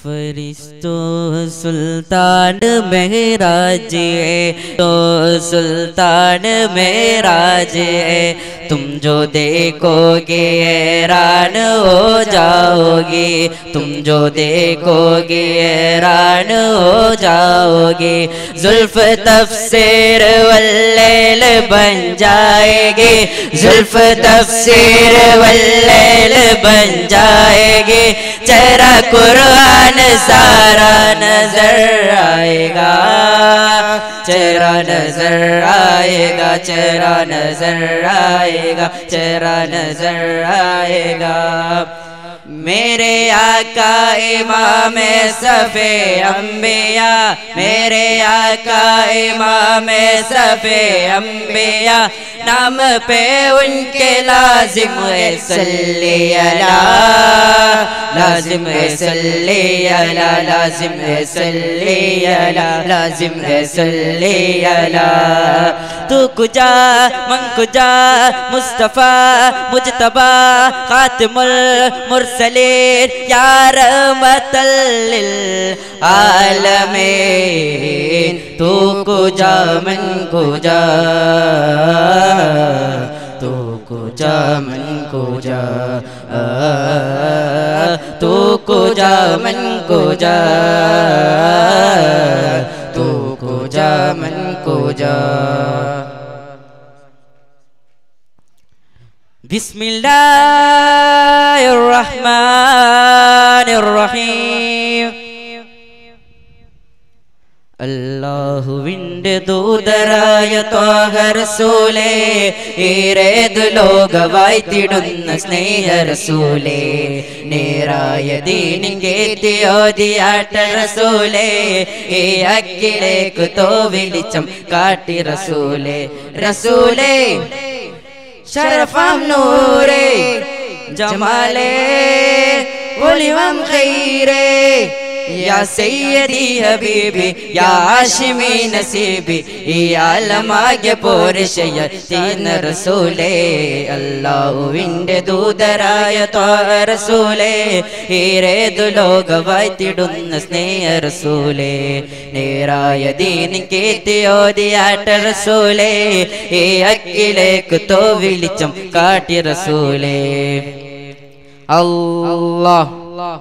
फरिश्तो सुल्तान महराज है तो सुल्तान महराज है तुम जो देखोगे हैरान हो जाओगे तुम जो देखोगे हैरान हो जाओगे जुल्फ तफसीर वल्लैल बन जाएगी जुल्फ तफसीर वल्लैल बन जाएगी चेहरा कुरान सारा नजर आएगा चेहरा नजर आएगा चेहरा नजर आएगा चेहरा नजर आएगा मेरे आका इमाम सफे अम्बिया मेरे आका इमाम सफे अम्बिया नाम पे उनके लाजिम है सल्ली अला लाजिम है सल्ली अला लाजिम है सल्ली अला लाजिम है सल्ली अला तू कुजा मन कुजा मुस्तफा मुजतबा खातिमुल मुरसलीन यार मतलिल आलमीन तू कुजा मन कुजा तू कुजा मन कुजा तू कुजा मन कुजा तू कुजा मन कुजा بسم الله الرحمن الرحيم അല്ലാഹുവിൻ്റെ ദൂതരായ ത്വാഹരസൂലേ ഏറേതു ലോകവായ്ത്തിടുന്ന സ്നേഹരസൂലേ നേരായ ദീനിങ്കേത്തിയോതിയാട്ട റസൂലേ ഈ അക്കിലേക്ക് തോ വെളിച്ചം കാട്ടി റസൂലേ റസൂലേ ശരഫം നൂറേ ജമാലേ ഒലിവം ഖൈരേ या सैयदी हबीबी या हाशिमी नसीबी या ആലമാകെ പോരശയത്തീന റസൂലേ അല്ലാഹുവിൻ്റെ ദൂതരായ ത്വാഹ റസൂലേ ഈരേതു ലോകവായ്ത്തിടുന്ന സ്നേഹ റസൂലേ നേരായ ദീനി കേത്തിയോതിയാട്ട റസൂലേ ഈ അക്കിലേക്ക് തോ വിളിച്ചം കാട്ടി റസൂലേ അല്ലാഹ്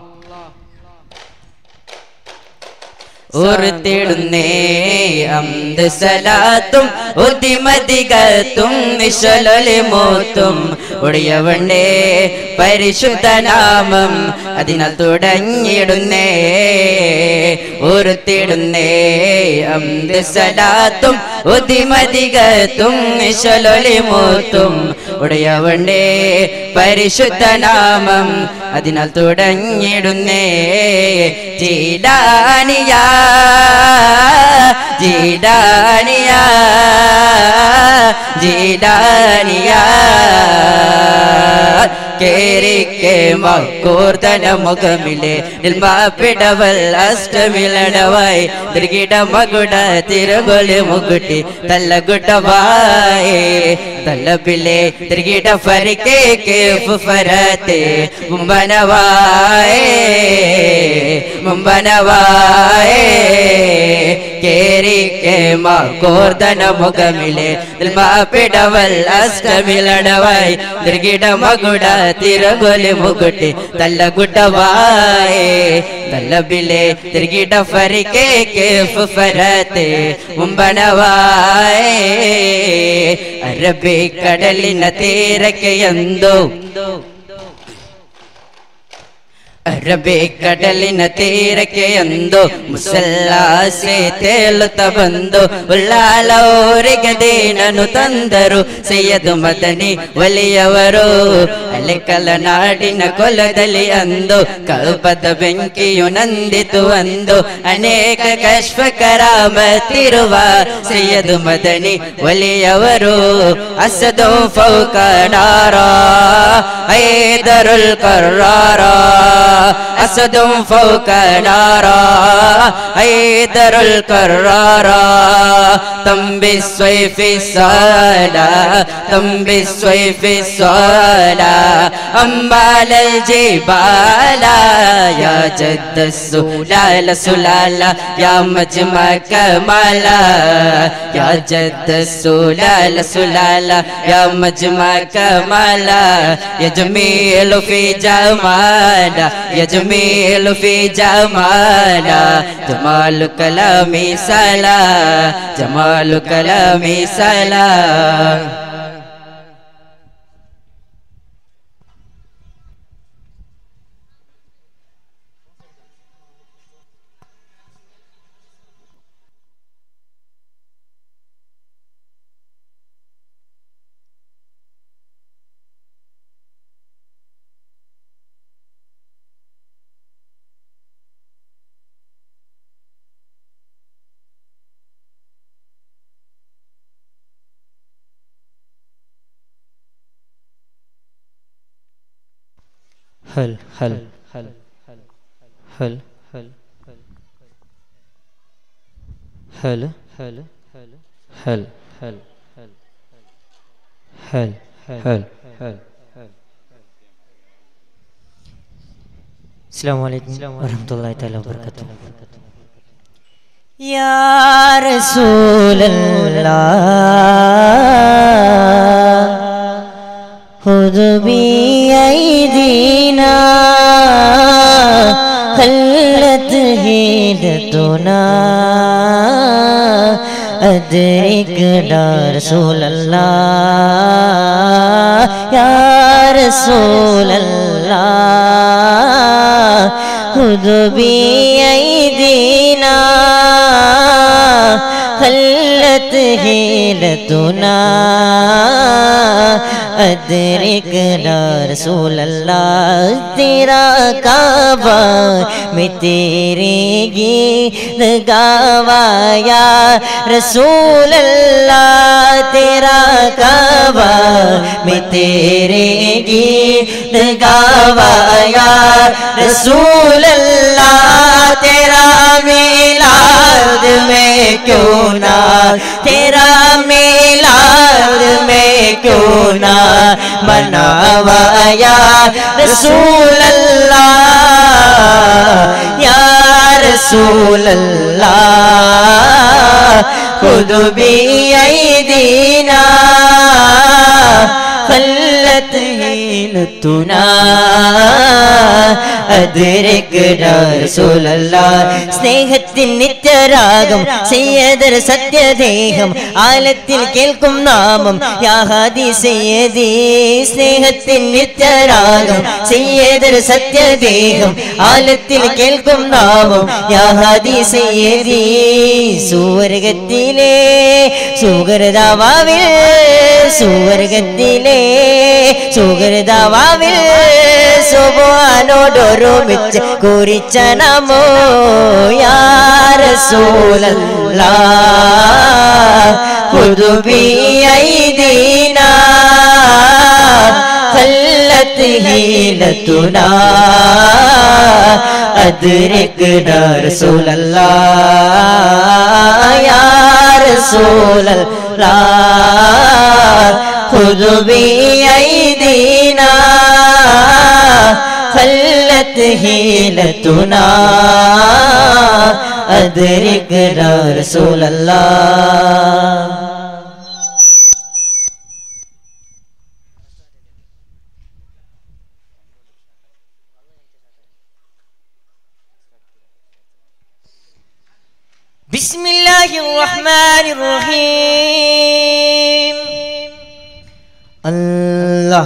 ഓർത്തിടുന്നേ അന്ത് സലാത്തും ഉദിമതികത്തും നിശലൊലി മൂത്തും ഒടിയവണ്ടേ പരിശുദ്ധനാമം അതിനാൽ തുടങ്ങിടുന്നേ ഓർത്തിടുന്നേ അന്ത് സലാത്തും ഉദിമതികത്തും നിശലൊലി മൂത്തും ഉടയവണ്ടേ പരിശുദ്ധനാമം അതിനാൽ തുടങ്ങിടുന്നേ ജീഡാനിയ ജീഡാനിയ ജീഡാനിയ കേരിക്കെ മക്കൂർത്തന മുഖമിലെ നിൽമാപ്പിടവൽ അഷ്ടമിലടവായി തിരുകിട മകുട തിരുകൊലി മുകുട്ടി തല്ലഗുട്ടവായി തല്ലപ്പിലെ തിരുകിട ഫരിക്കെ കേഫ് ഫരത്തെ മുമ്പനവായേ മുമ്പനവായേ കേരിക്കെ മക്കൂർത്തന മുഖമിലെ നിൽമാപ്പിടവൽ അഷ്ടമിലടവായി തിരുകിട മകുട തിരകൊലി മുകുട്ടി തല്ലഗുട്ടവായേ തല്ലബിലെ തിരുകിട ഫരിക്കെ കേഫ് ഫരത്തെ മുമ്പനവായേ അറബി കടലിന തീരಕ್ಕೆ എന്തോ ಅರಬಿ ಕಡಲಿನ ತೀರಕ್ಕೆ ಎಂದು ಮುಸಲ್ಲಾಸೆ ತೇಲುತ್ತ ಬಂದು ಉಳ್ಳಾಲವರಿಗೆ ದೀನನು ತಂದರು ಸೈಯದು ಮದನಿ ಒಲಿಯವರು ಅಲೆಕಲ ನಾಡಿನ ಕೊಲದಲ್ಲಿ ಅಂದು ಕಲ್ಪದ ಬೆಂಕಿಯು ನಂದಿತು ಅಂದು ಅನೇಕ ಕಶ್ವಕರಾಮತಿರುವ ಸೈಯದು ಮದನಿ ಒಲಿಯವರು ಅಸದೋ ಫೌಕಡಾರ حيدر الكرارا أسد فوق نارا حيدر الكرارا تم بالسيف الصلاة تم بالسيف الصلاة أمال الجبال يا جد السلالة سلالة يا مجمع كمالا يا جد السلالة سلالة يا مجمع كمالا يا جميل في جمالا يا جميل في جمالا جمال كلامي سلا جمال كلامي سلا هل هل هل هل هل هل هل هل هل هل هل هل السلام عليكم ورحمة الله تعالى وبركاته يا رسول الله خذ بأيدينا خلت هيلتنا أدركنا رسول الله يا رسول الله خذ بأيدينا خلت هيلتنا أدركنا رسول الله تیرا کعبہ میں تیرے گیت گاوا یا رسول اللہ تیرا کعبہ میں تیرے گیت گاوا یا رسول اللہ تیرا میلاد میں کیوں نہ تیرا میلاد میں کیوں نہ مناوا یا رسول اللہ یا رسول اللہ خود بھی ایدینا خلت ഹീനത്തുനാ അതിരക്കടാ റസൂലല്ല സ്നേഹത്തിൻ നിത്യരാഗം സയ്യദർ സത്യദേഹം ആലത്തിൽ കേൾക്കും നാമം യാഹാദി സയ്യദി സ്നേഹത്തിൻ നിത്യരാഗം സയ്യദർ സത്യദേഹം ആലത്തിൽ കേൾക്കും നാമം യാഹാദി സയ്യദി സുവർഗത്തിലെ സുഗരതാവാവിൽ സുവർഗത്തിലെ സുഹൃദാവിൽ സുബാനോടൊരുമിച്ച് കുറിച്ച നമോ യാരസൂലല്ല പുതുബിയൈദീന خلت هيلتنا أدركنا رسول الله يا رسول الله خذ بأيدينا خلت هيلتنا أدركنا رسول الله بسم الله الرحمن الرحيم الله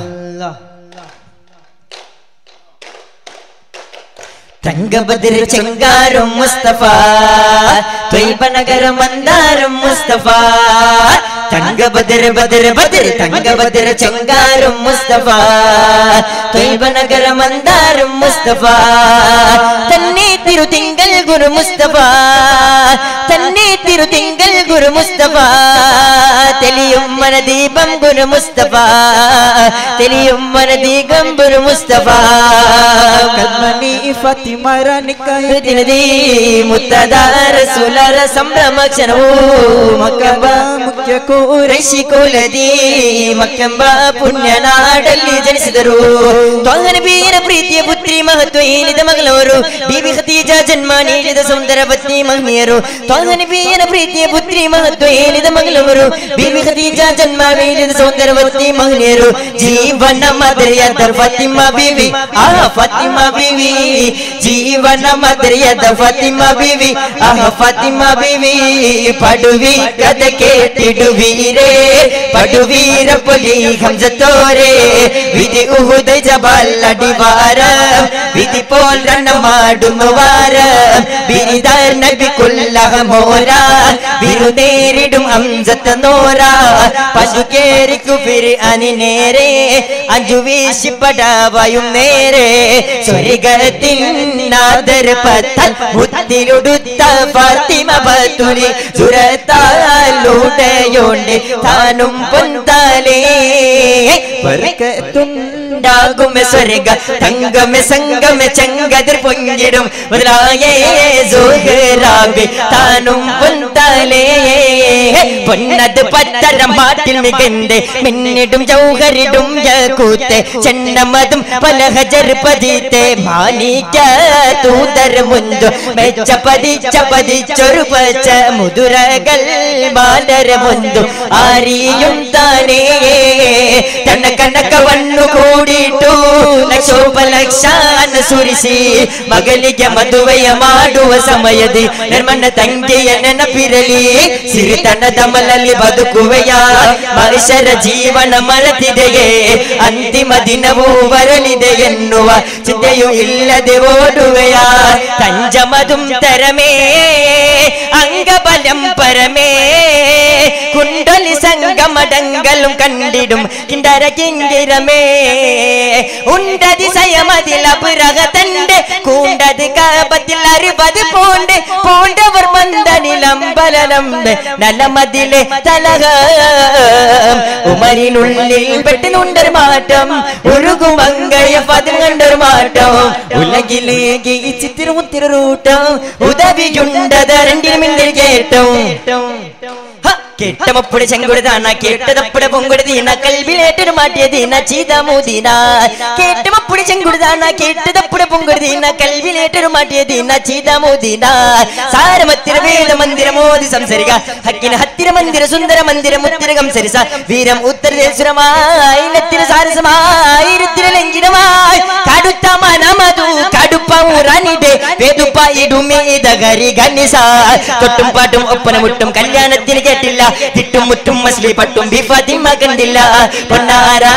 തങ്കബദിർ ചെങ്കാരും മുസ്തഫ ത്വയ്ബനഗര മന്ദാരം മുസ്തഫ തങ്കബദിർ ബദിർ ബദിർ തങ്കബദിർ ചെങ്കാരും മുസ്തഫ ത്വയ്ബനഗര മന്ദാരം മുസ്തഫ തന്നെ തിരുതിങ്കൽ ഗുരു മുസ്തഫ തന്നെ തിരുതിങ്കൽ ഗുരു മുസ്തഫ തെളിയും മനദീപം ഗുരു മുസ്തഫ തെളിയും മനദീപം ഗുരു മുസ്തഫ കൽമണി ഫാത്തിമരനിക്കായി തിരുതി മുത്തദാര സുലര സംഭ്രമക്ഷണവും മക്കബ മുഖ്യ കൂര ರಶಿಕುಲದಿ ಮಕ್ಕಂಬ ಪುಣ್ಯನಾಡಲ್ಲಿ ಜನಿಸಿದರು ತ್ವಾಂಗನ ಬೀರ ಪ್ರೀತಿಯ ಪುತ್ರಿ ಮಹತ್ವ ಹೇಳಿದ ಮಗಳವರು ಬಿಬಿ ಖತೀಜ ಜನ್ಮ ನೀಡಿದ ಸುಂದರ ಪತ್ನಿ ಮಹನೀಯರು ತ್ವಾಂಗನ ಬೀರ ಪ್ರೀತಿಯ ಪುತ್ರಿ ಮಹತ್ವ ಹೇಳಿದ ಮಗಳವರು ಬಿಬಿ ಖತೀಜ ಜನ್ಮ ನೀಡಿದ ಸುಂದರ ಪತ್ನಿ ಮಹನೀಯರು ಜೀವನ ಮದರಿಯದ ಫತಿಮಾ ಬಿವಿ ಆ ಫತಿಮಾ ಬಿವಿ ಜೀವನ ಮದರಿಯದ ಫತಿಮಾ ಬಿವಿ ಆಹ ಫತಿಮಾ ಬಿವಿ ಪಡುವಿ ಕದ കേട്ടിടുവീരേ പടുവീര പൊലി ഹംസത്തോരെ വിധി ഉഹുദ ജബൽ അടിവാര വിധി പോൽ രണമാടുന്നു വാര ബിരിദാർ നബി കുല്ലഹ മോര വിരു നേരിടും ഹംസത്ത നോര പശു കേറി കുഫിർ അനി നേരെ അഞ്ചു വീശി പടാവയും നേരെ സ്വർഗത്തിൻ നാദർ പത്തൽ മുത്തിലുടുത്ത ഫാത്തിമ ബത്തുലി സുരത്താലൂടയോണ്ട് താനും പൊന്താലേ ഉണ്ടാകുമെ സ്വർഗ തങ്കമെ സംഗമെ ചെങ്കതിർ പൊങ്കിടും മുതലായേ സുഹറാബി താനും പൊന്താലേ പൊന്നത് പത്തരം പാട്ടിൽ മികന്റെ മിന്നിടും ജൗഹരിടും യകൂത്തെ ചെന്നമതും പലഹജർ പതിത്തെ മാനിക്ക തൂതർ മുന്തു മെച്ച പതിച്ച പതിച്ചൊരു പച്ച മുതുരകൾ മാലര മുന്തു ആരിയും താനേ തന്ന കണക്ക വണ്ണു കൂടിട്ടു ಲಕ್ಷೋಪ ಲಕ್ಷಾನ ಸುರಿಸಿ ಮಗಲಿಗೆ ಮದುವೆಯ ಮಾಡುವ ಸಮಯದಿ ನಿರ್ಮಣ್ಣ ತಂಗಿಯ ನೆನಪಿರಲಿ ಸಿರಿತನದ ಮಲಲ್ಲಿ ಬದುಕುವೆಯ ಮನುಷ್ಯರ ಜೀವನ ಮರೆತಿದೆಯೇ ಅಂತಿಮ ದಿನವೂ ಬರಲಿದೆ ಎನ್ನುವ ಚಿಂತೆಯೂ ಇಲ್ಲದೆ ಓಡುವೆಯ തഞ്ചമതും തരമേ അംഗബലം പരമേ കുണ്ടലി സംഗമടങ്കലും കണ്ടിടും കിണ്ടര കിങ്കിരമേ ഉണ്ടതിശയമതിൽ അപുരകത്തണ്ട് കൂണ്ടത് കാപത്തിൽ അറുപത് പൂണ്ട് പൂണ്ടവർ മന്ദനിലമ്പലനമ്പ് നലമതിലെ തലക ഉമരിനുള്ളിൽ പെട്ടിനുണ്ടൊരു മാറ്റം ഉരുകും അങ്കയ പതിൽ കണ്ടൊരു മാറ്റം ഉലകിലേക്ക് ഈ ചിത്തിരമുത്തിരൂട്ടം ഉദവിയുണ്ടത് രണ്ടിനും മിണ്ടിൽ കേട്ടോ ഹ, കെട്ടമപ്പുടെ ചെങ്കുടുതാണ കേട്ടതപ്പുടെ പൊങ്കുടുതീന കൽവിലേറ്റൊരു മാറ്റിയതീന ചീതമൂതീന കേട്ടമപ്പുടെ ചെങ്കുടുതാണ കേട്ടതപ്പുടെ പൊങ്കുടുതീന കൽവിലേറ്റൊരു മാറ്റിയതീന ചീതമൂതീന സാരമത്തിര വേദ മന്ദിര മോദി സംസരിക ഹക്കിന ഹത്തിര മന്ദിര സുന്ദര മന്ദിര മുത്തിരകം സരിസ വീരം ഉത്തരദേശുരമായി നെത്തിര സാരസമായി ഇരുത്തിര ലംഘിതമായി കടുത്ത മനമതു കടുപ്പമുറനിടെ വെതുപ്പ ഇടുമേതകരി ഗനിസ തൊട്ടും പാട്ടും ഒപ്പനമുട്ടും കല്യാണത്തിന് കേട്ടില്ല തിട്ടും മുറ്റും മസ്ലി പട്ടും ബിഫതിമ കണ്ടില്ല പൊന്നാര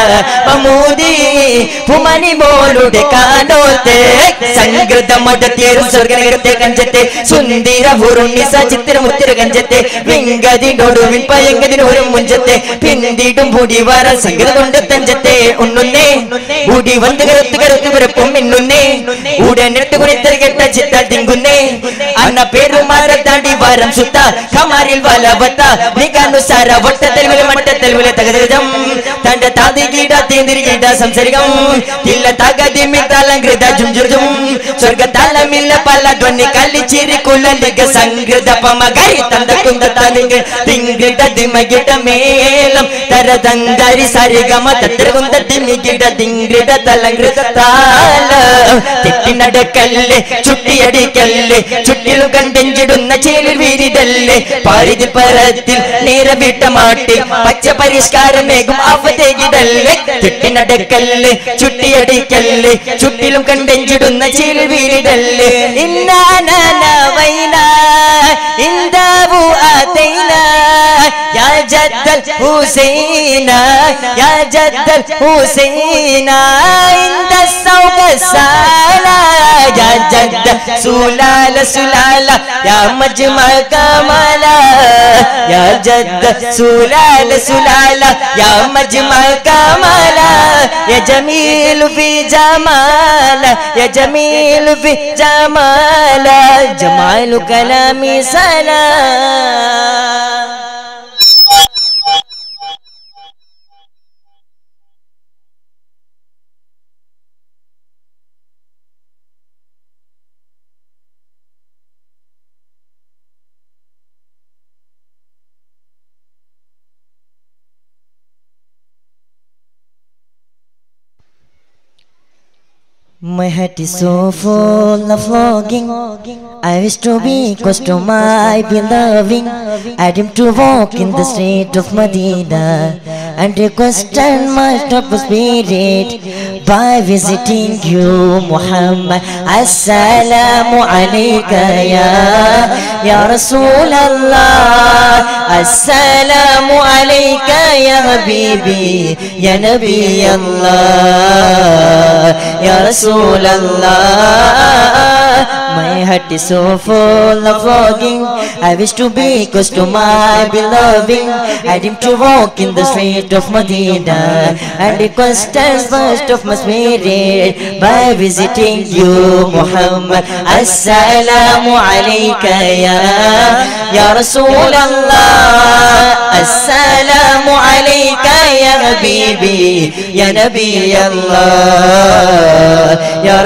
മമൂതി പുമനി മോളുടെ കാനോത്തെ സംഗൃത മതത്തേറും സ്വർഗനഗരത്തെ കഞ്ചത്തെ സുന്ദര ഉറുണിസ ചിത്തിര മുത്തിര കഞ്ചത്തെ വിങ്കതിനൊടുവിൽ പയങ്കതിനൊരു മുഞ്ചത്തെ പിന്തിടും പൊടി വര സംഗത കൊണ്ട് തഞ്ചത്തെ ഉണ്ണുന്നേ ഊടി വന്ന് കരുത്ത് കരുത്ത് പിറപ്പും മിന്നുന്നേ ഉടനെടുത്ത് കുറിത്തര കെട്ട ചിത്ത തിങ്കുന്നേ അന്ന പേരുമാര താണ്ടി വരം സുത്ത കമാരിൽ വലവത്ത നികാനുസാര വട്ടത്തിൽ വില മട്ടത്തിൽ വില തകതം തണ്ട താതി കീട തീന്തിരി കീട സംസരികം തില്ല തകതി മിതലങ്കൃത ജുംജുർജും സ്വർഗതലമില്ല പല ധ്വനി കല്ലിച്ചിരി കുലലിക സംഗൃത പമകരി തന്ത കുന്ത തലിംഗ തിങ്കിട ദിമകിട മേലം തരതന്തരി സരിഗമ തത്ര കുന്ത ദിമികിട ദിങ്കിട തലങ്കൃത താല തെറ്റിനടക്കല്ല് ചുട്ടിയടിക്കല്ല് ചുറ്റിലും കണ്ടെഞ്ചിടുന്ന ചേലിൽ വീരിടല്ല് പാരിതിൽ പരത്തിൽ നേരവിട്ട മാട്ടി പച്ച പരിഷ്കാരമേകും അവതേകിടല്ല് തെറ്റിനടക്കല്ല് ചുട്ടിയടിക്കല്ല് ചുറ്റിലും കണ്ടെഞ്ചിടുന്ന ചേലിൽ വീരിടല്ല് ഇന്നാന വൈന ഇന്ദാവു അതൈന യാ ജദ്ദൽ ഹുസൈന യാ ജദ്ദൽ Husaina ഇന്ദ സൗക സാല يا جد سلالة سلالة يا مجمع كمالا يا جد سلالة سلالة يا مجمع كمالا يا جميل في جمالا يا جميل في جمالا جمال كلامي سلام My heart is so full of longing. I wish to be close to my beloved. I dream to walk in the street of Medina and request and my top spirit by visiting you, Muhammad. Assalamu alayka ya ya Rasulallah. Assalamu alayka ya Habibi ya Nabi Allah ya Rasulallah. My heart is so full of longing. I wish to be close to my beloved. I dream to walk in the street of Medina and request and first of my spirit by visiting you, Muhammad. Assalamu alayka ya ya Rasulallah. Assalamu alayka ya Habibi ya Nabi Allah ya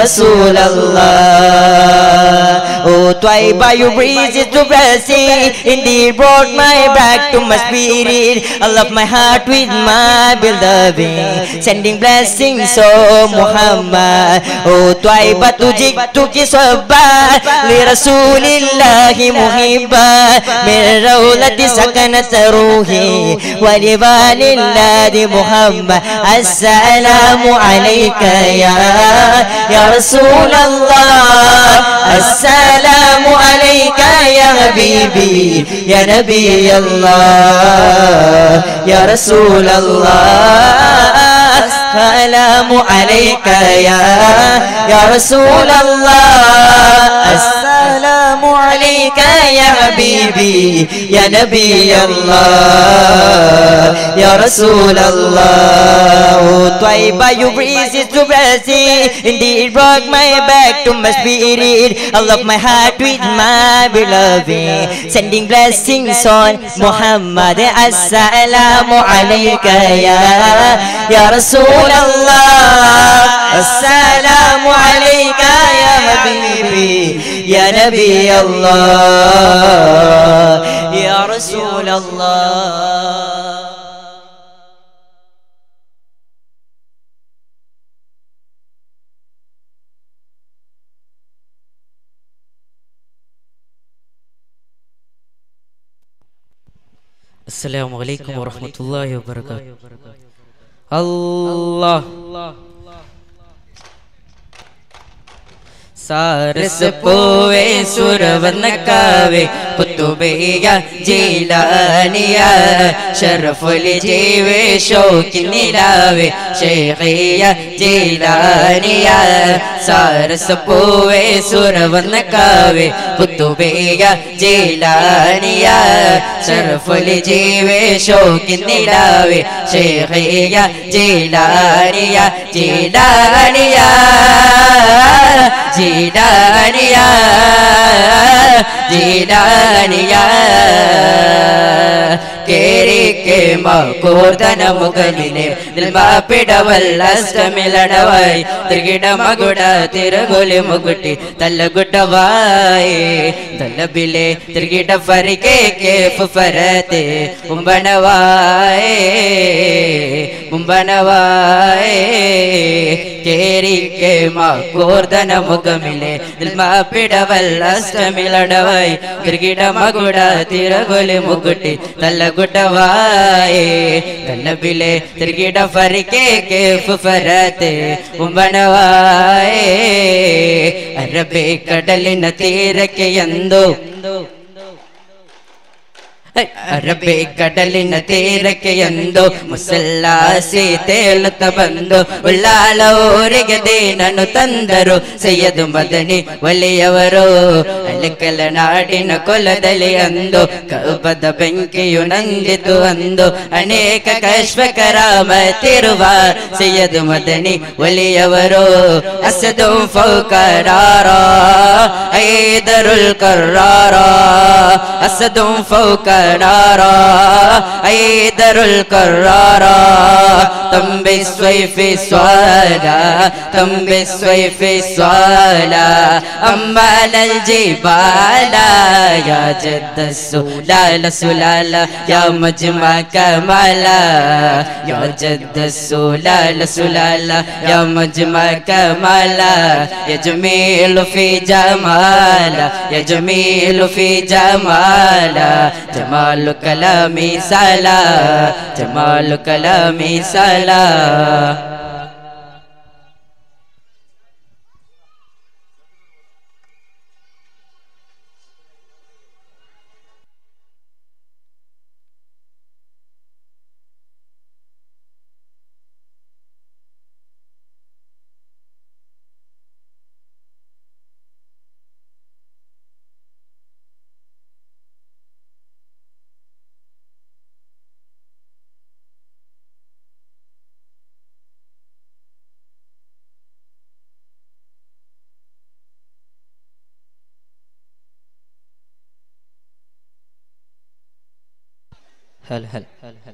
Rasulallah. Oh, Taiba, you breeze it to blessing. Indeed, brought my back to my spirit. I love my heart with my beloved. Sending blessings, oh Muhammad. Oh, Taiba, tujik tuki sabah. Li Rasulillahi muhibba. Min rawlati sakanat ruhi. ولبال الله محمد السلام عليك يا يا رسول الله السلام عليك يا حبيبي يا نبي الله يا رسول الله السلام عليك يا يا رسول الله السلام عليك يا حبيبي يا نبي الله يا رسول الله طيبة you breeze it to blessing Indeed brought my back to my spirit I love my heart with my beloved Sending blessings on Muhammad Assalamu alayka ya Ya Rasul Allah Assalamu alayka ya Habibi Ya Nabi Allah Ya Rasul Allah السلام عليكم ورحمة الله وبركاته الله Saras പോവേ സുരവന്നക്കാവേ കുത്തുബിയ ജീലാനിയ ഷറഫുൽ ജീവേ ഷോക്കിനിലാവേ ഷേഖിയ ജീലാനിയ സാരസ് പോവേ സുരവന്നക്കാവേ കുത്തുബിയ ജീലാനിയ ഷറഫുൽ ജീവേ ഷോക്കിനിലാവേ ഷേഖിയ ജീലാനിയ ജീലാനിയ ജീലാനിയ ജീലാനിയ കേരിക്ക് മകൂർധന മുകളിലെ നിൽമാപ്പിടവല്ലഷ്ടമിലടവായി തിരുകിട മകുട തിരുകുലി മുകുട്ടി തല്ലഗുട്ടവായി തല്ലബിലെ തിരുകിട ഫരികെ കേഫ് ഫരത്തെ മുമ്പണവായി മുമ്പണവായി കേരിക്ക് മകൂർധന മുഖമിലെ നിൽമാപ്പിടവല്ലഷ്ടമിലടവായി തിരുകിട മകുട തിരുകുലി മുകുട്ടി തല്ലഗുട്ടവായി തല്ലബിലെ തിരുകിട ഫരികെ കേഫ് ഫരത്തെ മുമ്പണവായി ಅರಬಿ ಕಡಲಿನ ತೀರಕ್ಕೆ ಎಂದು ಅರಬಿಕಡಲಿನ ತೀರಕ್ಕೆ ಎಂದು ಮುಸಲ್ಲಾಸಿ ತೇಳುತ್ತ ಬಂದು ಉಳ್ಳಾಳ ಊರಿಗೆ ದೀನನು ತಂದರು ಸೈಯದು ಮದನಿ ಒಲಿಯವರು ಅಳಕಲ ನಾಡಿನ ಕೊಲದಲ್ಲಿ ಅಂದು ಕಬ್ಬದ ಬೆಂಕಿಯು ನಂದಿತು ಅಂದು ಅನೇಕ ಕಶ್ವಕರಾಮತಿರುವ ಸೈಯದು ಮದನಿ ಒಲಿಯವರು ಅಸದು ಫೌಕರಾರ ಐದರುಲ್ ಕರ್ರಾರ ಅಸದು ಫೌಕರಾರ ಐದರುಲ್ ಕರ್ರಾರ ತಂಬಿ ಸ್ವೈಫಿ ಸ್ವಾಲ ತಂಬಿ ಸ್ವೈಫಿ ಸ್ವಾಲ ಅಮ್ಮಲಲ್ ಜಿಬಾಲ ಯಾ ಜದ್ದ ಸುಲಾಲ ಸುಲಾಲ ಯಾ ಮಜ್ಮಾ ಕಮಲ ಯಾ ಜದ್ದ ಸುಲಾಲ ಸುಲಾಲ ಯಾ ಮಜ್ಮಾ ಕಮಲ يجميل في جمال يجميل في جمال جمال كلامي سلا جمال كلامي سلا هل هل هل هل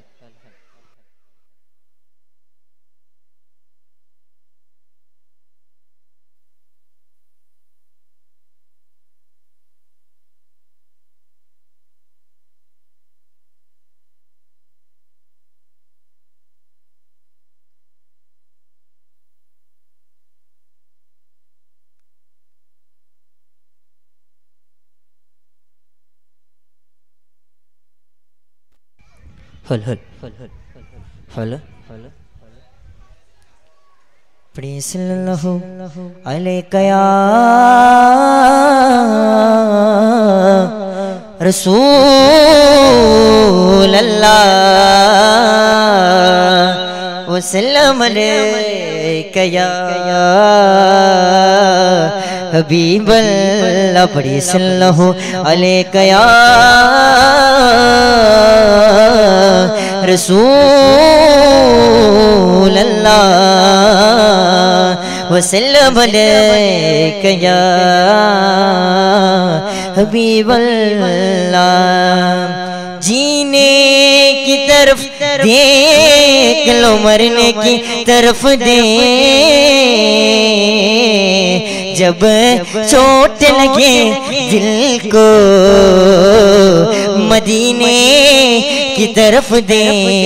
هل هل هل هل هل هل Please sallallahu alayka ya Rasul Allah wa sallam alayka ya Habib Allah please sallallahu alayka ya رسول الله وسلم عليك يا حبيب الله जीने की तरफ देख लो मरने की तरफ दे जब चोट लगे दिल को मदीने की तरफ दे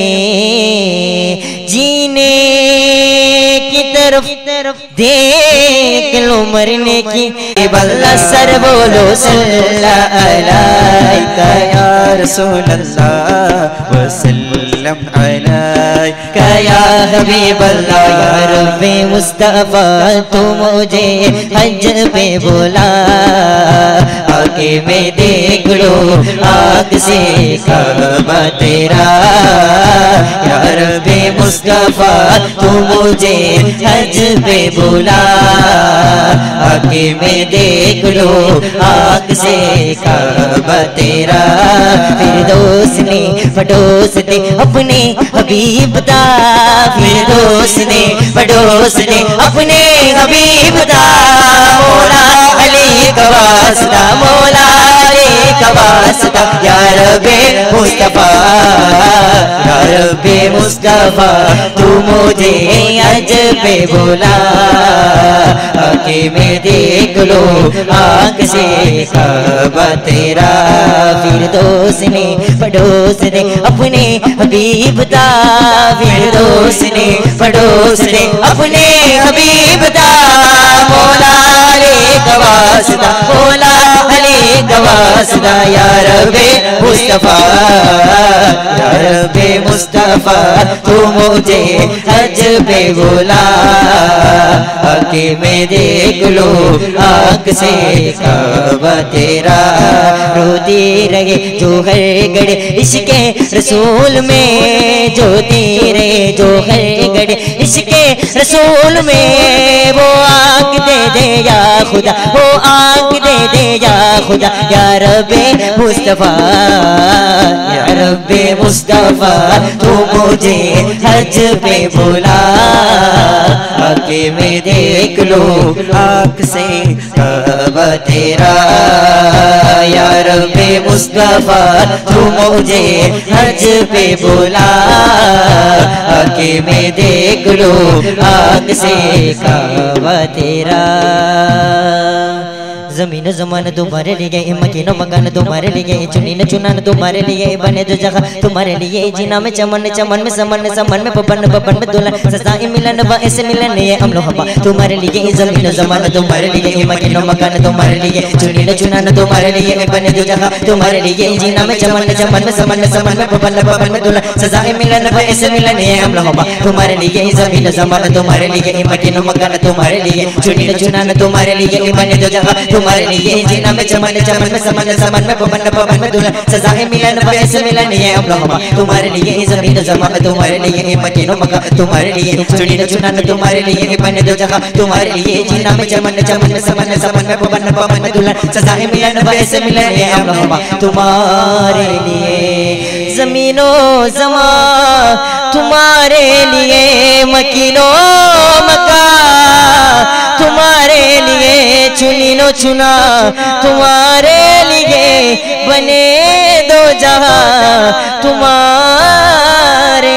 जीने की तरफ देख लो मरने की बल्ला सर बोलो सल्लल्लाहु अलैका या رسول الله وسلم عليك या हबीब अल्लाह या रब्बे मुस्तफा तू मुझे हज पे बोला आके मैं देख लो आग से काबा तेरा या रब्बे मुस्तफा तू मुझे हज पे बोला आके मैं देख लो आग से काबा तेरा फिर दोस्त ने पड़ोस ने अपने हबीब दा फिर दोस्त ने पड़ोस ने अपने हबीब दा मोला अली का वास्ता मोला अली का वास्ता या रब्बे मुस्तफा या रब्बे मुस्तफा तू मुझे अज पे बोला आके मैं देख लो आंख से काबा तेरा फिर दोस्त ने पड़ोस ने अपने हबीब दा फिर दोस्त ने पड़ोस ने अपने हबीब दा मोला अली गवासदा मोला अली गवासदा या रब्बे मुस्तफा या रब्बे मुस्तफा तू मुझे हज पे बोला आके मैं देख लो आंख से काबा तेरा रोती रहे जो हर गड़े इसके रसूल में जो तेरे जो हर गड़े इसके रसूल में वो आंख दे दे या खुदा वो आंख दे दे या खुदा या रबे मुस्तफा या रबे मुस्तफा तू मुझे हज पे बुला आके मैं देख लो आंख से काबा तेरा यार पे मुस्तफा तू मुझे हज पे बुला आके मैं देख लो आंख से काबा तेरा जमीन जमान तुम्हारे लिए मकीनो मकान तुम्हारे लिए चुनी न चुनान तुम्हारे लिए बने जो जगह तुम्हारे लिए जीना में चमन चमन में समन समन में पपन पपन में दुल्हन सजाए मिलन ब ऐसे मिलन ये हम लोग हवा तुम्हारे लिए जमीन जमान तुम्हारे लिए मकीनो मकान तुम्हारे लिए चुनी न चुनान तुम्हारे लिए बने जो जगह तुम्हारे लिए जीना में चमन चमन में समन में समन में पपन पपन में दुल्हन सजाए मिलन ब ऐसे मिलन ये हम लोग हवा तुम्हारे लिए जमीन जमान तुम्हारे लिए मकीनो मकान तुम्हारे लिए चुनी न चुनान तुम्हारे लिए बने जो जगह तुम्हारे लिए जीना में चमन चमन में समन समन में पवन पवन में दुल्हन सजाए मिलन वैसे मिलन ये हम लोग तुम्हारे लिए जमीन जमान तुम्हारे लिए मकीनो मका तुम्हारे लिए चुनी न चुना न तुम्हारे लिए बने दो जगह तुम्हारे लिए जीना में चमन चमन में समन समन में पवन पवन में दुल्हन सजाए मिलन वैसे मिलन ये हम लोग तुम्हारे लिए जमीनो जमा तुम्हारे लिए मकीनो मका तुम्हारे लिए चुनी नो चुना तुम्हारे लिए बने दो जहां तुम्हारे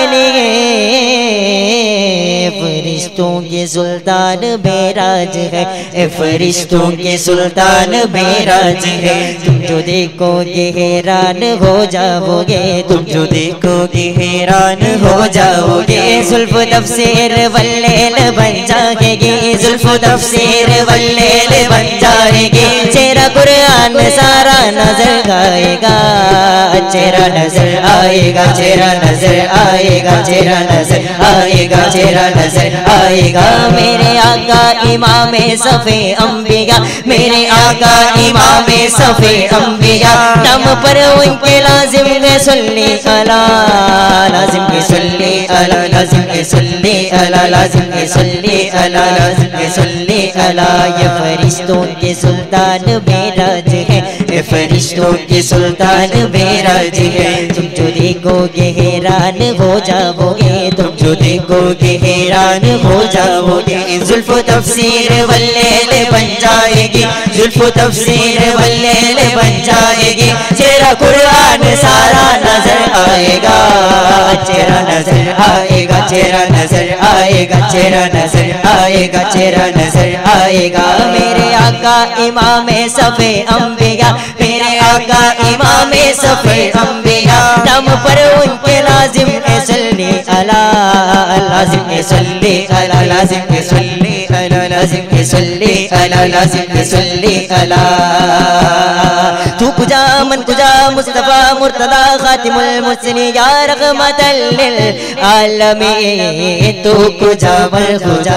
लिए फरिश्तों के सुल्तान बेराज है ए फरिश्तों के सुल्तान बेराज है तुम जो देखोगे हैरान हो जाओगे तुम जो देखोगे हैरान हो जाओगे जुल्फ तफसीर वल्लेल बन जाएगी जुल्फ तफसीर वल्लेल बन जाएगी चेहरा कुरान सारा नजर आएगा चेहरा नजर आएगा चेहरा नजर आएगा चेहरा नजर आएगा चेहरा नजर आएगा मेरे आका इमाम सफे अंबिया मेरे आका इमाम सफे अंबिया नम पर उनके लाजिम के सुल्ली अला लाजिम के सुल्ली अला लाजिम के सुल्ली अला लाजिम के सुल्ली अला लाजिम के सुल्ली अला ये फरिश्तों के सुल्तान बेराज है ये फरिश्तों के सुल्तान बेराज है तुम जो देखोगे हैरान हो जाओगे तुम जो देखोगे हैरान हो जाओगे जुल्फ तफसीर वल्लेल बन जाएगी जुल्फ तफसीर वल्लेल बन जाएगी चेहरा कुरान सारा नजर आएगा चेहरा नजर आएगा चेहरा नजर आएगा चेहरा नजर आएगा चेहरा नजर आएगा मेरे आका इमाम सफे अंबिया मेरे आका इमाम सफे अंबिया दम पर उनके लाजिम के सल्ली अला लाजिम के सल्ली अला लाजिम के सल्ली अला लाजिम के सल्ली अला लाजिम के सल्ली अला तू कुजा मन कुजा मुस्तफा मुर्तदा खातिमुल मुर्सली या रहमतल लिल आलमीन तू कुजा मन कुजा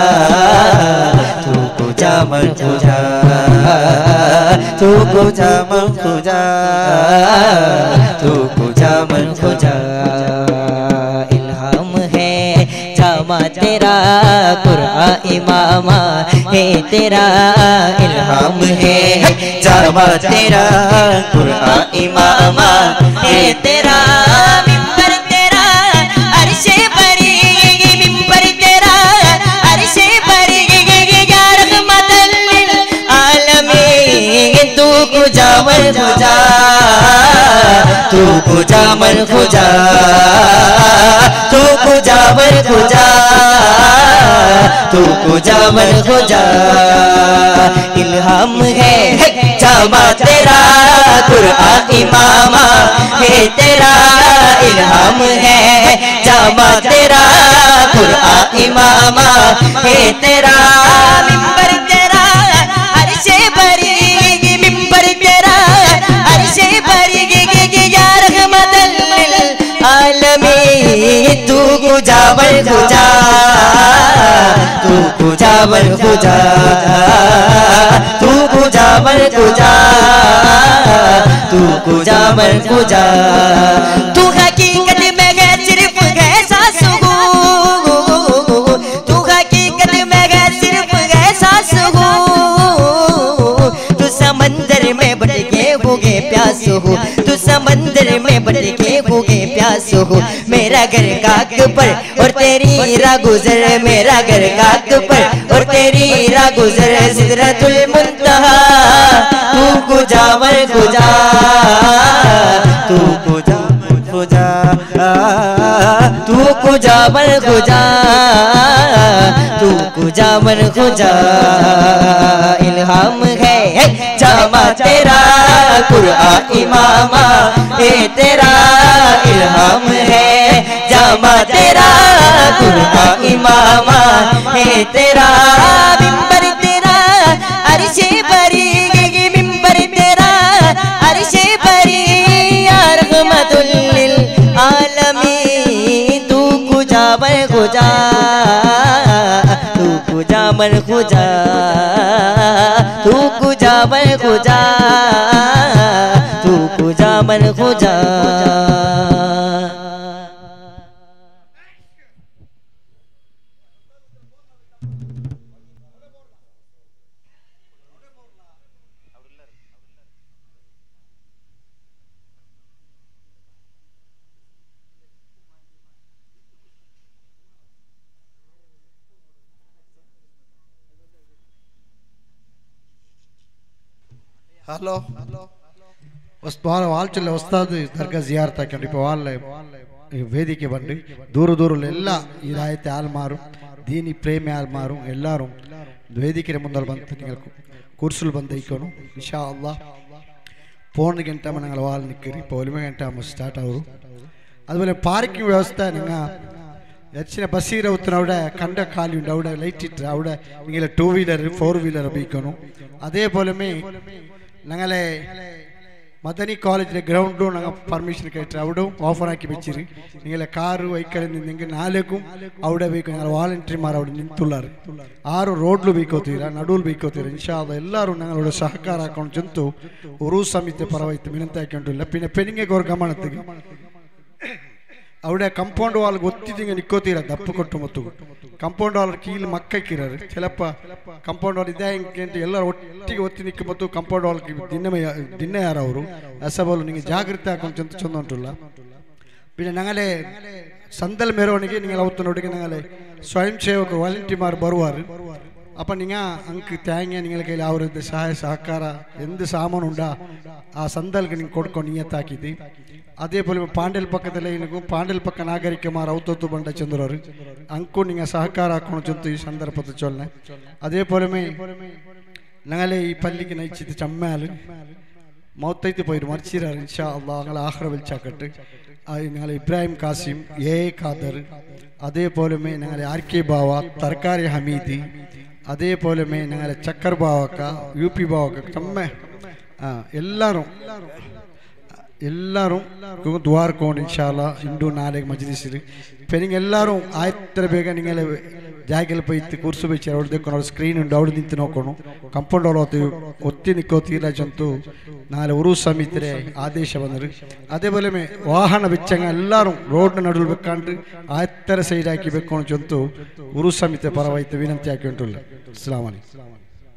तू कुजा मन कुजा तू कुजा मन कुजा तू कुजा मन कुजा इल्हाम है जामा तेरा कुरा इमामा है तेरा इल्हाम हम है जामा तेरा कुरान इमामा है तेरा मिंबर तेरा अरशे परी मिंबर तेरा अरशे परी या रहमतल लिल आलमीन तू कुजा मर कुजा तू कुजा मन कुजा तू कुजा मर कुजा तू कुजा मन कुजा इल्हाम है जामा तेरा कुरान इमामा है तेरा इल्हाम है जामा तेरा कुरान इमामा है तेरा मिंबर तेरा अरशे भरी मिंबर तेरा अरशे भरी या रहमतल लिल आलमीन तू कुजा बर कुजा तू कुजा मन खुजा तू खुजा मन खुजा तू खुजा मन खुजा तू हकीकत में है सिर्फ है सांस हो तू हकीकत में है सिर्फ है सांस हो तू समंदर में भटके होगे प्यास हो तू समंदर में भटके होगे प्यास हो मेरा घर काक पर और तेरी रा गुजर मेरा घर काक पर और तेरी रा गुजर सिदरतुल मुंतहा तू खुजा मन खुजा तू खुजा मन खुजा तू कुजा मन खुजा तू कुजा मन खुजा इल्हाम है जामा तेरा कुरआ इमामा ए तेरा इल्हाम है जामा तेरा कुरआ इमामा है तेरा मिंबर तेरा अरशे बरी मिंबर तेरा अरशे बरी या रहमतुल लिल आलमीन तू कुजा मन खुजा तू कुजा मन खुजा तू कुजा मन खुजा तू कुजा मन खुजा హలో వాళ్ళ వాళ్ళ వస్తాది దర్గా జియారత్ ಹಾಕೊಂಡು இப்போ వాళ్ళ ಈ ವೇದಿಕೆ ಬಂದು ದೂರ ದೂರಲ್ಲಿ ಎಲ್ಲ ಇದಾಯ್ತು ಆಲ್ಮಾರು ದೀನಿ ಪ್ರೇಮಿ ಆಲ್ಮಾರು ಎಲ್ಲರೂ ವೇದಿಕೆ ಮುಂದೆ ಬಂತು നിങ്ങൾ കുർസിൽ ബന്ധിക്കണം ഇൻഷാ അള്ളാ പോണ ഗಂಟೆ ഞങ്ങൾ വാൾ നിൽക്കരി ഇപ്പോൾ ഒലിമ ഗಂಟೆ സ്റ്റാർട്ട് ആവും അതുപോലെ പാർക്കിംഗ് വ്യവസ്ഥ നിങ്ങൾ ಹೆಚ್ಚಿನ ಬಸ್ ಇರೋತ್ತಿನ അവിടെ ಕಂಡ ಖಾಲಿ ಉಂಟು അവിടെ ലൈറ്റ് ഇട്ട് അവിടെ നിങ്ങൾ ടൂ വീലർ ഫോർ വീലർ ഉപയോഗിക്കണം അതേപോലെ ഞങ്ങളെ മദനി കോളേജിലെ ഗ്രൗണ്ടും ഞങ്ങൾ പെർമിഷൻ കേട്ട് അവിടെയും ഓഫർ ആക്കി വെച്ചിട്ട് നിങ്ങളെ കാറ് വൈക്കലിൽ നിന്നെങ്കിൽ നാലേക്കും അവിടെ പോയിക്കോ ഞങ്ങൾ ವಾಲಂಟ್ರಿಮಾರ್ അവിടെ ನಿಂತುಳ್ಳಾರೆ ಆರು ರೋಡ್ಲು ಬೇಕೋತೀರ ನಡುಲ್ ಬೇಕೋತೀರ ಇನ್ಶಾಲ್ಲ ಎಲ್ಲರೂ ഞങ്ങളോട് ಸಹಕಾರ ಹಾಕೊಂಡು ಜಂತು ಉರು ಸಮಿತಿ ಪರವಾಯ್ತು ವಿನಂತಿ ಹಾಕೊಂಡಿಲ್ಲ പിന്നെ പെരിങ്ങെ കോർ ಗಮನತ್ತಿಗೆ അവിടെ ಕಂಪೌಂಡ್ ವಾಲ್ ಗೊತ್ತಿದ್ದಂಗೆ ನಿಕ್ಕೋತೀರ ದಪ್ಪು ಕೊಟ್ಟು ಮತ್ತು ಕಂಪೌಂಡ್ ವಾಲ್ ಕೀಲ್ ಮಕ್ಕಕ್ಕಿರೋರು ಚಿಲಪ್ಪ ಕಂಪೌಂಡ್ ವಾಲ್ ಇದೇ ಅಂತ ಎಲ್ಲರೂ ಒಟ್ಟಿಗೆ ಒತ್ತಿ ನಿಕ್ಕ ಮತ್ತು ಕಂಪೌಂಡ್ ವಾಲ್ ದಿನ ದಿನ ಯಾರು ಅವರು ಅಸಬಲು ನಿಮಗೆ ಜಾಗೃತಿ ಹಾಕೊಂಡು ಚಂದ ಚಂದ ಉಂಟುಲ್ಲ പിന്നെ ഞങ്ങളെ സന്തൽ മെറവണിക്ക് നിങ്ങൾ അവത്തിനോടേക്ക് ഞങ്ങളെ സ്വയം സേവക വാലണ്ടിമാർ ബറുവാറ് അപ്പം നിങ്ങൾ അങ്ക് തേങ്ങ നിങ്ങളെ കയ്യിൽ അവരുടെ സഹായ സഹಕಾರ എന്ത് സാമാനുണ്ടാ ആ സന്തൽക്ക് നിങ്ങൾ കൊടുക്കോ നീയത്താക്കിയത് അതേപോലെ ಪಾಂಡೆಲ್ ಪಕ್ಕದಲ್ಲೇ ನಿನಗೂ ಪಾಂಡೆಲ್ ಪಕ್ಕ ನಾಗರಿಕಮಾರ್ ಅವತೊತ್ತು ಬಂಡ ಚಂದ್ರರು ಅಂಕು ನಿಂಗೆ ಸಹಕಾರ ಹಾಕೊಂಡು ಚಂತು ಈ ಸಂದರ್ಭದ ಚೊಲ್ನೆ അതേപോലെ ഞങ്ങളെ ഈ പള്ളിക്ക് നയിച്ചത് ചമ്മയാല് മൗത്തൈത്ത് പോയിട്ട് മറിച്ചിരാറ് ഇൻഷാ അള്ളാഹ് ഞങ്ങളെ ആഹ്റ വിളിച്ചാക്കട്ട് ഞങ്ങൾ ഇബ്രാഹിം കാസിം എ ഖാദർ അതേപോലെ ഞങ്ങളെ ആർ കെ ബാവ തർക്കാരി ഹമീദ് അതേപോലെ ഞങ്ങളെ ചക്കർ ബാവക്ക യു പി ബാവക്ക ചമ്മ ആ എല്ലാവരും ಎಲ್ಲರೂ ದ್ವಾರ್ಕೊಂಡು ಇನ್ಶಾಲ್ಲ ಇಂದು ನಾಳೆಗೆ ಮಜ್ಲಿಸಿರಿ പെരിങ് എല്ലാവരും ആയത്ര ಬೇಗ നിങ്ങളെ ಜಾಗಲ್ಲಿ പോയിട്ട് ಕೂರ್ಸು വെച്ച് അവിടെ നിൽക്കണം അവിടെ സ്ക്രീൻ ഉണ്ട് അവിടെ ನಿಂತು ನೋക്കണം ಕಂಪೌಂಡ್ ಅವ್ರು ಒತ್ತಿ ನಿಕ್ಕೋತಿಲ್ಲ ಜಂತು ನಾಳೆ ಉರು ಸಮಿತಿರೆ ಆದೇಶ ಬಂದರು അതേപോലെ ವಾಹನ വെച്ചങ്ങ എല്ലാവരും ರೋಡ್ನ ನಡುವೆ വെക്കാണ്ട് ആയത്തര സൈഡാക്കി വെക്കണം ജന്തു ഉറു സമിതി പരവായിട്ട് വിനಂತಿ ആക്കിയിട്ടുള്ള അസ്സാം വലൈക്കും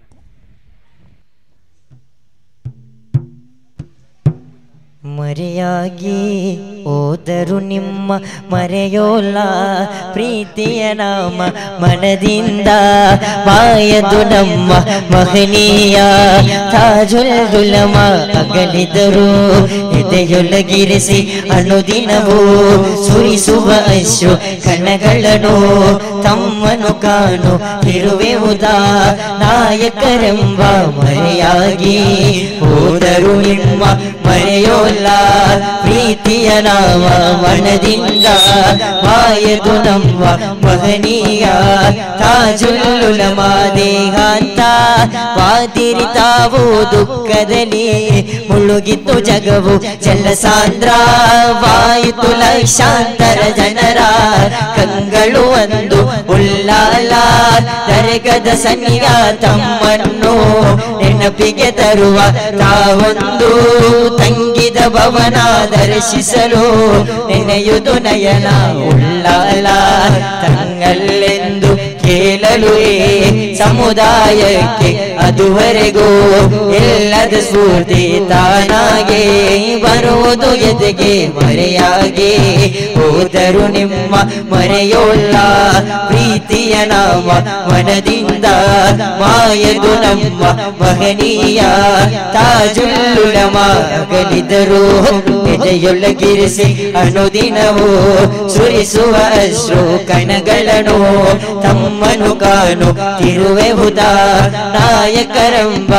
ಮರೆಯಾಗಿ ಹೋದರು ನಿಮ್ಮ ಮರೆಯೋಲ್ಲ ಪ್ರೀತಿಯ ನಾಮ ಮನದಿಂದ ಮಾಯದು ನಮ್ಮ ಮಹನೀಯ ತಾಜುಲ್ ದುಲಮ ಅಗಲಿದರು ಎದೆಯೊಳಗಿರಿಸಿ ಅನುದಿನವೂ ಸುರಿಸುವ ಅಶ್ರು ಕಣಗಳನ್ನು ತಮ್ಮನು ಕಾಣು ಇರುವೆವುದ ನಾಯಕರೆಂಬ ಮರೆಯಾಗಿ ಹೋದರು ನಿಮ್ಮ ಮರೆಯೋಲ್ಲ ಪ್ರೀತಿಯ ನಾಮ ಮನದಿಂದ ಮಾಯದು ನಮ್ಮ ಮಹನೀಯ ತಾಜುಲ್ಲುಲ ದೇಹಾಂತ ವಾದಿರಿತಾವು ದುಃಖದಲ್ಲಿ ಮುಳುಗಿತ್ತು ಜಗವು ಜಲಸಾಂದ್ರ ವಾಯಿತು ಲಕ್ಷಾಂತರ ಜನರ ಕಂಗಳು ಒಂದು ಉಲ್ಲಾಲ ದರೆಗದ ಸನಿಯ ತಮ್ಮನ್ನು ನೆನಪಿಗೆ ತರುವ ತಾವೊಂದು ತಂಗಿದ ಭವನ ದರ್ಶಿಸಲು ನೆನೆಯುವುದು ನಯನ ಉಳ್ಳಾಲ ತಂಗಲ್ಲೆಂದು ಕೇಳಲು ಏ ಸಮುದಾಯಕ್ಕೆ ಅದುವರೆಗೂ ಎಲ್ಲದ ಸ್ಫೂರ್ತಿ ತಾನಾಗೆ ಬರುವುದು ಎದೆಗೆ ಮರೆಯಾಗಿ ಹೋದರು ನಿಮ್ಮ ಮರೆಯೋಲ್ಲ ಪ್ರೀತಿಯ ನಾಮ ಮನದಿಂದ ಮಾಯದು ನಮ್ಮ ಮಹನೀಯ ತಾಜುಲ್ಲುಳಮಾಗಲಿದರು ಎದೆಯೊಳಗಿರಿಸಿ ಅನುದಿನವೂ ಸುರಿಸುವ ಅಶ್ರು ಕಣಗಳನ್ನು ತಮ್ಮನು ಕಾನು ತಿರುವೆಹುದ ನಾಯಕರಂಬ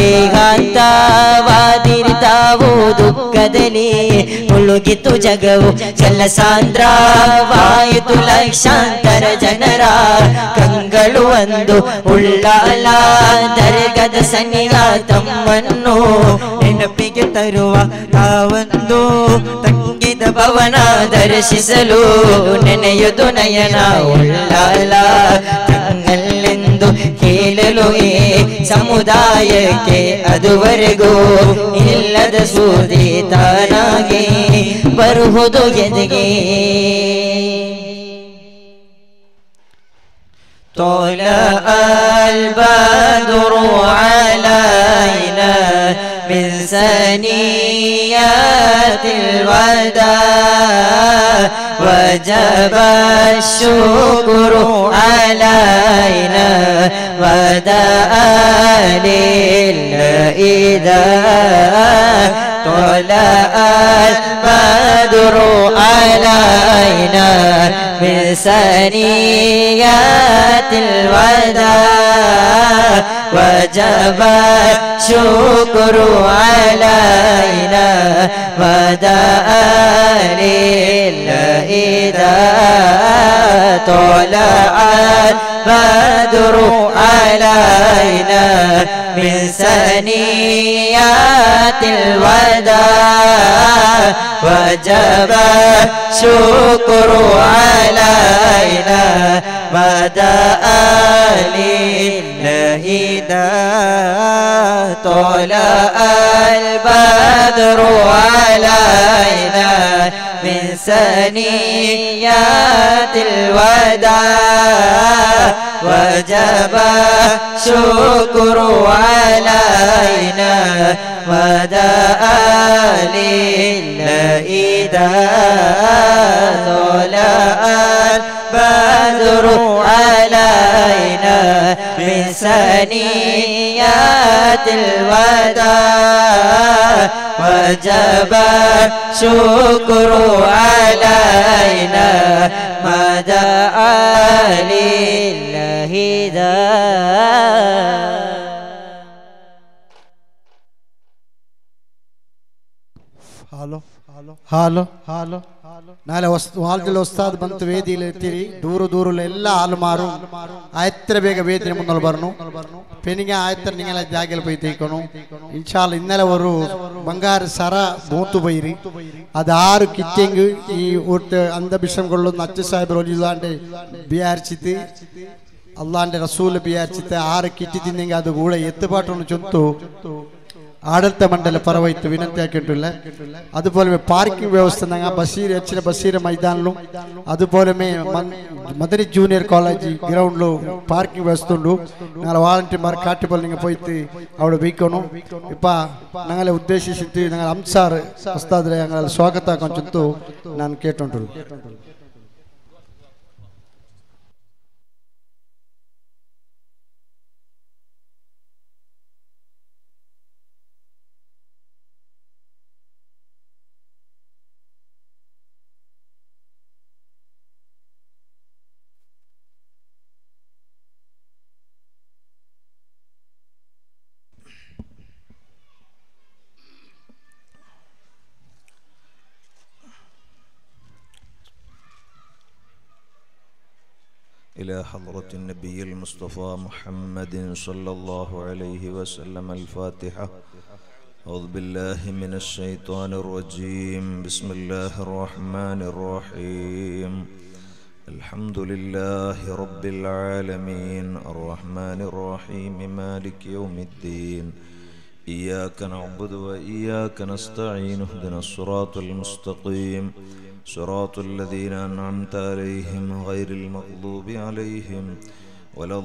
ದೇಹಾಂತವಾದಿರ್ತಾವು ದುಃಖದಲ್ಲಿ ಮುಳುಗಿತು ಜಗವು ಜಲಸಾಂದ್ರ ವಾಯಿತು ಲಕ್ಷಾಂತರ ಜನರ ಕಂಗಳು ಒಂದು ಉಳ್ಳಾಲ ದರ್ಗದ ಸನಿಯ ತಮ್ಮನ್ನು ನೆನಪಿಗೆ ತರುವ ತಾವೊಂದು ತಂಗಿದ ಭವನ ದರ್ಶಿಸಲು ನೆನೆಯುವುದು ನಯನ ಉಳ್ಳಾಲ ತಂಗಲ್ಲೆಂದು ಕೇಳಲು ಏ ಸಮುದಾಯಕ್ಕೆ ಅದುವರೆಗೂ ಇಲ್ಲದ ಸೂದಿ ತಾನಾಗಿ ಬರುವುದು ಎದೆಗೆ طلع البدر علينا من ثنيات الوداع وجب الشكر علينا وداء لله إذا طلع البدر علينا من ثنيات الوداع وجب الشكر علينا وداء لله إذا طلع البدر علينا من ثنيات الوداع وجب شكر علينا بدأ لله دا طلع البدر علينا من ثنيات الوداع وجب شكر علينا وداء لله دا طلع البدر علينا من ثنيات الوداع وجب شكر علينا مدى لله ذا ಹಾಲೋ ಹಾಲೋ ಹಾಲೋ ನಾಳೆ ಹೊಸ್ ವಾಲ್ದಲ್ಲಿ ಹೊಸ್ತಾದ್ ಬಂತು ವೇದಿಯಲ್ಲಿ ಎತ್ತಿರಿ ದೂರ ದೂರಲ್ಲ ಎಲ್ಲ ಹಾಲು ಮಾರು ಆಯ್ತರ ಬೇಗ ವೇದಿನ മുന്നോട്ട് പറഞ്ഞു പെനിങ്ങ ആയത്തര നിങ്ങളെ ജാഗയിൽ പോയി തേക്കണു ഇൻഷാല് ഇന്നലെ ഒരു ബംഗാറ് സറ മൂത്തു പോയിരി അത് ആറ് കിറ്റെങ്കിൽ ഈ ഒട്ട് അന്ധഭിഷം കൊള്ളുന്ന അച്ഛ സാഹിബ് റോജിദാണ്ട് വിചാരിച്ചിട്ട് അള്ളാന്റെ റസൂല് വിചാരിച്ചിട്ട് ആറ് കിറ്റ് തിന്നെങ്കിൽ അത് കൂടെ എത്തുപാട്ടൊന്ന് ചൊന്തു ಆಡಳಿತ ಮಂಡಳಿ ಪರವಾಯಿತು ವಿನಂತಿ ಹಾಕಿಟ್ಟಿಲ್ಲ അതുപോലെ പാർക്കിംഗ് വ്യവസ്ഥ ഞങ്ങൾ ബഷീർ എച്ചിലെ ബഷീർ മൈതാനിലും അതുപോലെ മദനി ജൂനിയർ കോളേജ് ഗ്രൗണ്ടിലും പാർക്കിംഗ് വ്യവസ്ഥ ഉണ്ടു ഞങ്ങൾ വാളണ്ടിയർമാർ കാട്ടിപ്പോൾ നിങ്ങൾ പോയിട്ട് അവിടെ വെക്കണം ഇപ്പം ഞങ്ങളെ ഉദ്ദേശിച്ചിട്ട് ഞങ്ങൾ അംസാർ ഉസ്താദിനെ ഞങ്ങൾ സ്വാഗത ചുത്തു ഞാൻ കേട്ടോണ്ടുള്ളൂ إلى حضرة النبي المصطفى محمد صلى الله عليه وسلم الفاتحة أعوذ بالله من الشيطان الرجيم بسم الله الرحمن الرحيم الحمد لله رب العالمين الرحمن الرحيم مالك يوم الدين إياك نعبد وإياك نستعين اهدنا الصراط المستقيم صراط الذين أنعمت عليهم غير المغضوب عليهم ولا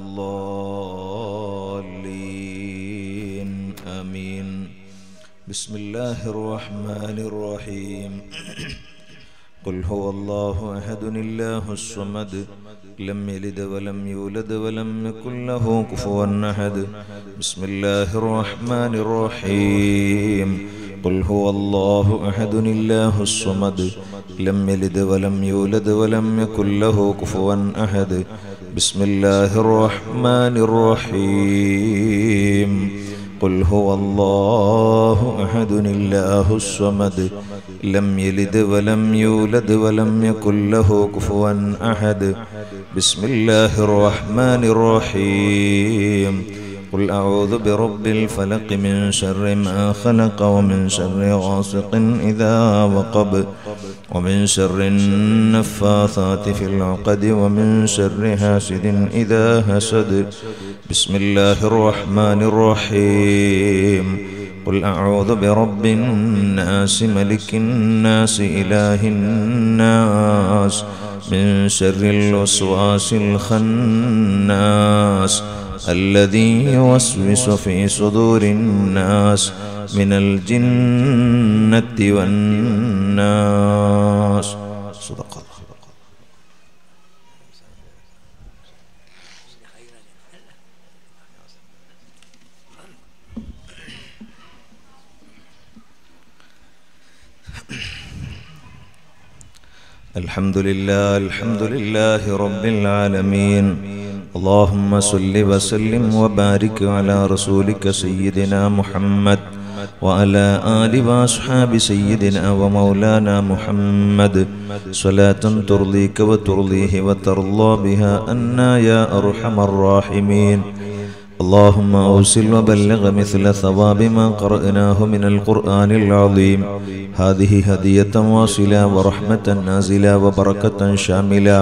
الضالين آمين بسم الله الرحمن الرحيم قل هو الله أحد الله الصمد لم يلد ولم يولد ولم يكن له كفوا أحد بسم الله الرحمن الرحيم قل هو الله أحد الله الصمد لم يلد ولم يولد ولم يكن له كفوا أحد بسم الله الرحمن الرحيم قل هو الله أحد الله الصمد لم يلد ولم يولد ولم يكن له كفوا أحد بسم الله الرحمن الرحيم قل أعوذ برب الفلق من شر ما خلق ومن شر غاسق إذا وقب ومن شر النفاثات في العقد ومن شر حاسد إذا حسد بسم الله الرحمن الرحيم قل أعوذ برب الناس ملك الناس إله الناس من شر الوسواس الخناس الذي يوسوس في صدور الناس من الجنة والناس صدق الله الحمد لله الحمد لله رب العالمين اللهم صل وسلم وبارك على رسولك سيدنا محمد وعلى آل وأصحاب سيدنا ومولانا محمد صلاة ترضيك وترضيه وترضى بها أنا يا أرحم الراحمين اللهم أوصل وبلغ مثل ثواب ما قرأناه من القرآن العظيم هذه هدية واصلة ورحمة نازلة وبركة شاملة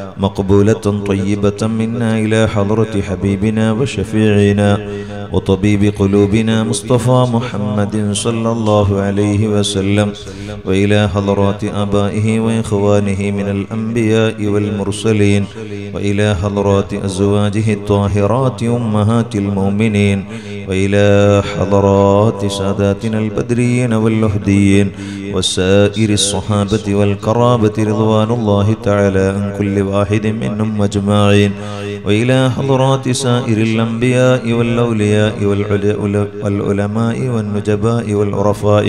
مقبولة طيبة منا إلى حضرة حبيبنا وشفيعنا وطبيب قلوبنا مصطفى محمد صلى الله عليه وسلم وإلى حضرات آبائه وإخوانه من الأنبياء والمرسلين وإلى حضرات أزواجه الطاهرات أمهات المؤمنين وإلى حضرات ساداتنا البدريين واللهديين وسائر الصحابة والقرابة رضوان الله تعالى عن كل واحد منهم أجمعين وإلى حضرات سائر الأنبياء والأولياء والعل- والعلماء والنجباء والعرفاء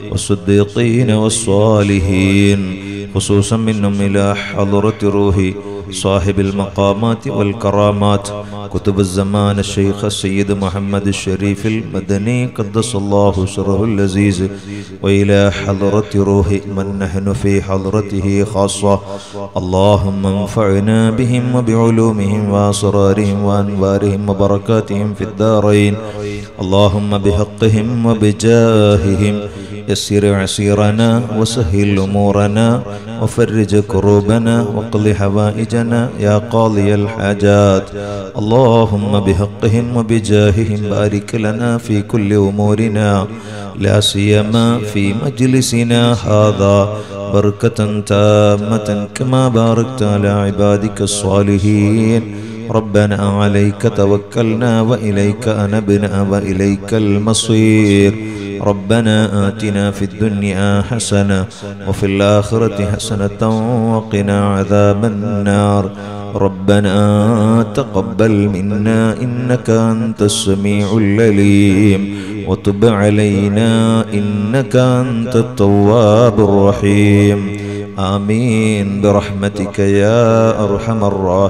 والصديقين والصالحين خصوصا منهم إلى حضرة روحي صاحب المقامات والكرامات كتب الزمان الشيخ السيد محمد الشريف المدني قدس الله سره اللذيذ وإلى حضرة روح من نحن في حضرته خاصة اللهم انفعنا بهم وبعلومهم وأسرارهم وأنوارهم وبركاتهم في الدارين اللهم بحقهم وبجاههم يسر عسيرنا وسهل أمورنا وفرج كروبنا واقض حوائجنا يا قاضي الحاجات اللهم بحقهم وبجاههم بارك لنا في كل أمورنا لا سيما في مجلسنا هذا بركة تامة كما باركت على عبادك الصالحين ربنا عليك توكلنا وإليك أنبنا وإليك المصير ربنا آتنا في الدنيا حسنة وفي الآخرة حسنة وقنا عذاب النار ربنا تقبل منا إنك أنت السميع العليم وتب علينا إنك أنت التواب الرحيم آمين برحمتك يا أرحم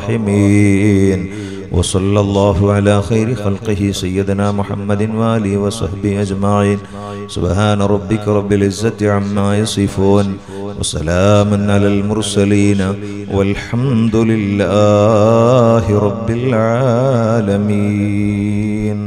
الراحمين وصلى الله على خير خلقه سيدنا محمد وآله وصحبه أجمعين سبحان ربك رب العزة عما يصفون وسلام على المرسلين والحمد لله رب العالمين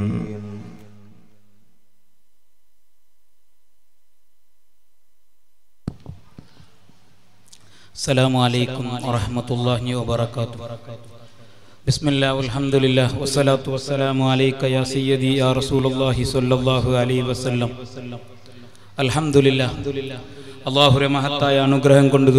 السلام عليكم ورحمة الله وبركاته بسم الله والحمد لله والصلاة والسلام عليك يا سيدي يا رسول الله صلى الله عليه وسلم الحمد لله അള്ളാഹുരെ മഹത്തായ അനുഗ്രഹം കൊണ്ടതു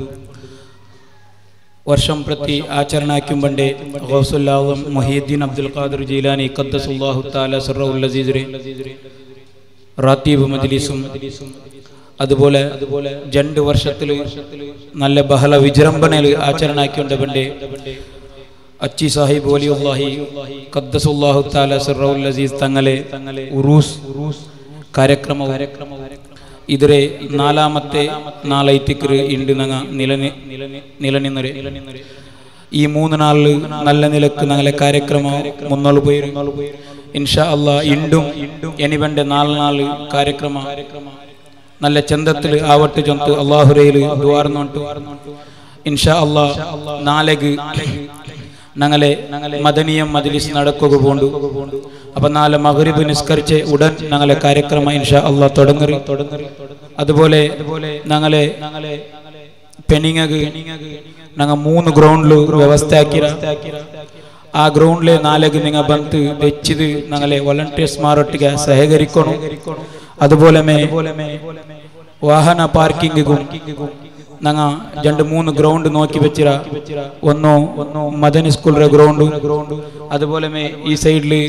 വർഷം പ്രതി ആചരണാക്കുമ്പണ്ടേ ഗൗസുല്ലാഹും മൊഹീദ്ദീൻ അബ്ദുൽ ഖാദർ ജീലാനി ഖദ്ദസുല്ലാഹു താല സുറഉൽ അസീസുരെ റാത്തീബ് മജ്ലിസും അതുപോലെ രണ്ട് വർഷത്തിൽ നല്ല ബഹള വിജൃംഭണയിൽ ആചരണാക്കിയുണ്ട് പണ്ടേ അച്ചി സാഹിബ് വലിയുല്ലാഹി ഖദ്ദസുല്ലാഹു താല സുറഉൽ അസീസ് തങ്ങളെ ഉറൂസ് കാര്യക്രമവും ഇതിരെ നാലാമത്തെ നാളൈത്തിക്കർ ഉണ്ട് നങ്ങ നിലനി നിലനിന്നരെ ഈ മൂന്ന് നാളിൽ നല്ല നിലക്ക് ഞങ്ങളെ കാര്യക്രമം മുന്നോട്ട് പോയി ഇൻഷാ അല്ലാ ഇണ്ടും എനിവന്റെ നാല് നാല് കാര്യക്രമ നല്ല ചന്തത്തിൽ ആവട്ട് ചൊന്ത് അള്ളാഹുരയിൽ ദ്വാർന്നോട്ട് ഇൻഷാ അല്ലാ നാലക് ഞങ്ങളെ മദനീയം മജ്ലിസ് നടക്കുക പോണ്ടു അപ്പൊ നാളെ മഗ്രിബ് നിസ്കരിച്ച് ഉടൻ ഞങ്ങളെ കാര്യക്രമം ഇൻഷാ അള്ളാഹ് തുടങ്ങറി അതുപോലെ ഞങ്ങളെ പെണിങ്ങക്ക് ഞങ്ങൾ മൂന്ന് ഗ്രൗണ്ടിൽ വ്യവസ്ഥയാക്കിര ആ ഗ്രൗണ്ടിലെ നാലേക്ക് നിങ്ങൾ ബന്ത് വെച്ചത് ഞങ്ങളെ വോളണ്ടിയേഴ്സ്മാരൊട്ടിಗೆ സഹകരിക്കണം അതുപോലെ വാഹന പാർക്കിംഗും ഞങ്ങ രണ്ട് മൂന്ന് ഗ്രൗണ്ട് നോക്കി വെച്ചിര ഒന്നോ മദനി സ്കൂളിലെ ഗ്രൗണ്ട് അതുപോലെ ഈ സൈഡില്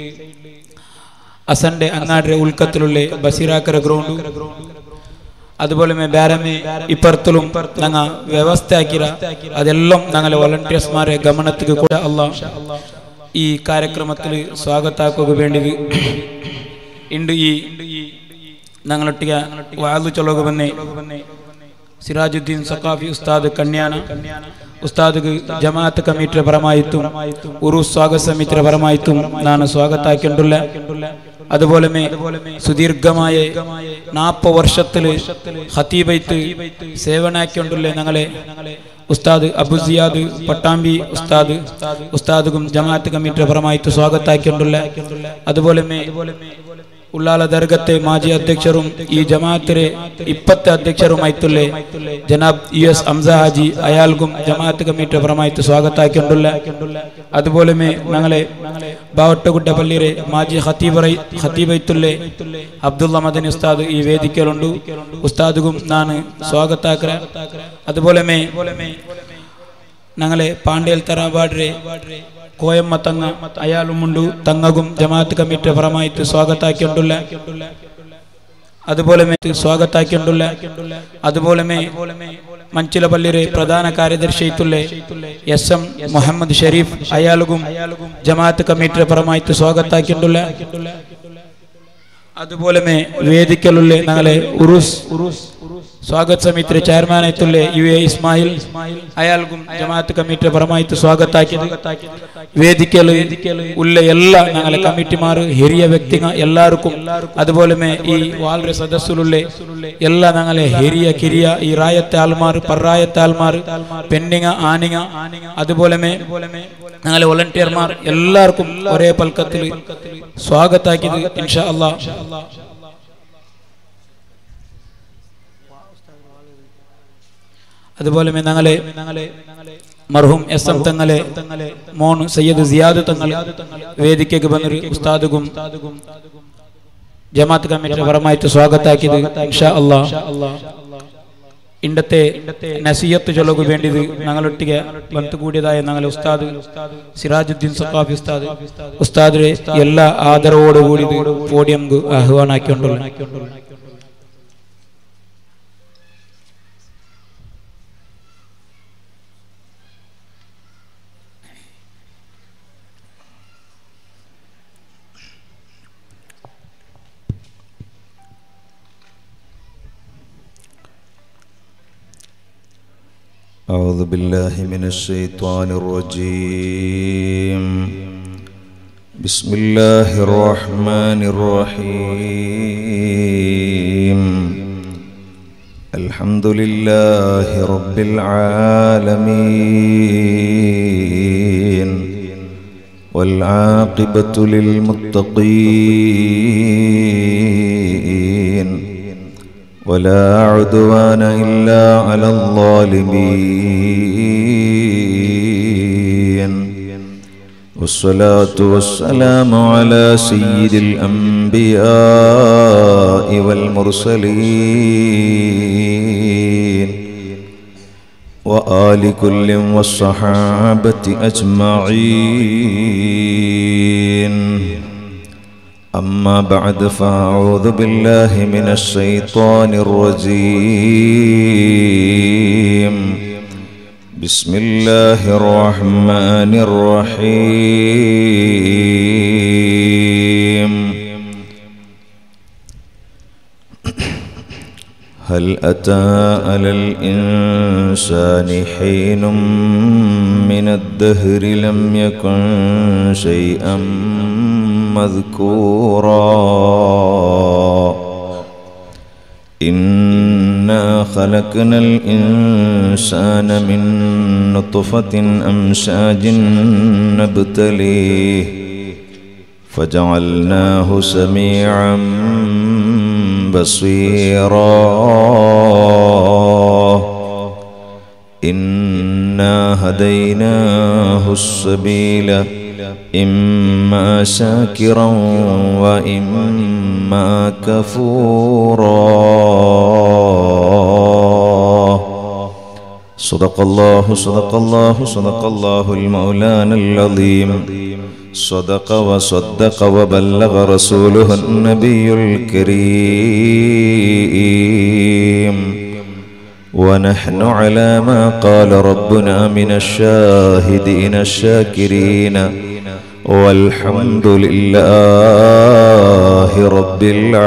അസന്റെ അങ്ങാടിന്റെ ഉൾക്കത്തിലുള്ള ബസീറാക്കര ഗ്രൗണ്ട് അതുപോലെ ಬೇರೆ ഇപ്പുറത്തിലും ഞങ്ങൾ വ്യവസ്ഥയാക്കിര അതെല്ലാം ഞങ്ങളെ വോളണ്ടിയേഴ്സ്മാരെ ഗമനത്തിക്ക് കൂടെ അല്ല ഈ കാര്യക്രമത്തിൽ സ്വാഗതാക്കുക വേണ്ടിയത് ഉണ്ട് ഈ ഞങ്ങളൊട്ടിക വാതു ചൊല്ലുക വന്നേ സിറാജുദ്ദീൻ സഖാഫി ഉസ്താദ് കണ്യാന ഉസ്താദ് ജമാഅത്ത് കമ്മിറ്റിയുടെ പരമായിട്ടും ഉറു സ്വാഗത സമിതിയുടെ പരമായിട്ടും ನಾನು സ്വാഗതാക്കിണ്ടുള്ള അതുപോലെ സുദീർഘമായ നാപ്പ വർഷത്തില് ഹത്തീബൈത്ത് സേവനാക്കിക്കൊണ്ടുള്ള ഞങ്ങളെ ഉസ്താദ് അബുസിയാദ് പട്ടാമ്പി ഉസ്താദ് ഉസ്താദും ജമാഅത്ത് കമ്മിറ്റിയുടെ പരമായിട്ട് സ്വാഗതാക്കിക്കൊണ്ടുള്ള അതുപോലെ ഉള്ളാല ദർഗത്തെ മാജി അധ്യക്ഷരും ഈ ജമാഅത്തിലെ ഇപ്പത്തെ അധ്യക്ഷരുമായിട്ടുള്ള ജനാബ് യു എസ് അംസ ഹാജി അയാൾക്കും ജമാഅത്ത് കമ്മിറ്റിയുടെ പരമായിട്ട് സ്വാഗതാക്കിക്കൊണ്ടുള്ള അതുപോലെ ഞങ്ങളെ ബാവട്ടകുട്ട പള്ളിയിലെ മാജി ഹത്തീബറൈ ഹത്തീബൈത്തുള്ള അബ്ദുള്ള മദനി ഉസ്താദ് ഈ വേദിക്കലുണ്ട് ഉസ്താദുക്കും ഞാൻ സ്വാഗതാക്കര അതുപോലെ ഞങ്ങളെ പാണ്ഡേൽ തറാബാഡ്രെ കോയമ്മ തങ്ങ അയാളുമുണ്ട് തങ്ങകും ജമാഅത്ത് കമ്മിറ്റിയുടെ പരമായിട്ട് സ്വാഗതാക്കിയിട്ടുള്ള അതുപോലെ സ്വാഗതാക്കിയിട്ടുള്ള അതുപോലെ മഞ്ചിലപള്ളിയുടെ പ്രധാന കാര്യദർശിയിട്ടുള്ള എസ് എം മുഹമ്മദ് ഷരീഫ് അയാളും ജമാഅത്ത് കമ്മിറ്റിയുടെ പരമായിട്ട് സ്വാഗതാക്കിയിട്ടുള്ള അതുപോലെ വേദിക്കലുള്ള ഞങ്ങളെ ഉറുസ് സ്വാഗത സമിതിയുടെ ചെയർമാനായിട്ടുള്ള യു എ ഇസ്മായിൽ അയാൾക്കും ജമാഅത്ത് കമ്മിറ്റിയുടെ പരമായിട്ട് സ്വാഗതാക്കിയത് വേദിക്കല് ഉള്ള എല്ലാ ഞങ്ങളെ കമ്മിറ്റിമാർ ഹിരിയ വ്യക്തികൾ എല്ലാവർക്കും അതുപോലെ ഈ വാളുടെ സദസ്സിലുള്ള എല്ലാ ഞങ്ങളെ ഹിരിയ കിരിയ ഈ റായത്തെ ആൾമാർ പറായത്തെ ആൾമാർ പെണ്ണിങ്ങ ആനിങ്ങ അതുപോലെ ഞങ്ങളെ വോളണ്ടിയർമാർ എല്ലാവർക്കും ഒരേ പൽക്കത്തിൽ സ്വാഗതാക്കിയത് ഇൻഷാ അല്ലാ അതുപോലെ ഞങ്ങളെ മർഹൂം എസ് എം തങ്ങളെ മോൺ സയ്യദ് സിയാദ് തങ്ങൾ വേദിക്കേക്ക് വന്നൊരു ഉസ്താദും ജമാഅത്ത് കമ്മിറ്റി പരമായിട്ട് സ്വാഗതാക്കിയത് ഇൻഷാ അല്ലാ ഇണ്ടത്തെ നസീയത്ത് ചൊല്ലുക വേണ്ടിയത് ഞങ്ങളൊട്ടിಗೆ ബന്ധു കൂടിയതായ ഞങ്ങളെ ഉസ്താദ് സിറാജുദ്ദീൻ സഖാഫി ഉസ്താദ് ഉസ്താദിനെ എല്ലാ ആദരവോടുകൂടി പോഡിയം ആഹ്വാനാക്കിക്കൊണ്ടുള്ള أعوذ بالله من الشيطان الرجيم بسم الله الرحمن الرحيم الحمد لله رب العالمين والعاقبة للمتقين ولا عدوان إلا على الظالمين والصلاة والسلام على سيد الأنبياء والمرسلين وآل كل والصحابة أجمعين أما بعد فأعوذ بالله من الشيطان الرجيم بسم الله الرحمن الرحيم هل أتى على الإنسان حين من الدهر لم يكن شيئا مذكورا إنا خلقنا الإنسان من نطفة أمشاج نبتليه فجعلناه سميعا بصيرا إنا هديناه السبيل إما شاكرا وإما كفورا صدق الله صدق الله صدق الله المولانا العظيم صدق وصدق وبلغ رسوله النبي الكريم ونحن على ما قال ربنا من الشاهدين الشاكرين والحمد لله رب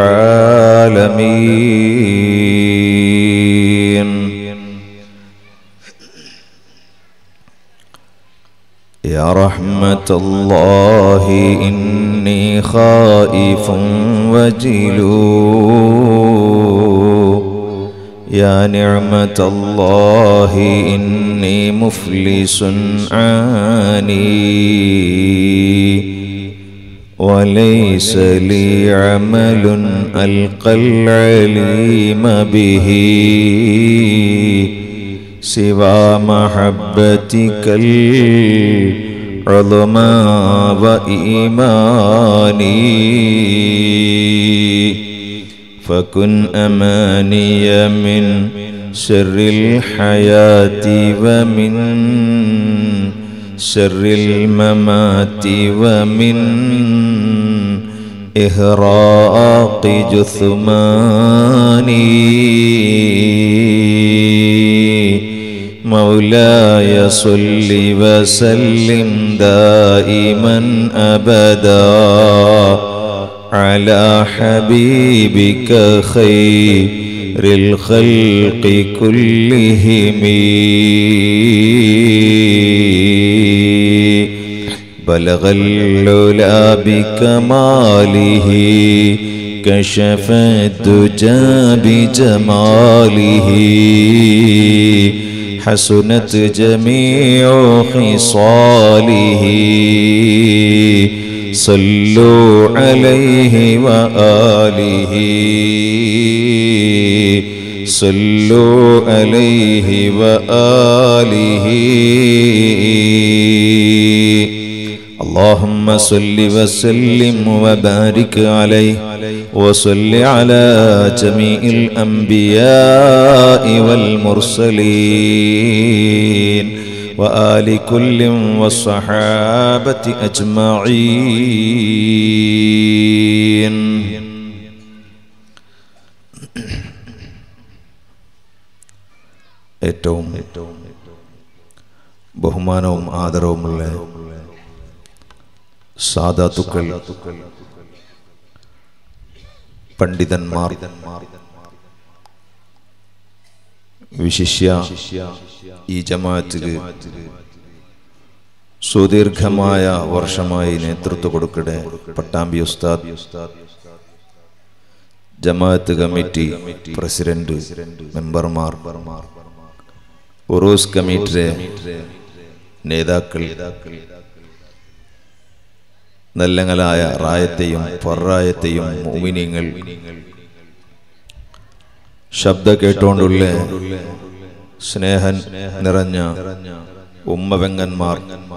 العالمين يا رحمة الله إني خائف وجلو يا نعمة الله إني مفلس عاني وليس لي عمل ألقى العليم به سوى محبتك العظمى وإيماني فكن أماني من شر الحياة ومن شر الممات ومن إهراق جثماني مولاي صل وسلم دائما أبدا على حبيبك خير الخلق كلهم بلغ العلا بكماله كشف الدجى بجماله حسنت جميع خصاله صلوا عليه وآله صلوا عليه وآله اللهم صل وسلم وبارك عليه وصل على جميع الأنبياء والمرسلين وآل كل والصحابة أجمعين ഏറ്റവും ബഹുമാനവും ആദരവുമുള്ള സാധാത്തുക്കൾ പണ്ഡിതന്മാർ വിശിഷ്യ ഈ ജമാഅത്തിന് സുദീർഘമായ വർഷമായി നേതൃത്വം കൊടുക്കടെ പട്ടാമ്പി ഉസ്താദ് ജമാഅത്ത് കമ്മിറ്റി പ്രസിഡന്റ് മെമ്പർമാർ ഉറൂസ് കമ്മിറ്റിയുടെ നേതാക്കൾ നല്ലങ്ങളായ റായത്തെയും പൊറായത്തെയും മോമിനിയങ്ങൾ ശബ്ദ കേട്ടുകൊണ്ടുള്ള സ്നേഹൻ നിറഞ്ഞ ഉമ്മവെങ്ങന്മാർ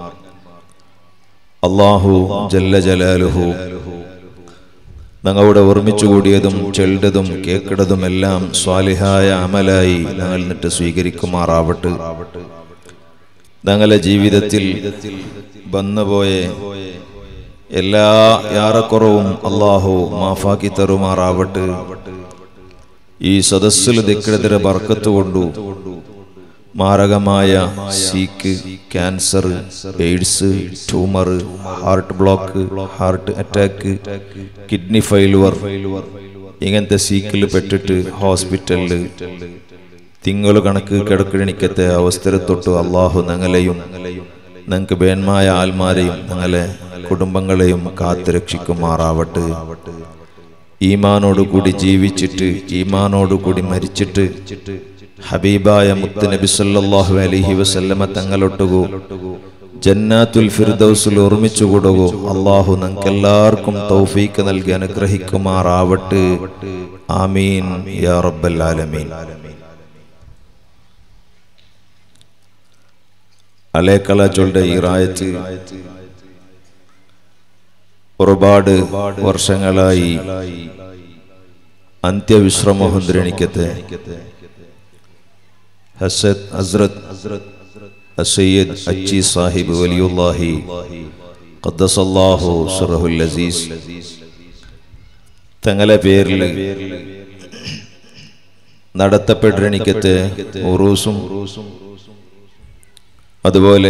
അള്ളാഹു ജല്ല ജലാലുഹു ഞങ്ങളുടെ ഓർമ്മിച്ചു കൂടിയതും ചെല്ലതും കേക്കിടതും എല്ലാം സ്വാലിഹായ അമലായി ഞങ്ങൾ നിട്ട് സ്വീകരിക്കുമാറാവട്ടെ ഞങ്ങളുടെ ജീവിതത്തിൽ വന്നുപോയ എല്ലാ യാറക്കുറവും അള്ളാഹു മാഫാക്കി തരുമാറാവട്ടെ ഈ സദസ്സിൽ ദിക്കടതിരെ ബർക്കത്ത് കൊണ്ടു മാരകമായ sick cancer AIDS tumour heart block heart attack kidney failure ഇങ്ങനത്തെ സീക്കിൽ പെട്ടിട്ട് ഹോസ്പിറ്റലിൽ തിങ്കൾ കണക്ക് കിടക്കിണിക്കത്തെ അവസ്ഥ തൊട്ട് അള്ളാഹു ഞങ്ങളെയും ഞങ്ങൾക്ക് ബേന്മായ ആൽമാരെയും ഞങ്ങളെ കുടുംബങ്ങളെയും കാത്തു രക്ഷിക്കുമാറാവട്ടെ ഈമാനോട് കൂടി ജീവിച്ചിട്ട് ഈമാനോട് കൂടി മരിച്ചിട്ട് ഹബീബായ മുത്ത് നബി സല്ലല്ലാഹു അലൈഹി വസല്ലമ തങ്ങളൊട്ടുകു ജന്നാത്തുൽ ഫിർദൗസിൽ ഓർമ്മിച്ചുകൂടുകോ അള്ളാഹു എല്ലാവർക്കും തൗഫീക്ക് നൽകി അനുഗ്രഹിക്കുമാറാവട്ടെ ആമീൻ യാ റബ്ബൽ ആലമീൻ അലേക്കലാച്ചോളുടെ ഈ റായത്ത് ഒരുപാട് വർഷങ്ങളായി അന്ത്യവിശ്രമം ദ്രണിക്കത്തെ ഹസത്ത് ഹസ്രത് അസയ്യദ് അച്ചി സാഹിബ് വലിയുല്ലാഹി ഖദ്ദസല്ലാഹു സുറഹുൽ അസീസ് തങ്ങളെ പേരിൽ നടത്തപ്പെട്ടിരിക്കത്തെ ഉറൂസും അതുപോലെ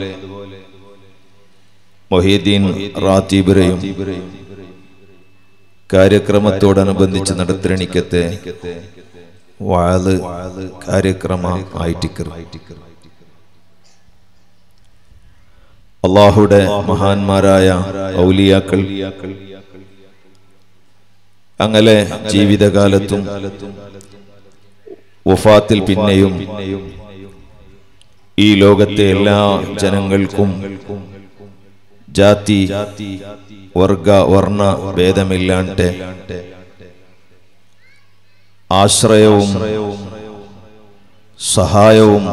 മൊഹീദ്ദീൻ റാത്തീബിറയും കാര്യക്രമത്തോടനുബന്ധിച്ച് നടത്തിരണിക്കത്തെ വാള് കാര്യക്രമ ആയിട്ടിക്കർ അള്ളാഹുടെ മഹാന്മാരായ ഔലിയാക്കൾ അങ്ങനെ ജീവിതകാലത്തും വഫാത്തിൽ പിന്നെയും ഈ ലോകത്തെ എല്ലാ ജനങ്ങൾക്കും ജാതി വർഗ വർണ്ണ ഭേദമില്ലാണ്ട് ആശ്രയവും സഹായവും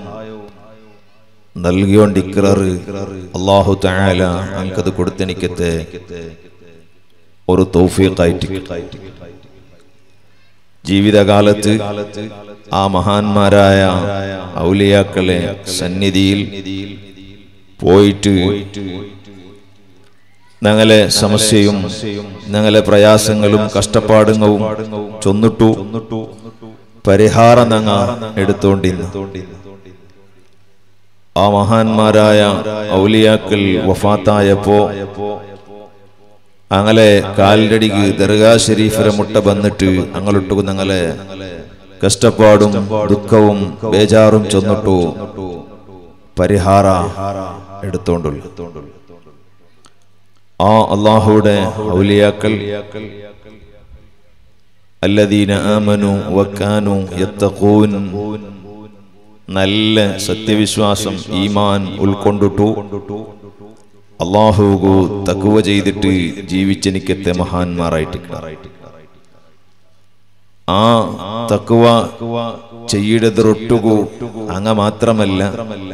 നൽകിയോണ്ടിക്കറ് അള്ളാഹു തായാല അങ്കത് കൊടുത്തെനിക്കത്തെ ഒരു തൗഫീഖായിട്ട് ജീവിതകാലത്ത് ആ മഹാന്മാരായ ഔലിയാക്കളെ സന്നിധിയിൽ പോയിട്ട് ഞങ്ങളെ സമസ്യയും ഞങ്ങളെ പ്രയാസങ്ങളും കഷ്ടപ്പാടുങ്ങളും ചൊന്നിട്ടു പരിഹാരം ഞങ്ങ എടുത്തോണ്ടിന്ന് ആ മഹാന്മാരായ ഔലിയാക്കൾ വഫാത്തായപ്പോ അങ്ങനെ കാലിലടിക്ക് ദർഗാ ഷരീഫിലെ മുട്ട വന്നിട്ട് ഞങ്ങളൊട്ടു ഞങ്ങളെ കഷ്ടപ്പാടും ദുഃഖവും ബേജാറും ചൊന്നിട്ടു പരിഹാര എടുത്തോണ്ടുള്ളു ആ അള്ളാഹുയുടെ ഔലിയാക്കൾ അല്ലദീന ആമനു വക്കാനു യത്തഖൂൻ നല്ല സത്യവിശ്വാസം ഈമാൻ ഉൾക്കൊണ്ടിട്ടു അള്ളാഹുകു തക്കുവ ചെയ്തിട്ട് ജീവിച്ചെനിക്കത്തെ മഹാന്മാരായിട്ട് ആ തക്കുവ ചെയ്യടതൊട്ടുകു അങ്ങ മാത്രമല്ല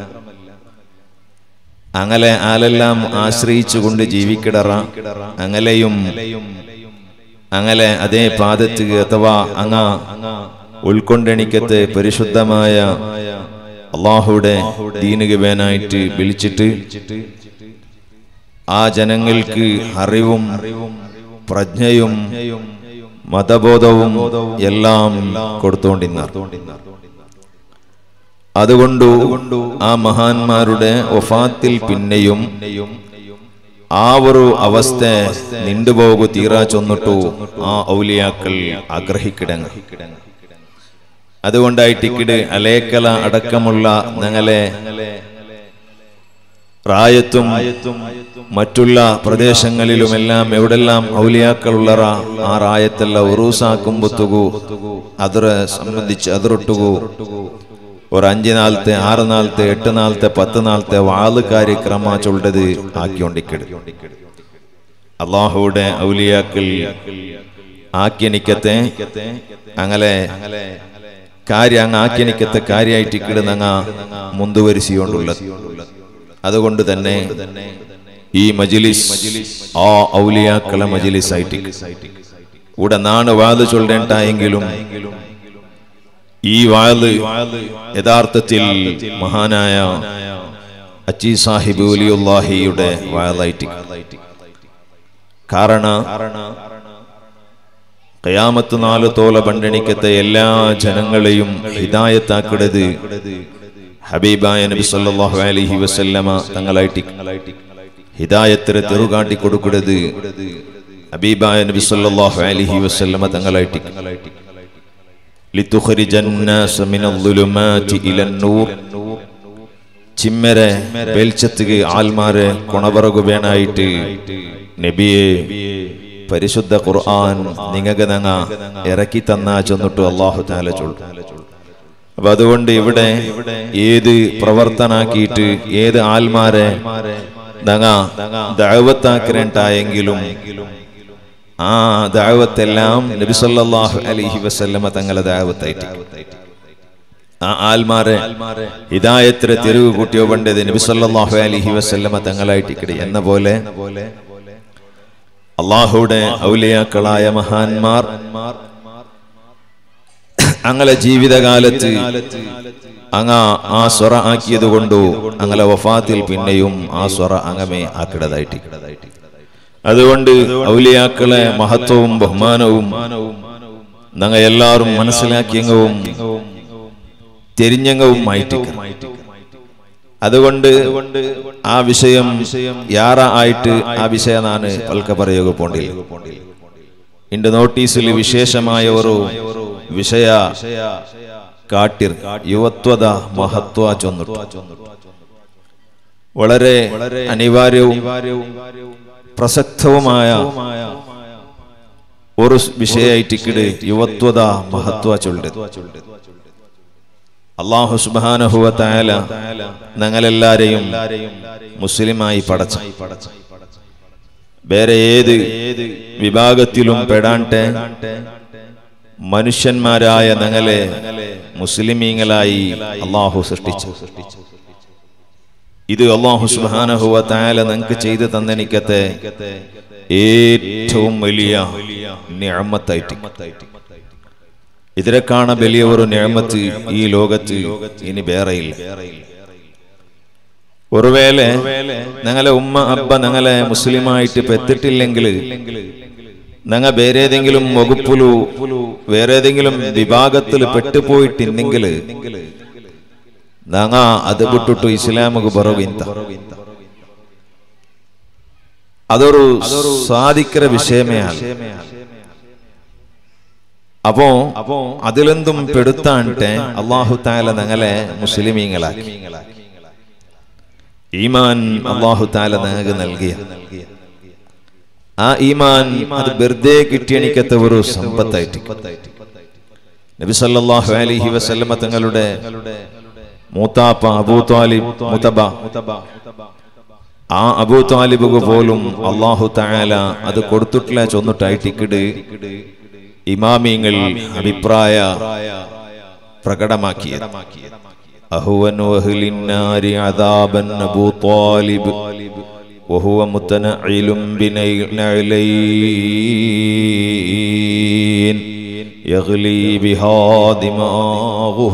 അങ്ങനെ ആലെല്ലാം ആശ്രയിച്ചുകൊണ്ട് ജീവിക്കിടറ അങ്ങലെയും അങ്ങനെ അതേ പാദത്ത് അഥവാ അങ്ങ ഉൾക്കൊണ്ടെണിക്കത്തെ പരിശുദ്ധമായ അള്ളാഹുടെ ദീനുകവേനായിട്ട് വിളിച്ചിട്ട് ആ ജനങ്ങൾക്ക് അറിവും പ്രജ്ഞയും മതബോധവും എല്ലാം കൊടുത്തോണ്ടിന്നാർ അതുകൊണ്ടു ആ മഹാന്മാരുടെ ഒഫാത്തിൽ പിന്നെയും ആ ഒരു അവസ്ഥ നിണ്ടുപോകു തീരാ ചൊന്നിട്ടു ആ ഔലിയാക്കൾ ആഗ്രഹിക്കിടങ്ങ അതുകൊണ്ടായിട്ട് ഇക്കിട് അലേക്കല അടക്കമുള്ള ഞങ്ങളെ റായത്തും മറ്റുള്ള പ്രദേശങ്ങളിലുമെല്ലാം എവിടെല്ലാം ഔലിയാക്കളുള്ള റാ- ആ റായത്തെല്ലാം ഉറൂസാക്കുമ്പത്തുകു അതിറെ സംബന്ധിച്ച് അതിറൊട്ടുകു ഒരു അഞ്ച് നാളത്തെ ആറ് നാളത്തെ എട്ട് നാളത്തെ പത്ത് നാളത്തെ വാള് കാര്യക്രമ ചൊല്ലത് ആക്കിക്കൊണ്ടിക്കിട് അള്ളാഹുവിടെ ഔലിയാക്കൾ ആക്കിയനിക്കത്തെ അങ്ങനെ കാര്യം അങ്ങ് ആക്കിയനിക്കത്തെ കാര്യമായിട്ട് കിടന്നങ്ങ മുന്തുവരിച്ചുകൊണ്ടുള്ളത് അതുകൊണ്ട് തന്നെ ഈ മജിലിസ് ആ ഔലിയാക്കളെ മജിലിസ് ആയിട്ട് ഇവിടെ നാണ് വാത് ചൊല്ലേണ്ടായെങ്കിലും ഈ വാത് യഥാർത്ഥത്തിൽ മഹാനായ അച്ചി സാഹിബ് ഉലിയുല്ലാഹിയുടെ വാതായിട്ട് കാരണ കയാമത്ത് നാല് തോല ബണ്ടണിക്കത്തെ എല്ലാ ജനങ്ങളെയും ഹിദായത്താക്കിടത് ഹബീബായ നബി സല്ലല്ലാഹു അലൈഹി വസല്ലമ തങ്ങളായിട്ട് ഹിദായത്തിനെ തെറുകാട്ടി കൊടുക്കുന്നത് ഹബീബായ നബി സല്ലല്ലാഹു അലൈഹി വസല്ലമ തങ്ങളായിട്ട് ലിതുഖരിജന്നാസ മിനൽ ഇലൻ-നൂർ ചിമ്മരെ വെളിച്ചത്തുക ആൽമാരെ കൊണവറകു വേണായിട്ട് നബിയെ പരിശുദ്ധ ഖുർആൻ നിങ്ങക്ക് നങ്ങ ഇറക്കി തന്നാ ചെന്നിട്ടു അള്ളാഹു താല ചൊല്ലു അപ്പൊ അതുകൊണ്ട് ഇവിടെ ഏത് പ്രവർത്തനാക്കിയിട്ട് ഏത് ആൽമാരെ നങ്ങ ദഴവത്താക്കിരണ്ടായെങ്കിലും ആ ദാവത്തെല്ലാം നബിസല്ലാഹു അലൈഹി വസല്ലമ തങ്ങളെ ദാവത്തായിട്ട് ആ ആൽമാരെ ഹിദായത്തിലെ തെരുവ് കൂട്ടിയോ പണ്ടത് നബിസല്ലാഹു അലൈഹി വസല്ലമ തങ്ങളായിട്ട് എന്ന പോലെ അള്ളാഹുടെ ഔലിയാക്കളായ മഹാന്മാർ അങ്ങനെ ജീവിതകാലത്ത് അങ്ങ ആ സ്വറ ആക്കിയത് കൊണ്ടു അങ്ങനെ വഫാത്തിൽ പിന്നെയും ആ സ്വറ അങ്ങമേ ആക്കിടതായിട്ട് അതുകൊണ്ട് ഔലിയാക്കളെ മഹത്വവും ബഹുമാനവും ഞങ്ങ എല്ലാവരും മനസ്സിലാക്കിയങ്ങവും തെരിഞ്ഞങ്ങവും ആയിട്ട് അതുകൊണ്ട് ആ വിഷയം യാറ ആയിട്ട് ആ വിഷയം നാണ് പൽക്ക പറയുക പോണ്ടില്ല ഇന്റെ നോട്ടീസിൽ വിശേഷമായ ഒരു വിഷയ കാട്ടിർ യുവത്വത മഹത്വ ചൊന്നിട്ടു വളരെ അനിവാര്യവും പ്രസക്തവുമായ ഒരു വിഷയായിട്ടിക്കിട് യുവത്വത മഹത്വ ചൊല്ലത് അള്ളാഹു സുബാനഹുവ തായാല ഞങ്ങളെല്ലാരെയും മുസ്ലിമായി പടച്ച വേറെ ഏത് വിഭാഗത്തിലും പെടാണ്ടെ മനുഷ്യന്മാരായ ഞങ്ങളെ മുസ്ലിമീങ്ങളായി അള്ളാഹു സൃഷ്ടിച്ചു ഇത് അള്ളാഹു സുബാനഹുവ തായാല ഞങ്ങൾക്ക് ചെയ്തു തന്നെനിക്കത്തെ ഏറ്റവും വലിയ ഞാമത്തായിട്ട് ഇതിനെ കാണ വലിയ ഒരു ഞാമത്ത് ഈ ലോകത്ത് ഇനി വേറെയില്ല ഒരുവേള ഞങ്ങളെ ഉമ്മ അബ്ബ ഞങ്ങളെ മുസ്ലിമായിട്ട് പെത്തിട്ടില്ലെങ്കിൽ ഞങ്ങ വേറെ ഏതെങ്കിലും വകുപ്പിലു വേറെ ഏതെങ്കിലും വിഭാഗത്തിൽ പെട്ടുപോയിട്ടില്ലെങ്കിൽ ഞങ്ങ അത് വിട്ടിട്ടു ഇസ്ലാമുക്ക് ബറവിന്ത അതൊരു സാധിക്കര വിഷയമേയാണ് അപ്പോ അതിലെന്തും പെടുത്താണ്ടെ അള്ളാഹു താല ഞങ്ങളെ മുസ്ലിമീങ്ങളാക്കി ഈമാൻ അള്ളാഹു താല ഞങ്ങൾക്ക് നൽകിയ ആ ഈമാൻ അത് വെറുതെ കിട്ടിയണിക്കത്ത ഒരു സമ്പത്തായിട്ട് നബി സല്ലല്ലാഹു അലൈഹി വസല്ലമ തങ്ങളുടെ മൂത്താപ്പ അബൂ താലിബ് മുതബ ആ അബൂ താലിബുക്ക് പോലും അള്ളാഹു താല അത് കൊടുത്തിട്ടില്ല ചൊന്നിട്ടായിട്ടിക്കിട് ഇമാമിങ്ങൾ അഭിപ്രായ പ്രകടമാക്കിയത് അഹുവൻ വഹ്ലിന്നാരി അദാബൻ അബൂ താലിബ് وهو متنعل بنعلين يغلي بها دماغه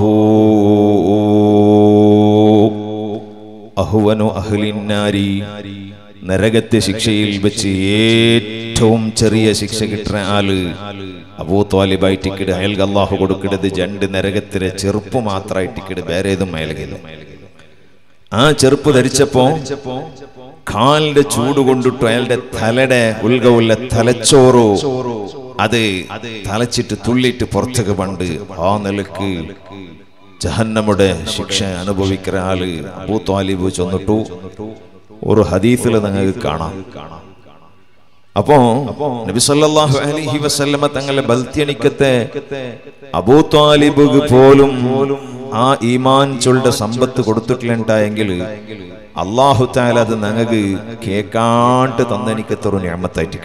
أهون أهل النار നരകത്തെ ശിക്ഷയിൽ വെച്ച് ഏറ്റവും ചെറിയ ശിക്ഷ കിട്ടുന്ന ആള് അബൂ താലിബായിട്ടിക്കിട് അയൽക്ക് അള്ളാഹു കൊടുക്കിടത് രണ്ട് നരകത്തിലെ ചെറുപ്പ് മാത്രമായിട്ടിക്കിട് വേറെ ഏതും അയൽകില്ല ആ ചെറുപ്പ് ധരിച്ചപ്പോ കാലിന്റെ ചൂട് കൊണ്ടിട്ടു അയാളുടെ തലയുടെ ഉൽകവുള്ള തലച്ചോറോ അത് തലച്ചിട്ട് തുള്ളിയിട്ട് പുറത്തേക്ക് പണ്ട് ആ നിലക്ക് ജഹന്നമുടെ ശിക്ഷ അനുഭവിക്കുന്ന ആള് അബൂ താലിബ് ചെന്നിട്ടു ഒരു ഹദീസിൽ നിങ്ങൾക്ക് കാണാം അപ്പോ നബി സല്ലല്ലാഹു അലൈഹി വസല്ലമ തങ്ങളെ ബൽത്യണിക്കത്തെ അബൂ താലിബ് പോലും ആ ഈമാൻ ചൊല്ലുടെ സമ്പത്ത് കൊടുത്തിട്ടില്ലുണ്ടായെങ്കിൽ അള്ളാഹു താല അത് ഞങ്ങൾക്ക് കേക്കാണ്ട് തന്നെനിക്കത്തൊരു ഞാമത്തായിട്ട്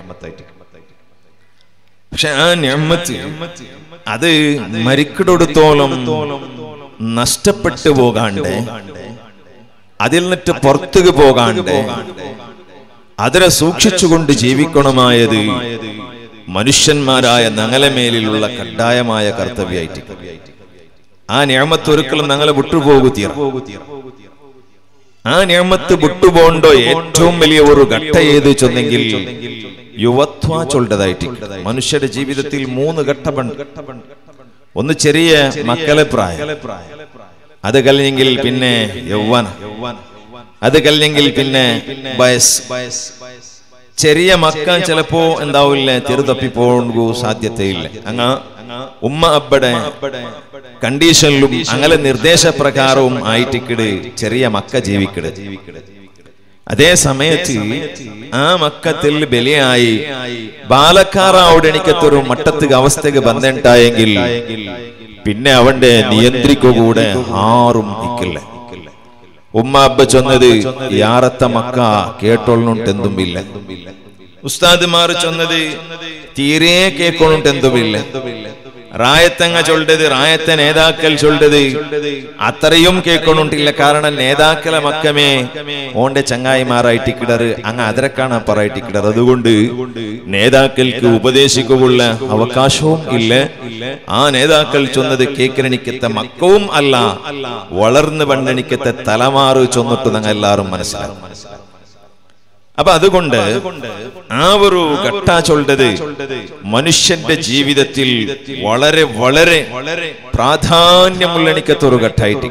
പക്ഷെ ആ ഞാമത്ത് അത് മരിക്കിടത്തോളം നഷ്ടപ്പെട്ടു പോകാണ്ട് അതിൽ നിന്നിട്ട് പുറത്തുക്ക് പോകാണ്ട് അതിനെ സൂക്ഷിച്ചുകൊണ്ട് ജീവിക്കണമായത് മനുഷ്യന്മാരായ ഞങ്ങളെ കഡായമായ കർത്തവ്യമായിട്ട് ആ ഞാമത്ത് ഒരിക്കലും ഞങ്ങളെ വിട്ടുപോകൂ തീർ ആ ഞാമത്ത് വിട്ടുപോണ്ടോ ഏറ്റവും വലിയ ഒരു ഘട്ട ഏത് ചൊന്നെങ്കിൽ യുവത്വ ചൊല്ലതായിട്ട് മനുഷ്യരുടെ ജീവിതത്തിൽ മൂന്ന് ഘട്ടമുണ്ട് ഒന്ന് ചെറിയ മക്കളെ പ്രായം അത് കഴിഞ്ഞെങ്കിൽ പിന്നെ യൗവന അത് കഴിഞ്ഞെങ്കിൽ പിന്നെ വയസ് ചെറിയ മക്കൾ ചിലപ്പോ എന്താവില്ല ചെറുതപ്പി പോകൂ സാധ്യതയില്ല അങ്ങ ഉമ്മ അബ്ബടെ കണ്ടീഷനിലും അങ്ങനെ നിർദ്ദേശപ്രകാരവും ആയിട്ടിക്കിട് ചെറിയ മക്ക ജീവിക്കിട് അതേ സമയത്ത് ആ മക്കത്തിൽ ബലിയായി ബാലക്കാറാവിടെ എനിക്കത്തൊരു മട്ടത്തുക അവസ്ഥക്ക് ബന്ധമുണ്ടായെങ്കിൽ പിന്നെ അവന്റെ നിയന്ത്രിക്കുകൂടെ ആറും നിൽക്കില്ല ഉമ്മ അബ്ബ ചൊന്നത് യാറത്ത മക്ക കേട്ടോളുണ്ടെന്തുമില്ല ഉസ്താദ്മാർ ചൊന്നത് തീരെ കേൾക്കൊള്ളുണ്ടെന്തുമില്ല റായത്തങ്ങ ചൊല്ലത് റായത്തെ നേതാക്കൾ ചൊല്ലത് അത്രയും കേൾക്കൊണ്ടില്ല കാരണം നേതാക്കളെ മക്കമേ ഓന്റെ ചങ്ങായിമാറായിട്ട് കിടറ് അങ്ങ് അതിരക്കാണ് പറയിട്ട് കിടറ് അതുകൊണ്ട് നേതാക്കൾക്ക് ഉപദേശിക്കുള്ള അവകാശവും ഇല്ല ആ നേതാക്കൾ ചൊന്നത് കേക്കിരണിക്കത്തെ മക്കവും അല്ല വളർന്ന് പണ്ടെണിക്കത്തെ തലമാറ് ചൊന്നിട്ട് ഞങ്ങൾ എല്ലാവരും മനസ്സിലാക്കും അപ്പൊ അതുകൊണ്ട് ആ ഒരു ഘട്ട ചൊല്ലത് മനുഷ്യന്റെ ജീവിതത്തിൽ വളരെ വളരെ പ്രാധാന്യമുള്ള എനിക്കത്തെ ഒരു ഘട്ടായിട്ട്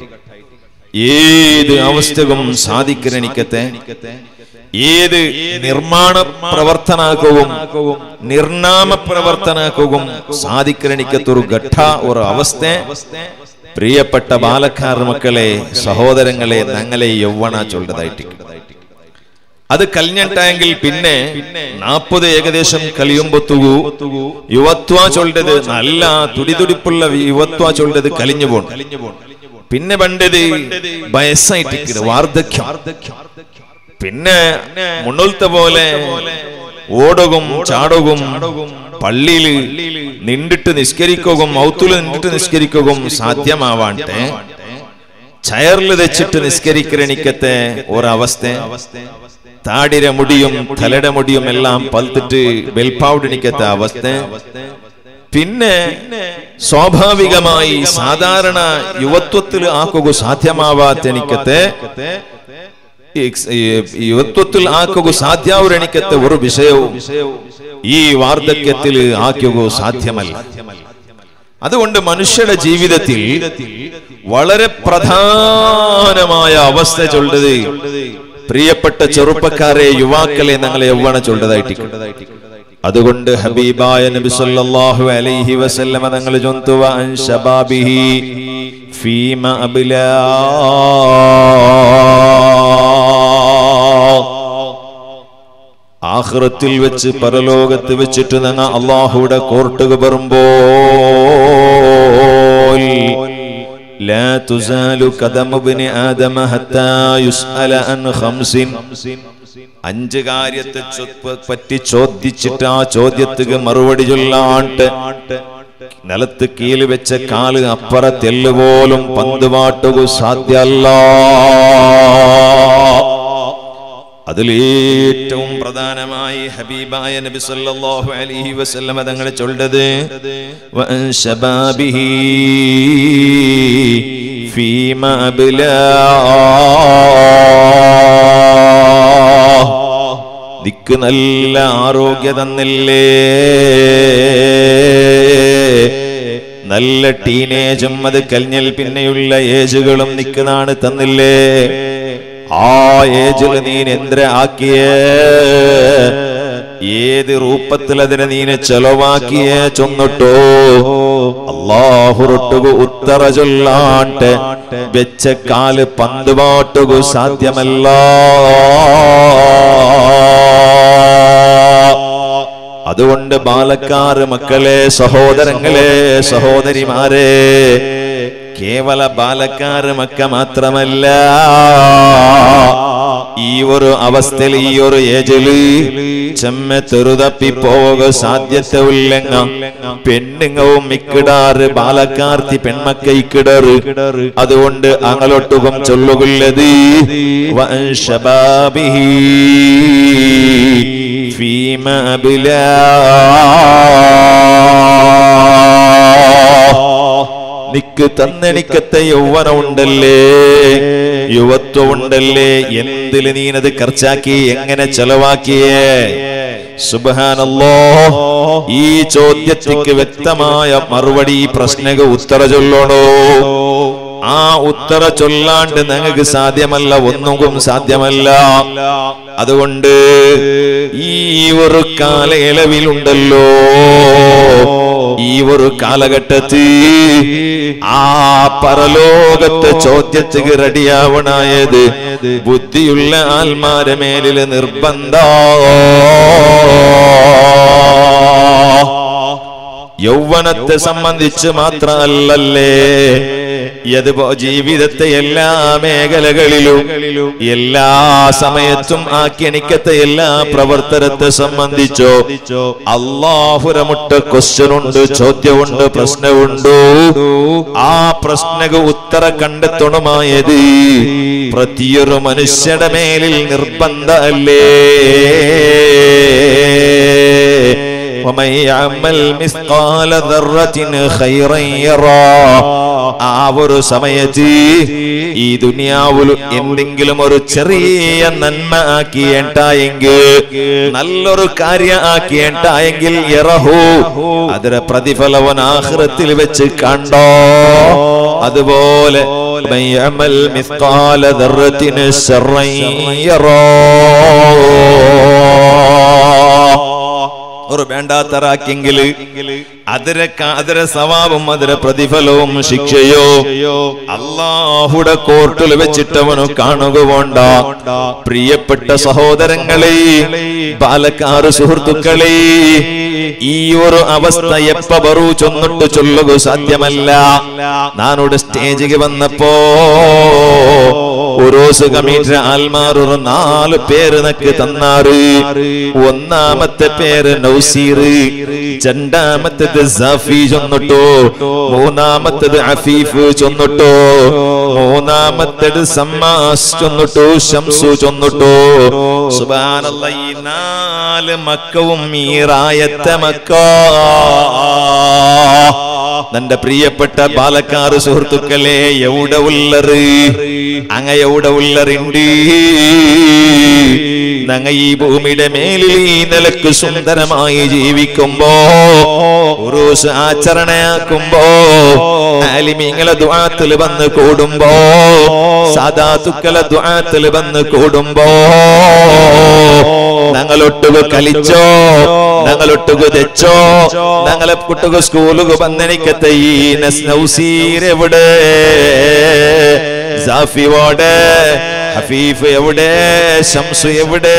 ഏത് അവസ്ഥകളും സാധിക്കരണിക്കത്തെ ഏത് നിർമ്മാണ പ്രവർത്തനാക്കവും നിർനാമ പ്രവർത്തനാക്കവും സാധിക്കരണിക്കത്തൊരു ഘട്ട ഒരു അവസ്ഥ പ്രിയപ്പെട്ട ബാലക്കാർ മക്കളെ സഹോദരങ്ങളെ ഞങ്ങളെ യൗവന ചൊല്ലതായിട്ട് അത് കഴിഞ്ഞിട്ടെങ്കിൽ പിന്നെ നാപ്പത് ഏകദേശം കഴിയുമ്പത്തുകു യുവത്വ ചൊല്ലത് നല്ല തുടിതുടിപ്പുള്ള യുവത്വ ചൊല്ലത് കലിഞ്ഞു പോണം പിന്നെ പണ്ടത് വയസ്സായിട്ട് വാർദ്ധക്യം പിന്നെ മുന്നോലത്തെ പോലെ ഓടകും ചാടകും പള്ളിയിൽ നിണ്ടിട്ട് നിസ്കരിക്കുകയും മൗത്തുല് നിന്നിട്ട് നിസ്കരിക്കുകയും സാധ്യമാവാണ്ടെ ചയറിൽ വെച്ചിട്ട് നിസ്കരിക്കരണിക്കത്തെ ഒരവസ്ഥ താടിര മുടിയും തലയുടെ മുടിയും എല്ലാം പൽത്തിട്ട് വെൽപ്പാവുടിനിക്കത്തെ അവസ്ഥ പിന്നെ സ്വാഭാവികമായി സാധാരണ യുവത്വത്തിൽ ആക്കുക സാധ്യമാവാത്ത എനിക്കത്തെ യുവത്വത്തിൽ ആക്കുക സാധ്യാവുരണിക്കത്തെ ഒരു വിഷയവും ഈ വാർദ്ധക്യത്തിൽ ആക്കുക സാധ്യമല്ല അതുകൊണ്ട് മനുഷ്യരുടെ ജീവിതത്തിൽ വളരെ പ്രധാനമായ അവസ്ഥ ചൊല്ലത് പ്രിയപ്പെട്ട ചെറുപ്പക്കാരെ യുവാക്കളെ ഞങ്ങളെ യൗവന ചൊല്ലതായിട്ട് അതുകൊണ്ട് ഹബീബായ നബി സല്ലല്ലാഹു അലൈഹി വസല്ലമ തങ്ങൾ ചൊന്തുവ അൻ ശബാബിഹി ഫീമ അബ്ലാ ആഖിറത്തിൽ വെച്ച് പരലോകത്ത് വെച്ചിട്ട് ഞങ്ങൾ അള്ളാഹുയുടെ കോർട്ടുക വരുമ്പോൾ لا تزال قدم ابن آدم حتى يسأل عن خمس അഞ്ച് കാര്യത്തെ ചൊ- പറ്റി ചോദിച്ചിട്ട് ആ ചോദ്യത്തിന് മറുപടി ചൊല്ലാണ്ട് നിലത്ത് കീല് വെച്ച കാല് അപ്പുറത്തെല്ല് പോലും പന്ത് പാട്ടുക സാധ്യല്ല അതിലേറ്റവും പ്രധാനമായി ഹബീബായ നബി സല്ലല്ലാഹു അലൈഹി വസല്ലമ തങ്ങളെ ചൊല്ലത് വഅൻ ശബാബിഹി ഫീമ അബ്ലാ ദിക്ക് നല്ല ആരോഗ്യ തന്നില്ലേ നല്ല ടീനേജും അത് കഴിഞ്ഞാൽ പിന്നെയുള്ള ഏജുകളും നിക്കുന്നതാണ് തന്നില്ലേ ആ ഏജിൽ നീ എന്ത്ര ആക്കിയേ ഏത് രൂപത്തിൽ അതിനെ നീനെ ചെലവാക്കിയേ ചൊന്നിട്ടോ അള്ളാഹുറൊട്ടുകു ഉത്തര ചൊല്ലാട്ട് വെച്ച കാല് പന്ത് പാട്ടുകു സാധ്യമല്ല അതുകൊണ്ട് ബാലക്കാർ മക്കളെ സഹോദരങ്ങളെ സഹോദരിമാരെ കേവല ബാലക്കാർ മക്ക മാത്രമല്ല ഈ ഒരു അവസ്ഥയിൽ ഈ ഒരു ഏജില് ചെമ്മ തെറുതപ്പി പോവുക സാധ്യത ഉള്ളങ്ങ പെണ്ണുങ്ങവും ഇക്കിടാറ് ബാലക്കാർത്തി പെൺമക്ക ഇക്കിടറ് അതുകൊണ്ട് അങ്ങളൊട്ടുകം ചൊല്ലുകൊള്ളത് വൻഷബാബിഹി فيما بلا നിക്ക് തന്നെനിക്കത്തെ യൗവനം ഉണ്ടല്ലേ യുവത്വം ഉണ്ടല്ലേ എന്തില് നീനത് ఖర్చాക്കി എങ്ങനെ ചെലവാക്കിയേ സുബഹാനല്ലോ ഈ ചോദ്യത്തിക്ക് വ്യക്തമായ മറുപടി ഈ പ്രശ്നക ഉത്തര ചൊല്ലണോ ആ ഉത്തര ചൊല്ലാണ്ട് ഞങ്ങൾക്ക് സാധ്യമല്ല ഒന്നും സാധ്യമല്ല അതുകൊണ്ട് ഈ ഒരു കാലയളവിലുണ്ടല്ലോ ഈ ഒരു കാലഘട്ടത്തിൽ ആ പരലോകത്തെ ചോദ്യത്തിന് റെഡിയാവണായത് ബുദ്ധിയുള്ള ആൽമാരെ മേലില് നിർബന്ധ യൗവനത്തെ സംബന്ധിച്ച് മാത്രമല്ലല്ലേ യതുപോ ജീവിതത്തെ എല്ലാ മേഖലകളിലും എല്ലാ സമയത്തും ആ കെണിക്കത്തെ എല്ലാ പ്രവർത്തനത്തെ സംബന്ധിച്ചോ അള്ളാഹുരമുട്ട ക്വസ്റ്റ്യൻ ഉണ്ട് ചോദ്യമുണ്ട് പ്രശ്നമുണ്ട് ആ പ്രശ്നക ഉത്തര കണ്ടെത്തണമായത് പ്രതിയൊരു മനുഷ്യയുടെ മേലിൽ നിർബന്ധ അല്ലേ ومن يعمل مثقال ذرة خيرا يرى ആ ഒരു സമയത്ത് ഈ ദുനിയാവിൽ എന്തെങ്കിലും ഒരു ചെറിയ നന്മ ആക്കിയേണ്ടായെങ്കിൽ നല്ലൊരു കാര്യം ആക്കിയേണ്ടായെങ്കിൽ ഇറഹു അതിന്റെ പ്രതിഫലവൻ ആഹ്റത്തിൽ വെച്ച് കണ്ടോ അതുപോലെ من يعمل مثقال ذرة شرا يرى ഒരു വേണ്ടാത്തറാക്കിയെങ്കിൽ അതിരെ അതിരെ സവാബും അതിരെ പ്രതിഫലവും ശിക്ഷയോ അള്ളാഹുടെ കോർട്ടിൽ വെച്ചിട്ടവനു കാണുക വേണ്ട പ്രിയപ്പെട്ട സഹോദരങ്ങളെ ബാലക്കാറ് സുഹൃത്തുക്കളെ ഈ ഒരു അവസ്ഥ എപ്പ ബറു ചൊന്നിട്ട് ചൊല്ലുക സാധ്യമല്ല നാനോട് സ്റ്റേജിൽ വന്നപ്പോ ഉറോസ് കമ്മിറ്റി ആൽമാർ ഒരു നാല് പേര് നക്ക് തന്നാറ് ഒന്നാമത്തെ പേര് നൗസീർ രണ്ടാമത്തേത് സഫി ചൊന്നിട്ടു മൂന്നാമത്തേത് അഫീഫ് ചൊന്നിട്ടു മൂന്നാമത്തേത് സമ്മാസ് ചൊന്നിട്ടു ഷംസു ചൊന്നിട്ടു സുബാനല്ല ഈ നാല് മക്കവും മീറായത്തെ മക്ക നിന്റെ പ്രിയപ്പെട്ട പാലക്കാട് സുഹൃത്തുക്കളെ എവിടെ ഉള്ളറ് അങ്ങ എവിടെ ഉള്ളറുണ്ട് ഞങ്ങ ഈ ഭൂമിയുടെ മേലിൽ ഈ നിലക്ക് സുന്ദരമായി ജീവിക്കുമ്പോ ഉറൂസ് ആചരണയാക്കുമ്പോ ആലിമീങ്ങളെ ദുആത്തിൽ വന്ന് കൂടുമ്പോ സാദാത്തുക്കളെ ദുആത്തിൽ വന്ന് കൂടുമ്പോ ഞങ്ങളൊട്ടുക കളിച്ചോ ഞങ്ങളൊട്ടുക തെച്ചോ ഞങ്ങളെ കുട്ടുക സ്കൂളുക വന്നെനിക്കത്തെ ഈ നൗസീരെവിടെ സാഫിവോടെ ഹഫീഫ് എവിടെ ഷംസു എവിടെ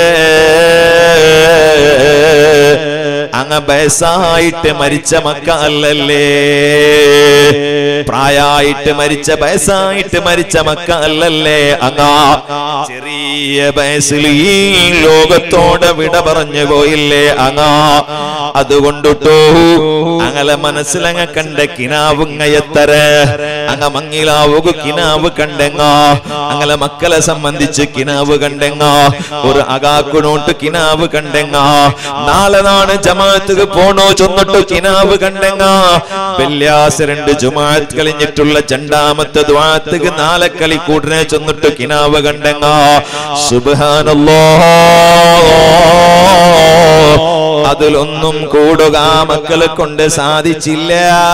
അങ്ങ വയസ്സായിട്ട് മരിച്ച മക്ക അല്ലല്ലേ പ്രായായിട്ട് മരിച്ച വയസ്സായിട്ട് മരിച്ച മക്ക അല്ലല്ലേ അങ്ങ ചെറിയ വയസ്സിൽ ഈ ലോകത്തോടെ വിട പറഞ്ഞു പോയില്ലേ അങ്ങ അതുകൊണ്ടിട്ടോ അങ്ങനെ മനസ്സിലങ്ങ കണ്ട കിനാവുങ്ങയത്തര അങ്ങ മങ്ങിലാവുക കിനാവ് കണ്ടെങ്ങ അങ്ങനെ മക്കളെ സംബന്ധിച്ച് കിനാവ് കണ്ടെങ്ങ ഒരു അകാക്കുണോട്ട് കിനാവ് കണ്ടെങ്ങ നാളെ നാണ് ജമാഅത്തുക്ക് പോണോ ചൊന്നിട്ടു കിനാവ് കണ്ടെങ്ങ വെള്ളിയാസ് രണ്ട് ജുമാഅത്ത് കഴിഞ്ഞിട്ടുള്ള രണ്ടാമത്തെ ദ്വാത്തുക്ക് നാളെ കളി കൂടനെ ചൊന്നിട്ടു കിനാവ് കണ്ടെങ്ങ സുബ്ഹാനല്ലോ അതിലൊന്നും കൂടുക മക്കളെ കൊണ്ട് സാധിച്ചില്ല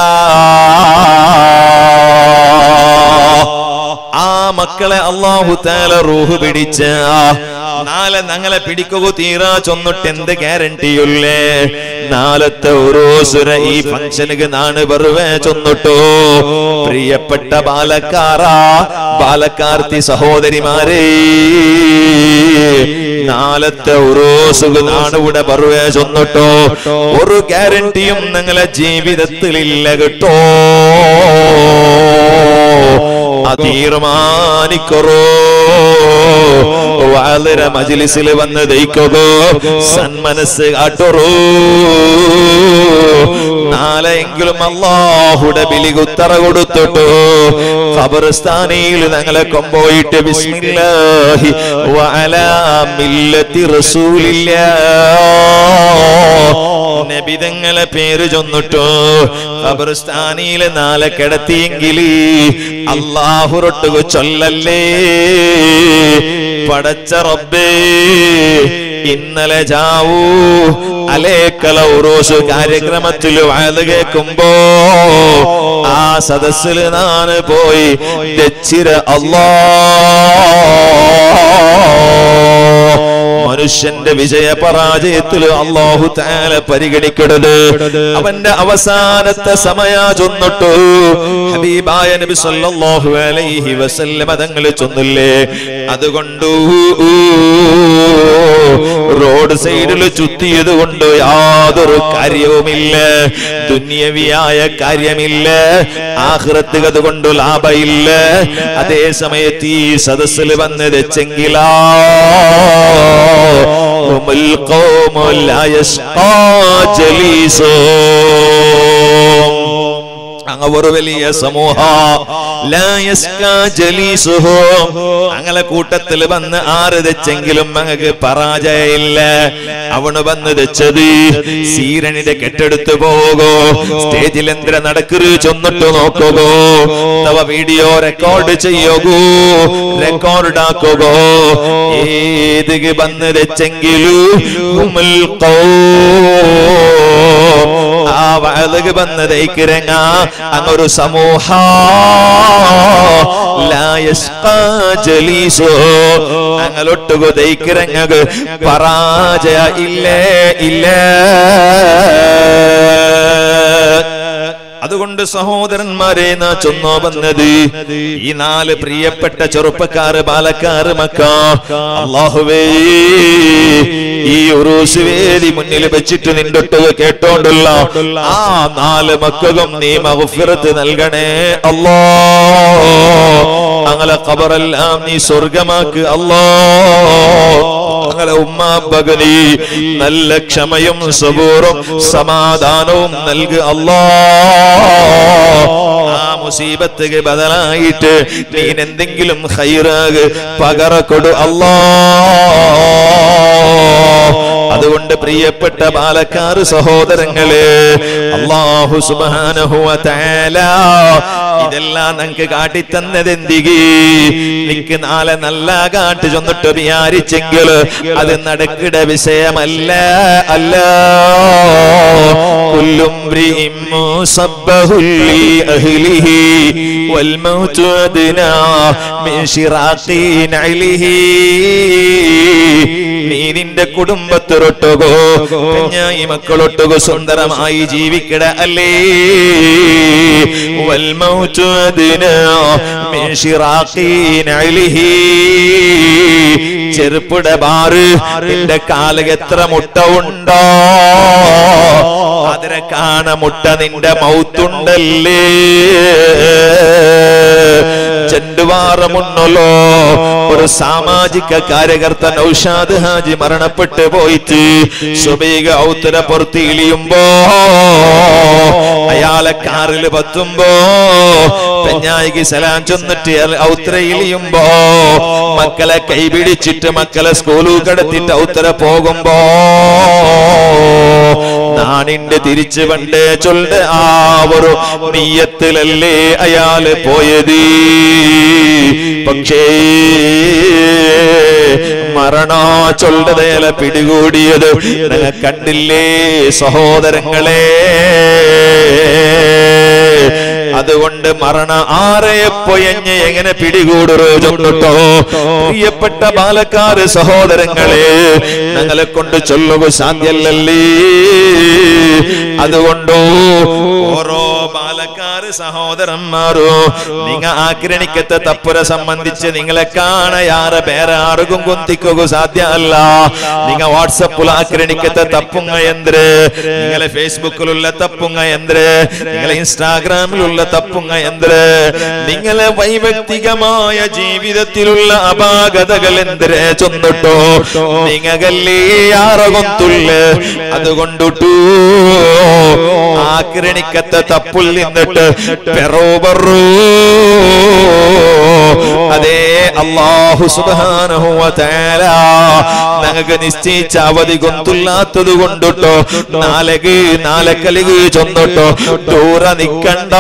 ആ മക്കളെ അള്ളാഹു താല റൂഹ് പിടിച്ച നാളെ ഞങ്ങളെ പിടിക്കുക തീരാ ചൊന്നിട്ട് എന്ത് ഗ്യാരണ്ടിയുള്ളേ നാലത്തെ ഉറൂസുര ഈ ഫംഗ്ഷനുക്ക് നാണ് വെറുതെ ചൊന്നിട്ടോ പ്രിയപ്പെട്ട ബാലക്കാരാ ബാലക്കാർത്തി സഹോദരിമാരേ നാലത്തെ ഉറൂസുക നാണ് ഇവിടെ വെറുതെ ചൊന്നിട്ടോ ഒരു ഗ്യാരണ്ടിയും നിങ്ങളെ ജീവിതത്തിൽ ഇല്ല കേട്ടോ ആ തീരുമാനിക്കറോ വളരെ മജിലിസിൽ വന്ന് ദയിക്കോ സന്മനസ് കാട്ടറോ നാളെയെങ്കിലും അള്ളാഹുടെ ബിലികുത്തറ കൊടുത്തിട്ടോ ഖബർസ്ഥാനിയിൽ ഞങ്ങളെ കൊമ്പോയിട്ട് ബിസ്മില്ലാഹി വഅലാ മില്ലത്തി റസൂലില്ലാ നബിതങ്ങളെ പേര് ചൊന്നിട്ടോ ഖബർസ്ഥാനിയിലെ നാളെ കിടത്തിയെങ്കിൽ അള്ളാഹുറൊട്ടുക ചൊല്ലല്ലേ പടച്ച റബ്ബേ ഇന്നലെ ജാവൂ അലേക്കല ഉറോസ് കാര്യക്രമത്തിൽ വയത് കേൾക്കുമ്പോ ആ സദസ്സിൽ നാണ് പോയി ദച്ചിര അല്ലാ മനുഷ്യന്റെ വിജയ പരാജയത്തിൽ അള്ളാഹു താല പരിഗണിക്കരുത് അവന്റെ അവസാനത്തെ സമയ ചൊന്നിട്ടു ഹബീബായ നബി സല്ലല്ലാഹു അലൈഹി വസല്ലം തങ്ങൾ ചൊന്നില്ലേ അതുകൊണ്ട് റോഡ് സൈഡിൽ ചുറ്റിയത് കൊണ്ട് യാതൊരു കാര്യവുമില്ല ദുന്യവിയായ കാര്യമില്ല ആഹ്റത്ത് അതുകൊണ്ട് ലാഭമില്ല അതേ സമയത്ത് ഈ സദസ്സിൽ വന്ന് വെച്ചെങ്കിലാ هم القوم لا يشقى جليسهم അങ്ങ ഒരു വലിയ സമൂഹ ലാ യസ്കാ ജലീസുഹും. അങ്ങനെ കൂട്ടത്തിൽ വന്ന് ആറ് തെച്ചെങ്കിലും അങ്ങക്ക് പരാജയമില്ല അവണ് വന്ന് തെച്ചത് സീരണിന്റെ കെട്ടെടുത്ത് പോകോ സ്റ്റേജിൽ എന്തിന നടക്കരു ചൊന്നിട്ട് നോക്കുകോ തവ വീഡിയോ റെക്കോർഡ് ചെയ്യുകോ റെക്കോർഡ് ആക്കുകോ ഏത് വന്ന് തെച്ചെങ്കിലു ഹുമുൽ ഖൗം. ആ വഴലുക വന്നതേക്ക് രങ്ങ അങ്ങൊരു സമൂഹ അങ്ങലൊട്ടുക ദൈക്കിരങ്ങ് പരാജയ ഇല്ലേ ഇല്ലേ അതുകൊണ്ട് സഹോദരന്മാരെ നാ ചൊന്നോ വന്നത് ഈ നാല് പ്രിയപ്പെട്ട ചെറുപ്പക്കാര് ബാലക്കാര് മക്ക അള്ളാഹുവേ ഈ ഉറൂസ് വേദി മുന്നിൽ വെച്ചിട്ട് നിന്റൊട്ട് കേട്ടോണ്ടുള്ള ആ നാല് മക്കൾക്കും നീ മഹഫിറത്ത് നൽകണേ അല്ലാ അങ്ങനെ ഖബറെല്ലാം നീ സ്വർഗമാക്ക് അല്ലാ അങ്ങനെ ഉമ്മാബഗനി നല്ല ക്ഷമയും സബൂറും സമാധാനവും നൽകു അല്ലാ ആ മുസീബത്തുക്ക് ബദലായിട്ട് നീ എന്തെങ്കിലും ഹൈറാഗ് പകര കൊടു അല്ലാ അതുകൊണ്ട് പ്രിയപ്പെട്ട പാലക്കാട് സഹോദരങ്ങള് അള്ളാഹു സുബാനഹുവ തആല ഇതെല്ലാം ഞങ്ങക്ക് കാട്ടിത്തന്നത് എന്തികി നിക്ക് നാളെ നല്ല കാട്ട് ചെന്നിട്ട് വിചാരിച്ചെങ്കിൽ അത് നടക്കിട വിഷയമല്ല അല്ല കുല്ലും والموت أدنى من شراق نعله നീ നിന്റെ കുടുംബത്തിലൊട്ടുകോ ഈ മക്കളൊട്ടുകോ സുന്ദരമായി ജീവിക്കട അല്ലേ വൽമൗതു അദ്നാ മിൻ ശിറാഖി നഅലിഹി ചെരുപ്പുട ബാറ് നിന്റെ കാല് എത്ര മുട്ട ഉണ്ടോ അതിനെ കാണ മുട്ട നിന്റെ മൗത്തുണ്ടല്ലേ ചെണ്ടുവാറമുണ്ണല്ലോ ഒരു സാമാജിക കാര്യകർത്ത നൗഷാദ് ഹാജി മരണപ്പെട്ടു പോയിട്ട് സുബൈക ഔത്തര പുറത്ത് ഇളിയുമ്പോ അയാളെ കാറിൽ പത്തുമ്പോ പെഞ്ഞായിക്ക് സലാം ചൊന്നിട്ട് ഔത്തര ഇളിയുമ്പോ മക്കളെ കൈപിടിച്ചിട്ട് മക്കളെ സ്കൂളിൽ കടത്തിട്ട് ഔത്തര പോകുമ്പോ നാണിന്റെ തിരിച്ചു പണ്ട് ചൊല്ല് ആ ഒരു നീയത്തിലല്ലേ അയാള് പോയത് പക്ഷേ മരണ ചൊല്ലതേല പിടികൂടിയത് നിങ്ങൾ കണ്ടില്ലേ സഹോദരങ്ങളെ അതുകൊണ്ട് മരണ ആരെയപ്പൊയഞ്ഞ് എങ്ങനെ പിടികൂടുറോ ചൊന്നിട്ടോ പ്രിയപ്പെട്ട ബാലക്കാര് സഹോദരങ്ങളെ ഞങ്ങളെ കൊണ്ട് ചൊല്ലുക സാധ്യല്ലല്ലേ അതുകൊണ്ടോ ഓരോ ബാലക്കാര് സഹോദരന്മാരോ നിങ്ങ ആക്രണിക്കത്തെ തപ്പുര സംബന്ധിച്ച് നിങ്ങളെ കാണ യാറെ ಬೇರೆ ಆರಿಗೂ ಗೊಂತಿಕ್ಕೂ ಸಾಧ್ಯ ಅಲ್ಲ ನಿಂಗ ವಾಟ್ಸಪ್ ಆಕ್ರಣಿಕത്തെ തപ്പുങ്ങ എന്ത് നിങ്ങളെ ഫേസ്ബുക്കിലുള്ള തപ്പുങ്ങ എന്ത് നിങ്ങളെ ഇൻസ്റ്റാഗ്രാമിലുള്ള തപ്പുങ്ങ എന്ത് നിങ്ങളെ വൈവക്തികമായ ജീവിതത്തിലുള്ള അപാകതകൾ എന്തിരെ ചൊന്നിട്ടോ നിങ്ങകല്ലേ ആറകൊത്തുള്ള അതുകൊണ്ടിട്ടു ആക്രണിക്കത്തെ തപ്പുൽ നിന്നിട്ട് പെറോബറൂ അതേ അള്ളാഹു സുബ്ഹാനഹു വ തആല ഞങ്ങൾക്ക് നിശ്ചയിച്ച അവധി കൊന്തുല്ലാത്തത് കൊണ്ടിട്ടോ നാലക് നാലക്കലിക് ചൊന്നിട്ടോ ദൂര നിക്കണ്ട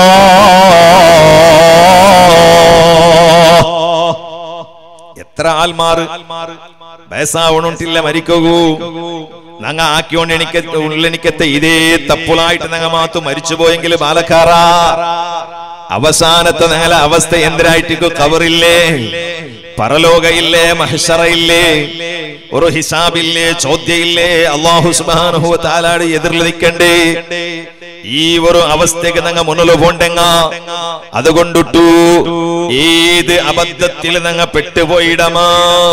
എത്ര ആൽമാറ് വയസ്സാവണുണ്ടില്ല മരിക്കൂ നങ്ങ ആക്കിയോണ്ട് എനിക്ക് ഉള്ളെനിക്കത്തെ ഇതേ തപ്പുളായിട്ട് നങ്ങ മാത്തു മരിച്ചുപോയെങ്കിൽ ബാലക്കാറാ അവസാനത്തെ ഞങ്ങളെ അവസ്ഥ എന്തിനായിട്ട് കവറില്ലേ പരലോകയില്ലേ മഹഷറയില്ലേ ഒരു ഹിസാബില്ലേ ചോദ്യയില്ലേ അള്ളാഹു സുബാനുഹു താലാട് എതിരിൽ നിൽക്കണ്ടേ ഈ ഒരു അവസ്ഥക്ക് ഞങ്ങ മുന്നിൽ പോണ്ടെങ്ങ അതുകൊണ്ടിട്ടു ഏത് അബദ്ധത്തിൽ ഞങ്ങ പെട്ടുപോയിടമാ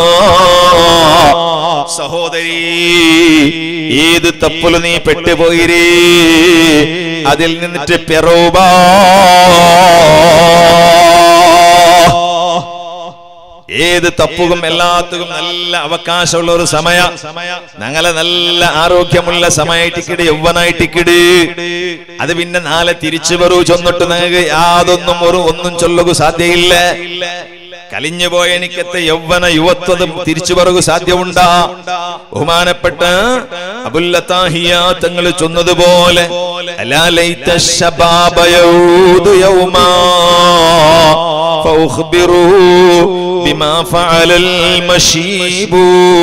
സഹോദരി ഏത് തപ്പുല് നീ പെട്ടുപോയിരേ അതിൽ നിന്നിട്ട് പെറോബാ ഏത് തപ്പുകും എല്ലാത്തും നല്ല അവകാശമുള്ള ഒരു സമയ ഞങ്ങളെ നല്ല ആരോഗ്യമുള്ള സമയത്തിക്കിട് യൗവനായിട്ടിക്കിട് അത് പിന്നെ നാളെ തിരിച്ചു വരൂ ചൊന്നിട്ട് ഞങ്ങൾക്ക് യാതൊന്നും ഒരു ഒന്നും ചൊല്ലുക സാധ്യയില്ല കലിഞ്ഞു പോയ എനിക്കത്തെ യൗവന യുവത്വം തിരിച്ചു വരകു സാധ്യമുണ്ടാ ബഹുമാനപ്പെട്ട അബുല്ലത്താഹിയ തങ്ങൾ ചൊന്നതുപോലെ അലാ ലൈത ശബാബ യൗദു യൗമാ ഫൗഖ്ബിറൂ ബിമാ ഫഅലൽ മശീബു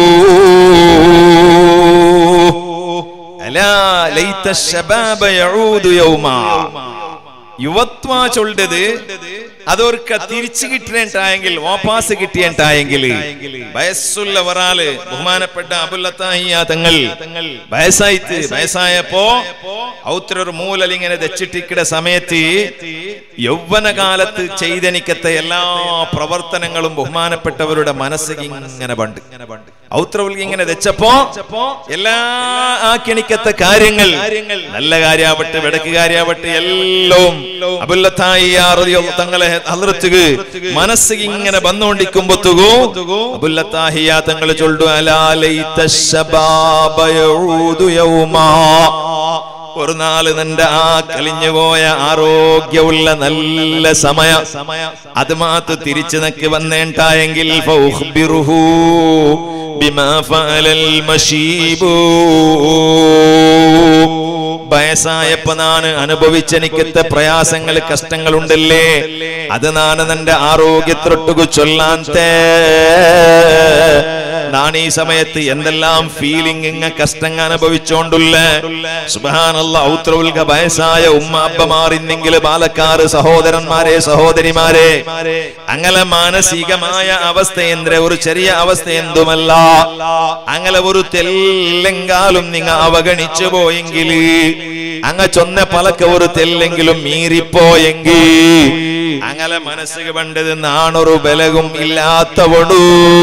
അലാ ലൈത ശബാബ യഊദു യൗമാ യുവത്വ ചൊല്ലത് അതൊരുക്ക തിരിച്ചു കിട്ടിയിട്ടായെങ്കിൽ വാപ്പാസ് കിട്ടിയിട്ടായെങ്കിൽ വയസ്സുള്ള ഒരാള് ബഹുമാനപ്പെട്ട അബുല്ലത്താഹിയ തങ്ങൾ വയസ്സായിട്ട് വയസ്സായപ്പോ ഔത്ര ഒരു മൂലൽ ഇങ്ങനെ ദച്ചിട്ടിക്കിട സമയത്ത് യൗവന കാലത്ത് ചെയ്തനിക്കത്തെ എല്ലാ പ്രവർത്തനങ്ങളും ബഹുമാനപ്പെട്ടവരുടെ മനസ്സ് ഇങ്ങനെ പണ്ട് ഔത്രവൽക്ക് ഇങ്ങനെ വെച്ചപ്പോ എല്ലാ ആക്കിണിക്കത്തെ കാര്യങ്ങൾ നല്ല കാര്യാവട്ടെ വിടക്ക് കാര്യാവട്ടെ എല്ലാം അബുല്ലത്തായി തങ്ങളെ ഹദ്രത്തുക മനസ്സ് ഇങ്ങനെ വന്നുകൊണ്ടിരിക്കുമ്പോത്തുകൂ അബുല്ലത്താഹിയ തങ്ങൾ ചൊല്ലു അലാലൈത ശബാബ യഊദു യൗമാ ഒരു നാള് നിന്റെ ആ കലിഞ്ഞുപോയ ആരോഗ്യമുള്ള നല്ല സമയ അത് മാത്രം തിരിച്ചു നക്ക് വന്നേണ്ടായെങ്കിൽ ഫൗഖ്ബിറുഹു ബിമാ ഫഅലൽ മശീബു വയസ്സായപ്പോ നാണ് അനുഭവിച്ചെനിക്കത്തെ പ്രയാസങ്ങൾ കഷ്ടങ്ങളുണ്ടല്ലേ അത് നാണ് നിന്റെ ആരോഗ്യത്തൊട്ടുകു ചൊല്ലാൻ നാണ് ഈ സമയത്ത് എന്തെല്ലാം ഫീലിംഗ് ഇങ്ങ കഷ്ടങ്ങൾ അനുഭവിച്ചോണ്ടുള്ള സുബാനല്ല ഔത്രവുൽക വയസ്സായ ഉമ്മ അബ്ബമാറിന്നെങ്കിൽ ബാലക്കാറ് സഹോദരന്മാരെ സഹോദരിമാരെ അങ്ങനെ മാനസികമായ അവസ്ഥ എന്തിരെ ഒരു ചെറിയ അവസ്ഥ എന്തുമല്ല അങ്ങനെ ഒരു തെല്ലെങ്കാലും നിങ്ങ അവഗണിച്ചു പോയെങ്കിൽ അങ്ങ ചൊന്ന പലക്ക ഒരു തെല്ലെങ്കിലും മീറിപ്പോയെങ്കിൽ അങ്ങനെ മനസ്സ് കണ്ടത് നാണൊരു ബലകും ഇല്ലാത്തവടൂ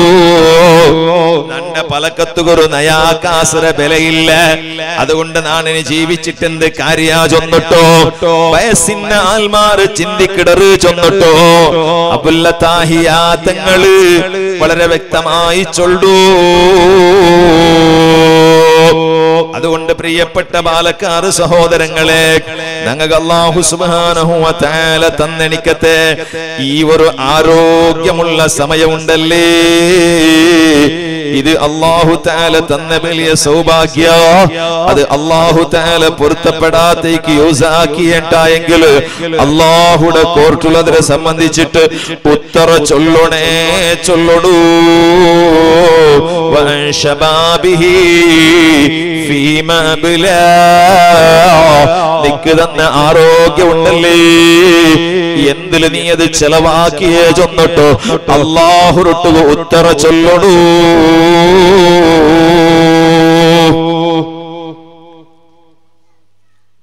നന്റെ പലക്കത്തുകൊരു നയാകാസുര ബലയില്ല അതുകൊണ്ട് നാണിന് ജീവിച്ചിട്ടെന്ത് കാര്യ ചൊന്നിട്ടോ വയസ്സിന്റെ ആൽമാറ് ചിന്തിക്കിടറ് ചൊന്നിട്ടോ അബുല്ല താഹിയാത്തങ്ങള് വളരെ വ്യക്തമായി ചൊല്ലൂ അതുകൊണ്ട് പ്രിയപ്പെട്ട ബാലക്കാറ് സഹോദരങ്ങളെ ഞങ്ങൾക്ക് അള്ളാഹു സുബ്ഹാനഹു വ തആല തന്നെനിക്കത്തെ ഈ ഒരു ആരോഗ്യമുള്ള സമയമുണ്ടല്ലേ ഇത് അള്ളാഹു താല തന്ന വലിയ സൗഭാഗ്യ അത് അള്ളാഹു താല പൊരുത്തപ്പെടാത്തേക്ക് യൂസ് ആക്കിയിട്ടായെങ്കിൽ അള്ളാഹുടെ കോർട്ടുള്ളതിനെ സംബന്ധിച്ചിട്ട് ഉത്തര ചൊല്ലണേ ചൊല്ലടൂ വൻഷബാബിഹി ഫീമ ബിലാ നിക്ക് തന്ന ആരോഗ്യമുണ്ടല്ലേ എന്തില് നീ അത് ചെലവാക്കിയേ ചൊന്നിട്ടോ അള്ളാഹുരുട്ടു ഉത്തര ചൊല്ലണൂ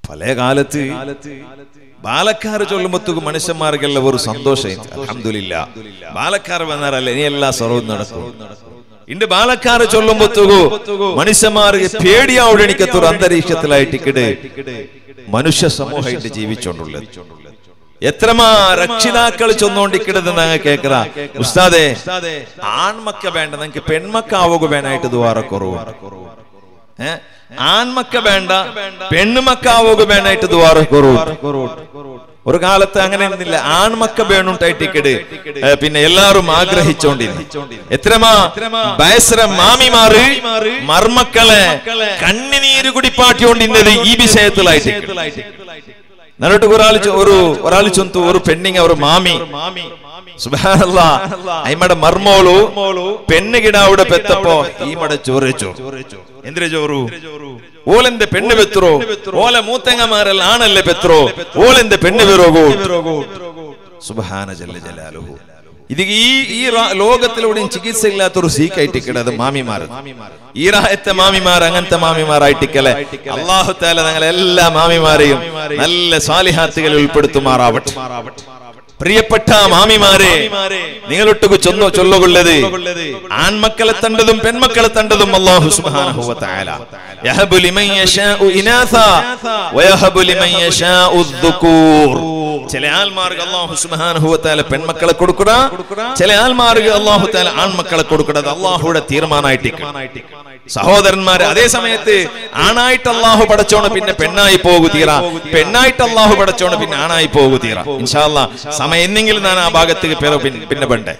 പല കാലത്ത് ബാലക്കാർ ചൊല്ലുമ്പത്തേക്ക് മനുഷ്യന്മാർക്കെല്ലാം ഒരു സന്തോഷം അലഹമില്ല ബാലക്കാർ വന്നാലല്ലേ ഇനി എല്ലാ സർവ്വം നടക്കും ഇണ്ട് ബാലക്കാർ ചൊല്ലുമ്പത്തേക്കു മനുഷ്യന്മാർക്ക് പേടിയാവിടെ എനിക്കത്തൊരു അന്തരീക്ഷത്തിലായിട്ടിക്കിട് മനുഷ്യ സമൂഹമായിട്ട് ജീവിച്ചോണ്ടുള്ളത് എത്രമാ രക്ഷിതാക്കൾ ചൊന്നോണ്ടിക്കിടത് ഞങ്ങൾ കേക്കറ ഉസ്താദെ ആൺമക്ക വേണ്ട നിങ്ങൾക്ക് പെൺമക്ക ആവുക വേണായിട്ട് ദ്വാര കുറവാണ് ഏ ആൺമക്ക വേണ്ട പെണ്ണുമക്ക ആവുക വേണായിട്ട് ദ്വാര കുറവുണ്ട് ഒരു കാലത്ത് അങ്ങനെ ഒന്നില്ല ആൺമക്ക വേണുണ്ടായിട്ടിക്കട് പിന്നെ എല്ലാരും ആഗ്രഹിച്ചോണ്ടിരുന്നു എത്രമാ വയസ്സര മാമിമാറ് മർമക്കളെ കണ്ണിനീര് കുടിപ്പാട്ടിയോണ്ടിരുന്നത് ഈ വിഷയത്തിലായിട്ട് എന്നിട്ട് ഒരാൾ ഒരു ഒരാൾ ചൊന്തു ഒരു പെണ്ണിങ് ഒരു മാമി സുബാനല്ല അയിമടെ മർമോളു പെണ്ണ് കിടാവിടെ പെത്തപ്പോ ഈമടെ ചോറിച്ചു എന്തിനു ചോറു ഓലെന്റെ പെണ്ണ് പെത്രോ ഓല മൂത്തങ്ങമാരല്ല ആണല്ലേ പെത്രോ ഓലെന്റെ പെണ്ണ് വിറോകൂ സുബഹാന ജല്ല ജലാലുഹു ഇത് ഈ ഈ റാ- ലോകത്തിലൂടെയും ചികിത്സ ഇല്ലാത്തൊരു സീക്കായിട്ട് കിടത് മാമിമാർ ഈ റായത്തെ മാമിമാർ അങ്ങനത്തെ മാമിമാരായിട്ടിക്കലെ അള്ളാഹു താല ഞങ്ങൾ എല്ലാ മാമിമാരെയും നല്ല സ്വാലിഹാത്തുകളിൽ ഉൾപ്പെടുത്തുമാറാവട്ടെ പ്രിയപ്പെട്ട മാമിമാരെ നിങ്ങളൊട്ടുകു ചൊന്നോ ചൊല്ലുകൊള്ളത് ആൺമക്കളെ തണ്ടതും പെൺമക്കളെ തണ്ടതും അല്ലാഹു സുബ്ഹാനഹു വ തആല യഹബു ലിമൻ യശാഉ ഇനാസ വയഹബു ലിമൻ യശാഉ الذുകൂർ ചില ആൾമാർക്ക് അല്ലാഹു സുബ്ഹാനഹു വ തആല പെൺമക്കളെ കൊടുക്കുക ചില ആൾമാർക്ക് അല്ലാഹു തആല ആൺമക്കളെ കൊടുക്കുക അത് അല്ലാഹുയുടെ തീരുമാനമായിട്ടിരിക്കും സഹോദരന്മാരെ അതേ സമയത്ത് ആണായിട്ട് അള്ളാഹു പടച്ചോണ് പിന്നെ പെണ്ണായി പോകു തീറ പെണ്ണായിട്ട് അള്ളാഹു പടച്ചോണ് പിന്നെ ആണായി പോകു തീറ ഇൻഷാല്ല സമയം എന്നെങ്കിലും ഞാൻ ആ ഭാഗത്തേക്ക് പേര് പിൻ- പിന്നെ പണ്ടേ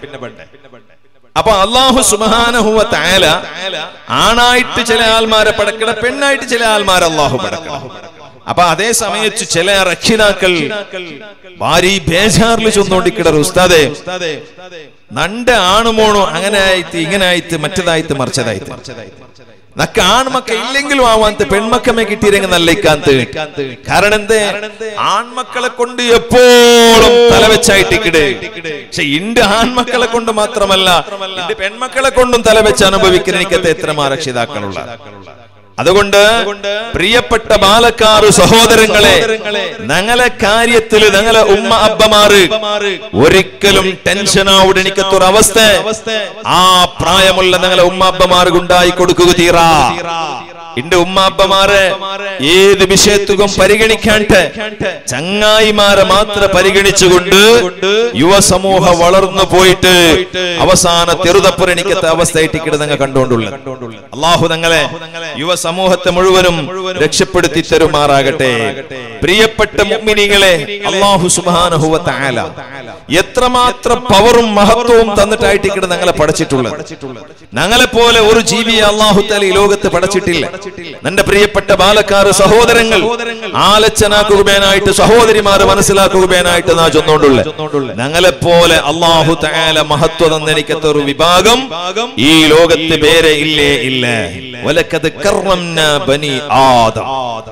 അപ്പൊ അള്ളാഹു സുബാനഹുവ താല ആണായിട്ട് ചില ആൾമാരെ പടക്കണം പെണ്ണായിട്ട് ചില ആൾമാരെ അള്ളാഹു പടക്കണം അപ്പൊ അതേ സമയത്ത് ചില രക്ഷിതാക്കൾ ഭാരി ബേജാറിൽ ചൊന്നോണ്ടിക്കിടർ ഉസ്താദെ നണ്ട് ആണുമോണോ അങ്ങനെ ആയിട്ട് ഇങ്ങനെ ആയിട്ട് മറ്റേതായിട്ട് മറിച്ചതായിട്ട് നക്ക ആൺമക്ക ഇല്ലെങ്കിലും ആവാന്ത് പെൺമക്കമേ കിട്ടിയിരെങ്കിൽ നല്ലിക്കാന്ത് കാരണം എന്തേ ആൺമക്കളെ കൊണ്ട് എപ്പോഴും തലവെച്ചായിട്ടിക്കിട് പക്ഷെ ഇന്റെ ആൺമക്കളെ കൊണ്ട് മാത്രമല്ല ഇന്റെ പെൺമക്കളെ കൊണ്ടും തലവെച്ച് അനുഭവിക്കുന്ന എനിക്കത്തെ എത്ര രക്ഷിതാക്കളുള്ള അതുകൊണ്ട് പ്രിയപ്പെട്ട ബാലക്കാറ് സഹോദരങ്ങളെ ഞങ്ങളെ കാര്യത്തിൽ ഞങ്ങളെ ഉമ്മ അബ്ബമാറ് ഒരിക്കലും ടെൻഷനാവുടെ എനിക്കത്തൊരു അവസ്ഥ ആ പ്രായമുള്ള ഞങ്ങളെ ഉമ്മ അബ്ബമാർക്ക് ഉണ്ടായി കൊടുക്കുക തീറാ എന്റെ ഉമ്മാപ്പമാരെ ഏത് വിഷയത്തുകം പരിഗണിക്കാണ്ട് ചങ്ങായിമാരെ മാത്രം പരിഗണിച്ചുകൊണ്ട് യുവസമൂഹ വളർന്നു പോയിട്ട് അവസാന തെറുതപ്പുരണിക്കത്തെ അവസ്ഥയായിട്ട് നിങ്ങൾ കണ്ടുകൊണ്ടുള്ളത് അള്ളാഹു ഞങ്ങളെ യുവസമൂഹത്തെ മുഴുവനും രക്ഷപ്പെടുത്തി തരുമാറാകട്ടെ പ്രിയപ്പെട്ട മുഅ്മിനീങ്ങളെ അള്ളാഹു സുബ്ഹാനഹു വ തആല എത്രമാത്രം പവറും മഹത്വവും തന്നിട്ടായിട്ട് ഞങ്ങളെ പഠിച്ചിട്ടുള്ളത് ഞങ്ങളെ പോലെ ഒരു ജീവിയെ അള്ളാഹു തല ഈ ലോകത്ത് പഠിച്ചിട്ടില്ല എന്റെ പ്രിയപ്പെട്ട ബാലക്കാറ് സഹോദരങ്ങൾ ആലച്ചനാക്കുകയാനായിട്ട് സഹോദരിമാര് മനസ്സിലാക്കുകയാനായിട്ട് നാ ചൊന്നോണ്ടുള്ള ഞങ്ങളെ പോലെ അള്ളാഹു തആല മഹത്വം തന്നെനിക്കത്ത ഒരു വിഭാഗം ഈ ലോകത്ത് വേറെ ഇല്ലേ ഇല്ല വലക്കത് കർമ്മ ബനി ആദം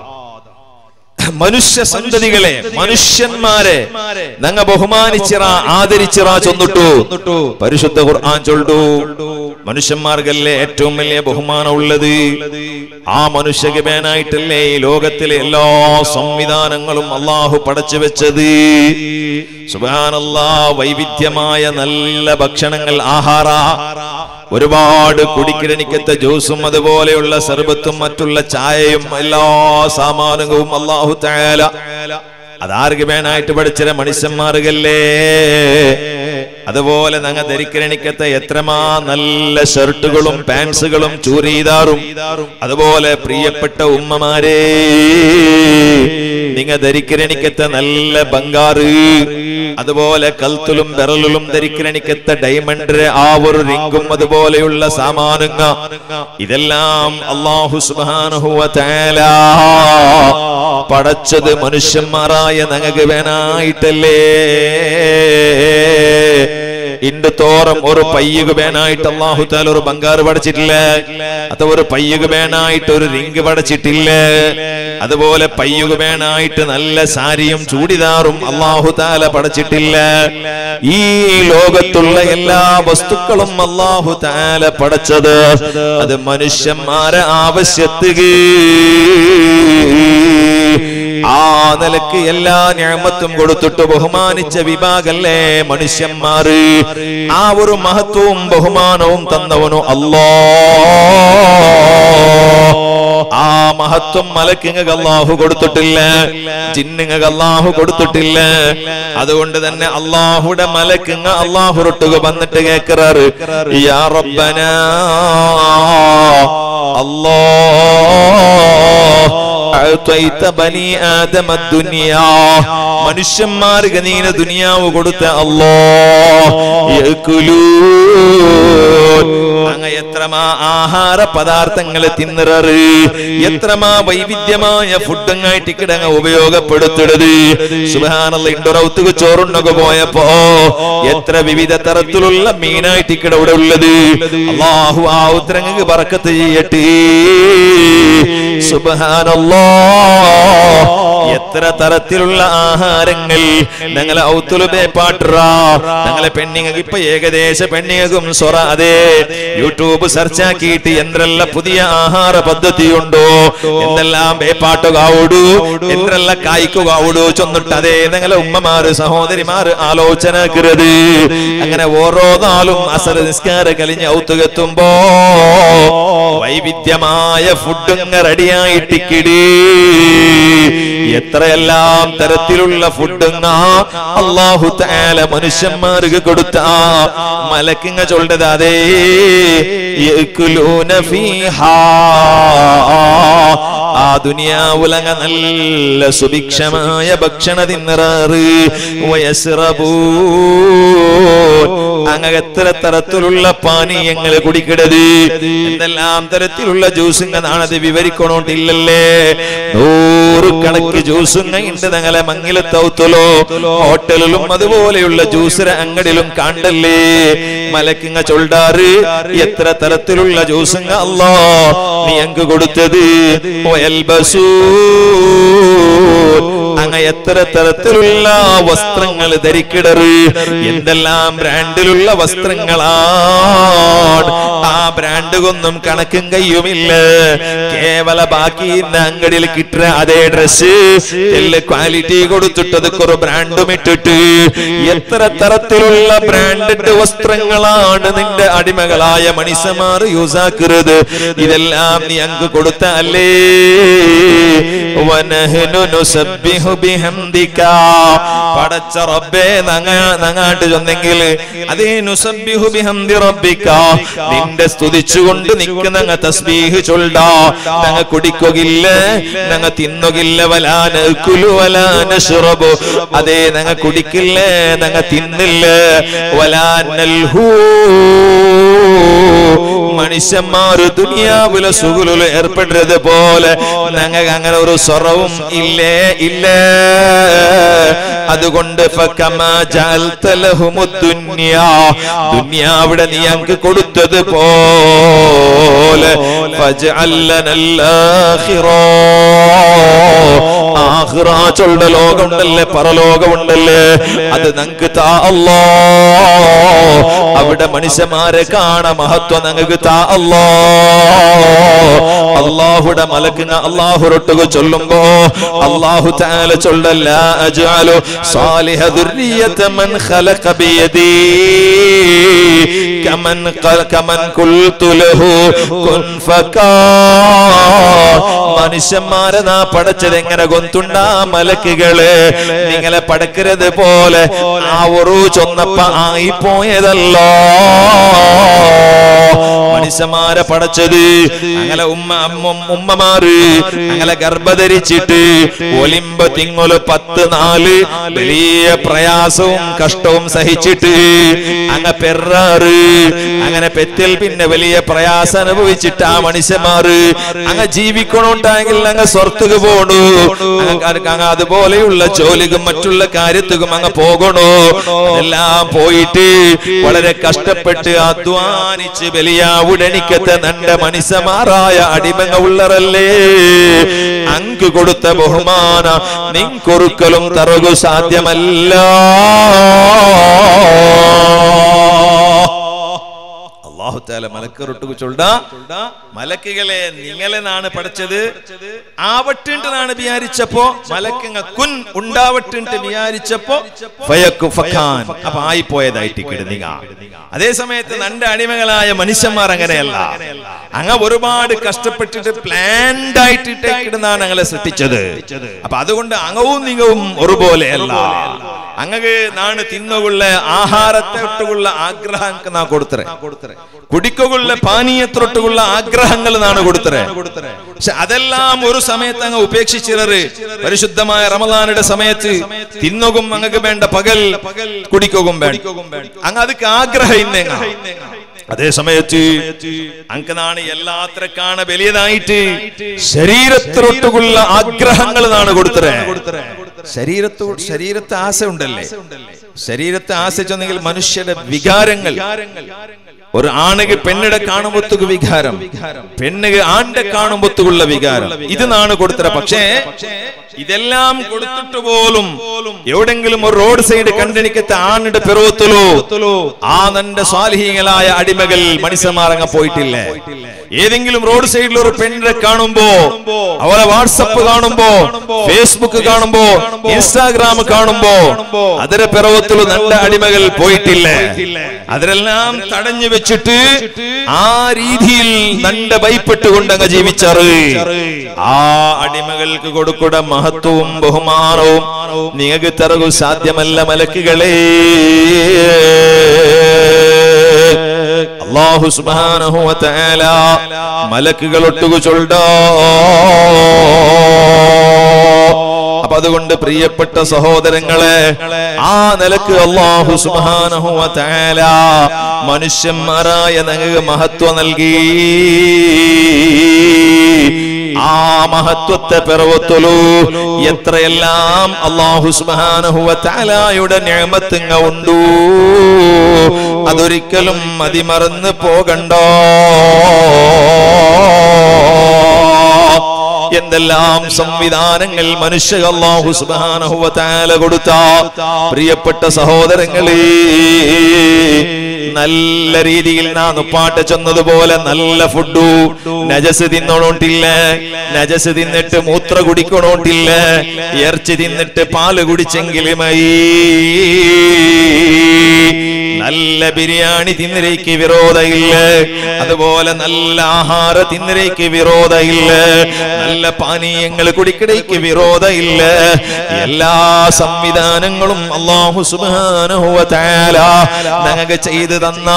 മനുഷ്യ സന്തതികളെ മനുഷ്യന്മാരെ ഞങ്ങ ബഹുമാനിച്ചിറ ആദരിച്ചിറ ചൊന്നിട്ടു പരിശുദ്ധ ഖുർആൻ ചൊല്ലു മനുഷ്യന്മാർക്കല്ലേ ഏറ്റവും വലിയ ബഹുമാനം ഉള്ളത് ആ മനുഷ്യക്ക് മേനായിട്ടല്ലേ ഈ ലോകത്തിലെ എല്ലാ സംവിധാനങ്ങളും അള്ളാഹു പടച്ചു വെച്ചത് സുബാനല്ലാ വൈവിധ്യമായ നല്ല ഭക്ഷണങ്ങൾ ആഹാര ഒരുപാട് കുടിക്കിരണിക്കത്തെ ജ്യൂസും അതുപോലെയുള്ള സർബത്തും മറ്റുള്ള ചായയും എല്ലാ സാമാനവും അള്ളാഹു താല അതാർക്ക് വേണായിട്ട് പഠിച്ചിര മനുഷ്യന്മാർക്കല്ലേ അതുപോലെ ഞങ്ങ ധരിക്കരണിക്കത്തെ എത്രമാ നല്ല ഷർട്ടുകളും പാൻസുകളും ചൂരീതാറും അതുപോലെ പ്രിയപ്പെട്ട ഉമ്മമാരെ നിങ്ങ ധരിക്കരണിക്കത്തെ നല്ല ബംഗാറ് അതുപോലെ കൽത്തുലും വിറലുലും ധരിക്കരണിക്കത്തെ ഡയമണ്ട് ആ ഒരു റിങ്കും അതുപോലെയുള്ള സാമാനങ്ങ ഇതെല്ലാം അള്ളാഹു സുബാനുഹുവ തേല പടച്ചത് മനുഷ്യന്മാരായ ഞങ്ങൾക്ക് വേനായിട്ടല്ലേ ഇണ്ട് തോറും ഒരു പയ്യുക വേനായിട്ട് അള്ളാഹു താല ഒരു ബംഗാറ് പടച്ചിട്ടില്ല അത് ഒരു പയ്യുക വേനായിട്ട് ഒരു റിങ് പടച്ചിട്ടില്ല അതുപോലെ പയ്യുക വേനായിട്ട് നല്ല സാരിയും ചൂടിദാറും അള്ളാഹു താല പടച്ചിട്ടില്ല ഈ ലോകത്തുള്ള എല്ലാ വസ്തുക്കളും അള്ളാഹു താല പടച്ചത് അത് മനുഷ്യന്മാരെ ആവശ്യത്തുക നിലക്ക് എല്ലാ ഞാമത്തും കൊടുത്തിട്ട് ബഹുമാനിച്ച വിഭാഗല്ലേ മനുഷ്യന്മാര് ആ ഒരു മഹത്വവും ബഹുമാനവും തന്നവനു അല്ലോ ആ മഹത്വം മലക്കിങ്ങക്ക് അള്ളാഹു കൊടുത്തിട്ടില്ല ജിന്നുങ്ങക്ക് അള്ളാഹു കൊടുത്തിട്ടില്ല അതുകൊണ്ട് തന്നെ അള്ളാഹുടെ മലക്കിങ്ങ അള്ളാഹു റൊട്ടുക വന്നിട്ട് കേക്കറാറ് യാ റബ്ബന അല്ലോ أعطيت بني آدم الدنيا മനുഷ്യന്മാർക്ക് നീന ദുനിയാവ് കൊടുത്ത അല്ലോ അങ്ങ എത്രമാ ആഹാര പദാർത്ഥങ്ങൾ തിന്നിററ് എത്രമാ വൈവിധ്യമായ ഫുഡങ്ങായിട്ട് കിടങ്ങ ഉപയോഗപ്പെടുത്തിടത് സുബാനുള്ള ഇണ്ടൊറൗത്തുക ചോറുണ്ടൊക്കെ പോയപ്പോ എത്ര വിവിധ തരത്തിലുള്ള മീനായിട്ട് കിട ഇവിടെ ഉള്ളത് അള്ളാഹു ആ ഉത്തരങ്ങൾക്ക് പറക്കത്ത് ചെയ്യട്ടെ സുബാനല്ലോ എത്ര തരത്തിലുള്ള ആഹാരങ്ങൾ ഞങ്ങളെ ഔത്തുലുബേ പാട്ടുറാ ഞങ്ങളെ പെണ്ണിങ്ങൾക്ക് ഇപ്പൊ ഏകദേശ പെണ്ണിങ്ങൾക്കും സ്വറ അതെ യൂട്യൂബ് സെർച്ച് ആക്കിയിട്ട് എന്തെല്ലാം പുതിയ ആഹാര പദ്ധതി ഉണ്ടോ എന്തെല്ലാം ബേപ്പാട്ടുകാവൂടു എന്തെല്ലാം കായ്ക്കുകാവൂടു ചൊന്നിട്ട് അതേ ഞങ്ങളെ ഉമ്മമാര് സഹോദരിമാര് ആലോചന കരുത് അങ്ങനെ ഓരോ നാളും അസർ നിസ്കാര കഴിഞ്ഞ് ഔത്തുകെത്തുമ്പോ വൈവിധ്യമായ ഫുഡും റെഡിയായിട്ട് കിടീ എത്രയെല്ലാം തരത്തിലുള്ള ഫുഡുങ്ങ അള്ളാഹു താല മനുഷ്യന്മാർക്ക് കൊടുത്ത മലക്കിങ്ങ ചൊല്ലത് അതേ യഅ്കുലൂന ഫീഹാ. ആ ദുനിയാവുലങ്ങ നല്ല സുഭിക്ഷമായ ഭക്ഷണ തിന്നറാറ് അങ്ങ എത്ര തരത്തിലുള്ള പാനീയങ്ങൾ കുടിക്കിടത് എന്തെല്ലാം തരത്തിലുള്ള ജ്യൂസുങ്ങ നാണത് വിവരിക്കണോട്ടില്ലല്ലേ നൂറ് കണക്ക് ജ്യൂസുങ്ങ ഉണ്ട് ഞങ്ങളെ മങ്ങിലത്തൗത്തലോ ഹോട്ടലിലും അതുപോലെയുള്ള ജ്യൂസര അങ്ങടിലും കണ്ടല്ലേ മലക്കിങ്ങ ചൊല്ലാറ് എത്ര തരത്തിലുള്ള ജ്യൂസുങ്ങ അല്ലോ നീ അങ്ങ് കൊടുത്തത് വയൽബസൂ അങ്ങ എത്ര തരത്തിലുള്ള വസ്ത്രങ്ങൾ ധരിക്കിടറ് എന്തെല്ലാം ബ്രാൻഡിലുള്ള വസ്ത്രങ്ങളാണ് ആ ബ്രാൻഡുകൊന്നും കണക്കും കയ്യുമില്ല കേവല ബാക്കി ഇന്ന് അങ്കടിയിൽ കിട്ടുന്ന അതേ ഡ്രസ് എല്ലാ ക്വാളിറ്റി കൊടുത്തിട്ടത് കുറെ ബ്രാൻഡും ഇട്ടിട്ട് എത്ര തരത്തിലുള്ള ബ്രാൻഡഡ് വസ്ത്രങ്ങളാണ് നിന്റെ അടിമകളായ മനുഷ്യന്മാർ യൂസ് ആക്കുന്നത് ഇതെല്ലാം നീ അങ്ങ് കൊടുത്തല്ലേ വനഹ്നു നുസബ്ബിഹു ബിഹംദിക പടച്ച റബ്ബേ നങ്ങ നങ്ങാട്ട് ചൊന്നെങ്കിൽ അതേ നുസബ്ബിഹു ബിഹംദി റബ്ബിക നിന്റെ സ്തുതിച്ചുകൊണ്ട് നിൽക്കുന്ന തസ്ബീഹ് ചൊല്ലാ ഞങ്ങ കുടിക്കുകയില്ല ഞങ്ങ തിന്നുകില്ല വലാന കുലു വലാന ഷുറബു അതേ ഞങ്ങ കുടിക്കില്ല ഞങ്ങ തിന്നില്ല വലാനൽഹൂ മനുഷ്യന്മാര് ദുനിയാവിലെ സുഖുലിൽ ഏർപ്പെടുന്നത് പോലെ ഞങ്ങൾക്ക് അങ്ങനെ ഒരു സ്വറവും ഇല്ലേ ഇല്ല അതുകൊണ്ട് ഫകമാ ജഅൽത ലഹുമുദ്ദുന്യാ ദുനിയാവിടെ നീ ഞങ്ങൾക്ക് കൊടുത്തത് പോലെ ഫജ്അൽ ലനൽ ആഖിറാ ആഖിറ ചൊല്ല ലോകമുണ്ടല്ലേ പരലോകമുണ്ടല്ലേ അത് ഞങ്ങൾക്ക് താ അല്ലാ അവിടെ മനുഷ്യന്മാരെ കാണ മഹത്വം ഞങ്ങൾക്ക് താ അല്ലാ അള്ളാഹുടെ മലക്കിന അള്ളാഹുരൊട്ടുക ചൊല്ലുമ്പോ അള്ളാഹു താല ചൊല്ലല്ല അജാലു സാലിഹ ദുർരിയത മൻ ഖലഖ ബിയദി കമൻ ഖ- കമൻ ഖുൽതു ലഹു കുൻ ഫകാ മനുഷ്യന്മാരെ നാ പടച്ചത് എങ്ങനെ ഗൊന്തുണ്ടാ മലക്കുകള് നിങ്ങളെ പടക്കരുത് പോലെ ആ ഒരു ചൊന്നപ്പ ആയി പോയതല്ലോ മനുഷ്യന്മാരെ പടച്ചത് അങ്ങനെ ഉമ്മ അമ്മ- ഉമ്മമാര് അങ്ങനെ ഗർഭധരിച്ചിട്ട് ഒലിമ്പ തിങ്ങൊല് പത്ത് നാല് വലിയ പ്രയാസവും കഷ്ടവും സഹിച്ചിട്ട് അങ്ങ പെറാറ് അങ്ങനെ പെത്തിൽ പിന്നെ വലിയ പ്രയാസം അനുഭവിച്ചിട്ട് ആ മനുഷ്യന്മാര് അങ്ങ് ജീവിക്കണോണ്ടാങ്കിൽ അങ്ങ് സ്വർത്തുക പോണു അങ്ങ് അങ്ങ് അതുപോലെയുള്ള ജോലിക്കും മറ്റുള്ള കാര്യത്തിനും അങ്ങ് പോകണോ എല്ലാം പോയിട്ട് വളരെ കഷ്ടപ്പെട്ട് അധ്വാനിച്ച് വലിയ ഉടനിക്കത്തെ നന്റെ മനുഷ്യമാറായ അടിമങ്ങ ഉള്ളറല്ലേ അങ്ക് കൊടുത്ത ബഹുമാന നിങ്കൊറുക്കലും തറകു സാധ്യമല്ല അള്ളാഹു താല മലക്കറൊട്ടുകു ചൊല്ല മലക്കുകളെ നിങ്ങളെന്നാണ് പഠിച്ചത് ആവട്ടിണ്ടെന്നാണ് വിചാരിച്ചപ്പോ മലക്കങ്ങ കുൻ ഉണ്ടാവട്ടിണ്ട് വിചാരിച്ചപ്പോ ഫയക്കു ഫക്കാൻ അപ്പൊ ആയിപ്പോയതായിട്ട് കിടന്നിക അതേ സമയത്ത് നന്റെ അടിമകളായ മനുഷ്യന്മാർ അങ്ങനെയല്ല അങ്ങ ഒരുപാട് കഷ്ടപ്പെട്ടിട്ട് പ്ലാൻഡ് ആയിട്ട് ഇട്ടേക്കിടുന്നാണ് ഞങ്ങളെ സൃഷ്ടിച്ചത് അപ്പൊ അതുകൊണ്ട് അങ്ങവും നിങ്ങവും ഒരുപോലെയല്ല അങ്ങക്ക് നാണ് തിന്നുകൊള്ള ആഹാരത്തെ ഒട്ടുകൊള്ള ആഗ്രഹം നാ കൊടുത്തരെ കുടിക്കുകൊള്ള പാനീയത്തൊട്ടുകൊള്ള ആഗ്രഹങ്ങൾ നാണ് കൊടുത്തരെ പക്ഷെ അതെല്ലാം ഒരു സമയത്ത് അങ്ങ് ഉപേക്ഷിച്ചിററ് പരിശുദ്ധമായ റമദാനുടെ സമയത്ത് തിന്നുകും അങ്ങക്ക് വേണ്ട പകൽ കുടിക്കുകയും വേണ്ട അങ്ങ് അതൊക്കെ ആഗ്രഹം ഇന്നേങ്ങ അതേ സമയത്ത് അങ്കനാണ് എല്ലാത്രക്കാണ് വലിയതായിട്ട് ശരീരത്തിലൊട്ടുകുള്ള ആഗ്രഹങ്ങൾ നാണ് കൊടുത്തത് ശരീരത്തോ ശരീരത്തെ ആശ ഉണ്ടല്ലേ ശരീരത്തെ ആശിച്ചെന്നെങ്കിൽ മനുഷ്യന്റെ വികാരങ്ങൾ ഒരു ആണുക പെണ്ണിടെ കാണുമ്പൊത്തുക വികാരം പെണ്ണുക ആണ്ടെ കാണുമ്പൊത്തുകുള്ള വികാരം ഇത് നാണ് കൊടുത്തത് പക്ഷേ ഇതെല്ലാം കൊടുത്തിട്ട് പോലും എവിടെങ്കിലും ഒരു റോഡ് സൈഡ് കണ്ടെനിക്കത്തെ ആണിന്റെ പെറുവത്തിലോ ആ നന്റെ സ്വാലിഹീങ്ങളായ അടിമകൾ മനുഷ്യന്മാരങ്ങ പോയിട്ടില്ലേ ഏതെങ്കിലും റോഡ് സൈഡിൽ ഒരു പെണ്ണിനെ കാണുമ്പോ അവരെ വാട്സപ്പ് കാണുമ്പോ ഫേസ്ബുക്ക് കാണുമ്പോ ഇൻസ്റ്റാഗ്രാം കാണുമ്പോ അതിരെ പിറവത്തില് നല്ല അടിമകൾ പോയിട്ടില്ലേ അതിലെല്ലാം തടഞ്ഞു വെച്ചിട്ട് ആ രീതിയിൽ നല്ല ഭയപ്പെട്ടുകൊണ്ട് അങ്ങ് ജീവിച്ചറ് ആ അടിമകൾക്ക് കൊടുക്കുന്ന മഹത്വവും ബഹുമാനവും നിങ്ങൾക്ക് തറകു സാധ്യമല്ല മലക്കുകളെ അള്ളാഹു സുബ്ഹാനഹു വ തആല മലക്കുകൾ ഒട്ടുകു ചൊല്ലോ അപ്പൊ അതുകൊണ്ട് പ്രിയപ്പെട്ട സഹോദരങ്ങളെ ആ നിലക്ക് അള്ളാഹു സുബ്ഹാനഹു വ തആല മനുഷ്യന്മാരായ നിങ്ങൾക്ക് മഹത്വം നൽകി ആ മഹത്വത്തെ പിറവത്തുള്ളൂ എത്രയെല്ലാം അള്ളാഹു സുബ്ഹാനഹു വ തആലയുടെ നിഅമത്തുങ്ങ ഉണ്ടു അതൊരിക്കലും മതിമറന്ന് പോകണ്ടോ എന്തെല്ലാം സംവിധാനങ്ങൾ മനുഷ്യ അള്ളാഹു സുബ്ഹാനഹു വ തആല കൊടുത്ത പ്രിയപ്പെട്ട സഹോദരങ്ങളെ നല്ല രീതിയിൽ നാ നുപ്പാട്ട് ചെന്നതുപോലെ നല്ല ഫുഡു നജസ് തിന്നോണ്ടില്ല നജസ് തിന്നിട്ട് മൂത്ര കുടിക്കണോണ്ടില്ല ഇറച്ചി തിന്നിട്ട് പാല് കുടിച്ചെങ്കിലുമായി നല്ല ബിരിയാണി തിന്നിരയ്ക്ക് വിരോധമില്ല അതുപോലെ നല്ല ആഹാര തിന്നിരയ്ക്ക് വിരോധമില്ല നല്ല പാനീയങ്ങൾ കുടിക്കിടയ്ക്ക് വിരോധമില്ല എല്ലാ സംവിധാനങ്ങളും അള്ളാഹു സുബ്ഹാനഹു വ തആല ഞങ്ങൾക്ക് ചെയ്തു തന്ന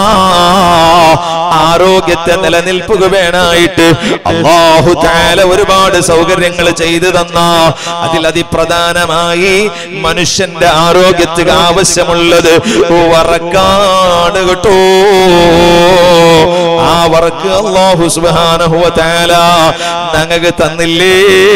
ആരോഗ്യത്തെ നിലനിൽപ്പുക വേണായിട്ട് അള്ളാഹു തആല ഒരുപാട് സൗകര്യങ്ങൾ ചെയ്തു തന്ന അതിൽ അതിപ്രധാനമായി മനുഷ്യന്റെ ആരോഗ്യത്തിന് ആവശ്യമുള്ളത് വറക്കാണ് കേട്ടോ ആ വറക്ക് അള്ളാഹു സുബ്ഹാനഹു വ തആല ഞങ്ങൾക്ക് തന്നില്ലേ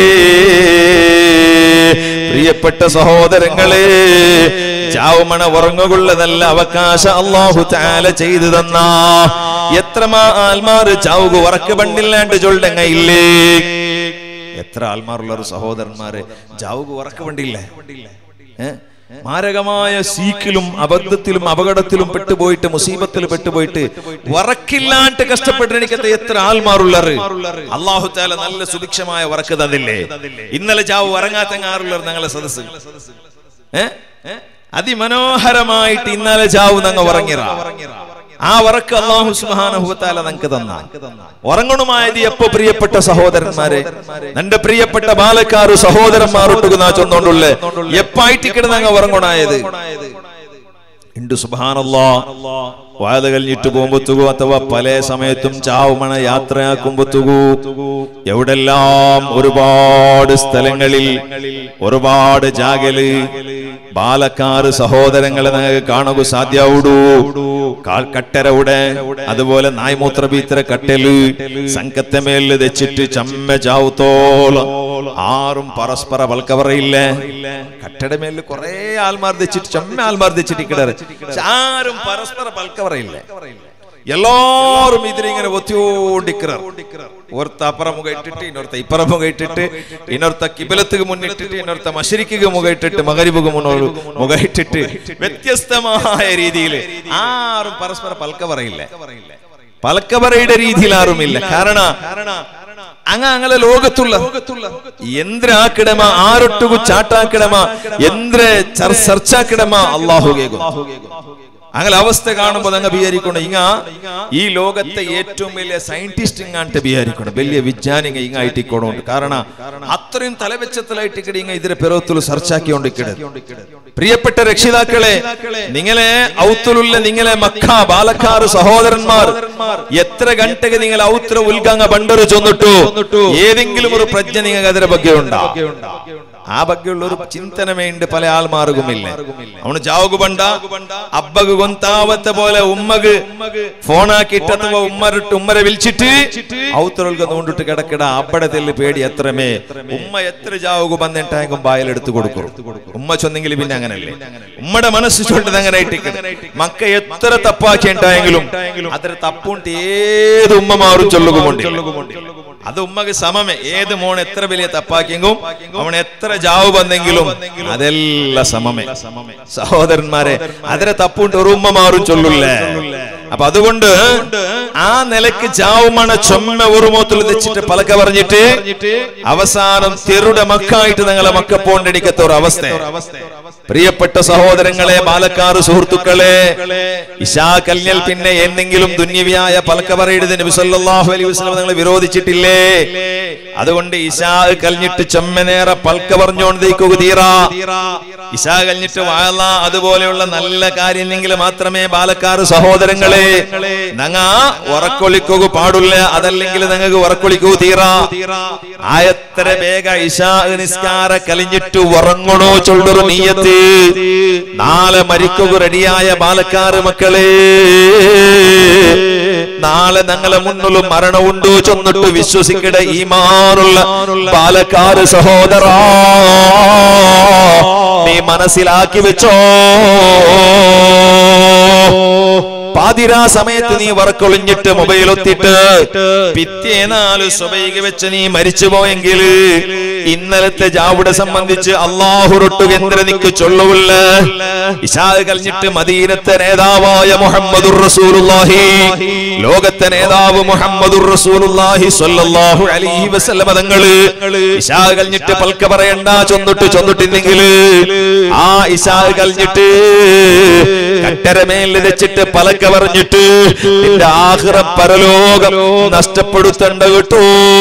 പ്രിയപ്പെട്ട സഹോദരങ്ങളെ ചാവുമണ ഉറങ്ങുകൊള്ള നല്ല അവകാശം അള്ളാഹു താല ചെയ്തു തന്ന എത്രമാ ആൽമാർ ചാവുക ഉറക്ക് പണ്ടില്ലാണ്ട് ചൊല്ലങ്ങയില്ലേ എത്ര ആൽമാറുള്ള ഒരു സഹോദരന്മാര് ചാവുക ഉറക്ക് പണ്ടില്ലേ ഏ? മാരകമായ സീക്കിലും അബദ്ധത്തിലും അപകടത്തിലും പെട്ടുപോയിട്ട് മുസീബത്തിൽ പെട്ടുപോയിട്ട് വറക്കില്ലാണ്ട് കഷ്ടപ്പെട്ട് എനിക്കത്തെ എത്ര ആൾമാറുള്ളത് അള്ളാഹു താല നല്ല സുഭിക്ഷമായ വറക്ക് തന്നില്ലേ ഇന്നലെ ചാവ് ഉറങ്ങാത്തങ്ങാറുള്ള ഞങ്ങളെ സദസ് ഏ അതിമനോഹരമായിട്ട് ഇന്നലെ ചാവ് ഞങ്ങൾ ഉറങ്ങിറ ആ വറക്ക് അള്ളാഹു സുബാനഹുത്താല നമുക്ക് തന്ന ഉറങ്ങണമായത് എപ്പോ പ്രിയപ്പെട്ട സഹോദരന്മാരെ എന്റെ പ്രിയപ്പെട്ട ബാലക്കാരു സഹോദരന്മാരൊട്ടുകുന്ന ചൊന്നോണ്ടുള്ള എപ്പായിട്ട് കിടന്നങ്ങ് ഉറങ്ങണായത് ഉണ്ട് സുബാനല്ലോ വാത കഴിഞ്ഞിട്ട് പോകുമ്പോത്തുകു അഥവാ പല സമയത്തും ചാവുമണ യാത്രയാക്കുമ്പോത്തുകു എവിടെല്ലാം ഒരുപാട് സ്ഥലങ്ങളിൽ ഒരുപാട് ജാഗല് ബാലക്കാറ് സഹോദരങ്ങളെ നിങ്ങൾക്ക് കാണുക സാധ്യവുടൂ കാൽക്കട്ടരവിടെ അതുപോലെ നായ്മൂത്ര ബീത്തര കട്ടല് സംഘത്തെ മേലിൽ വെച്ചിട്ട് ചമ്മ ചാവുത്തോളം ആറും പരസ്പര വൽക്കവറയില്ലേ കട്ടട മേലിൽ കുറെ ആൾമാർ വെച്ചിട്ട് ചമ്മ ആൾമാർ വെച്ചിട്ട് കിടറ് ആരും പരസ്പര വൽക്കവറയില്ലേ എല്ലാരും ഇതിനിങ്ങനെ ഒത്തിയോണ്ടിക്കറർ ഒരുത്ത അപ്പുറം മുഖ ഇട്ടിട്ട് ഇന്നൊരുത്ത ഇപ്പുറം മുഖ ഇട്ടിട്ട് ഇന്നൊരുത്ത കിബിലത്തുക്ക് മുന്നിട്ടിട്ട് ഇന്നൊരുത്ത മഷരിക്ക് മുഖ ഇട്ടിട്ട് മകരിബുക്ക് മുന്നോട് മുഖ ഇട്ടിട്ട് വ്യത്യസ്തമായ രീതിയിൽ ആരും പരസ്പര പൽക്ക പറയില്ലേ പലക്കവറയുടെ രീതിയിൽ ആരുമില്ല കാരണം അങ്ങ അങ്ങനെ ലോകത്തുള്ള എന്തിനാക്കിടമ ആരൊട്ടുകു ചാട്ടാക്കിടമ എന്ത്ര ചർച്ചാക്കിടമ അള്ളാഹു കേൾക്കും അങ്ങനെ അവസ്ഥ കാണുമ്പോൾ അങ്ങ് വിചാരിക്കണം ഇങ്ങ ഈ ലോകത്തെ ഏറ്റവും വലിയ സയന്റിസ്റ്റ് ഇങ്ങാണ്ട് വിചാരിക്കണം വലിയ വിജ്ഞാനിങ്ങ ഇങ്ങായിട്ട് ഇക്കോണുണ്ട് കാരണം അത്രയും തലവെച്ചത്തിലായിട്ട് ഇക്കടി ഇങ്ങ ഇതിരെ പെറോത്തുൽ സർച്ചാക്കിക്കൊണ്ടിക്കിട പ്രിയപ്പെട്ട രക്ഷിതാക്കളെ നിങ്ങളെ ഔത്തുലുള്ള നിങ്ങളെ മക്ക ബാലക്കാർ സഹോദരന്മാർ എത്ര ഗಂಟೆಗೆ നിങ്ങൾ ഔത്ര ഉൽഗാങ്ങ ബണ്ടറ് ചൊന്നിട്ടു ഏതെങ്കിലും ഒരു പ്രജ്ഞ നിങ്ങൾക്ക് അതിന്റെ ಬಗ್ಗೆ ഉണ്ടാ ആ ബഗ്ಗೆയുള്ള ഒരു ചിന്തനമേ ഉണ്ട് പല ആൾമാർഗുമില്ല അവന് ജാവുകു ബണ്ട അബ്ബക്ക് ഗൊന്താവത്തെ പോലെ ഉമ്മക്ക് ഫോണാക്കിട്ട് അഥവാ ഉമ്മരിട്ട് ഉമ്മരെ വിളിച്ചിട്ട് ഔത്തറൾക്ക് നോണ്ടിട്ട് കിടക്കിട അബ്ബടെ തെല്ല് പേടി എത്രമേ ഉമ്മ എത്ര ജാവുകു ബന്നിട്ടായെങ്കും ബായലെടുത്ത് കൊടുക്കും ഉമ്മ ചൊന്നെങ്കിൽ പിന്നെ അങ്ങനല്ലേ ഉമ്മയുടെ മനസ്സ് ചൊല്ലത് അങ്ങനെ ഇട്ടിക്കണ മക്ക എത്ര തപ്പാക്കി ഉണ്ടായെങ്കിലും അത്ര തപ്പുണ്ട് ഏത് ഉമ്മ മാറും ചൊല്ലുകുമുണ്ട് അത് ഉമ്മക്ക് സമമേ ഏത് മോൻ എത്ര വലിയ തപ്പാക്കിയെങ്കും അവൻ എത്ര ജാവ് വന്നെങ്കിലും അതെല്ലാം സമമേ സഹോദരന്മാരെ അതിരെ തപ്പുണ്ട് ഒരു ഉമ്മ മാറും ചൊല്ലുല്ലേ അപ്പൊ അതുകൊണ്ട് ആ നിലക്ക് ജാവുമണ ചൊമ്മ ഒരു മോത്തിൽ വെച്ചിട്ട് പലക്ക പറഞ്ഞിട്ട് അവസാനം തെറുടെ മക്കായിട്ട് നിങ്ങളെ മക്ക പോണ്ടടിക്കത്ത ഒരു അവസ്ഥ പ്രിയപ്പെട്ട സഹോദരങ്ങളെ ബാലക്കാർ സുഹൃത്തുക്കളെ ഇഷാ കല്യൽ പിന്നെ എന്തെങ്കിലും ദുന്യവിയായ പലക്ക പറയുടെ നബി സല്ലല്ലാഹു അലൈഹി വസല്ലം നിങ്ങൾ വിരോധിച്ചിട്ടില്ലേ അതുകൊണ്ട് ഇഷാ കലിഞ്ഞിട്ട് ചെമ്മനേറെ പൽക്ക പറഞ്ഞുകൊണ്ടേക്കുക തീറാ ഇഷാ കലിഞ്ഞിട്ട് വാഴ അതുപോലെയുള്ള നല്ല കാര്യമെങ്കിൽ മാത്രമേ ബാലക്കാർ സഹോദരങ്ങളെ നങ്ങ ഉറക്കൊളിക്കുക പാടില്ല അതല്ലെങ്കിൽ നിങ്ങൾക്ക് ഉറക്കൊളിക്കൂ തീറാ ആയത്ര വേഗ ഇഷാ നിസ്കാര കലിഞ്ഞിട്ട് ഉറങ്ങണോ ചൊല്ലൊരു നീയത്ത് നാളെ മരിക്കുക റെഡിയായ ബാലക്കാർ മക്കളെ നാളെ ഞങ്ങളെ മുന്നിലും മരണമുണ്ടോ ചൊന്നിട്ട് വിശ്വസിക്കട ഈമാനുള്ള ബാലക്കാര് സഹോദരാ നീ മനസ്സിലാക്കി വെച്ചോ പാതിരാ സമയത്ത് നീ വർക്കൊളിഞ്ഞിട്ട് മൊബൈൽ ഒത്തിട്ട് പിറ്റേനാല് സുബൈക വെച്ച് നീ മരിച്ചു പോയെങ്കിൽ ഇന്നലത്തെ ജാവുടെ സംബന്ധിച്ച് അള്ളാഹുറൊട്ടു കേന്ദ്ര നിക്ക് ചൊല്ലുവില്ല ഇഷാ കഴിഞ്ഞിട്ട് മദീനത്തെ നേതാവായ മുഹമ്മദുർ റസൂലുള്ളാഹി ലോകത്തെ നേതാവ് മുഹമ്മദുർ റസൂലുള്ളാഹി സ്വല്ലല്ലാഹു അലൈഹി വസല്ലമ തങ്ങള് ഇഷാ കഴിഞ്ഞിട്ട് പൽക്ക പറയണ്ട ചൊന്നിട്ട് ചൊന്നിട്ടില്ലെങ്കിൽ ആ ഇഷാ കഴിഞ്ഞിട്ട് കട്ടരമേൽ വെച്ചിട്ട് പലക്ക പറഞ്ഞിട്ട് നിന്റെ ആഹ്റ പരലോകം നഷ്ടപ്പെടുത്തണ്ട കേട്ടോ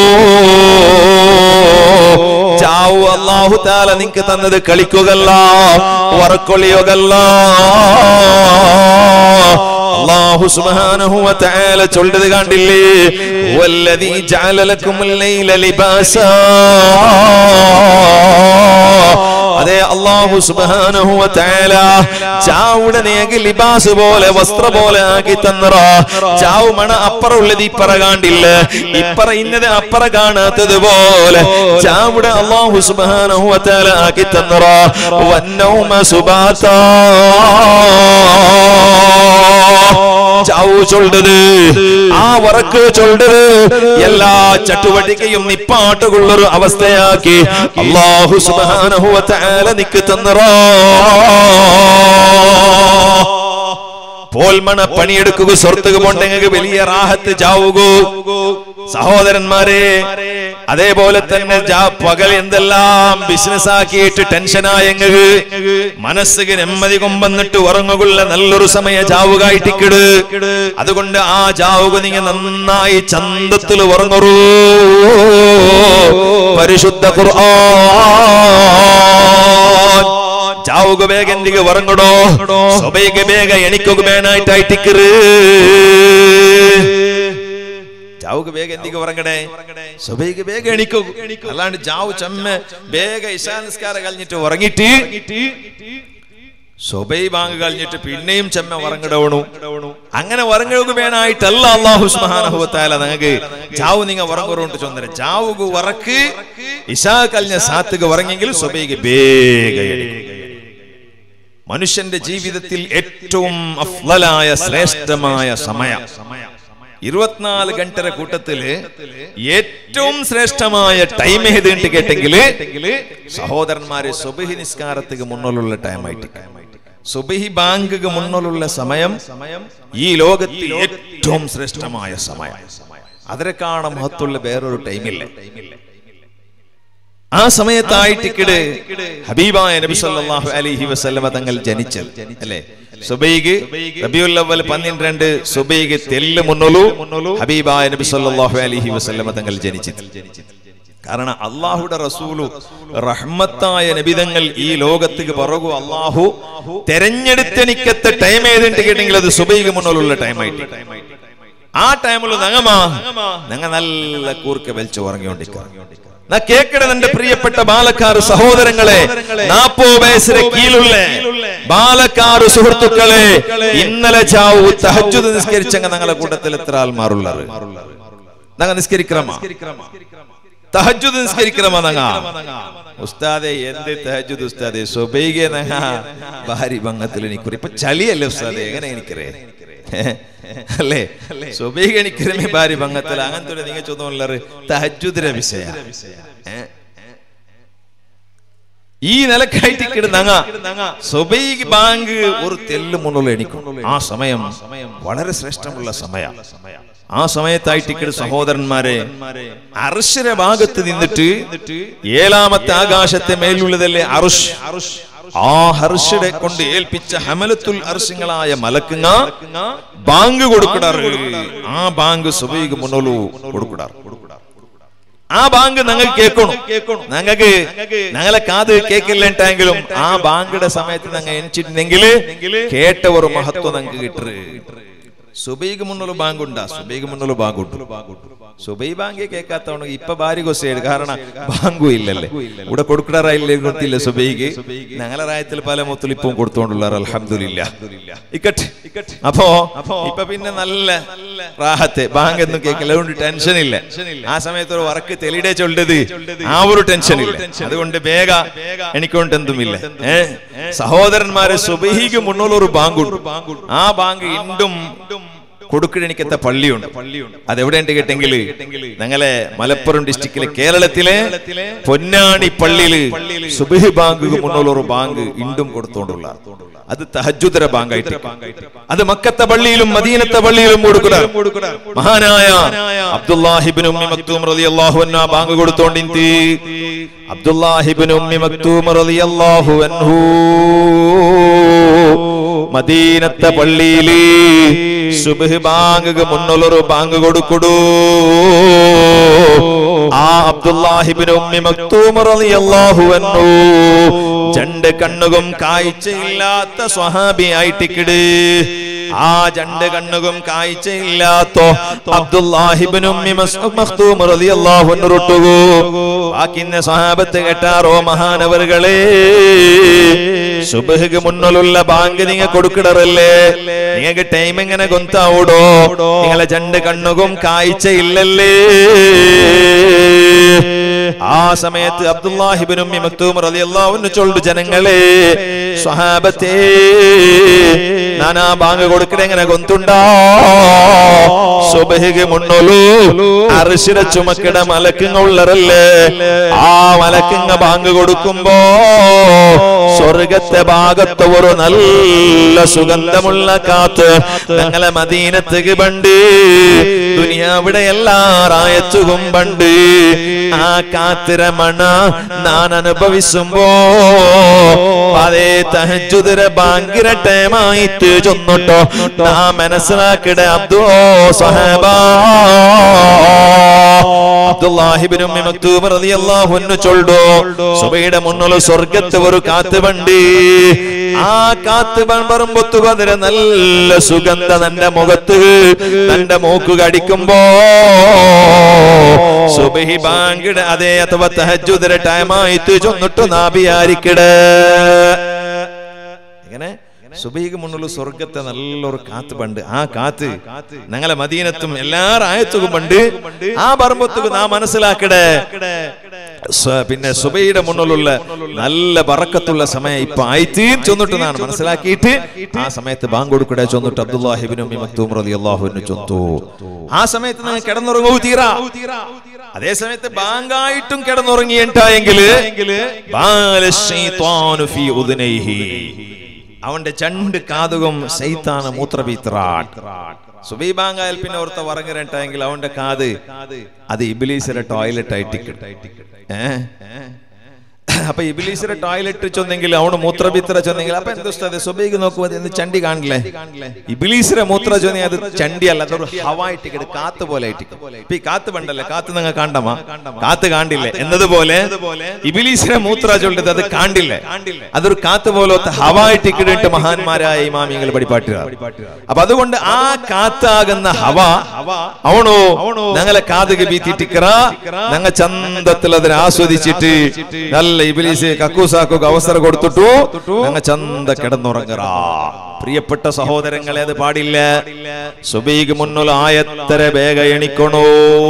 ചാവു അള്ളാഹു താല നിങ്ങക്ക് തന്നത് കളിക്കുകല്ല വറക്കൊള്ളിയോഗല്ല അള്ളാഹു സുബ്ഹാനഹു വ തആല ചൊല്ലത് കണ്ടില്ലേ വല്ലദീ ജഅല ലക്കുമുൽ ലൈല ലിബാസാ അതെ അള്ളാഹു സുബ്ഹാനഹു വ തആല ചാവുടെ നേകി ലിബാസ് പോലെ വസ്ത്ര പോലെ ആക്കി തന്നറ ചാവു മണ അപ്പറുള്ളത് ഇപ്പറ കാണ്ടില്ല ഇപ്പറ ഇന്നത് അപ്പറ കാണാത്തത് പോലെ ചാവുടെ അള്ളാഹു സുബ്ഹാനഹു വ തആല ആക്കി തന്നറ വന്നൗമ സുബാതാ ചാവു ചൊല്ലത് ആ വറക്ക് ചൊല്ലത് എല്ലാ ചട്ടുവട്ടിക്കയും നിപ്പാട്ടുകൊള്ളൊരു അവസ്ഥയാക്കി അള്ളാഹു സുബ്ഹാനഹു വ തആല നിക്ക് തന്നറോ പോൽമണ പണിയെടുക്കുക സ്വർത്തുക പോണ്ടെങ്കിൽ വലിയ റാഹത്ത് ചാവുകൂ സഹോദരന്മാരെ അതേപോലെ തന്നെ ജാ- പകൽ എന്തെല്ലാം ബിസിനസ് ആക്കിയിട്ട് ടെൻഷനായെങ്കിൽ മനസ്സിന് നെമ്മതി കൊമ്പന്നിട്ട് ഉറങ്ങുകൊള്ള നല്ലൊരു സമയ ജാവുകായിട്ടിക്കിട് അതുകൊണ്ട് ആ ജാവുക നിങ്ങ നന്നായി ചന്തത്തിൽ ഉറങ്ങറൂ പരിശുദ്ധ ഖുർആൻ ചാവുക ಬೇಗ ಎಂದಿಗೆ ಹೊರಂಗಡೋ ಸೊಬೈಗೆ ಬೇಗ ಎಣಿಕೋಗ ಬೇನಾಯ್ತಾಯ್ತಿಕ್ಕರು ചാവുക്ക് ಬೇಗ എന്തിക്ക് ഉറങ്ങണേ സുബൈക്ക് ಬೇಗ എണിക്കും അല്ലാണ്ട് ജാവ് ചമ്മ ಬೇಗ ഇശാ നിസ്കാരം കഴിഞ്ഞിട്ട് ഉറങ്ങിട്ട് സുബൈ ബാങ്ക് കഴിഞ്ഞിട്ട് പിന്നെയും ചെമ്മ ഉറങ്ങിടവണു അങ്ങനെ ഉറങ്ങുക വേണായിട്ടല്ല അള്ളാഹു സുബ്ഹാനഹുവതാല നിങ്ങൾക്ക് ചാവ് നിങ്ങ ഉറങ്ങുറോണ്ട് ചൊന്നര ചാവുക ഉറക്ക് ഇശാ കഴിഞ്ഞ സാത്തുക ഉറങ്ങെങ്കിൽ സുബൈക്ക് ಬೇಗ എണിക്കും മനുഷ്യന്റെ ജീവിതത്തിൽ ഏറ്റവും അഫ്ലലായ ശ്രേഷ്ഠമായ സമയം ഇരുപത്തിനാല് ഗಂಟರ കൂട്ടത്തില് ഏറ്റവും ശ്രേഷ്ഠമായ ടൈം ഏത് കേട്ടെങ്കിൽ സഹോദരന്മാരെ സുബഹി നിസ്കാരത്തിന് മുന്നിലുള്ള ടൈം ആയിട്ട് സുബഹി ബാങ്കിക്ക് മുന്നിലുള്ള സമയം ഈ ലോകത്തിൽ ഏറ്റവും ശ്രേഷ്ഠമായ സമയം അതിനെക്കാണ് മഹത്വമുള്ള വേറൊരു ടൈമില്ല ആ സമയത്തായിട്ടിക്കിട് ഹബീബായ നബി സല്ലല്ലാഹു അലൈഹി വസല്ലമ തങ്ങൾ ജനിച്ചത് അല്ലേ സുബൈഗ് റബിയുൽ അവ്വൽ പന്ത്രണ്ട് സുബൈഗ് തെല്ല് മുന്നോലു ഹബീബായ നബി സല്ലല്ലാഹു അലൈഹി വസല്ലമ തങ്ങൾ ജനിച്ചത് കാരണം അള്ളാഹുടെ റസൂലു റഹ്മത്തായ നബിതങ്ങൾ ഈ ലോകത്തേക്ക് പറകു അള്ളാഹു തെരഞ്ഞെടുത്തെനിക്കത്തെ ടൈം ഏതുണ്ട് കേട്ടെങ്കിൽ അത് സുബൈഗ് മുന്നിലുള്ള ടൈമായിട്ട് ആ ടൈമിൽ നങ്ങമാ നങ്ങ നല്ല കൂർക്ക വലിച്ചു ഉറങ്ങിക്കൊണ്ടിരിക്കുക നാ കേക്കണത് എന്റെ പ്രിയപ്പെട്ട ബാലക്കാർ സഹോദരങ്ങളെ നാപ്പോ വയസ്സിന് കീഴുള്ള ബാലക്കാർ സുഹൃത്തുക്കളെ ഇന്നലെ ചാവു തഹജുദ് നിസ്കരിച്ചങ്ങ ഞങ്ങളെ കൂട്ടത്തിൽ എത്ര ആൾമാറുള്ളത് നങ്ങ നിസ്കരിക്കറമാ തഹജുദ് നിസ്കരിക്കറമാ നങ്ങ ഉസ്താദെ എന്ത് തഹജുദ് ഉസ്താദെ സ്വബൈകെ നങ്ങ ഭാരി ഭംഗത്തിൽ എനിക്കുറി ഇപ്പൊ ചളിയല്ലേ ഉസ്താദെ എങ്ങനെ എനിക്കറിയേ അല്ലേ സ്വബൈക എനിക്കറിമേ ഭാരി ഭംഗത്തിൽ അങ്ങനത്തെ നിങ്ങൾ ചോദ്യം തഹജുദിന്റെ വിഷയ ഏ? ഈ നിലക്കായിട്ട് കിടന്നങ്ങ സ്വബൈക് ബാങ്ക് ഒരു തെല്ല് മുന്നുള്ള എണിക്കും ആ സമയം വളരെ ശ്രേഷ്ഠമുള്ള സമയ ആ സമയത്തായിട്ട് ഇക്കട് സഹോദരന്മാരെ അർശര ഭാഗത്ത് നിന്നിട്ട് ഏഴാമത്തെ ആകാശത്തെ മേലുള്ളതല്ലേ അറുഷ് ആ ഹർഷയുടെ കൊണ്ട് ഏൽപ്പിച്ച ഹമലത്തുൽ അർശങ്ങളായ മലക്കുങ്ങ ബാങ്ക് കൊടുക്കടാറ് ആ ബാങ്ക് സുബൈക്ക് മുന്നോലു കൊടുക്കടാറ് ആ ബാങ്ക് ഞങ്ങൾ കേൾക്കണം ഞങ്ങൾക്ക് ഞങ്ങളെ കാത് കേൾക്കില്ലെങ്കിലും ആ ബാങ്കിയുടെ സമയത്ത് ഞങ്ങൾ എണിച്ചിട്ടുണ്ടെങ്കിൽ കേട്ട ഒരു മഹത്വം ഞങ്ങൾക്ക് കിട്ടറ് സുബൈക്ക് മുന്നുള്ള ബാങ്ക് ഉണ്ടാ സുബൈക്ക് മുന്നുള്ള ബാങ്ക് ഉണ്ട് സുബൈ ബാങ്ക് കേൾക്കാത്തവണ് ഇപ്പൊ ഭാര്യ കൊസേട് കാരണം ബാങ്കും ഇല്ലല്ലേ ഇവിടെ കൊടുക്കടാറായില്ലേ കൊടുത്തില്ല സുബൈക്ക് ഞങ്ങളെ റായത്തിൽ പല മുത്തലിപ്പവും കൊടുത്തോണ്ടുള്ള അലഹമില്ല ഇക്കട്ടെ അപ്പോ ഇപ്പൊ പിന്നെ നല്ല റാഹത്തെ ബാങ്ക് ഒന്നും കേൾക്കില്ല അതുകൊണ്ട് ടെൻഷൻ ഇല്ല ആ സമയത്ത് ഒരു വർക്ക് തെളിയുടെ ചൊല്ലത് ആ ഒരു ടെൻഷൻ ഇല്ല അതുകൊണ്ട് വേഗ എനിക്കൊണ്ട് എന്തുമില്ല ഏ സഹോദരന്മാരെ സുബഹിക്ക് മുന്നുള്ള ഒരു ബാങ്കുണ്ട് ആ ബാങ്ക് ഇണ്ടും കൊടുക്കിഴണിക്കത്തെ പള്ളിയുണ്ട് അതെവിടെയുണ്ട് കേട്ടെങ്കിൽ ഞങ്ങളെ മലപ്പുറം ഡിസ്ട്രിക്റ്റിലെ കേരളത്തിലെ പൊന്നാണി പള്ളിയില് സുബഹി ബാങ്ക് മുന്നുള്ള ഒരു ബാങ്ക് ഇണ്ടും കൊടുത്തോണ്ടുള്ള അത് തഹജുദര ബാങ്കായിട്ട് അത് മക്കത്തെ പള്ളിയിലും മദീനത്തെ പള്ളിയിലും കൊടുക്കുക മഹാനായ അബ്ദുല്ലാഹിബിൻ ഉമ്മി മക്തൂം റളിയല്ലാഹു അൻഹു ആ ബാങ്ക് കൊടുത്തോണ്ടിന്തി അബ്ദുല്ലാഹിബിൻ ഉമ്മി മക്തൂം റളിയല്ലാഹു അൻഹു മദീനത്തെ പള്ളിയില് സുബഹ് ബാങ്ക് മുന്നുള്ളൊരു ബാങ്ക് കൊടുക്കുടൂ ആ അബ്ദുല്ലാഹിബിൻ ഉമ്മി മക്തൂം റളിയല്ലാഹു അൻഹു രണ്ട് കണ്ണുകും കാഴ്ചയില്ലാത്ത സ്വഹാബിയായിട്ടിക്കിട് ആ രണ്ട് കണ്ണുകും കാഴ്ചയില്ലാത്ത അബ്ദുല്ലാഹിബിൻ ഉമ്മി മസ്ഊദ് മഖ്തൂം റളിയല്ലാഹു അൻഹു റുട്ടുകു ബാക്കിന്നെ സ്വഹാബത്ത് കേട്ടാറോ മഹാനവറുകളെ സുബഹ്ക്ക് മുന്നിലുള്ള ബാങ്ക് നിങ്ങൾ കൊടുക്കിടറല്ലേ നിങ്ങൾക്ക് ടൈം എങ്ങനെ കൊന്താവൂടോ നിങ്ങളെ രണ്ട് കണ്ണുകും കാഴ്ചയില്ലല്ലേ ആ സമയത്ത് അബ്ദുല്ലാഹിബിൻ ഉമ്മി മക്തൂം റളിയല്ലാഹു അൻഹു ചൊല്ലു ജനങ്ങളെ സ്വഹാബത്തെ ഞാൻ ആ ബാങ്ക് കൊടുക്കണ എങ്ങനെ കൊന്തുണ്ടാ സുബഹിക്ക് മുന്നോലു അർശിര ചുമക്കിട മലക്കുങ്ങ ഉള്ളറല്ലേ ആ മലക്കുങ്ങ ബാങ്ക് കൊടുക്കുമ്പോ സ്വർഗത്തെ ഭാഗത്ത് ഒരു നല്ല സുഗന്ധമുള്ള കാത്ത് ഞങ്ങളെ മദീനത്തേക്ക് പണ്ട് ദുനിയാവിടെ എല്ലാ റായത്തുകും പണ്ട് ആ കാത്തിരമണ ഞാൻ അനുഭവിച്ചുമ്പോ അതേ തഹജുദര ബാങ്കിര ടൈമായിട്ട് ചൊന്നിട്ടോ നാ മനസ്സിലാക്കിട അബ്ദോ സഹബ അബ്ദുല്ലാഹിബിൻ ഉമ്മി മക്തൂം റളിയല്ലാഹു അൻഹു ചൊല്ലു സുബൈയുടെ മുന്നിൽ സ്വർഗ്ഗത്തെ ഒരു കാത്ത് വണ്ടി ആ കാത്ത് പറമ്പൊത്തുക അതിന് നല്ല സുഗന്ധ തന്റെ മുഖത്ത് തന്റെ മൂക്ക് കടിക്കുമ്പോ സുബഹി ബാങ്കിട അതേ അഥവാ തഹജുദര ടൈമായിട്ട് ചൊന്നിട്ട് നാബിയാരിക്കിട എങ്ങനെ സുബൈക്ക് മുന്നുള്ള സ്വർഗത്തെ നല്ലൊരു കാത്ത് പണ്ട് ആ കാത്ത് ഞങ്ങളെ മദീനത്തും എല്ലാ റായത്തും പണ്ട് ആ പറമ്പത്തുക്ക് നാം മനസ്സിലാക്കടേ സ്വ- പിന്നെ സുബൈയുടെ മുന്നിലുള്ള നല്ല പറക്കത്തുള്ള സമയം ഇപ്പൊ ആയിത്തീ ചൊന്നിട്ട് നാണ് മനസ്സിലാക്കിയിട്ട് ആ സമയത്ത് ബാങ്ക് കൊടുക്കടേ ചൊന്നിട്ട് അബ്ദുല്ലാഹിബിനും മക്തൂം റളിയല്ലാഹുവിന് ചൊന്തു ആ സമയത്ത് നിങ്ങൾ കിടന്നുറങ്ങൂ തീരാ അതേ സമയത്ത് ബാങ്കായിട്ടും കിടന്നുറങ്ങിയിട്ടായെങ്കില് ബാലശൈത്വാനു ഫീ ഉദ്നൈഹി അവന്റെ ചണ്ട് കാതുകം സൈത്താന മൂത്രപീത്രാൻ സുബൈബാങ്കായൽ പിന്നെ ഓർത്ത വറങ്ങിരട്ടെങ്കിൽ അവന്റെ കാത് അത് ഇബിലീസിന്റെ ടോയ്ലറ്റ് ആയിട്ട് ഏ അപ്പൊ ഇബിലീസിന്റെ ടോയ്ലറ്റ് ചെന്നെങ്കിൽ അവണ് മൂത്രപിത്ര ചെന്നെങ്കിൽ അപ്പൊ എന്തുസ്താതെ സുബൈക്ക് നോക്കുമ്പോൾ എന്ത് ചണ്ടി കാണില്ലേ ഇബിലീസിന്റെ മൂത്ര ചൊന്നി അത് ചണ്ടി അല്ല അതൊരു ഹവായിട്ട് കാത്ത് പോലെ ആയിട്ട് ഇപ്പൊ ഈ കാത്ത് പണ്ടല്ലേ കാത്ത് നിങ്ങൾ കാണ്ടമാ കാത്ത് കാണ്ടില്ലേ എന്നതുപോലെ ഇബിലീസിനെ മൂത്ര ചൊല്ലിട്ട് അത് കാണ്ടില്ലേ അതൊരു കാത്ത് പോലത്തെ ഹവായിട്ട് ഇക്കിട്ട് മഹാന്മാരായ ഇമാമിങ്ങൾ പഠിപ്പാട്ടുക അപ്പൊ അതുകൊണ്ട് ആ കാത്താകുന്ന ഹവ അവണോ ഞങ്ങളെ കാതുക ബീത്തിട്ടിക്കറ ഞങ്ങ ചന്തത്തിൽ അതിനെ ആസ്വദിച്ചിട്ട് നല്ല ഇബിലീസ് കക്കൂസാക്കുക അവസരം കൊടുത്തിട്ടു ഞങ്ങ ചന്ത കിടന്നുറങ്ങറ പ്രിയപ്പെട്ട സഹോദരങ്ങളെ അത് പാടില്ല സുബീക്ക് മുന്നിൽ ആയത്തര വേഗ എണിക്കണോ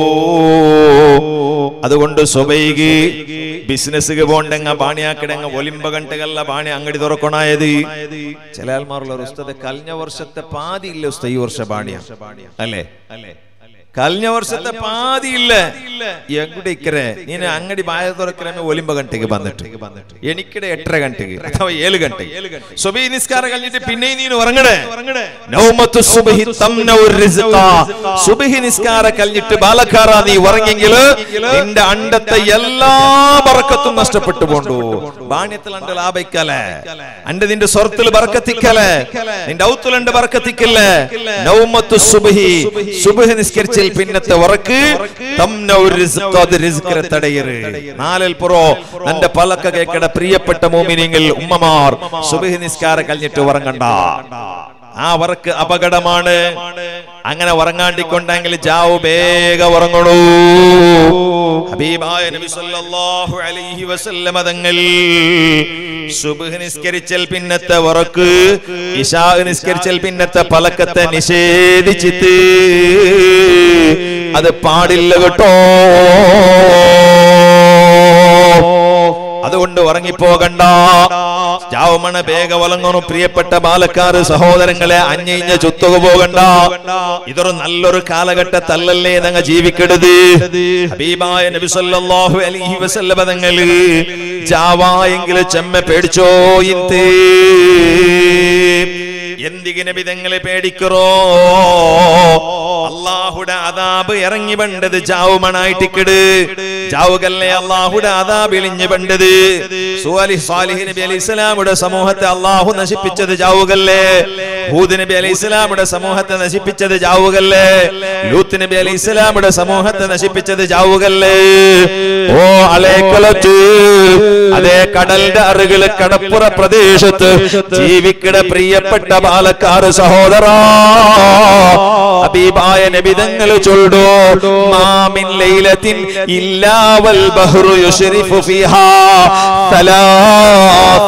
അതുകൊണ്ട് സുബൈക്ക് ബിസിനസ് പോണ്ടെങ്ക ബാണിയാക്കിടങ്ങ ഒലിമ്പ ഗಂಟೆಗಲ್ಲ ಬಾಣಿ ಅಂಗಡಿ തുറക്കണായത് ചില ആൾമാരുള്ള ഉസ്താദ് കഴിഞ്ഞ വർഷത്തെ പാതി ഇല്ല ഉസ്താദ് ഈ വർഷ ബാണിയ അല്ലേ കഴിഞ്ഞ വർഷത്തെ പാതി ഇല്ല എവിടെ ഇക്കരെ ನೀನು ಅಂಗಡಿ ಬಾಯ തുറക്കರಮೆ ಒಲಿಂಬ ಗಂಟೆಗೆ ಬಂದಿಟ್ಟು എനിക്കിടെ എട്ടര ಗಂಟೆಗೆ ಅಥವಾ ಏಳು ಗಂಟೆ ಸುಬಿ ನಿಸ್ಕಾರ കഴിഞ്ഞിട്ട് പിന്നെ ನೀನು ಹೊರಗಡೆ നൗമത്തു സുബ്ഹി തംനഉ റിസ്ഖ സുബ്ഹി നിസ്കാര കഴിഞ്ഞിട്ട് ബാലക്കാര നീ ഉറങ്ങെങ്കിൽ നിന്റെ അണ്ടത്തെ എല്ലാ ബറക്കത്തും നഷ്ടപ്പെട്ടു പോണ്ടു ബാണ്യത്തിൽ അണ്ട ലാഭിക്കലേ അന്റെ നിന്റെ സ്വർത്തിൽ ബറക്കത്തിക്കലേ നിന്റെ ഔത്തുലണ്ട് ബറക്കത്തിക്കല്ലേ നൗമത്തു സുബ്ഹി സുബ്ഹി നിസ്കരിച്ചിൽ പിന്നത്തെ ഉറക്ക് തംനഉ റിസ്ഖ അത് റിസ്ഖിനെ തടയറ് നാലിൽ പുറോ നിന്റെ പലക്ക കേക്കട പ്രിയപ്പെട്ട മോമിനിങ്ങൾ ഉമ്മമാർ സുബ്ഹി നിസ്കാരം കഴിഞ്ഞിട്ട് ഉറങ്ങണ്ട ആ വർക്ക് അപകടമാണ് അങ്ങനെ ഉറങ്ങാണ്ടിക്കൊണ്ടെങ്കിൽ ജാവു വേഗ ഉറങ്ങണു ഹബീബായ നബി സല്ലല്ലാഹു അലൈഹി വസല്ലമ തങ്ങൾ സുബ്ഹ് നിസ്കരിച്ചൽ പിന്നത്തെ ഉറക്ക് ഇശാ നിസ്കരിച്ചൽ പിന്നത്തെ പലക്കത്തെ നിഷേധിച്ചിട്ട് അത് പാടില്ല കേട്ടോ അതുകൊണ്ട് ഉറങ്ങിപ്പോകണ്ട ജാവമണ വേഗ വലങ്ങണു പ്രിയപ്പെട്ട ബാലക്കാർ സഹോദരങ്ങളെ അഞ്ഞിഞ്ഞ ചുത്തുക പോകണ്ട ഇതൊരു നല്ലൊരു കാലഘട്ടത്തല്ലല്ലേ ഞങ്ങ ജീവിക്കരുത് ഹബീബായ നബി സല്ലല്ലാഹു അലൈഹി വസല്ലമ തങ്ങള് ജാവായെങ്കിൽ ചെമ്മ പേടിച്ചോ ഇന്തേ എന്തിങ്ങനെ വിധങ്ങളെ പേടിക്കറോ അള്ളാഹുടെ അതാബ് ഇറങ്ങി പണ്ടത് ജാവുമണായിട്ടിക്കട് ജാവുകല്ലേ അള്ളാഹുടെ അതാബ് ഇളിഞ്ഞു പണ്ടത് സുഅലി സാലിഹ് നബി അലൈഹി ഇസ്ലാമുടെ സമൂഹത്തെ അള്ളാഹു നശിപ്പിച്ചത് ജാവുകല്ലേ ഹൂദ് നബി അലൈഹി ഇസ്ലാമുടെ സമൂഹത്തെ നശിപ്പിച്ചത് ജാവുകല്ലേ ലൂത്ത് നബി അലൈഹി ഇസ്ലാമുടെ സമൂഹത്തെ നശിപ്പിച്ചത് ജാവുകല്ലേ ഓ അലേക്കലത്ത് അതേ കടലിന്റെ അറുകില് കടപ്പുറ പ്രദേശത്ത് ജീവിക്കട പ്രിയപ്പെട്ട ബാലക്കാർ സഹോദരാ ഹബീബായ നബിതങ്ങൾ ചൊല്ലു മാമിൻ ലൈലത്തിൻ ഇല്ലാ വൽ ബഹ്റു യുശ്രിഫു ഫീഹാ ثلاث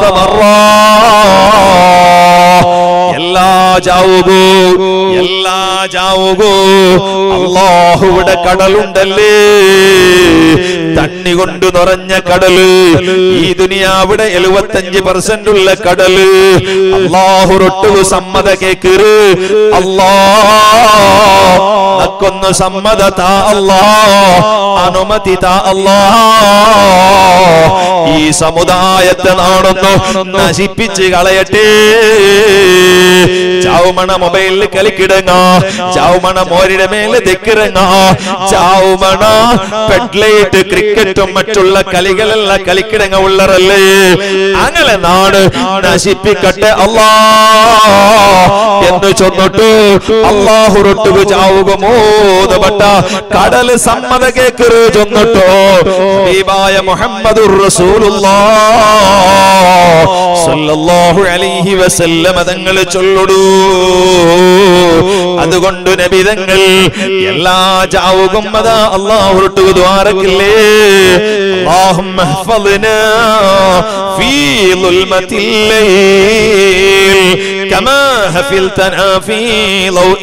مرات എല്ലാ ജാവുകൂ എല്ലാ ജാവുകൂ അള്ളാഹുവിടെ കടലുണ്ടല്ലേ തണ്ണി കൊണ്ട് നിറഞ്ഞ കടല് ഈ ദുനിയാവിടെ എഴുപത്തഞ്ച് പെർസെന്റ് ഉള്ള കടല് അള്ളാഹു റൊട്ടുകു സമ്മത കേക്കറ് അല്ലാ നക്കൊന്ന് സമ്മത താ അല്ലാ അനുമതി താ അല്ലാ ഈ സമുദായത്തെ നാടൊന്നു നശിപ്പിച്ച് കളയട്ടെ ചാവുമണ മൊബൈലിൽ കളിക്കിടങ്ങ ചാവുമണ മോരിയുടെ മേലെ തെക്കിറങ്ങ ചാവുമണ പെഡ്ലൈറ്റ് ക്രിക്കറ്റും മറ്റുള്ള കളികളെല്ലാം കളിക്കിടങ്ങ ഉള്ളറല്ലേ അങ്ങനെ നാട് നശിപ്പിക്കട്ടെ അല്ലാ എന്ന് ചൊന്നിട്ടു അള്ളാഹുറൊട്ടുക ചാവുക മോദപ്പെട്ട കടൽ സമ്മത കേക്കറ് ചൊന്നിട്ടോ ഹബീബായ മുഹമ്മദുർ റസൂലുള്ളാഹ് സല്ലല്ലാഹു അലൈഹി വസല്ലമ തങ്ങൾ ചൊല്ലുടൂ അതുകൊണ്ട് നബിതങ്ങൾ എല്ലാ ജാവുകും അതാ അള്ളാഹുറട്ടുക ദ്വാരക്കില്ലേ اللهم احفظنا في ظلمة الليل كما حفظتنا في ضوء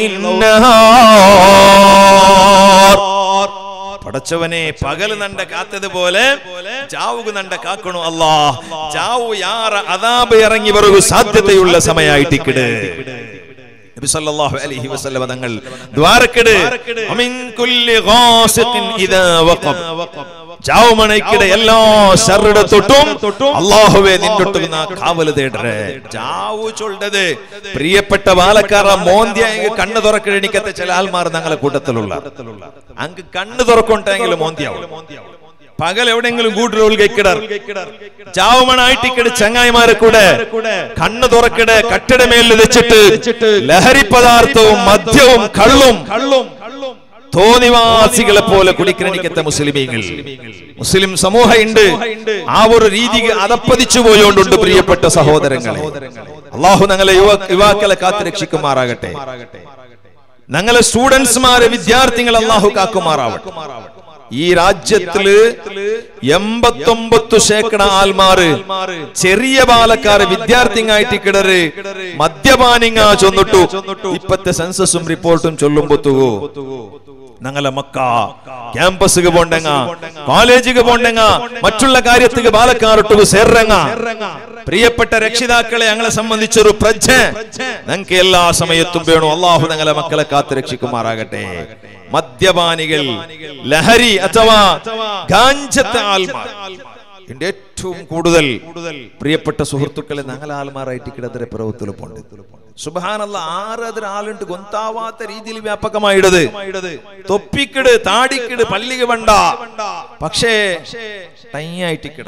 النهار പടച്ചവനെ പകല് നണ്ട കാത്തതുപോലെ ജാവുക നണ്ട കാക്കണു അല്ലാ ജാവു യാറ അതാബ് ഇറങ്ങി വരൂ സാധ്യതയുള്ള സമയായിട്ടിക്കിട് നബി സല്ലല്ലാഹു അലൈഹി വസല്ലമ തങ്ങൾ ദ്വാരക്കിട് അമിൻ കുല്ലി ഗാസിഖിൻ ഇദാ വഖബ് ജാവുമണയ്ക്കിടെ എല്ലാ ശരുടെ തൊട്ടും അള്ളാഹുവെ നിന്നൊട്ടുന്ന കാവല് തേടരെ ജാവു ചൊല്ലത് പ്രിയപ്പെട്ട ബാലക്കാര മോന്തിയായെങ്കിൽ കണ്ണ് തുറക്കണിക്കത്തെ ചില ആൾമാർ ഞങ്ങളെ കൂട്ടത്തിലുള്ള അങ്ങ് കണ്ണ് തുറക്കൊണ്ടെങ്കിൽ മോന്തിയാവും പകൽ എവിടെയെങ്കിലും കൂട്ടിടർ ജാവുമണായിട്ടിക്കട് ചങ്ങായിമാരെ കൂടെ കണ്ണ് തുറക്കിടെ കട്ടിടമേലിൽ വെച്ചിട്ട് ലഹരി പദാർത്ഥവും മദ്യവും കള്ളും കള്ളും തോന്നിവാസികളെ പോലെ കുടിക്കണിക്കത്തെ മുസ്ലിമീങ്ങൾ മുസ്ലിം സമൂഹം ഉണ്ട് ആ ഒരു രീതി അതപ്പതിച്ചു പോയോണ്ടുണ്ട് പ്രിയപ്പെട്ട സഹോദരങ്ങളെ അള്ളാഹു ഞങ്ങളെ യുവ യുവാക്കളെ കാത്തുരക്ഷിക്കുമാറാകട്ടെ ഞങ്ങളെ സ്റ്റുഡൻസ്മാരെ വിദ്യാർത്ഥികൾ അള്ളാഹു കാക്കുമാറാവട്ടെ ഈ രാജ്യത്തില് എൺപത്തൊമ്പത്ത് ശേക്കട ആൽമാറ് ചെറിയ ബാലക്കാര് വിദ്യാർത്ഥിങ്ങായിട്ട് കിടറ് മദ്യപാനിങ്ങ ചൊന്നിട്ടു ഇപ്പത്തെ സെൻസസും റിപ്പോർട്ടും ചൊല്ലുമ്പത്തുകോ ഞങ്ങളെ മക്ക ക്യാമ്പസുക്ക് പോണ്ടെങ്ങ കോളേജുക്ക് പോണ്ടെങ്ങ മറ്റുള്ള കാര്യത്തിക്ക് ബാലക്കാരൊട്ടുക്ക് സേറങ്ങ പ്രിയപ്പെട്ട രക്ഷിതാക്കളെ ഞങ്ങളെ സംബന്ധിച്ചൊരു പ്രജ്ഞ ഞങ്ങൾക്ക് എല്ലാ സമയത്തും വേണു അള്ളാഹു ഞങ്ങളെ മക്കളെ കാത്തു രക്ഷിക്കുമാറാകട്ടെ മദ്യപാനികൾ ലഹരി അഥവാ ഗാഞ്ചത്തെ ആൽമാർ എന്റെ ഏറ്റവും കൂടുതൽ പ്രിയപ്പെട്ട സുഹൃത്തുക്കളെ ഞങ്ങൾ ആൽമാറായിട്ട് കിടത്തരെ പ്രവത്തിൽ പോണ്ട് സുബാനല്ല ആറ് അതിന് ആളുണ്ട് ഗൊന്താവാത്ത രീതിയിൽ വ്യാപകമായിടത് തൊപ്പിക്കിട് താടിക്കിട് പല്ലിക വേണ്ട പക്ഷേ തയ്യായിട്ട് കിട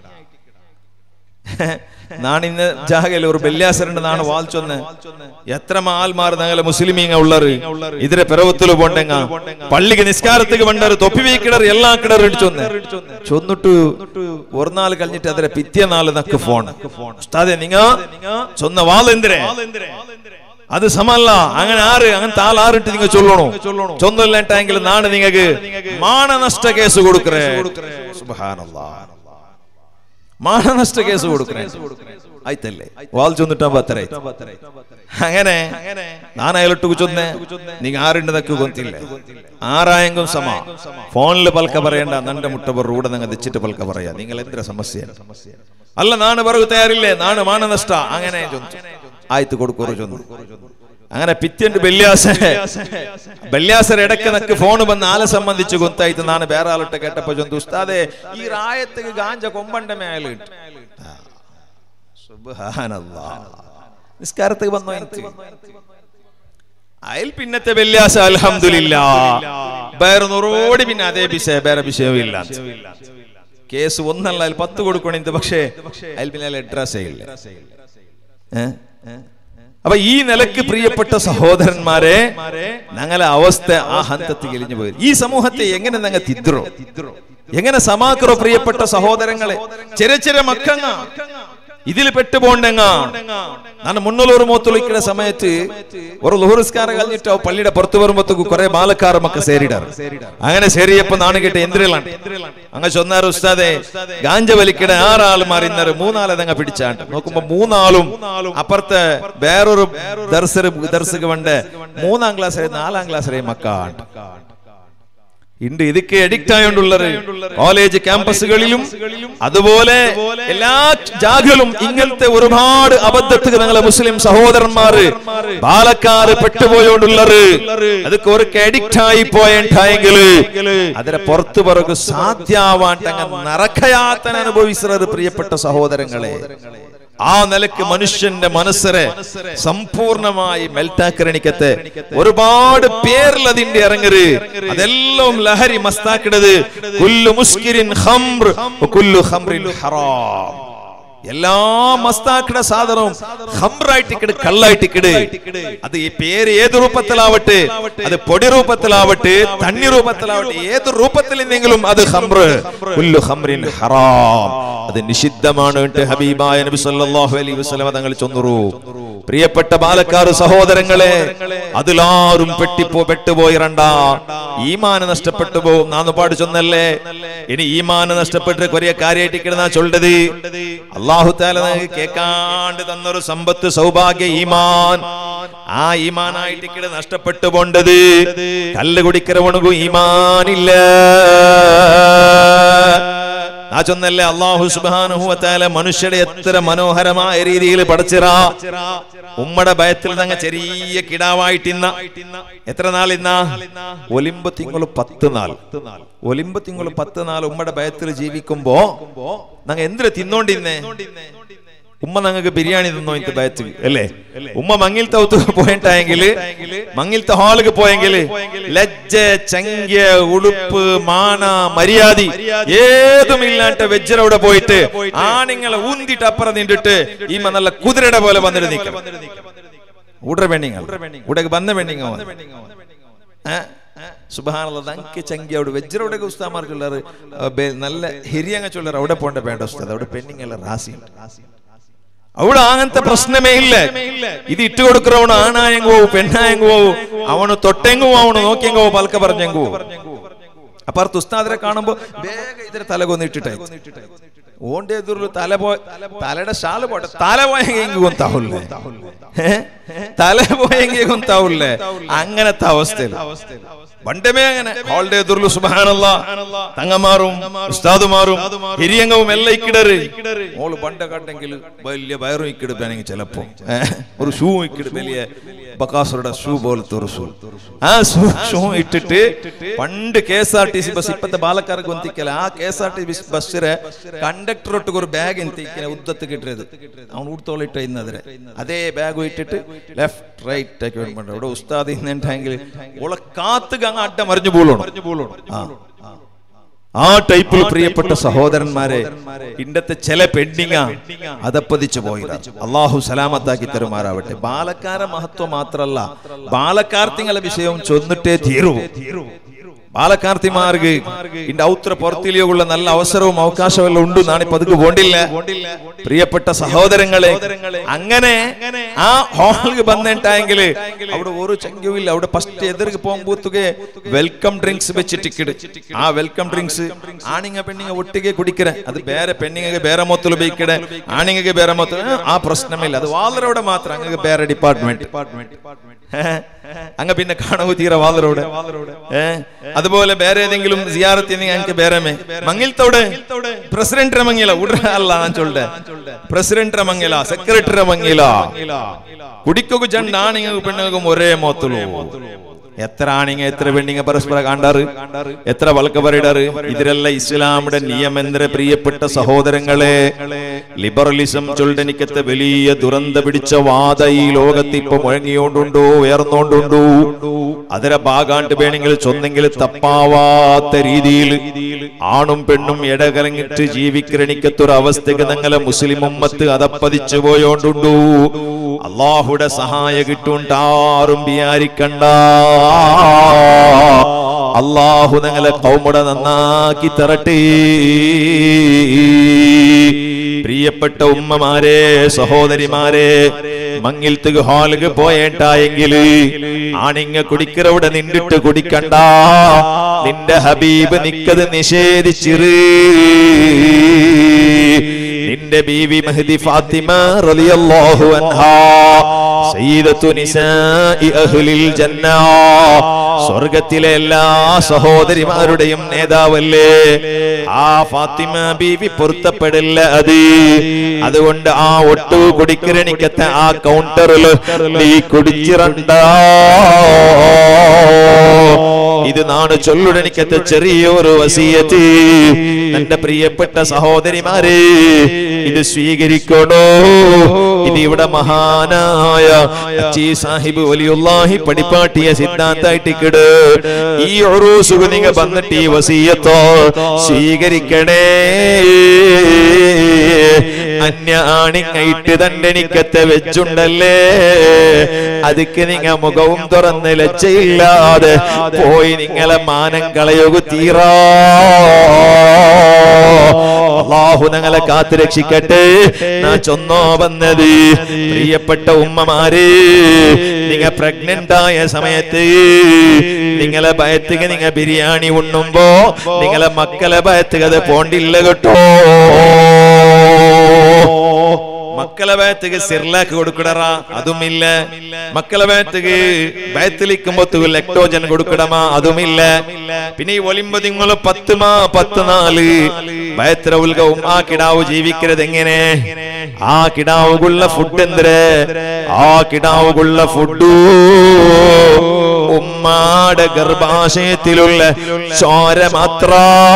നാണിന്ന് ജാഗയിൽ ഒരു ബല്യാസരണ്ട് നാണ് വാൽച്ചൊന്ന് എത്ര ആൽമാർ ഞങ്ങളെ മുസ്ലിമീങ്ങ ഉള്ളറ് ഇതിരെ പിറവത്തില് പോണ്ടെങ്ങ പള്ളിക്ക് നിസ്കാരത്തേക്ക് വേണ്ടറ് തൊപ്പി വീക്കിടർ എല്ലാ കിടർ ഇടിച്ചൊന്ന് ചൊന്നിട്ട് ഒരു നാൾ കഴിഞ്ഞിട്ട് അതിരെ പിറ്റേ നാള് നക്ക് ഫോൺ ഉസ്താദെ നിങ്ങ ചൊന്ന വാലെന്തിരെ അത് സമല്ല അങ്ങനെ ആറ് അങ്ങനെ താൽ ആറിട്ട് നിങ്ങൾ ചൊല്ലണോ ചൊന്നില്ലാട്ടെങ്കിൽ നാണ് നിങ്ങൾക്ക് മാനനഷ്ട കേസ് കൊടുക്കറേ സുബ്ഹാനല്ലാ മാനനഷ്ട കേസ് കൊടുക്കണേ ആയിത്തല്ലേ വാൽ ചൊന്നിട്ടാ പത്തരേ അങ്ങനെ ഞാൻ അയലൊട്ടു ചൊന്നെ നീ ആറിണ്ടതൊക്കെ കൊന്തില്ല ആറായെങ്കും സമ ഫോണിൽ പൽക്ക പറയണ്ട നന്റെ മുട്ട റൂടെ നിങ്ങൾ വെച്ചിട്ട് പൽക്ക പറയാ നിങ്ങൾ എന്തിനാ സമസ്യ അല്ല നാണ് പറയൂ തയ്യാറില്ലേ നാണ് മാനനഷ്ട അങ്ങനെ ചൊന്നു ആಯ್ತು കൊടുക്കൊരു ചൊന്നു അങ്ങനെ പിറ്റേണ്ട് ബല്യാസ ബല്യാസർ ഇടയ്ക്ക് നക്ക് ഫോൺ വന്ന് ആളെ സംബന്ധിച്ച് ഗൊത്തായിട്ട് നാണ് വേറെ ആളിട്ട് കേട്ടപ്പോ ചൊന്തു ഉസ്താദെ ഈ റായത്തേക്ക് ഗാഞ്ച കൊമ്പണ്ട മേലെ നിസ്കാരത്തേക്ക് വന്നോ എനിക്ക് അയൽ പിന്നത്തെ വെള്ളിയാസ അൽഹമില്ല വേറെ നൂറോടി പിന്നെ അതേ വിഷയ വേറെ വിഷയവും ഇല്ല കേസ് ഒന്നല്ല അതിൽ പത്ത് കൊടുക്കണിത് പക്ഷേ അതിൽ പിന്നെ അഡ്രസ് ഇല്ല ഏഹ് അപ്പൊ ഈ നിലക്ക് പ്രിയപ്പെട്ട സഹോദരന്മാരെ ഞങ്ങളെ അവസ്ഥ ആ ഹന്തത്തിൽ എലിഞ്ഞു പോയി ഈ സമൂഹത്തെ എങ്ങനെ ഞങ്ങൾ തിദ്രോ എങ്ങനെ സമാക്കറോ പ്രിയപ്പെട്ട സഹോദരങ്ങളെ ചെറിയ ചെറിയ മക്കങ്ങ ഇതിൽ പെട്ടുപോണ്ടെങ്ങ ನಾನು ಮುನ್ನೂರು ಮೂವತ್ತೊಳಕಿನ ಸಮಯത്ത് ഒരു ലുഹുറിസ്കാര കഴിഞ്ഞിട്ട് പള്ളിയുടെ പുറത്തു വരുമ്പോഴത്തേക്ക് കുറെ ബാലക്കാർ മക്ക സേരിടാറ് അങ്ങനെ സേരിയപ്പോ നാണ് കേട്ട എന്തിരലാണ് അങ്ങ ചൊന്നാറ് ഉസ്താദെ ഗാഞ്ച വലിക്കണ ആറാൾ മാറിന്നറ് മൂന്നാളെ തങ്ങ പിടിച്ചാണ്ട് നോക്കുമ്പോ മൂന്നാളും അപ്പുറത്തെ വേറൊരു ദർശന ദർശക വണ്ട് മൂന്നാം ക്ലാസ് വരെ നാലാം ക്ലാസ് വരെ മക്കാണ്ട് ഇണ്ട് ഇതൊക്കെ അഡിക്റ്റ് ആയോണ്ടുള്ളത് കോളേജ് ക്യാമ്പസുകളിലും അതുപോലെ എല്ലാ ജാഗലും ഇങ്ങനത്തെ ഒരുപാട് അബദ്ധത്തിൽ ഞങ്ങളെ മുസ്ലിം സഹോദരന്മാര് ബാലക്കാര് പെട്ടുപോയോണ്ടുള്ളത് അതൊക്കെ ഒരു അഡിക്റ്റ് ആയി പോയെങ്കില് അതിനെ പുറത്തു പറകു സാധ്യാവാൻ അങ്ങ് നരക്കയാത്തൻ അനുഭവിച്ചത് പ്രിയപ്പെട്ട സഹോദരങ്ങളെ ആ നിലക്ക് മനുഷ്യന്റെ മനസ്സിനെ സമ്പൂർണമായി മെൽറ്റാക്കരണിക്കത്തെ ഒരുപാട് പേരിൽ അതിന്റെ ഇറങ്ങര് അതെല്ലാം ലഹരി മസ്താക്കിടത് കുല്ലു മുസ്കിരിൻ ഖംർ കുല്ലു ഖംറിൻ ഹറാം എല്ലാ മസ്താക്കിട സാധനവും ഹംറായിട്ടിക്കട് കള്ളായിട്ടിക്കട് അത് ഈ പേര് ഏത് രൂപത്തിലാവട്ടെ അത് പൊടി രൂപത്തിലാവട്ടെ തണ്ണി രൂപത്തിലാവട്ടെ ഏത് രൂപത്തിൽ നിന്നെങ്കിലും അത് ഹംറ് കുല്ലു ഹംറിൻ ഹറാം അത് നിഷിദ്ധമാണ് ഹബീബായ നബി സല്ലല്ലാഹു അലൈഹി വസല്ലം തങ്ങൾ ചൊന്നുറു പ്രിയപ്പെട്ട ബാലക്കാർ സഹോദരങ്ങളെ അതിലാരും പെട്ടിപ്പോ പെട്ടുപോയിരണ്ട ഈമാന് നഷ്ടപ്പെട്ടു പോകും നാന്ന് പാട് ചൊന്നല്ലേ ഇനി ഈമാന് നഷ്ടപ്പെട്ട് കൊറിയ കാര്യമായിട്ട് കിടന്നാ ചൊല്ലത് അള്ളാഹു താല നിങ്ങൾക്ക് കേൾക്കാണ്ട് തന്നൊരു സമ്പത്ത് സൗഭാഗ്യ ഈമാൻ ആ ഈമാനായിട്ട് കിട നഷ്ടപ്പെട്ടു പോണ്ടത് കല്ല് കുടിക്കരവണുകു ഈമാനില്ല ആ ചൊന്നല്ലേ അള്ളാഹു സുബാനുഹുവത്താല മനുഷ്യരെ എത്ര മനോഹരമായ രീതിയിൽ പഠിച്ചിറ ഉമ്മയുടെ ഭയത്തിൽ തങ്ങ ചെറിയ കിടാവായിട്ടിന്ന എത്ര നാൾ ഇന്ന ഒലിമ്പ് തിങ്കൾ പത്ത് നാൾ ഒലിമ്പ് തിങ്കൾ പത്ത് നാൾ ഉമ്മയുടെ ഭയത്തിൽ ജീവിക്കുമ്പോ നങ്ങ എന്തിനു തിന്നോണ്ടിരുന്നേ ഉമ്മ ഞങ്ങൾക്ക് ബിരിയാണി തിന്നോ ഇന്നത്തെ ബാച്ച് അല്ലേ ഉമ്മ മങ്ങിലത്തെ ഒത്തു പോയിട്ടായെങ്കിൽ മങ്ങിലത്തെ ഹാളിക്ക് പോയെങ്കിൽ ലജ്ജ ചങ്ക്യ ഉടുപ്പ് മാന മര്യാദി ഏതുമില്ലാണ്ട് വെജ്ജറവിടെ പോയിട്ട് ആണിങ്ങളെ ഊന്തിട്ട് അപ്പുറം നിന്നിട്ട് ഈ നല്ല കുതിരയുടെ പോലെ വന്നിട്ട് നിൽക്കും ഉടറെ പെണ്ണിങ്ങൾ ഉടക്ക് വന്ന പെണ്ണിങ്ങ സുബാനുള്ള തങ്കി ചങ്കി അവിടെ വെജ്ജറവിടെ ഉസ്താമാർ ചൊല്ലാറ് നല്ല ഹിരിയങ്ങ ചൊല്ലാറ് അവിടെ പോണ്ട വേണ്ട ഉസ്താദ് അവിടെ പെണ്ണിങ്ങല്ല റാസിയുണ്ട് അവിടെ അങ്ങനത്തെ പ്രശ്നമേ ഇല്ല ഇത് ഇട്ട് കൊടുക്കുന്നവണ് ആണായെങ്കു പോവും പെണ്ണായെങ്കു പോവും അവന് തൊട്ടെങ്കു അവന് നോക്കിയെങ്കു പോവും പൽക്ക പറഞ്ഞെങ്കു അപ്പുറത്ത് ഉസ്താദിനെ കാണുമ്പോ വേഗം ഇതിനെ തല കൊന്നിട്ടിട്ടേ ഓന്റെ എതിരുള്ള തല പോ തലയുടെ ഷാള് പോട്ടെ തല പോയെങ്കിൽ കൊന്താവൂല്ലേ തല പോയെങ്കിൽ കൊന്താവൂല്ലേ അങ്ങനത്തെ അവസ്ഥയിൽ പണ്ടമേ അങ്ങനെ ഹോളിഡേ എതിർലു സുബാനല്ല തങ്ങന്മാറും ഉസ്താദുമാറും ഹിരിയംഗവും എല്ലാം ഇക്കിടറ് മോള് പണ്ട കണ്ടെങ്കിൽ വലിയ വയറും ഇക്കിടുപ്പാണെങ്കിൽ ചിലപ്പോ ഏ, ഒരു ഷൂ ഇക്കിട് വലിയ ബക്കാസുരുടെ ഷൂ പോലത്തെ ഒരു ഷൂ ആ ഷൂ ഷൂ ഇട്ടിട്ട് പണ്ട് K S R T C bus ഇപ്പത്തെ ബാലക്കാർക്ക് ഒന്നിക്കല ആ കെ എസ് ആർ ടി സി ബസ്സിലെ കണ്ടക്ടർ ഒട്ടുക്ക് ഒരു ബാഗ് എന്തിക്കല ഉದ್ದത്ത് കിട്ടരുത് അവൻ ഉടുത്തോളിട്ട് ഇന്നതിരെ അതേ ബാഗ് ഇട്ടിട്ട് ലെഫ്റ്റ് റൈറ്റ് ഒക്കെ വേണ്ട ഇവിടെ ഉസ്താദ് ഇന്നുണ്ടെങ്കിൽ ഓളെ കാത്തുക അങ്ങ് അഡ്ഡ മറിഞ്ഞു പോളണം ആ ആ ടൈപ്പിൽ പ്രിയപ്പെട്ട സഹോദരന്മാരെ ഇണ്ടത്തെ ചില പെണ്ണിങ്ങ അതപ്പതിച്ചു പോയില്ല അള്ളാഹു സലാമത്താക്കി തരുമാറാവട്ടെ ബാലക്കാര മഹത്വം മാത്രല്ല ബാലക്കാർത്തിങ്ങളെ വിഷയവും ചൊന്നിട്ടേ തീരൂ ബാലക്കാർത്തിമാർക്ക് ഇന്റെ ഔത്ര പുറത്തിലെയുള്ള നല്ല അവസരവും അവകാശവും എല്ലാം ഉണ്ട് നാണ് ഇപ്പൊ അതുക്ക് പോണ്ടില്ല പ്രിയപ്പെട്ട സഹോദരങ്ങളെ അങ്ങനെ ആ ഹാളിൽ വന്നിട്ടായെങ്കിൽ അവിടെ ഒരു ചങ്കുമില്ല അവിടെ ഫസ്റ്റ് എതിർക്ക് പോകുമ്പോത്തുകെ വെൽക്കം ഡ്രിങ്ക്സ് വെച്ച് ടിക്കറ്റ് ആ വെൽക്കം ഡ്രിങ്ക്സ് ആണിങ്ങ പെണ്ണിങ്ങ ഒട്ടിಗೆ കുടിക്കണേ അത് ಬೇರೆ പെണ്ണിങ്ങಗೆ ಬೇರೆ ಮೊತ್ತಲು ಬೇಕಡೆ ಆಣಿಗೆ ಬೇರೆ ಮೊತ್ತಲು ആ പ്രശ്നമില്ല അത് വാളറോടെ മാത്രം അങ്ങക്ക് ಬೇರೆ ഡിപ്പാർട്ട്മെന്റ് അങ്ങ് പിന്നെ കാണൂ തീരെ വാളറോടെ ഏ അതുപോലെ ಬೇರೆ ഏതെങ്കിലും സിയാറത്ത് ഞങ്ങൾക്ക് ಬೇರೆമേ മങ്ങിൽത്തോടെ പ്രസിഡന്റ് മങ്ങില ഉട അല്ല ഞാൻ ചൊല്ലെ പ്രസിഡന്റ് മങ്ങില സെക്രട്ടറി മങ്ങില കുടിക്കൊക്കെ ജണ്ട് ആണിങ്ങക്ക് പെണ്ണുങ്ങൾക്കും ഒരേ മോത്തുള്ളൂ എത്ര ആണിങ്ങ എത്ര പെണ്ണിങ്ങ പരസ്പര കണ്ടാറ് എത്ര വളക്ക പറയിടാറ് ഇതിലെല്ലാം ഇസ്ലാമിന്റെ നിയമെന്തര പ്രിയപ്പെട്ട സഹോദരങ്ങളെ ലിബറലിസം ചൊല്ലനിക്കത്തെ വലിയ ദുരന്ത പിടിച്ച വാദ ഈ ലോകത്ത് ഇപ്പൊ മുഴങ്ങിയോണ്ടുണ്ടോ ഉയർന്നോണ്ടുണ്ടോ അതിരെ ഭാഗാണ്ട് വേണമെങ്കിൽ ചൊന്നെങ്കിൽ തപ്പാവാത്ത രീതിയിൽ ആണും പെണ്ണും ഇടകലങ്ങിട്ട് ജീവിക്കരണിക്കത്തൊരു അവസ്ഥക്ക് ഞങ്ങളെ മുസ്ലിം ഉമ്മത്ത് അതപ്പതിച്ചു പോയോണ്ടുണ്ടു അള്ളാഹുടെ സഹായ കിട്ടുണ്ടാറും വിചാരിക്കണ്ട അള്ളാഹു ഞങ്ങളെ കൗമുട നന്നാക്കി തരട്ടെ പ്രിയപ്പെട്ട ഉമ്മമാരെ സഹോദരിമാരെ മങ്ങിൽത്തുക ഹാളുക പോയേട്ടായെങ്കിൽ ആണിങ്ങ കുടിക്കറവിടെ നിന്നിട്ട് കുടിക്കണ്ട നിന്റെ ഹബീബ് നിക്കത് നിഷേധിച്ചിറ് നിന്റെ ബീവി മഹദി ഫാത്തിമ റളിയല്ലാഹു അൻഹാ സയ്യിദത്തു നിസാഇ അഹ്ലിൽ ജന്ന സ്വർഗത്തിലെ എല്ലാ സഹോദരിമാരുടെയും നേതാവല്ലേ ആ ഫാത്തിമ ബീവി പൊരുത്തപ്പെടില്ല അത് അതുകൊണ്ട് ആ ഒട്ടു കുടിക്കരണിക്കത്തെ ആ കൗണ്ടറിൽ നീ കുടിച്ചിറണ്ട ഇത് നാണ് ചൊല്ലുടനിക്കത്തെ ചെറിയൊരു വസീയത്ത് എന്റെ പ്രിയപ്പെട്ട സഹോദരിമാരെ ഇത് സ്വീകരിക്കണോ ഇത് ഇവിടെ മഹാനായ അച്ചി സാഹിബ് വലിയുള്ളാഹി പടിപ്പാട്ടിയ സിദ്ധാന്തായിട്ട് കിട് ഈ ഒരു സുഖനിങ്ങ വന്നിട്ട് ഈ വസീയത്തോ സ്വീകരിക്കണേ അന്യ ആണിങ്ങയിട്ട് തണ്ടെനിക്കത്തെ വെച്ചുണ്ടല്ലേ അതിക്ക് നിങ്ങ മുഖവും തുറന്ന് ലജ്ജയില്ലാതെ പോയി നിങ്ങളെ മാനം കളയുക തീറാ അള്ളാഹു ഞങ്ങളെ കാത്തു രക്ഷിക്കട്ടെ നാ ചൊന്നോ വന്നത് പ്രിയപ്പെട്ട ഉമ്മമാര് നിങ്ങ പ്രഗ്നന്റ് ആയ സമയത്ത് നിങ്ങളെ ഭയത്തുക നിങ്ങ ബിരിയാണി ഉണ്ണുമ്പോ നിങ്ങളെ മക്കളെ ഭയത്തുക അത് പോണ്ടില്ല കേട്ടോ മക്കളെ മക്കളെ വേത്തക്ക് സിർലാക്ക് കൊടുക്കടറ അതുമില്ല മക്കളെ വേത്തക്ക് ബയത്തിലിക്കുമ്പോ ലെക്ടോജൻ കൊടുക്കടമാ അതുമില്ല പിന്നെ ഈ ഒലിമ്പോ നിങ്ങൾ പത്ത് മാ പത്ത് നാല് ബയത്ര ഉൽകവും ആ കിടാവ് ജീവിക്കരുത് എങ്ങനെ ആ കിടാവുകുള്ള ഫുഡ് എന്തര് ആ കിടാവുകുള്ള ഫുഡു ഉമ്മാടെ ഗർഭാശയത്തിലുള്ള ചോര മാത്ര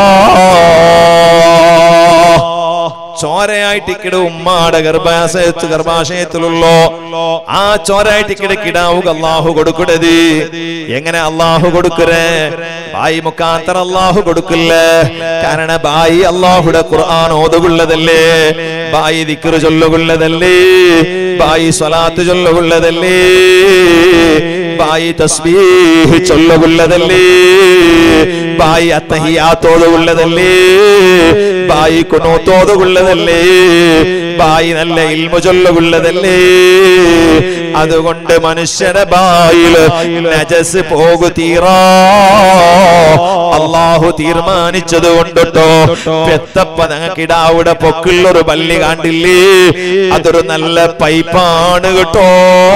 ചോരയായിട്ട് ഉമ്മാടെ ഗർഭാശയത്ത് ഗർഭാശയത്തിലുള്ളോ ആ ചോരായിട്ട് കിടാവുക അള്ളാഹു കൊടുക്കണത് എങ്ങനെ അള്ളാഹു കൊടുക്കരേ ബായി മുക്കാന്തർ അള്ളാഹു കൊടുക്കില്ല കാരണം ബായി അള്ളാഹുടെ ഖുർആൻ ഓതുകൊള്ളതല്ലേ ബായി ദിക്റ് ചൊല്ലുകൊള്ളതല്ലേ ബായി സ്വലാത്ത് ചൊല്ലുകൊള്ളതല്ലേ ബായി തസ്ബീഹ് ചൊല്ലുകൊള്ളതല്ലേ ബായി അത്തഹിയാത്തോതുകൊള്ളതല്ലേ ബായി കുണോത്തോതുകൊള്ളതല്ലേ ബായി നല്ല ഇൽമു ചൊല്ലുകൊള്ളതല്ലേ അതുകൊണ്ട് മനുഷ്യന്റെ ബായിൽ നജസ് പോകു തീറാ അള്ളാഹു തീരുമാനിച്ചത് കൊണ്ടിട്ടോ പെത്തപ്പ ഞങ്ങൾക്കിടാവിടെ പൊക്കുള്ളൊരു പള്ളി കാണ്ടില്ലേ അതൊരു നല്ല പൈപ്പാണ് കേട്ടോ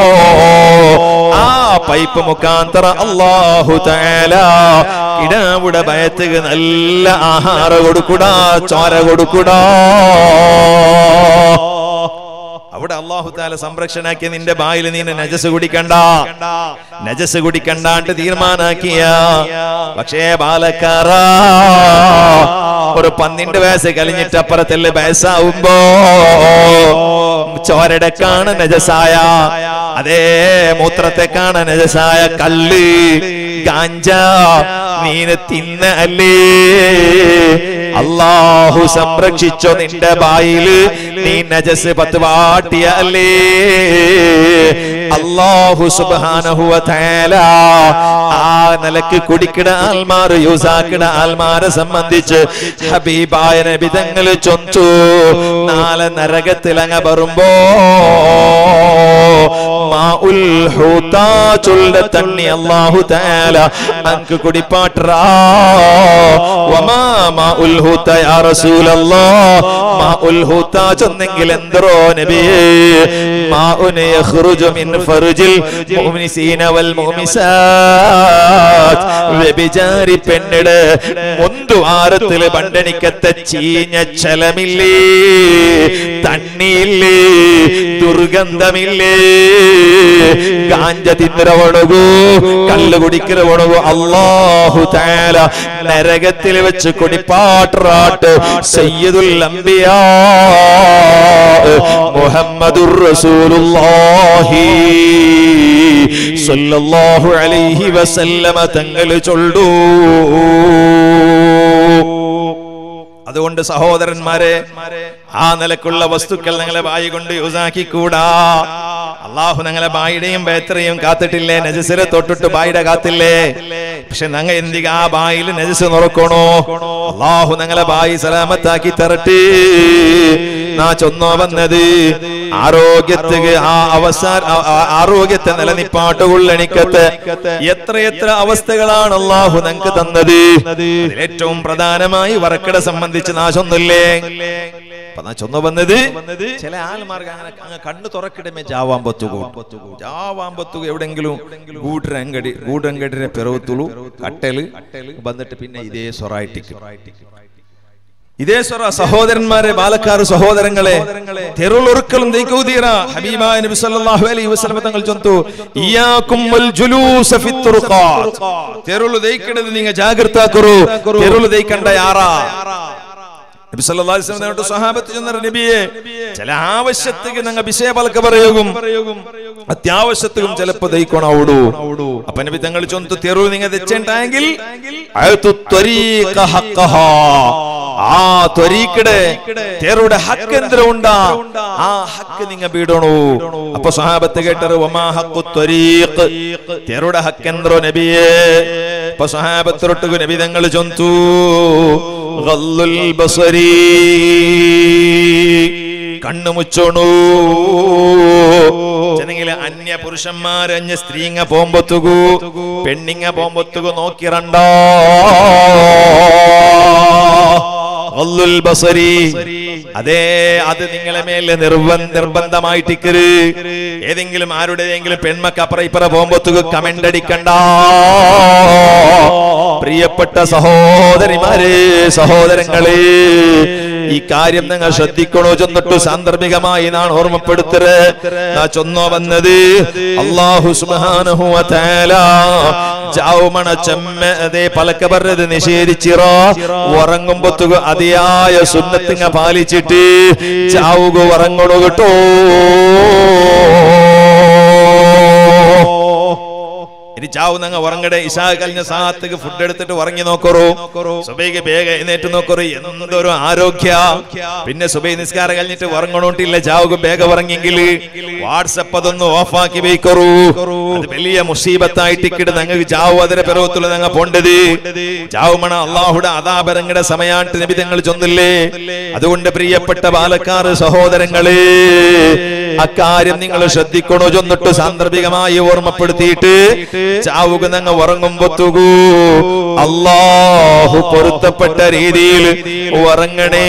ആ പൈപ്പ് മുഖാന്തര അള്ളാഹു തേല കിടാവിടെ ഭയത്തുക നല്ല ആഹാരം കൊടുക്കൂടാ ചോര കൊടുക്കൂടാ അവിടെ അള്ളാഹു താല സംരക്ഷണാക്കിയ നിന്റെ ബായിൽ നീ നജസ് കുടിക്കണ്ട നജസ് കുടിക്കണ്ടാണ്ട് തീരുമാനാക്കിയ പക്ഷേ ബാലക്കാറ ഒരു പന്ത്രണ്ട് വയസ്സ് കഴിഞ്ഞിട്ട് അപ്പുറത്തല്ലേ വയസ്സാവുമ്പോ ചോരടക്കാണ് നജസായ അതേ മൂത്രത്തെക്കാണ് നജസായ കള്ള് ഗാഞ്ച നീന് തിന്ന അല്ലേ അള്ളാഹു സംരക്ഷിച്ചോ നിന്റെ ബായില് നീ നജസ് പത്ത് വാട്ടിയ അല്ലേ അള്ളാഹു സുബാനഹുവ തേല ആ നിലക്ക് കുടിക്കണ ആൽമാർ യൂസാക്കണ ആൽമാരെ സംബന്ധിച്ച് ഹബീബായ നബിതങ്ങൾ ചൊന്തു നാളെ നരകത്തിലങ്ങ വരുമ്പോ മാഉൽ ഹൂതാ ചൊല്ല തണ്ണി അല്ലാഹു തആല അൻക്ക് കുടിപ്പാട്ടറാ വമാ മാഉൽ ഹൂത യാ റസൂലല്ലാഹ് മാഉൽ ഹൂത ചൊന്നെങ്കിൽ എന്തറോ നബിയേ മാഉൻ യഖ്റുജു മിൻ ഫർജിൽ മുഅ്മിനീന വൽ മുഅ്മിസാത്ത് വ്യഭിചാരി പെണ്ണിട് മുന്തുവാരത്തില് ബണ്ടണിക്കത്തെ ചീഞ്ഞ ചലമില്ലേ തണ്ണിയില്ലേ ദുർഗന്ധമില്ലേ ഗാഞ്ച തിന്നിരവണകൂ കള്ള് കുടിக்கிறവണകൂ അള്ളാഹു താല നരകത്തിൽ വെച്ച് കുടിപ്പാട്ടറാട്ട് സയ്യിദുൽ അംബിയാ മുഹമ്മദുർ റസൂലുള്ളാഹി സല്ലല്ലാഹു അലൈഹി വസല്ലമ തങ്ങൾ ചൊല്ലൂ അതുകൊണ്ട് സഹോദരന്മാരെ ആ നിലക്കുള്ള വസ്തുക്കൾ നിങ്ങളെ ബായി കൊണ്ട് യൂസാക്കിക്കൂടാ അള്ളാഹു ഞങ്ങളെ ബായിയുടെയും ബേത്തറയും കാത്തിട്ടില്ലേ നജസിലെ തൊട്ടിട്ട് ബായിയുടെ കാത്തില്ലേ പക്ഷെ ഞങ്ങൾ എന്തിക ആ ബായിൽ നജസ് നോക്കണോ അള്ളാഹു ഞങ്ങളെ ബായി സലാമത്താക്കി തരട്ടെ നാ ചൊന്നോ വന്നത് ആരോഗ്യത്തിന് ആ അവസാന ആ- ആ- ആരോഗ്യത്തെ നിലനിപ്പാട്ടുകൊള്ളണിക്കത്ത് എത്ര എത്ര അവസ്ഥകളാണ് അള്ളാഹു ഞങ്ങൾക്ക് തന്നത് അതിലേറ്റവും പ്രധാനമായി വർക്കട സംബന്ധിച്ച് നാശൊന്നുമില്ലേ അപ്പൊ നാ ചൊന്നു വന്നത് ചില ആൾമാർക്ക് അങ്ങനെ അങ്ങ് കണ്ണു തുറക്കിടമേ ജാവാൻ പറ്റുകൂ ജാവാൻ പറ്റുക എവിടെങ്കിലും ഗൂഡ്രങ്കടി ഗൂഡ്രങ്കടിനെ പിറവത്തുള്ളൂ കട്ടല് വന്നിട്ട് പിന്നെ ഇതേ സ്വറായിട്ടിക്കും ഇതേ സ്വറ സഹോദരന്മാരെ ബാലക്കാർ സഹോദരങ്ങളെ തെരുളൊറുക്കലും ദൈക്കൗതീറ ഹബീബായ നബി സല്ലല്ലാഹു അലൈഹി വസല്ലം തങ്ങൾ ചൊന്തു ഇയാക്കും വൽ ജുലൂസ ഫി തുറുഖാത്ത് തെരുളു ദൈക്കണത് നിങ്ങൾ ജാഗ്രതാക്കറു തെരുളു ദൈക്കണ്ട യാറാ നബി സല്ലല്ലാഹു അലൈഹി വസല്ലം നേരിട്ട് സ്വഹാബത്ത് ചെന്ന നബിയെ ചില ആവശ്യത്തിന് ഞങ്ങൾ വിഷയപലക്ക് പറയുകയും അത്യാവശ്യത്തിലും ചിലപ്പോ ദയിക്കണോടു അപ്പൊ നബി തങ്ങൾ ചൊന്തു തെരു നിങ്ങൾ തെച്ചെങ്കിൽ ആ ത്വരീക്കടെ തെറുടെ ഹക്ക് എന്തിനുണ്ടാ ആ ഹക്ക് നിങ്ങ ബീടണു അപ്പൊ സ്വഹാബത്ത് കേട്ടത് ഒമാ ഹക്കു ത്വരീഖ് തെറുടെ ഹക്ക് എന്തോ നബിയെ അപ്പൊ സ്വഹാബത്തിരൊട്ടുകു നബി തങ്ങൾ ചൊന്തു ഗല്ലുൽ ബസരീ കണ്ണു മുച്ചോണു ചെന്നെങ്കിൽ അന്യ പുരുഷന്മാര് അന്യ സ്ത്രീങ്ങ പോമ്പൊത്തുകു പെണ്ണിങ്ങ പോമ്പൊത്തുകു നോക്കിറണ്ടോ വഗല്ലുൽ ബസരി അതേ അത് നിങ്ങളെ മേലെ നിർബന്ധ നിർബന്ധമായിട്ടിക്കര് ഏതെങ്കിലും ആരുടെയെങ്കിലും പെൺമക്ക് അപ്പുറ ഇപ്പുറ പോകുമ്പോത്തുക കമന്റ് അടിക്കണ്ട പ്രിയപ്പെട്ട സഹോദരിമാരെ സഹോദരങ്ങളെ ഈ കാര്യം നിങ്ങൾ ശ്രദ്ധിക്കണോ ചെന്നിട്ടു സാന്ദർഭികമായി നാം ഓർമ്മപ്പെടുത്തര് നാ ചൊന്നോ വന്നത് അള്ളാഹു സുബ്ഹാനഹു വ തആല ചാവുമണ ചെമ്മ അതേ പലക്ക പറഞ്ഞത് നിഷേധിച്ചിറോ ഉറങ്ങുമ്പത്തുക അതിയായ സുന്നത്തിങ്ങ പാലിച്ചിട്ട് ചാവുക ഉറങ്ങണു കേട്ടോ ഇനി ചാവ് നങ്ങ ഉറങ്ങടെ ഇഷാ കഴിഞ്ഞ സാഹത്തേക്ക് ഫുഡ് എടുത്തിട്ട് ഉറങ്ങി നോക്കറോ സുബൈക്ക് വേഗ എഴുന്നേറ്റ് നോക്കറോ എന്തൊരു ആരോഗ്യ പിന്നെ സുബൈ നിസ്കാരം കഴിഞ്ഞിട്ട് ഉറങ്ങണോട്ടില്ല ചാവുക വേഗ ഉറങ്ങിയെങ്കിൽ വാട്സപ്പ് അതൊന്ന് ഓഫാക്കി വെക്കറൂ അത് വലിയ മുസീബത്തായിട്ട് ഇക്കിട്ട് ഞങ്ങൾക്ക് ചാവ് അതിന്റെ പിറവത്തുള്ള ഞങ്ങൾ പോണ്ടത് ചാവുമണ അള്ളാഹുടെ അതാപരങ്ങളുടെ സമയാട്ട് നിബിതങ്ങൾ ചൊന്നില്ലേ അതുകൊണ്ട് പ്രിയപ്പെട്ട പാലക്കാർ സഹോദരങ്ങളെ അക്കാര്യം നിങ്ങൾ ശ്രദ്ധിക്കണോ ചൊന്നിട്ട് സാന്ദർഭികമായി ഓർമ്മപ്പെടുത്തിയിട്ട് ചാവുക ഞങ്ങൾ ഉറങ്ങുമ്പൊത്തുകൂ അള്ളാഹു പൊരുത്തപ്പെട്ട രീതിയിൽ ഉറങ്ങണേ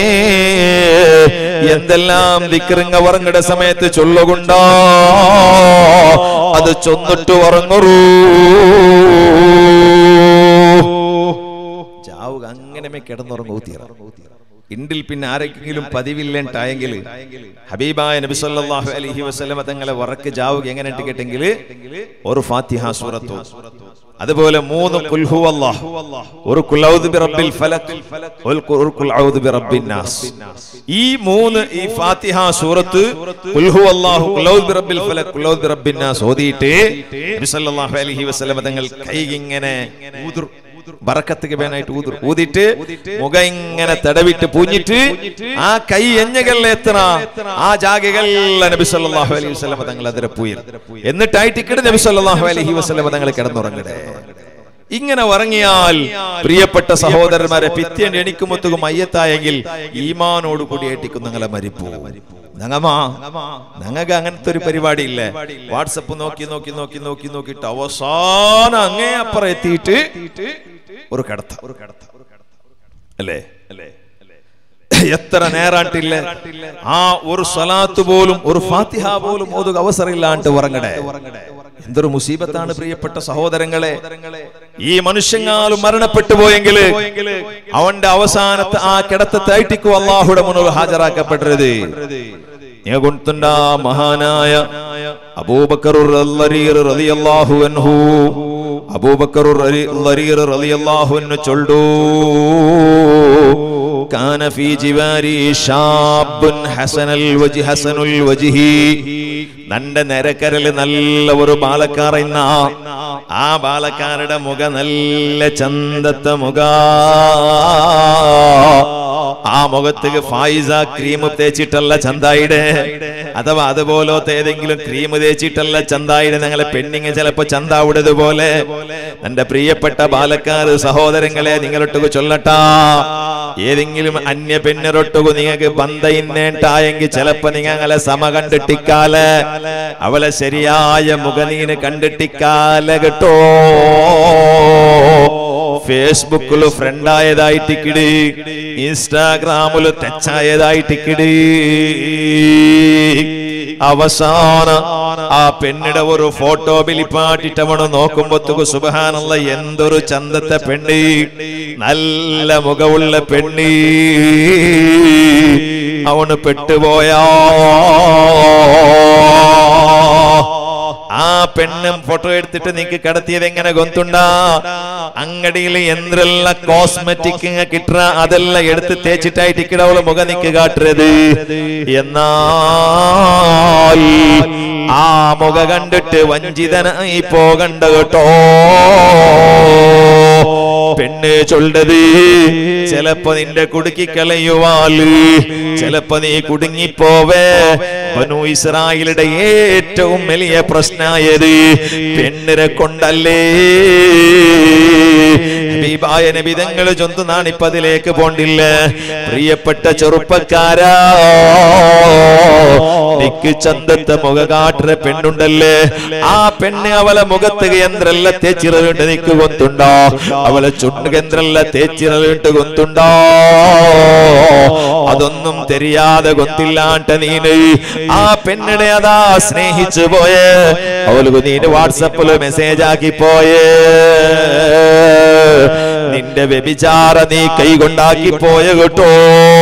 എന്തെല്ലാം ദിക്കറിങ്ങ ഉറങ്ങയുടെ സമയത്ത് ചൊല്ലുകൊണ്ടോ അത് ചൊന്നിട്ട് ഉറങ്ങറൂ ചാവുക അങ്ങനെ കിടന്നുറങ്ങൂ തീറ ഇണ്ടിൽ പിന്നെ ആരെങ്കിലും പതിവില്ലേണ്ടായെങ്കിൽ ഹബീബായ നബി സല്ലല്ലാഹു അലൈഹി വസല്ലമ തങ്ങളെ വറക്ക് ജാവുക എങ്ങനെ കേട്ടെങ്കിൽ ഒരു ഫാത്തിഹ സൂറത്തു അതുപോലെ മൂന്ന് ഖുൽ ഹുവല്ലാഹ് ഒരു ഖുൽ ഔദു ബിറബ്ബിൽ ഫലക് ഒരു ഖുൽ- ഒരു ഖുൽ ഔദു ബിറബ്ബിൻ നാസ് ഈ മൂന്ന് ഈ ഫാത്തിഹ സൂറത്ത് ഖുൽ ഹുവല്ലാഹു ഖുൽ ഔദു ബിറബ്ബിൽ ഫലക് ഖുൽ ഔദു ബിറബ്ബിൻ നാസ് ഓതിയിട്ട് നബി സല്ലല്ലാഹു അലൈഹി വസല്ലമ തങ്ങൾ കൈ ഇങ്ങനെ ഊതുർ ബറക്കത്തുക്ക് വേനായിട്ട് ഊതുർ ഊതിട്ട് മുഖം ഇങ്ങനെ തടവിട്ട് പൂഞ്ഞിട്ട് ആ കൈ എഞ്ഞകളിലെ എത്തണ ആ ജാഗകളിലെ നബി സല്ലല്ലാഹു അലൈഹി വസല്ലമ തങ്ങൾ അതിരെ പൂയിൽ എന്നിട്ടായിട്ട് ഇക്കടെ നബി സല്ലല്ലാഹു അലൈഹി വസല്ലമ തങ്ങൾ കിടന്നുറങ്ങടേ ഇങ്ങനെ ഉറങ്ങിയാൽ പ്രിയപ്പെട്ട സഹോദരന്മാരെ പിറ്റേന്ന് എണിക്കുമൊത്തുക മയ്യത്തായെങ്കിൽ ഈമാനോട് കൂടി ഏറ്റിക്കും നിങ്ങളെ മരിപ്പൂ ഞങ്ങമാ ഞങ്ങൾക്ക് അങ്ങനത്തെ ഒരു പരിപാടി ഇല്ലേ വാട്സപ്പ് നോക്കി നോക്കി നോക്കി നോക്കി നോക്കിയിട്ട് അവസാനം അങ്ങേ അപ്പുറം എത്തിയിട്ട് ഒരു കടത്ത ഒരു കടത്ത അല്ലേ അല്ലേ എത്ര നേരാട്ടില്ല ആ ഒരു സ്വലാത്ത് പോലും ഒരു ഫാത്തിഹ പോലും ഓതുക അവസരമില്ലാണ്ട് ഉറങ്ങടേ എന്തൊരു മുസീബത്താണ് പ്രിയപ്പെട്ട സഹോദരങ്ങളെ ഈ മനുഷ്യങ്ങാലും മരണപ്പെട്ടു പോയെങ്കിൽ അവന്റെ അവസാനത്തെ ആ കിടത്തത്തായിട്ടിക്കും അള്ളാഹുടെ മുന്നിൽ ഹാജരാക്കപ്പെട്ടത് ഞകൊണ്ടുണ്ട മഹാനായ അബൂബക്കറുർ അല്ലരീർ റളിയല്ലാഹു അൻഹു അബൂബക്കറുർ അല്ലരീർ റളിയല്ലാഹു അൻഹു ചൊല്ലു كان في جواري شاب حسن الوجه حسن الوجه നന്റെ നിരക്കരല് നല്ല ഒരു ബാലക്കാരന്ന ആ ബാലക്കാരുടെ മുഖ നല്ല ചന്തത്തെ മുഖ ആ മുഖത്തേക്ക് ഫായിസ ക്രീം തേച്ചിട്ടല്ല ചന്തായിടെ അഥവാ അതുപോലത്തെ ഏതെങ്കിലും ക്രീം തേച്ചിട്ടല്ല ചന്തായിടെ ഞങ്ങളെ പെണ്ണിങ് ചിലപ്പോ ചന്താവിടത് പോലെ എന്റെ പ്രിയപ്പെട്ട ബാലക്കാർ സഹോദരങ്ങളെ നിങ്ങളൊട്ടുക ചൊല്ലട്ടാ ഏതെങ്കിലും അന്യ പെണ്ണിറൊട്ടുകു നിങ്ങൾക്ക് ബന്ധ ഇന്നേട്ടായെങ്കിൽ ചിലപ്പോ നിങ്ങളെ സമ കണ്ടിട്ടിക്കാല് അവളെ ശരിയായ മുഖനീന് കണ്ടിട്ടിക്കാല കേട്ടോ ഫേസ്ബുക്കില് ഫ്രണ്ട് ആയതായിട്ട് കിടി ഇൻസ്റ്റാഗ്രാമില് തെച്ചായതായിട്ട് കിടി അവസാന ആ പെണ്ണിടെ ഒരു ഫോട്ടോ ബിലിപ്പാട്ടിട്ടവണ് നോക്കുമ്പോത്തുക്ക് സുബഹാനുള്ള എന്തൊരു ചന്തത്തെ പെണ്ണി നല്ല മുഖമുള്ള പെണ്ണി അവന് പെട്ടുപോയാ ആ പെണ്ണും ഫോട്ടോ എടുത്തിട്ട് നിനക്ക് കടത്തിയത് എങ്ങനെ ഗൊന്തുണ്ടാ അങ്ങടിയിൽ എന്തെല്ലാം കോസ്മെറ്റിക് കിട്ട അതെല്ലാം എടുത്ത് തേച്ചിട്ടായിട്ട് ഇക്കിടവള് മുഖം നിക്ക് കാട്ടരുത് എന്നാൽ ആ മുഖ കണ്ടിട്ട് വഞ്ചിതനായി പോകണ്ട കേട്ടോ പെണ്ണ് ചൊല്ലത് ചിലപ്പോ നിന്റെ കുടുക്കി കളയുവാല് ചിലപ്പോ നീ കുടുങ്ങിപ്പോവേ ബനു ഇസ്രായേലിയുടെ ഏറ്റവും വലിയ പ്രശ്നമായത് പെണ്ണിനെ കൊണ്ടല്ലേ ഹബീബായ നബിതങ്ങൾ ചൊന്തു നാണിപ്പ അതിലേക്ക് പോണ്ടില്ല പ്രിയപ്പെട്ട ചെറുപ്പക്കാരാ ഇക്ക് ചന്തത്തെ മുഖ കാട്ടുന്ന പെണ്ണുണ്ടല്ലേ ആ പെണ്ണ് അവളെ മുഖത്ത് കേന്ദ്രല്ല തേച്ചിറവിട്ട് നിക്ക് കൊത്തുണ്ടോ അവളെ ചുണ്ട് കേന്ദ്രല്ല തേച്ചിറവിട്ട് കൊത്തുണ്ടോ അതൊന്നും തെരിയാതെ കൊത്തില്ലാണ്ട നീന് ആ പെണ്ണിനെ അതാ സ്നേഹിച്ചു പോയേ അവൾക്ക് നീന് വാട്സപ്പില് മെസ്സേജ് ആക്കി പോയേ നിന്റെ വ്യഭിചാര നീ കൈ കൊണ്ടാക്കി പോയ കേട്ടോ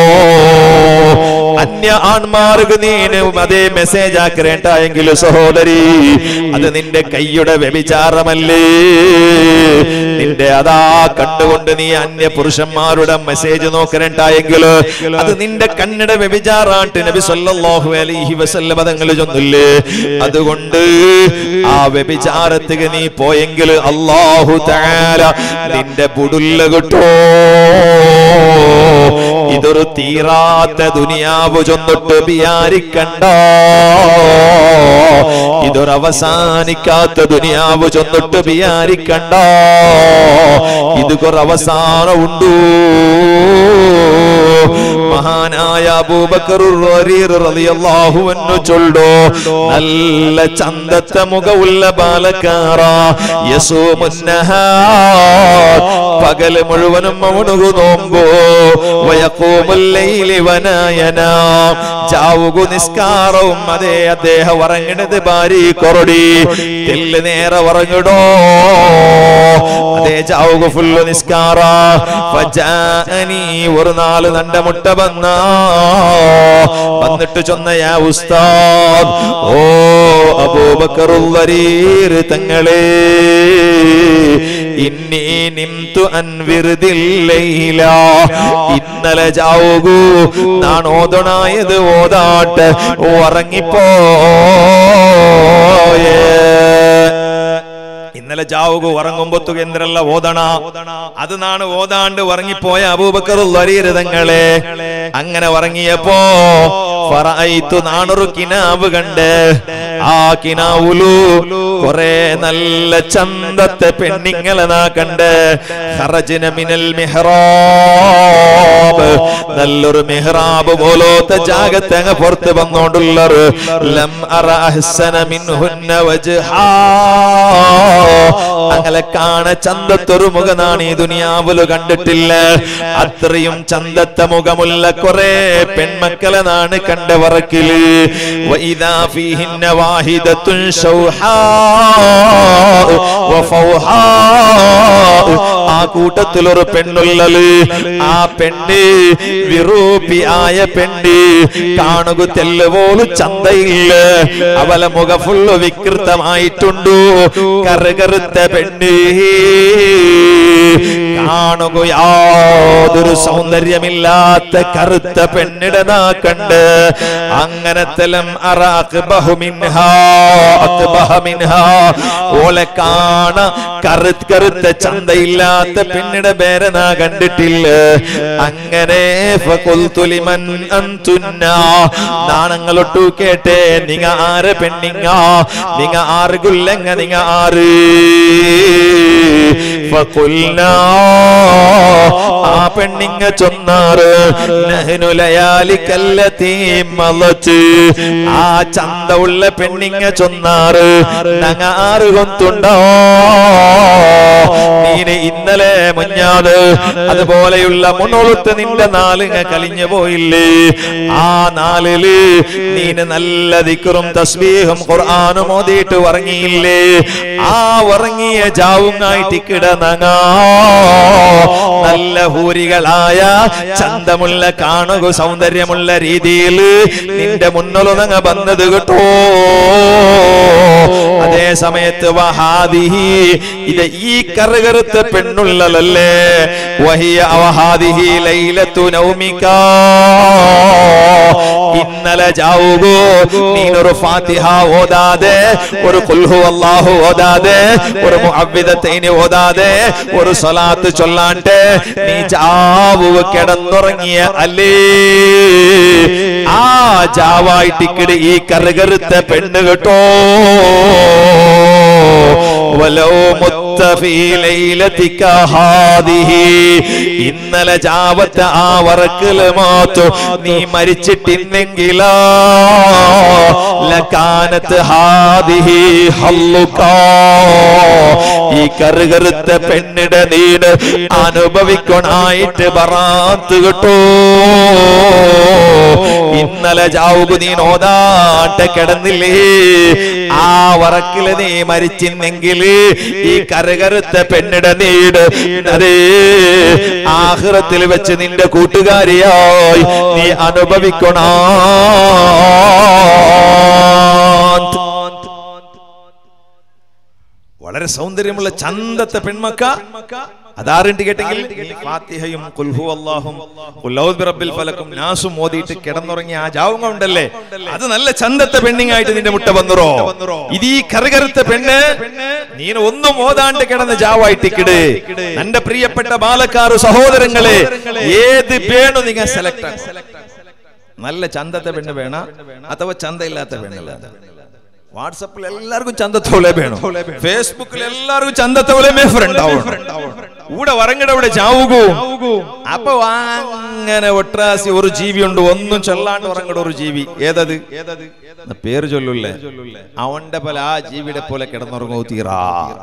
അന്യ ആൺമാർക്ക് നീന് അതേ മെസ്സേജ് ആക്കരേണ്ട എങ്കിൽ സഹോദരി അത് നിന്റെ കൈയുടെ വ്യഭിചാരമല്ലേ നിന്റെ അതാ കണ്ടുകൊണ്ട് നീ അന്യ പുരുഷന്മാരുടെ മെസ്സേജ് നോക്കരേണ്ട എങ്കിൽ അത് നിന്റെ കണ്ണിടെ വ്യഭിചാറാട്ട് നബി സല്ലല്ലാഹു അലൈഹി വസല്ലം തങ്ങൾ ചൊന്നില്ലേ അതുകൊണ്ട് ആ വ്യഭിചാരത്തിന് നീ പോയെങ്കിൽ അല്ലാഹു തആല നിന്റെ പുടുല്ല കിട്ടോ ഇതൊരു തീരാത്ത ദുനിയാവ് ചൊന്നിട്ട് വിചാരിക്കണ്ട ഇതൊരു അവസാനിക്കാത്ത ദുനിയാവ് ചൊന്നിട്ട് വിചാരിക്കണ്ട ഇതൊരു അവസാനം ഉണ്ടു മഹാനായ അബൂബക്കർ റളിയല്ലാഹു അൻഹു ചൊല്ലോ നല്ല ചന്തത്തെ മുഖമുള്ള ബാലക്കാറ യസൂമുന്നഹാർ പകല് മുഴുവനും അവനുകു നോമ്പോ വയക്കൂമുല്ലൈലി വനായന ചാവുകു നിസ്കാരവും അതേ അദ്ദേഹം ഉറങ്ങണത് ഭാര്യ കൊറടി തെല്ല് നേരെ ഉറങ്ങിടോ അതേ ചാവുകു ഫുള്ള് നിസ്കാര ഫജാഅനി ഒരു നാല് നണ്ട മുട്ട വന്ന വന്നിട്ട് ചൊന്നയാ ഉസ്താദ് ഓ അബൂബക്കറുള്ളരീർ തങ്ങളെ ഇന്നീ നിംതു അൻവിറുതില്ലയില ഇന്നലെ ചാവുകൂ നാൺ ഓതണായത് ഓതാട്ട് ഉറങ്ങിപ്പോയേ ഇന്നലെ ജാവുക ഉറങ്ങുമ്പൊത്തു കേന്ദ്രല്ല ഓതണ അത് നാണ് ഓതാണ്ട് ഉറങ്ങിപ്പോയ അബൂബക്കർ വരീരതങ്ങളെ അങ്ങനെ ഉറങ്ങിയപ്പോ ഫറഅയ്തു നാണൊരു കിനാവ് കണ്ട് ആ കിനാവുലു കുറെ നല്ല ചന്തത്തെ പെണ്ണിങ്ങളെ നാ കണ്ട് ഖറജ്ന മിനൽ മിഹ്റാബ് നല്ലൊരു മിഹ്റാബ് പോലോത്തെ ജാഗത്തെ അങ്ങ് പുറത്ത് വന്നോണ്ടുള്ളൊരു ലം അറ അഹ്സന മിൻഹുന്ന വജ്ഹാ അങ്ങനെ കാണ ചന്തത്തൊരു മുഖനാണ് ഈ ദുനിയാവില് കണ്ടിട്ടില്ല അത്രയും ചന്തത്തെ മുഖമുള്ള കുറെ പെൺമക്കളെ നാണ് കണ്ട വറക്കില് വഇദാ ഫീഹിന്ന വാഹിദത്തുൻ ശൗഹാ വഫൗഹാ ആ കൂട്ടത്തിൽ ഒരു പെണ്ണുള്ളത് ആ പെണ്ണ് വിറൂപ്പി ആയ പെണ്ണ് കാണുക തെല്ലുപോലും ചന്തയില്ല അവലെ മുഖ ഫുള്ള് വികൃതമായിട്ടുണ്ടു കറുകറുത്ത പെണ്ണ് കാണുക യാതൊരു സൗന്ദര്യമില്ലാത്ത കറുത്ത പെണ്ണിടെ നാ കണ്ട് അങ്ങനത്തെല്ലാം അറാഖ് ബഹുമിൻഹാ അക്ബഹ മിൻഹാ ഓളെ കാണ കറുത്ത് കറുത്ത ചന്തയില്ലാത്ത പെണ്ണിടെ പേരെ നാ കണ്ടിട്ടില്ല അങ്ങനെ ഫഖുൽതു ലിമൻ അൻതുന്ന നാണങ്ങളൊട്ടു കേട്ടെ നിങ്ങ ആര് പെണ്ണിങ്ങ നിങ്ങ ആറ് ഗുല്ലെങ്ങ നിങ്ങ ആറ് ഫഖുൽന ആ പെണ്ണിങ്ങ ചൊന്നാറ് നഹ്നു ലയാലിക്കല്ലതീ മലച്ച് ആ ചന്ത ഉള്ള പെണ്ണിങ്ങ ചൊന്നാറ് നങ്ങ ആറ് കൊത്തുണ്ടോ നീന് ഇന്നലെ മുഞ്ഞാത് അതുപോലെയുള്ള മുന്നോളത്ത് നിന്റെ നാലുങ്ങ കലിഞ്ഞു പോയില്ലേ ആ നാലില് നീന് നല്ല ദിക്കറും തസ്ബീഹും ഖുർആാനും ഓതിയിട്ട് ഉറങ്ങിയില്ലേ ആ ഉറങ്ങിയ ജാവുങ്ങായിട്ട് കിടന്നങ്ങ നല്ല ഹൂരികളായ ചന്തമുള്ള കാണുക സൗന്ദര്യമുള്ള രീതിയിൽ നിന്റെ മുന്നിലൊന്നങ്ങ വന്നത് കേട്ടോ അതേ സമയത്ത് വഹാദിഹി ഇത് ഈ കറുകറുത്ത പെണ്ണുള്ളതല്ലേ വഹിയ അവഹാദിഹി ലൈലത്തു നൗമിക ഇന്നലെ ജാവുകോ നീനൊരു ഫാത്തിഹ ഓതാതെ ഒരു കുൽഹു അല്ലാഹു ഓതാതെ ഒരു മുഅവ്വിദത്തൈനി ഓതാതെ ഒരു സ്വലാത്ത് ചൊല്ലാണ്ട് നീ ജാവുക കിടന്നുറങ്ങിയ അല്ലേ ആ ജാവായിട്ടിക്കിട് ഈ കറുകറുത്ത പെണ്ണ് കേട്ടോ വലോ മുത്ത മുത്ത ഫീ ലൈലതിക ഹാദിഹി ഇന്നലെ ജാവത്തെ ആ വറക്കല് മാത്തു നീ മരിച്ചിട്ടിന്നെങ്കിലോ ലകാനത്ത് ഹാദിഹി ഹല്ലുകാ ഈ കറുകറുത്ത പെണ്ണിടെ നീട് അനുഭവിക്കണായിട്ട് ബറാത്ത് കിട്ടോ ഇന്നലെ ജാവുകു നീ നോതാട്ട് കിടന്നില്ലേ ആ വറക്കില് നീ മരിച്ചിന്നെങ്കിൽ ഈ കറുകറുത്ത പെണ്ണിടെ നീട് അതേ ആഹ്റത്തിൽ വെച്ച് നിന്റെ കൂട്ടുകാരിയായി നീ അനുഭവിക്കണോ വളരെ സൗന്ദര്യമുള്ള ചന്തത്തെ പെൺമക്ക അതാറിണ്ട് കേട്ടെങ്കിൽ നീ ഫാത്തിഹയും കുൽഹു അല്ലാഹും ഖുലൗദ് ബിറബ്ബിൽ ഫലക്കും നാസും മോദിയിട്ട് കിടന്നുറങ്ങി ആ ജാവുങ്ങ ഉണ്ടല്ലേ അത് നല്ല ചന്തത്തെ പെണ്ണിങ്ങായിട്ട് നിന്റെ മുട്ട വന്നുറോ ഇത് ഈ കറുകറുത്ത പെണ്ണ് നീ ഒന്നും ഓതാണ്ട് കിടന്ന് ജാവായിട്ട് കിട് എന്റെ പ്രിയപ്പെട്ട ബാലക്കാറ് സഹോദരങ്ങളെ ഏത് വേണു നിങ്ങൾ സെലക്ട് നല്ല ചന്തത്തെ പെണ്ണ് വേണ അഥവാ ചന്തയില്ലാത്ത പെണ്ണല്ല വാട്സപ്പിൽ എല്ലാവർക്കും ചന്തത്തോളെ വേണം ഫേസ്ബുക്കിൽ എല്ലാവർക്കും ചന്തത്തോളെ ഫ്രണ്ട് ആവണം കൂടെ വറങ്ങടെ ഇവിടെ ചാവുകൂ അപ്പൊ അങ്ങനെ ഒട്രാസി ഒരു ജീവി ഉണ്ട് ഒന്നും ചൊല്ലാണ്ട് ഉറങ്ങട ഒരു ജീവി ഏതത് എന്നാ പേര് ചൊല്ലൂല്ലേ അവന്റെ പോലെ ആ ജീവിയുടെ പോലെ കിടന്നുറങ്ങൂ തീറാ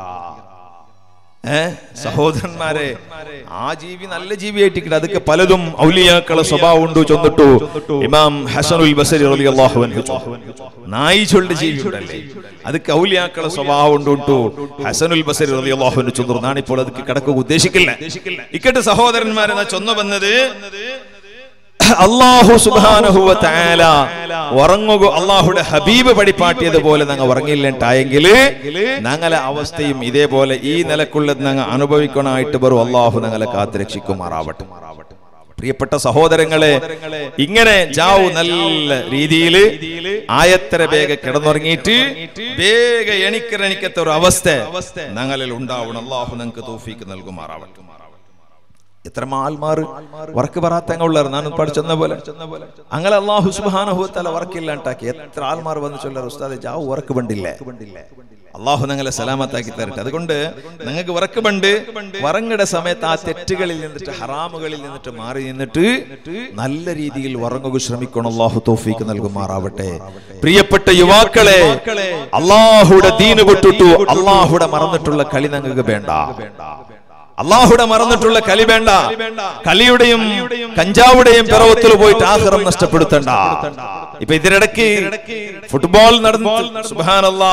ഏ സഹോദരന്മാരെ ആ ജീവി നല്ല ജീവിയായിട്ട് അതൊക്കെ പലതും ഔലിയാക്കളെ സ്വഭാവം ഉണ്ട് ചൊന്നിട്ടു ഇമാം ഹസനുൽ ബസരി റളിയല്ലാഹു അൻഹു നായി ചൊല്ലുന്ന ജീവി ഉണ്ടല്ലേ അതൊക്കെ ഔലിയാക്കളെ സ്വഭാവം ഉണ്ട് ഉണ്ടു ഹസനുൽ ബസരി റളിയല്ലാഹു അൻഹു ചൊന്നു നാണിപ്പോൾ അതൊക്കെ കിടക്കുക ഉദ്ദേശിക്കില്ല ഇക്കട്ട് സഹോദരന്മാരെ നാ ചൊന്നു വന്നത് അള്ളാഹു സുബാനഹുവ താല ഉറങ്ങുക അള്ളാഹുടെ ഹബീബ് പടിപ്പാട്ടിയതുപോലെ ഞങ്ങൾ ഉറങ്ങിയില്ലണ്ടായെങ്കിൽ ഞങ്ങളെ അവസ്ഥയും ഇതേപോലെ ഈ നിലക്കുള്ളത് ഞങ്ങൾ അനുഭവിക്കണമായിട്ട് വരും അള്ളാഹു ഞങ്ങളെ കാത്തുരക്ഷിക്കുമാറാവട്ടെ പ്രിയപ്പെട്ട സഹോദരങ്ങളെ ഇങ്ങനെ ജാവു നല്ല രീതിയിൽ ആയത്തര വേഗ കിടന്നുറങ്ങിയിട്ട് വേഗ എണിക്കറണിക്കത്ത ഒരു അവസ്ഥ ഞങ്ങളിൽ ഉണ്ടാവണം അള്ളാഹു ഞങ്ങൾക്ക് തോഫീക്ക് നൽകുമാറാവട്ടെ എത്ര ആൽമാർ വർക്ക് പറയാത്തങ്ങളുള്ളവർ ഞാൻ പഠിച്ചെന്ന പോലെ അങ്ങനെ അള്ളാഹു സുബാനഹുത്തല വർക്കില്ലാണ്ടാക്കി എത്ര ആൽമാർ വന്ന് ചൊല്ലാർ ഉസ്താദെ ജാവ് വർക്ക് ബണ്ടില്ലേ അള്ളാഹു ഞങ്ങളെ സലാമത്താക്കി തരട്ടെ അതുകൊണ്ട് നിങ്ങൾക്ക് വറക്ക് ബണ്ട് വറങ്ങയുടെ സമയത്ത് ആ തെറ്റുകളിൽ നിന്നിട്ട് ഹറാമുകളിൽ നിന്നിട്ട് മാറി നിന്നിട്ട് നല്ല രീതിയിൽ വറങ്ങുക ശ്രമിക്കണം അള്ളാഹു തോഫീക്ക് നൽകുമാറാവട്ടെ പ്രിയപ്പെട്ട യുവാക്കളെ അള്ളാഹുടെ ദീന് വിട്ടിട്ടു അള്ളാഹുടെ മറന്നിട്ടുള്ള കളി ഞങ്ങൾക്ക് വേണ്ട അള്ളാഹുടെ മറന്നിട്ടുള്ള കലി വേണ്ട കളിയുടെയും കഞ്ചാവുടെയും പിറവത്തിൽ പോയിട്ട് ആഹ്റം നഷ്ടപ്പെടുത്തണ്ട ഇപ്പൊ ഇതിനിടയ്ക്ക് ഫുട്ബോൾ നടന്നു സുബാനല്ലാ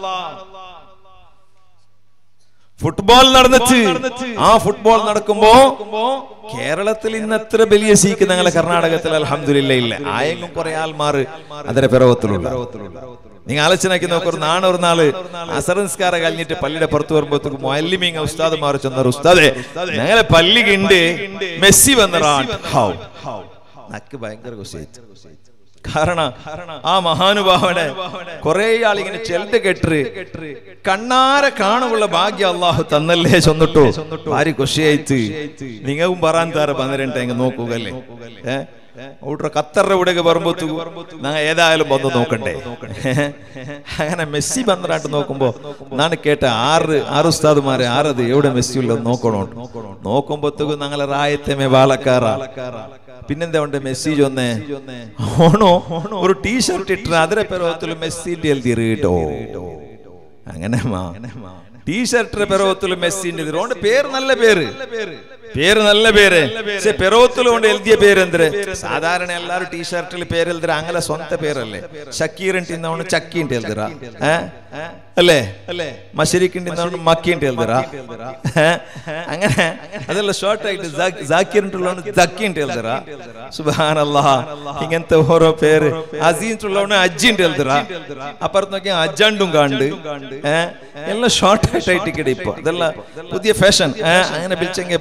ഫുട്ബോൾ നടന്നിട്ട് ആ ഫുട്ബോൾ നടക്കുമ്പോ കേരളത്തിൽ ഇന്ന് എത്ര വലിയ സീക്ക് ഞങ്ങളെ കർണാടകത്തിൽ അലഹമില്ല ഇല്ല ആയെങ്കിലും കുറെ ആൾമാർ അതിന്റെ പിറവത്തിലുള്ള നിങ്ങൾ ആലോചനയ്ക്ക് നോക്ക് ഒരു നാണ ഒരു നാള് അസറൻസ്കാരം കഴിഞ്ഞിട്ട് പള്ളിയുടെ പുറത്ത് വരുമ്പോഴത്തേക്ക് മല്ലിമീങ്ങ ഉസ്താദ് ചെന്ന ഉസ്താദെ ഞങ്ങളെ പള്ളിക്കുണ്ട് മെസ്സി വന്നറാൻ ഹൗ നക്ക് ഭയങ്കര കുശിച്ചു കാരണം ആ മഹാനുഭാവനെ കുറെ ആളിങ്ങനെ ചെല്ല് കെട്ട് കണ്ണാരെ കാണുമുള്ള ഭാഗ്യം അള്ളാഹു തന്നല്ലേ ചൊന്നിട്ടു ആര് കുശിയായിട്ട് നിങ്ങൾക്കും പറയാൻ താര പന്ത്രണ്ട് എങ്ങ് നോക്കുകല്ലേ ഏഹ് ഊട്ടർ ഖത്തറിന്റെ ഇവിടേക്ക് വരുമ്പോഴത്തേക്ക് ഞങ്ങൾ ഏതായാലും വന്ന് നോക്കണ്ടേ അങ്ങനെ മെസ്സി പന്ത്രണ്ട് നോക്കുമ്പോ ഞാൻ കേട്ട ആറ് ആറ് ഉസ്താദുമാരെ ആറത് എവിടെ മെസ്സി ഉള്ളത് നോക്കണോ നോക്കുമ്പോഴത്തേക്ക് ഞങ്ങളെ റായത്തേമേ വാളക്കാറ പിന്നെന്താ ഉണ്ട് മെസ്സേജ് ഒന്നേ ഓണോ ഒരു ടീഷർട്ട് ഇട്ട അതിരെ പെരവത്തിൽ മെസ്സിന്റെ എഴുതി കേട്ടോ അങ്ങനെ ടീഷർട്ടിന്റെ പെരവത്തിൽ മെസ്സിന്റെ അതുകൊണ്ട് പേര് നല്ല പേര് പേര് നല്ല പേര് പക്ഷെ പെറവത്തിൽ കൊണ്ട് എഴുതിയ പേര് എന്തിര് സാധാരണ എല്ലാരും ടീഷർട്ടിൽ പേര് എഴുതിര അങ്ങനെ സ്വന്ത പേരല്ലേ ഷക്കീറിൻ തിന്നവണ് ചക്കീൻ്റെ എഴുതിറ അല്ലേ അല്ലേ മഷരിക്കിൻ്റെ മക്കീൻ്റെ എഴുതിറ അങ്ങനെ അതല്ല ഷോർട്ട് ആയിട്ട് ജാക്കിറിട്ടുള്ളവണ് ജക്കീൻ്റെ എഴുതിറ സുബാനല്ലാ ഇങ്ങനത്തെ ഓരോ പേര് അസീൻറ്റുള്ളവണ് അജ്ജിൻ്റെ എഴുതിറ അപ്പുറത്ത് നോക്കിയാൽ അജ്ജണ്ടും കാണ്ട് ഏഹ് എല്ലാം ഷോർട്ട് ആയിട്ട് കിട ഇപ്പൊ അതെല്ലാം പുതിയ ഫാഷൻ അങ്ങനെ വിളിച്ചെങ്കിൽ പാലക്കാർ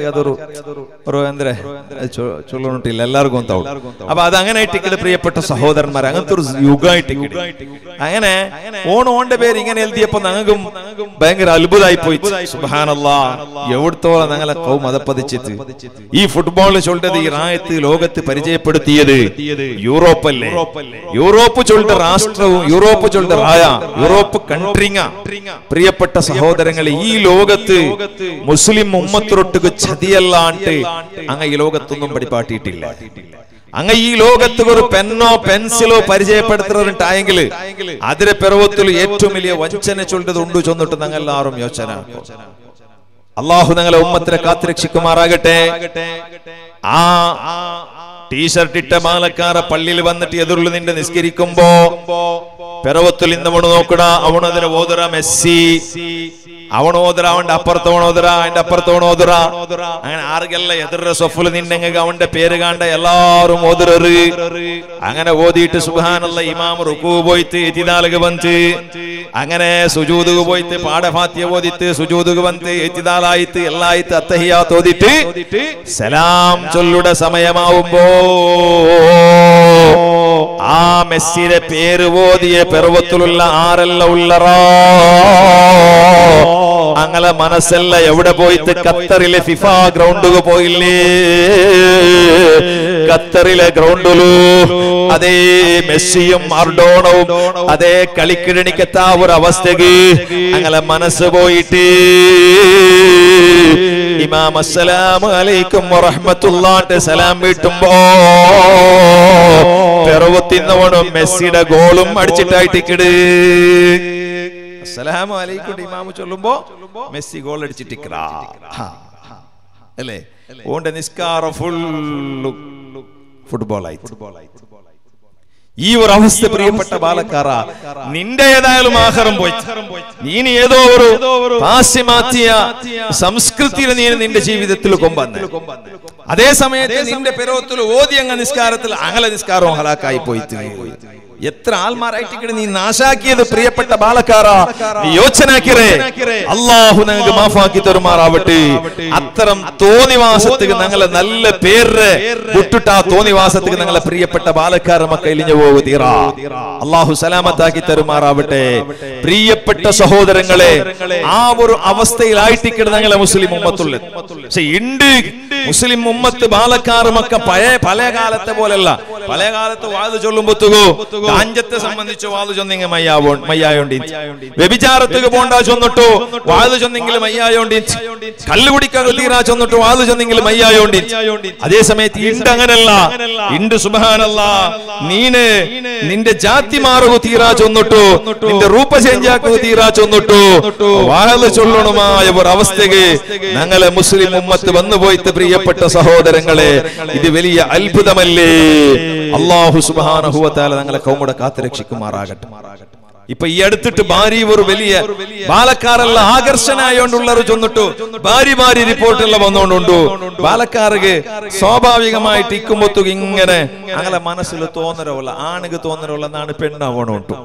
ಯಾವ್ದಾದ್ರು ഒരു ಅಂದ್ರೆ ചൊല്ലുണ്ടില്ല എല്ലാവർക്കും ഉണ്ടാവും അപ്പൊ അത് അങ്ങനെ ഇട്ടിക്കട് പ്രിയപ്പെട്ട സഹോദരന്മാർ അങ്ങനത്തെ ഒരു യുഗമായിട്ടിക്കട് അങ്ങനെ ഓൺ ഓന്റെ പേര് ഇങ്ങനെ എഴുതിയപ്പോ ഞങ്ങൾക്കും ഭയങ്കര അത്ഭുതമായി പോയി സുബാനല്ലാ എവിടത്തോളം ഞങ്ങളെ കൗ മതപ്പതിച്ചിട്ട് ഈ ഫുട്ബോൾ ചൊല്ലത് ഈ റായത്ത് ലോകത്ത് പരിചയപ്പെടുത്തിയത് യൂറോപ്പല്ലേ യൂറോപ്പ് ചൊല്ലിട്ട രാഷ്ട്രവും യൂറോപ്പ് ചൊല്ലിട്ട റായ യൂറോപ്പ് കൺട്രിങ്ങ പ്രിയപ്പെട്ട സഹോദരങ്ങളെ ഈ ലോകത്ത് മുസ്ലിം ഉമ്മത്തിരൊട്ടുക്ക് ചതിയല്ലാണ്ട് അങ്ങ ഈ ലോകത്തൊന്നും പഠിപ്പാട്ടിയിട്ടില്ല അങ്ങ ഈ ലോകത്ത് ഒരു പെന്നോ പെൻസിലോ പരിചയപ്പെടുത്തുന്നുണ്ടായെങ്കിൽ അതിരെ പിറവത്തിൽ ഏറ്റവും വലിയ വഞ്ചന ചൊല്ലത് ഉണ്ട് ചൊന്നിട്ട് ഞങ്ങൾ എല്ലാവരും യോചന അള്ളാഹു ഞങ്ങളെ ഉമ്മത്തിനെ കാത്തുരക്ഷിക്കുമാറാകട്ടെ ആ ടീഷർട്ട് ഇട്ട മാലക്കാര പള്ളിയിൽ വന്നിട്ട് എതിർല് നിന്റെ നിസ്കരിക്കുമ്പോ പിറവത്തിൽ ഇന്ന് അവണ് നോക്കണ അവണതിന് ഓതുറ മെസ്സി അവൻ ഓതുറ അവന്റെ അപ്പുറത്തവൺ ഓതുറ അതിന്റെ അപ്പുറത്തവൺ ഓതുറ അങ്ങനെ ആർക്കെല്ല എതിർற സൊഫിൽ നിന്നെങ്കിൽ അവന്റെ പേര് കാണ്ട എല്ലാരും ഓതുററ് അങ്ങനെ ഓതിയിട്ട് സുഹാനുള്ള ഇമാം റുക്കു പോയിട്ട് എത്തിദാലക വന്ന് അങ്ങനെ സുജൂതുക പോയിട്ട് പാഠഭാത്യ ഓതിട്ട് സുജൂതുക വന്ന് എത്തിദാലായിട്ട് എല്ലായിട്ട് അത്തഹിയാത്ത് ഓതിട്ട് സലാം ചൊല്ലുടെ സമയമാവുമ്പോ ആ മെസ്സിയുടെ പേര് ഓതിയ പെർവത്തിലുള്ള ആരല്ല ഉള്ളറോ അങ്ങനെ മനസ്സല്ല എവിടെ പോയിട്ട് ഖത്തറിലെ ഫിഫ ഗ്രൗണ്ടുക പോയില്ലേ ഖത്തറിലെ ഗ്രൗണ്ടിലു അതേ മെസ്സിയും അർഡോണവും അതേ കളിക്കിഴണിക്കത്ത ഒരു അവസ്ഥക്ക് അങ്ങനെ മനസ്സ് പോയിട്ട് ഇമാം അസ്സലാമു അലൈക്കും വറഹ്മത്തുള്ളാന്റെ സലാം വീട്ടുമ്പോ പെറവത്തിന്നവണും മെസ്സിയുടെ ഗോളും അടിച്ചിട്ടായിട്ട് കിട് അസ്സലാമു അലൈക്കും ഇമാമ് ചൊല്ലുമ്പോ മെസ്സി ഗോൾ അടിച്ചിട്ടിക്കറാ അല്ലേ ഓന്റെ നിസ്കാര ഫുള്ളു ഫുട്ബോൾ ആയി ഈ ഒരു അവസ്ഥ പ്രിയപ്പെട്ട ബാലക്കാറ നിന്റെ ഏതായാലും ആഹാരം പോയി നീ ഏതോ ഒരു പാശ്യമാറ്റിയ സംസ്കൃതിയിൽ നീ നിന്റെ ജീവിതത്തിൽ കൊമ്പന്ന് അതേ സമയത്ത് നിന്റെ പെരോത്തിൽ ഓതിയങ്ങ നിസ്കാരത്തിൽ അകല നിസ്കാരവും ഹലാക്കായി പോയിട്ട് എത്ര ആൾമാരായിട്ട് നീ നാശാക്കിയത് പ്രിയപ്പെട്ട ബാലക്കാറ നീ യോച്ചനാക്കിറേ അള്ളാഹു ഞങ്ങൾക്ക് മാഫാക്കി തരുമാറാവട്ടെ അത്തരം തോന്നിവാസത്തിന് ഞങ്ങളെ നല്ല പേര് വിട്ടിട്ട് ആ തോന്നിവാസത്തിന് ഞങ്ങളെ പ്രിയപ്പെട്ട ബാലക്കാര മക്ക ഇലിഞ്ഞു പോകു തീറാ അള്ളാഹു സലാമത്താക്കി തരുമാറാവട്ടെ പ്രിയപ്പെട്ട സഹോദരങ്ങളെ ആ ഒരു അവസ്ഥയിലായിട്ടിക്കട് ഞങ്ങളെ മുസ്ലിം ഉമ്മത്തുള്ളത് പക്ഷെ ഉണ്ട് മുസ്ലിം ഉമ്മത്ത് ബാലക്കാർ മക്ക പഴയ പഴയ കാലത്തെ പോലല്ല പഴയ കാലത്ത് വാത് ചൊല്ലുമ്പോത്തുകോ ഗാഞ്ചത്തെ സംബന്ധിച്ച് വാത് ചൊന്നിങ്ങ മയ്യാവോ മയ്യായോണ്ടി വ്യഭിചാരത്തുക പോണ്ടാ ചൊന്നിട്ടു വാത് ചൊന്നെങ്കിൽ മയ്യായോണ്ടി കല്ല് കുടിക്കാൻ തീരാ ചൊന്നിട്ടു വാത് ചൊന്നെങ്കിൽ മയ്യായോണ്ടി അതേ സമയത്ത് ഇണ്ട് അങ്ങനല്ല ഇണ്ട് സുബഹാനല്ല നീന് നിന്റെ ജാതി മാറുക തീരാ ചൊന്നിട്ടു നിന്റെ രൂപ ചേഞ്ചാക്കുക തീരാ ചൊന്നിട്ടു വാത് ചൊല്ലണമായ ഒരു അവസ്ഥക്ക് ഞങ്ങളെ മുസ്ലിം ഉമ്മത്ത് വന്നു പോയിട്ട് പ്രിയപ്പെട്ട സഹോദരങ്ങളെ ഇത് വലിയ അത്ഭുതമല്ലേ അള്ളാഹു സുബാനഹുവത്താല ഞങ്ങളെ കൗമുടെ കാത്തുരക്ഷിക്കുമാറാകട്ടെ ഇപ്പൊ ഈ അടുത്തിട്ട് ഭാര്യ ഒരു വലിയ ബാലക്കാരല്ല ആകർഷനായോണ്ടുള്ളവർ ചൊന്നിട്ടു ഭാര്യ ഭാര്യ റിപ്പോർട്ടെല്ലാം വന്നോണ്ടുണ്ടു ബാലക്കാർക്ക് സ്വാഭാവികമായിട്ട് ഇക്കുമ്പൊത്തു ഇങ്ങനെ അങ്ങനെ മനസ്സിൽ തോന്നരവുള്ള ആണുക്ക് തോന്നരവുള്ള എന്നാണ് പെണ്ണാവണോട്ടു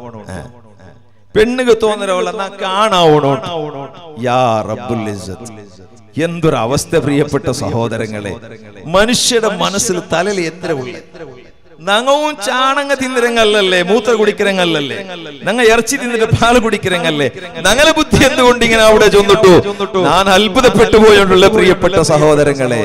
പെണ്ണുക്ക് തോന്നരവുള്ള എന്നാ കാണാവണോട്ടു യാ റബ്ബുൽ ഇസ്സത്ത് എന്തൊരു അവസ്ഥ പ്രിയപ്പെട്ട സഹോദരങ്ങളെ മനുഷ്യരുടെ മനസ്സിൽ തലയിൽ എത്ര ഉള്ള നങ്ങവും ചാണങ്ങ തിന്നിരങ്ങല്ലേ മൂത്ര കുടിക്കിരങ്ങല്ലേ ഞങ്ങ ഇറച്ചി തിന്നിട്ട് പാല് കുടിക്കിരങ്ങല്ലേ ഞങ്ങളെ ബുദ്ധി എന്തുകൊണ്ട് ഇങ്ങനെ അവിടെ ചൊന്നിട്ടു ഞാൻ അത്ഭുതപ്പെട്ടു പോയോണ്ടുള്ള പ്രിയപ്പെട്ട സഹോദരങ്ങളെ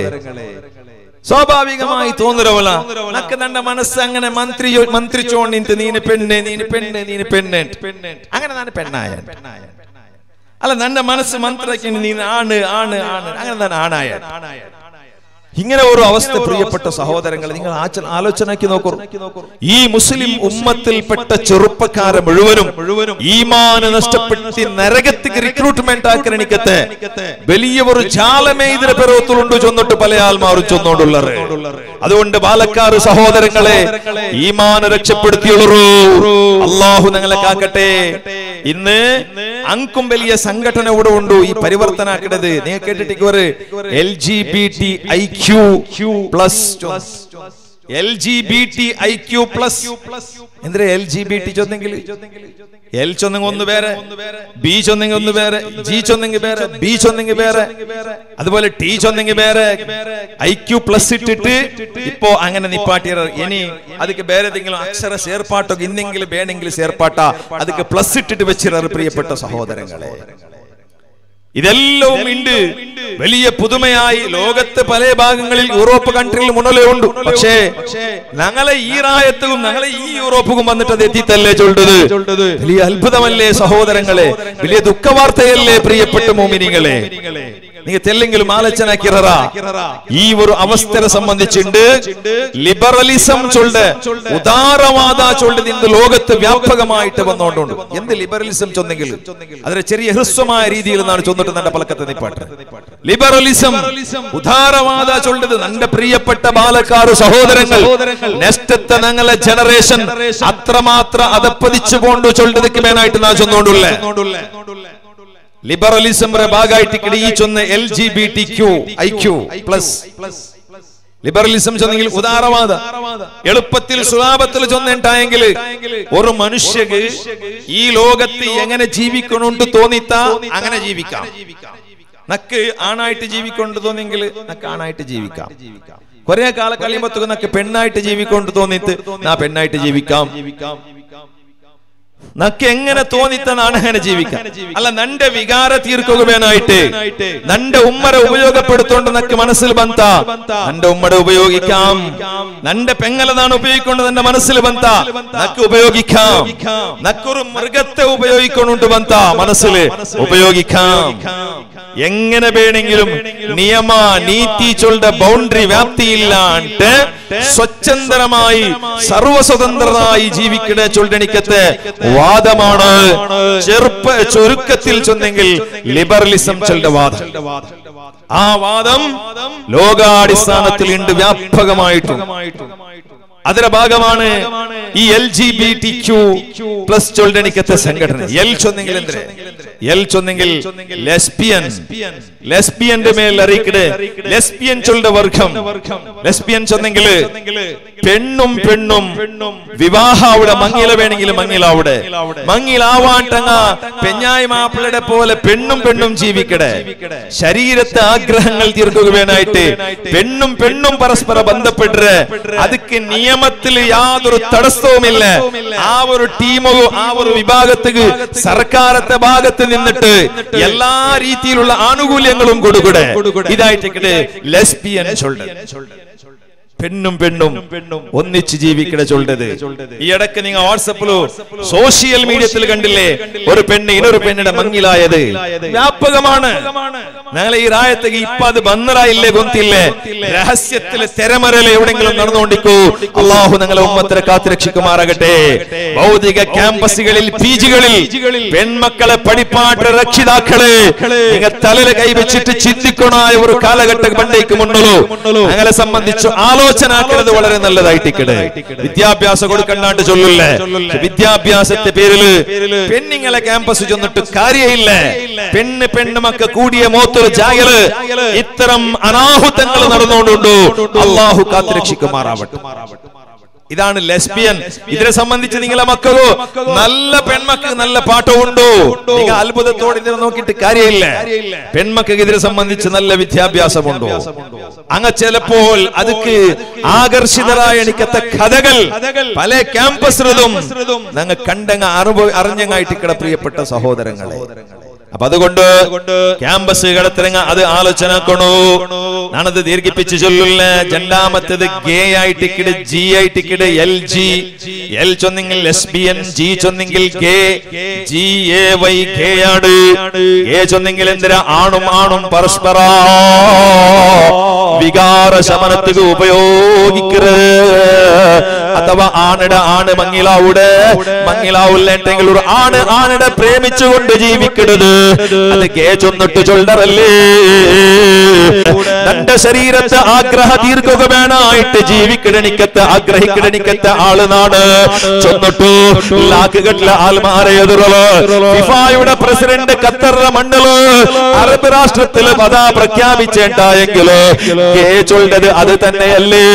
സ്വാഭാവികമായി തോന്നുരവല നക്ക് നന്റെ മനസ്സ് അങ്ങനെ മന്ത്രി മന്ത്രിച്ചോണ്ടിട്ട് നീന് പെണ്ണ് നീന് പെണ്ണ് നീന് പെണ്ണ് അങ്ങനെ ഞാൻ പെണ്ണായ അല്ല നന്റെ മനസ്സ് മന്ത്രിക്ക് നീ ആണ് ആണ് ആണ് അങ്ങനെ തന്നെ ആണായ ഇങ്ങനെ ഒരു അവസ്ഥ പ്രിയപ്പെട്ട സഹോദരങ്ങൾ നിങ്ങൾ ആച- ആലോചനയ്ക്ക് നോക്കൂ ഈ മുസ്ലിം ഉമ്മത്തിൽപ്പെട്ട ചെറുപ്പക്കാരെ മുഴുവനും ഈമാന് നഷ്ടപ്പെടുത്തി നരകത്തിക്ക് റിക്രൂട്ട്മെന്റ് ആക്കരണിക്കത്തെ വലിയ ഒരു ജാലമേ ഇതിന് പെരോത്തിലുണ്ട് ചൊന്നിട്ട് പല ആൾമാരും ചൊന്നോണ്ടുള്ളത് അതുകൊണ്ട് പാലക്കാട് സഹോദരങ്ങളെ ഈമാന് രക്ഷപ്പെടുത്തിയുള്ളൂ അള്ളാഹു ഞങ്ങളെ കാക്കട്ടെ ഇന്ന് അങ്കും വലിയ സംഘടന ഇവിടെ ഉണ്ട് ഈ പരിവർത്തനാക്കിടത് നിങ്ങൾ കേട്ടിട്ട് ഒരു L G B T I Q plus L G B T I Q plus എന്തിനാ എൽ ജി ബി ടി ചൊന്നെങ്കിൽ എൽ ചൊന്നെങ്കിൽ ഒന്ന് വേറെ ബി ചൊന്നെങ്കിൽ ഒന്ന് വേറെ ജി ചൊന്നെങ്കിൽ വേറെ ബി ചൊന്നെങ്കിൽ വേറെ അതുപോലെ ടി ചൊന്നെങ്കിൽ വേറെ ഐ ക്യു പ്ലസ് ഇട്ടിട്ട് ഇപ്പോ അങ്ങനെ നിപ്പാട്ടിയർ ഇനി ಅದಕ್ಕೆ ಬೇರೆ ಏതെങ്കിലും അക്ഷര ಸೇರ್ಪಾಟೋ ಇನ್ನೆങ്കിലും ಬೇണെങ്കിലും ಸೇರ್ಪಾಟ ಅದಕ್ಕೆ പ്ലസ് ഇട്ടിട്ട് വെച്ചിരാറ് പ്രിയപ്പെട്ട സഹോദരങ്ങളെ ഇതെല്ലാം ഉണ്ട് വലിയ പുതുമയായി ലോകത്ത് പല ഭാഗങ്ങളിൽ യൂറോപ്പ് കൺട്രിയിൽ മുന്നലേ ഉണ്ട് പക്ഷേ ഞങ്ങളെ ഈ റായത്തും ഞങ്ങളെ ഈ യൂറോപ്പും വന്നിട്ട് അത് എത്തിത്തല്ലേ ചൊല്ലത് വലിയ അത്ഭുതമല്ലേ സഹോദരങ്ങളെ വലിയ ദുഃഖവാർത്തയല്ലേ പ്രിയപ്പെട്ട മോമിനിങ്ങളെ നീ തെല്ലെങ്കിലും ആലോചനാക്കിറ ഈ ഒരു അവസ്ഥയെ സംബന്ധിച്ചുണ്ട് ലിബറലിസം ചൊല്ല് ഉദാരവാദ ചൊല്ലത് ഇന്ന് ലോകത്ത് വ്യാപകമായിട്ട് വന്നുകൊണ്ടുണ്ട് എന്ത് ലിബറലിസം ചൊന്നെങ്കിൽ അതിന് ചെറിയ ഹ്രസ്വമായ രീതിയിൽ നിന്നാണ് ചൊന്നിട്ട് നല്ല പലക്കത്തെ നിപ്പാട്ട് ലിബറലിസം ഉദാരവാദ ചൊല്ലത് നന്റെ പ്രിയപ്പെട്ട ബാലക്കാർ സഹോദരങ്ങൾ നെക്സ്റ്റത്തെ ഞങ്ങളെ ജനറേഷൻ അത്രമാത്രം അതപ്പതിച്ചു കൊണ്ട് ചൊല്ലതಕ್ಕೆ മേനായിട്ട് നാ ചൊന്നുകൊണ്ടുള്ള ലിബറലിസം ഭാഗമായിട്ട് ഈ ചൊന്ന് L G B T Q I Q plus liberalism ചൊന്നെങ്കിൽ ഉദാരവാദ എളുപ്പത്തിൽ സുലാഭത്തിൽ ചൊന്നുണ്ടായെങ്കിൽ ഒരു മനുഷ്യക്ക് ഈ ലോകത്ത് എങ്ങനെ ജീവിക്കണുണ്ട് തോന്നിത്ത അങ്ങനെ ജീവിക്കാം നക്ക് ആണായിട്ട് ജീവിക്കൊണ്ട് തോന്നിയെങ്കിൽ നക്ക് ആണായിട്ട് ജീവിക്കാം കുറെ കാല കഴിയുമ്പോ നക്ക് പെണ്ണായിട്ട് ജീവിക്കൊണ്ട് തോന്നിട്ട് നാ പെണ്ണായിട്ട് ജീവിക്കാം നക്ക് എങ്ങനെ തോന്നിത്തനാണ് അങ്ങനെ ജീവിക്കാം അല്ല നന്റെ വികാര തീർക്കുകയാനായിട്ട് നന്റെ ഉമ്മരെ ഉപയോഗപ്പെടുത്തോണ്ട് നക്ക് മനസ്സിൽ ബന്ത നന്റെ ഉമ്മടെ ഉപയോഗിക്കാം നന്റെ പെങ്ങലതാണ് ഉപയോഗിക്കൊണ്ട് നന്റെ മനസ്സിൽ ബന്ത നക്ക് ഉപയോഗിക്കാം നക്കൊരു മൃഗത്തെ ഉപയോഗിക്കൊണ്ടുണ്ട് ബന്ത മനസ്സിൽ ഉപയോഗിക്കാം എങ്ങനെ വേണമെങ്കിലും നിയമ നീതി ചൊല്ലുടെ ബൗണ്ടറി വ്യാപ്തിയില്ലാണ്ട് സ്വച്ഛന്തരമായി സർവസ്വതന്ത്രനായി ജീവിക്കണ ചൊല്ലണിക്കത്തെ വാദമാണ് ചെറുപ്പ ചുരുക്കത്തിൽ ചൊന്നെങ്കിൽ ലിബറലിസം ചൊല്ലുടെ വാദം ആ വാദം ലോകാടിസ്ഥാനത്തിൽ ഉണ്ട് വ്യാപകമായിട്ടും അതിന്റെ ഭാഗമാണ് ഈ L G B T Q plus ചൊല്ലണിക്കത്തെ സംഘടന എൽ ചൊന്നെങ്കിൽ എന്തിനെ എൽ ചൊന്നെങ്കിൽ ലെസ്ബിയൻ ലെസ്ബിയന്റെ മേൽ അറിയിക്കട് ലെസ്ബിയൻ ചൊല്ലുടെ വർഗം ലെസ്ബിയൻ ചൊന്നെങ്കിൽ പെണ്ണും പെണ്ണും വിവാഹ അവിടെ മങ്ങില വേണമെങ്കിൽ മങ്ങിലാവിടെ മങ്ങിലാവാട്ടങ്ങ പെഞ്ഞായി മാപ്പിളയുടെ പോലെ പെണ്ണും പെണ്ണും ജീവിക്കടെ ശരീരത്തെ ആഗ്രഹങ്ങൾ തീർക്കുകയാനായിട്ട് പെണ്ണും പെണ്ണും പരസ്പര ബന്ധപ്പെട്ട് അതിക്ക് നിയമത്തിൽ യാതൊരു തടസ്സവുമില്ല ആ ഒരു ടീമോ ആ ഒരു വിഭാഗത്തിന് സർക്കാരത്തെ ഭാഗത്ത് നിന്നിട്ട് എല്ലാ രീതിയിലുള്ള ആനുകൂല്യങ്ങളും കൊടുകൂടെ ഇതായിട്ട് ലെസ്ബിയൻ ചൊല്ല് പെണ്ണും പെണ്ണും ഒന്നിച്ച് ജീവിക്കണ ചൊല്ലത് ഈ ഇടക്ക് നിങ്ങൾ വാട്സപ്പിലോ സോഷ്യൽ മീഡിയത്തിൽ കണ്ടില്ലേ ഒരു പെണ്ണ് ഇനൊരു പെണ്ണിന്റെ മങ്ങിലായത് വ്യാപകമാണ് ഞങ്ങളെ ഈ റായത്തേക്ക് ഇപ്പൊ അത് ബന്നറായില്ലേ കൊന്തില്ലേ രഹസ്യത്തില് തെരമരല് എവിടെങ്കിലും നടന്നുകൊണ്ടിക്കൂ അള്ളാഹു ഞങ്ങളെ ഉമ്മത്തിനെ കാത്തുരക്ഷിക്കുമാറാകട്ടെ ഭൗതിക ക്യാമ്പസുകളിൽ പി ജികളിൽ പെൺമക്കളെ പഠിപ്പാട്ട് രക്ഷിതാക്കളെ നിങ്ങൾ തലയിൽ കൈവച്ചിട്ട് ചിന്തിക്കണായ ഒരു കാലഘട്ടം പണ്ടേക്ക് മുന്നുള്ളൂ ഞങ്ങളെ സംബന്ധിച്ച് ആലോചനാക്കുന്നത് വളരെ നല്ലതായിട്ടിക്കടെ വിദ്യാഭ്യാസം കൊടുക്കണ്ടാണ്ട് ചൊല്ലില്ലേ വിദ്യാഭ്യാസത്തെ പേരില് പെണ്ണിങ്ങളെ ക്യാമ്പസ് ചെന്നിട്ട് കാര്യമില്ല പെണ്ണ് പെണ്ണുമൊക്കെ കൂടിയ മോത്തൊരു ജായല് ഇത്തരം അനാഹുതങ്ങൾ നടന്നുകൊണ്ടുണ്ടോ അള്ളാഹു കാത്തുരക്ഷിക്കുമാറാവട്ടെ ഇതാണ് ലെസ്ബിയൻ ഇതിനെ സംബന്ധിച്ച് നിങ്ങളെ മക്കളോ നല്ല പെൺമക്കൾ നല്ല പാട്ടമുണ്ടോ നിങ്ങൾ അത്ഭുതത്തോടെ ഇതിനെ നോക്കിയിട്ട് കാര്യമില്ല പെൺമക്കൾക്ക് ഇതിനെ സംബന്ധിച്ച് നല്ല വിദ്യാഭ്യാസമുണ്ടോ അങ്ങ് ചിലപ്പോൾ അതുക്ക് ആകർഷിതരായ എനിക്കത്തെ കഥകൾ പല ക്യാമ്പസിലും ഞങ്ങൾ കണ്ടങ്ങ അറിവ് അറിഞ്ഞങ്ങായിട്ട് കിട പ്രിയപ്പെട്ട സഹോദരങ്ങളെ അപ്പൊ അതുകൊണ്ട് ക്യാമ്പസ് കിടത്തിറങ്ങ അത് ആലോചനക്കണു ഞാനത് ദീർഘിപ്പിച്ച് ചൊല്ലില്ല രണ്ടാമത്തത് ഗേ ആയിട്ടിക്കിട് ജി ആയിട്ടിക്കിട് എൽ ജി എൽ ചൊന്നെങ്കിൽ ലെസ്ബിയൻ ജി ചൊന്നെങ്കിൽ gay G A Y gay ആണ് ഗേ ചൊന്നെങ്കിൽ എന്തിനാ ആണും ആണും പരസ്പര വികാര ശമനത്തിന് ഉപയോഗിക്കരുത് അഥവാ ആണിടെ ആണ് മങ്ങിലാവുടെ മങ്ങിലാവില്ലെങ്കിൽ ഒരു ആണ് ആണിടെ പ്രേമിച്ചുകൊണ്ട് ജീവിക്കരുത് അത് കേ ചൊന്നിട്ട് ചൊല്ലറല്ലേ തന്റെ ശരീരത്തെ ആഗ്രഹ ദീർഘകമേനായിട്ട് ജീവിക്കിടണിക്കത്തെ ആഗ്രഹിക്കിടണിക്കത്തെ ആള് നാട് ചൊന്നിട്ടു ലാക്കുകട്ടിലെ ആൽമാരെ എതിർവ് ഫിഫായുടെ പ്രസിഡന്റ് ഖത്തറിന്റെ മണ്ണില് അറബ് രാഷ്ട്രത്തിൽ പതാ പ്രഖ്യാപിച്ചേണ്ടായെങ്കില് കേ ചൊല്ലത് അത് തന്നെയല്ലേ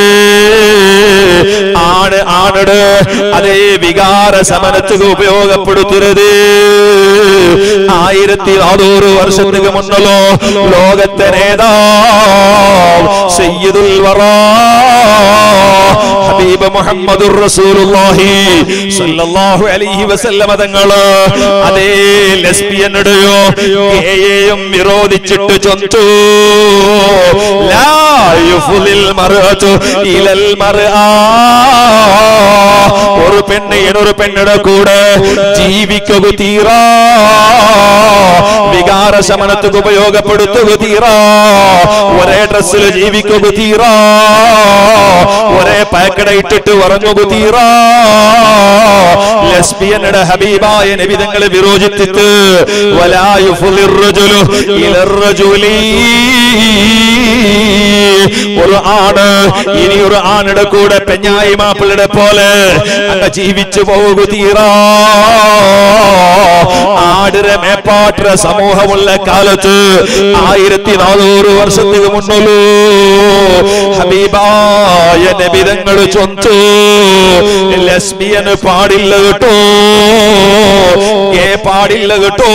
ആണ് ആണിട് അതേ വികാര സമനത്തുക ഉപയോഗപ്പെടുത്തരുത് ആയിരത്തി നാനൂറ് വർഷത്തിന് മുന്നല്ലോ ലോകത്തെ നേതാ സയ്യിദുൽ വറാ ഹബീബ് മുഹമ്മദുർ റസൂലുള്ളാഹി സ്വല്ലല്ലാഹു അലൈഹി വസല്ലമ തങ്ങള് അതേ ലെസ്ബിയനുടെയോ ഗേയെയും വിരോധിച്ചിട്ട് ചൊന്തു ലാ യുഫ്ലിൽ മർഅതു ഇലൽ മർആ ഒരു പെണ്ണ് ഇനൊരു പെണ്ണിടെ കൂടെ ജീവിക്കുക തീരാ വികാര ശമനത്തുക ഉപയോഗപ്പെടുത്തുക തീരാ ഒരേ ഡ്രസ്സിൽ ജീവിക്കുക തീരാ ഒരേ പാക്കട ഇട്ടിട്ട് ഉറങ്ങുക തീരാ ലെസ്ബിയനുടെ ഹബീബായ നബിതങ്ങളെ വിരോചിച്ചിട്ട് വലായുഫുലിർ റജുലു ഇലർ റജുലീ ഒരു ആണ് ഇനി ഒരു ആണിടെ കൂടെ പെഞ്ഞായി മാപ്പിളുടെ പോലെ അങ്ങ് ജീവിച്ചു പോകു തീരാ ആടിരെ മേപ്പാട്ട സമൂഹമുള്ള കാലത്ത് ആയിരത്തി നാനൂറ് വർഷത്തിന് മുന്നല്ലോ ഹബീബായ നബിതങ്ങൾ ചൊന്തു ലെസ്ബിയന് പാടില്ല കേട്ടോ ഏ പാടില്ല കേട്ടോ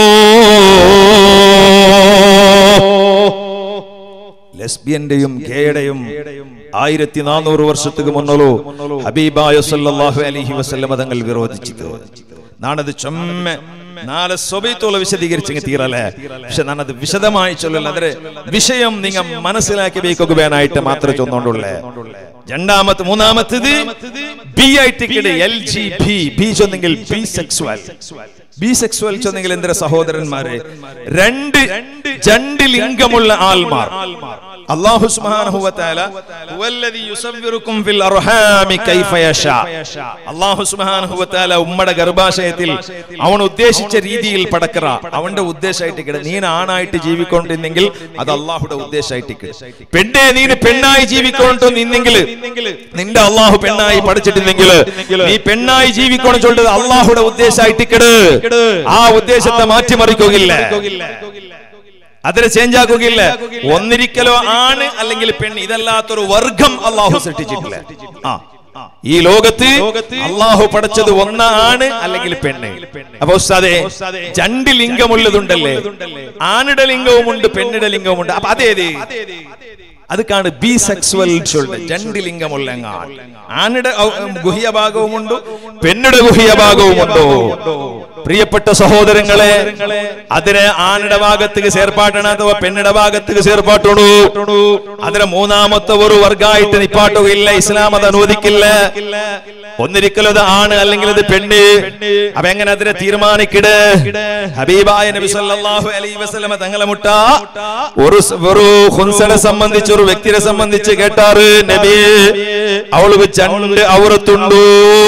ലെസ്ബിയന്റെയും ഗേയുടെയും ആയിരത്തി നാനൂറ് വർഷத்துக்கு മുന്നല്ലോ ഹബീബായ സല്ലല്ലാഹു അലൈഹി വസല്ലമ തങ്ങൾ വിരോധിച്ചത് നാണത് ചൊമ്മ നാളെ സ്വബൈത്തോളം വിശദീകരിച്ചെങ്കിൽ തീരല്ലേ പക്ഷെ ഞാനത് വിശദമായി ചൊല്ലല്ല അതിന് വിഷയം നിങ്ങൾ മനസ്സിലാക്കി വെക്കുകയാനായിട്ട് മാത്രമേ ചൊന്നോണ്ടുള്ളേ രണ്ടാമത്തെ മൂന്നാമത്തത് B I ticket L G B B ചൊന്നെങ്കിൽ ബി സെക്സ്വൽ ബി സെക്സ്വൽ ചൊന്നെങ്കിൽ എന്തിന്റെ സഹോദരന്മാരെ രണ്ട് രണ്ട് ലിംഗമുള്ള ആൾമാർ അല്ലാഹു സുബ്ഹാനഹു വ തആല ഹുവല്ലദി യുസവ്വിറുക്കും ഫിൽ അർഹാമി കൈഫ യശാ അല്ലാഹു സുബ്ഹാനഹു വ തആല ഉമ്മയുടെ ഗർഭാശയത്തിൽ അവൻ ഉദ്ദേശിച്ച രീതിയിൽ പടക്കറ അവന്റെ ഉദ്ദേശമായിട്ട് കിട നീ ആണായിട്ട് ജീവിക്കൊണ്ടിരുന്നെങ്കിൽ അത് അള്ളാഹുടെ ഉദ്ദേശമായിട്ട് കിട പെണ്ണെ നീ പെണ്ണായി ജീവിക്കൊണ്ട് നിന്നെങ്കിൽ നിന്റെ അള്ളാഹു പെണ്ണായി പഠിച്ചിട്ടില്ലെങ്കിൽ നീ പെണ്ണായി ജീവിക്കണം ചൊല്ലത് അള്ളാഹുടെ ഉദ്ദേശമായിട്ട് കിട് ആ ഉദ്ദേശത്തെ മാറ്റിമറിക്കുകയില്ല അതിനെ ചേഞ്ച് ആക്കുകയില്ല ഒന്നിരിക്കലോ ആണ് അല്ലെങ്കിൽ പെണ്ണ് ഇതല്ലാത്തൊരു വർഗം അള്ളാഹു സൃഷ്ടിച്ചിട്ടില്ല ആ ഈ ലോകത്ത് അള്ളാഹു പഠിച്ചത് ഒന്നാണ് അല്ലെങ്കിൽ പെണ്ണ് അപ്പൊ ഉസ്താദേ രണ്ട് ലിംഗമുള്ളതുണ്ടല്ലേ ആണിടെ ലിംഗവുമുണ്ട് പെണ്ണിടെ ലിംഗവുമുണ്ട് അപ്പൊ അതേത് ಅದಕ್ಕಾണ് ബി സെക്സ്വൽ ചൊല്ലുന്നത് രണ്ട് ലിംഗമുള്ള അങ്ങാണ് ആണിടെ ഗുഹ്യ ഭാഗവുമുണ്ട് പെണ്ണിടെ ഗുഹ്യ ഭാഗവുമുണ്ടോ പ്രിയപ്പെട്ട സഹോദരങ്ങളെ അതിനെ ആണിടെ ഭാഗത്തേക്ക് ചേർപ്പാട്ടണ അഥവാ പെണ്ണിടെ ഭാഗത്തേക്ക് ചേർപ്പാട്ടണു അതിനെ മൂന്നാമത്തെ ഒരു വർഗമായിട്ട് നിപ്പാട്ടുകയില്ല ഇസ്ലാം അത് അനുവദിക്കില്ല ഒന്നിരിക്കലും അത് ആണ് അല്ലെങ്കിൽ അത് പെണ്ണ് അപ്പൊ എങ്ങനെ അതിനെ തീരുമാനിക്കിട് ഹബീബായ നബി സല്ലല്ലാഹു അലൈഹി വസല്ലമ തങ്ങളെ മുട്ട ഒരു സ് ഒരു ഹുൻസനെ സംബന്ധിച്ച് ഒരു വ്യക്തിയെ സംബന്ധിച്ച് കേട്ടാറ് നബി അവൾക്ക് ചണ്ട് ഔറത്തുണ്ടു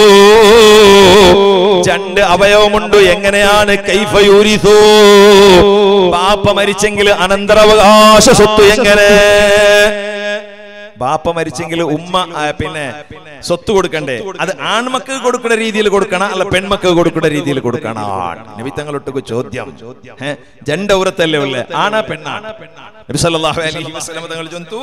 ചണ്ട് അവയവമുണ്ട് എങ്ങനെയാണ് കൈഫയൂരിസോ പാപ്പ മരിച്ചെങ്കിൽ അനന്തരാവകാശ സ്വത്ത് എങ്ങനെ ബാപ്പ മരിച്ചെങ്കിൽ ഉമ്മ ആ, പിന്നെ സ്വത്ത് കൊടുക്കണ്ടേ അത് ആൺമക്കൾക്ക് കൊടുക്കുന്ന രീതിയിൽ കൊടുക്കണം അല്ല പെൺമക്കൾക്ക് കൊടുക്കുന്ന രീതിയിൽ കൊടുക്കണം നിമിത്തങ്ങളൊട്ടുക്ക് ചോദ്യം ഏ, ജണ്ടൗരത്തല്ലേ ഉള്ളേ ആണാ പെണ്ണാണ് നബി സല്ലല്ലാഹു അലൈഹി വസല്ലം തങ്ങൾ ചൊന്തു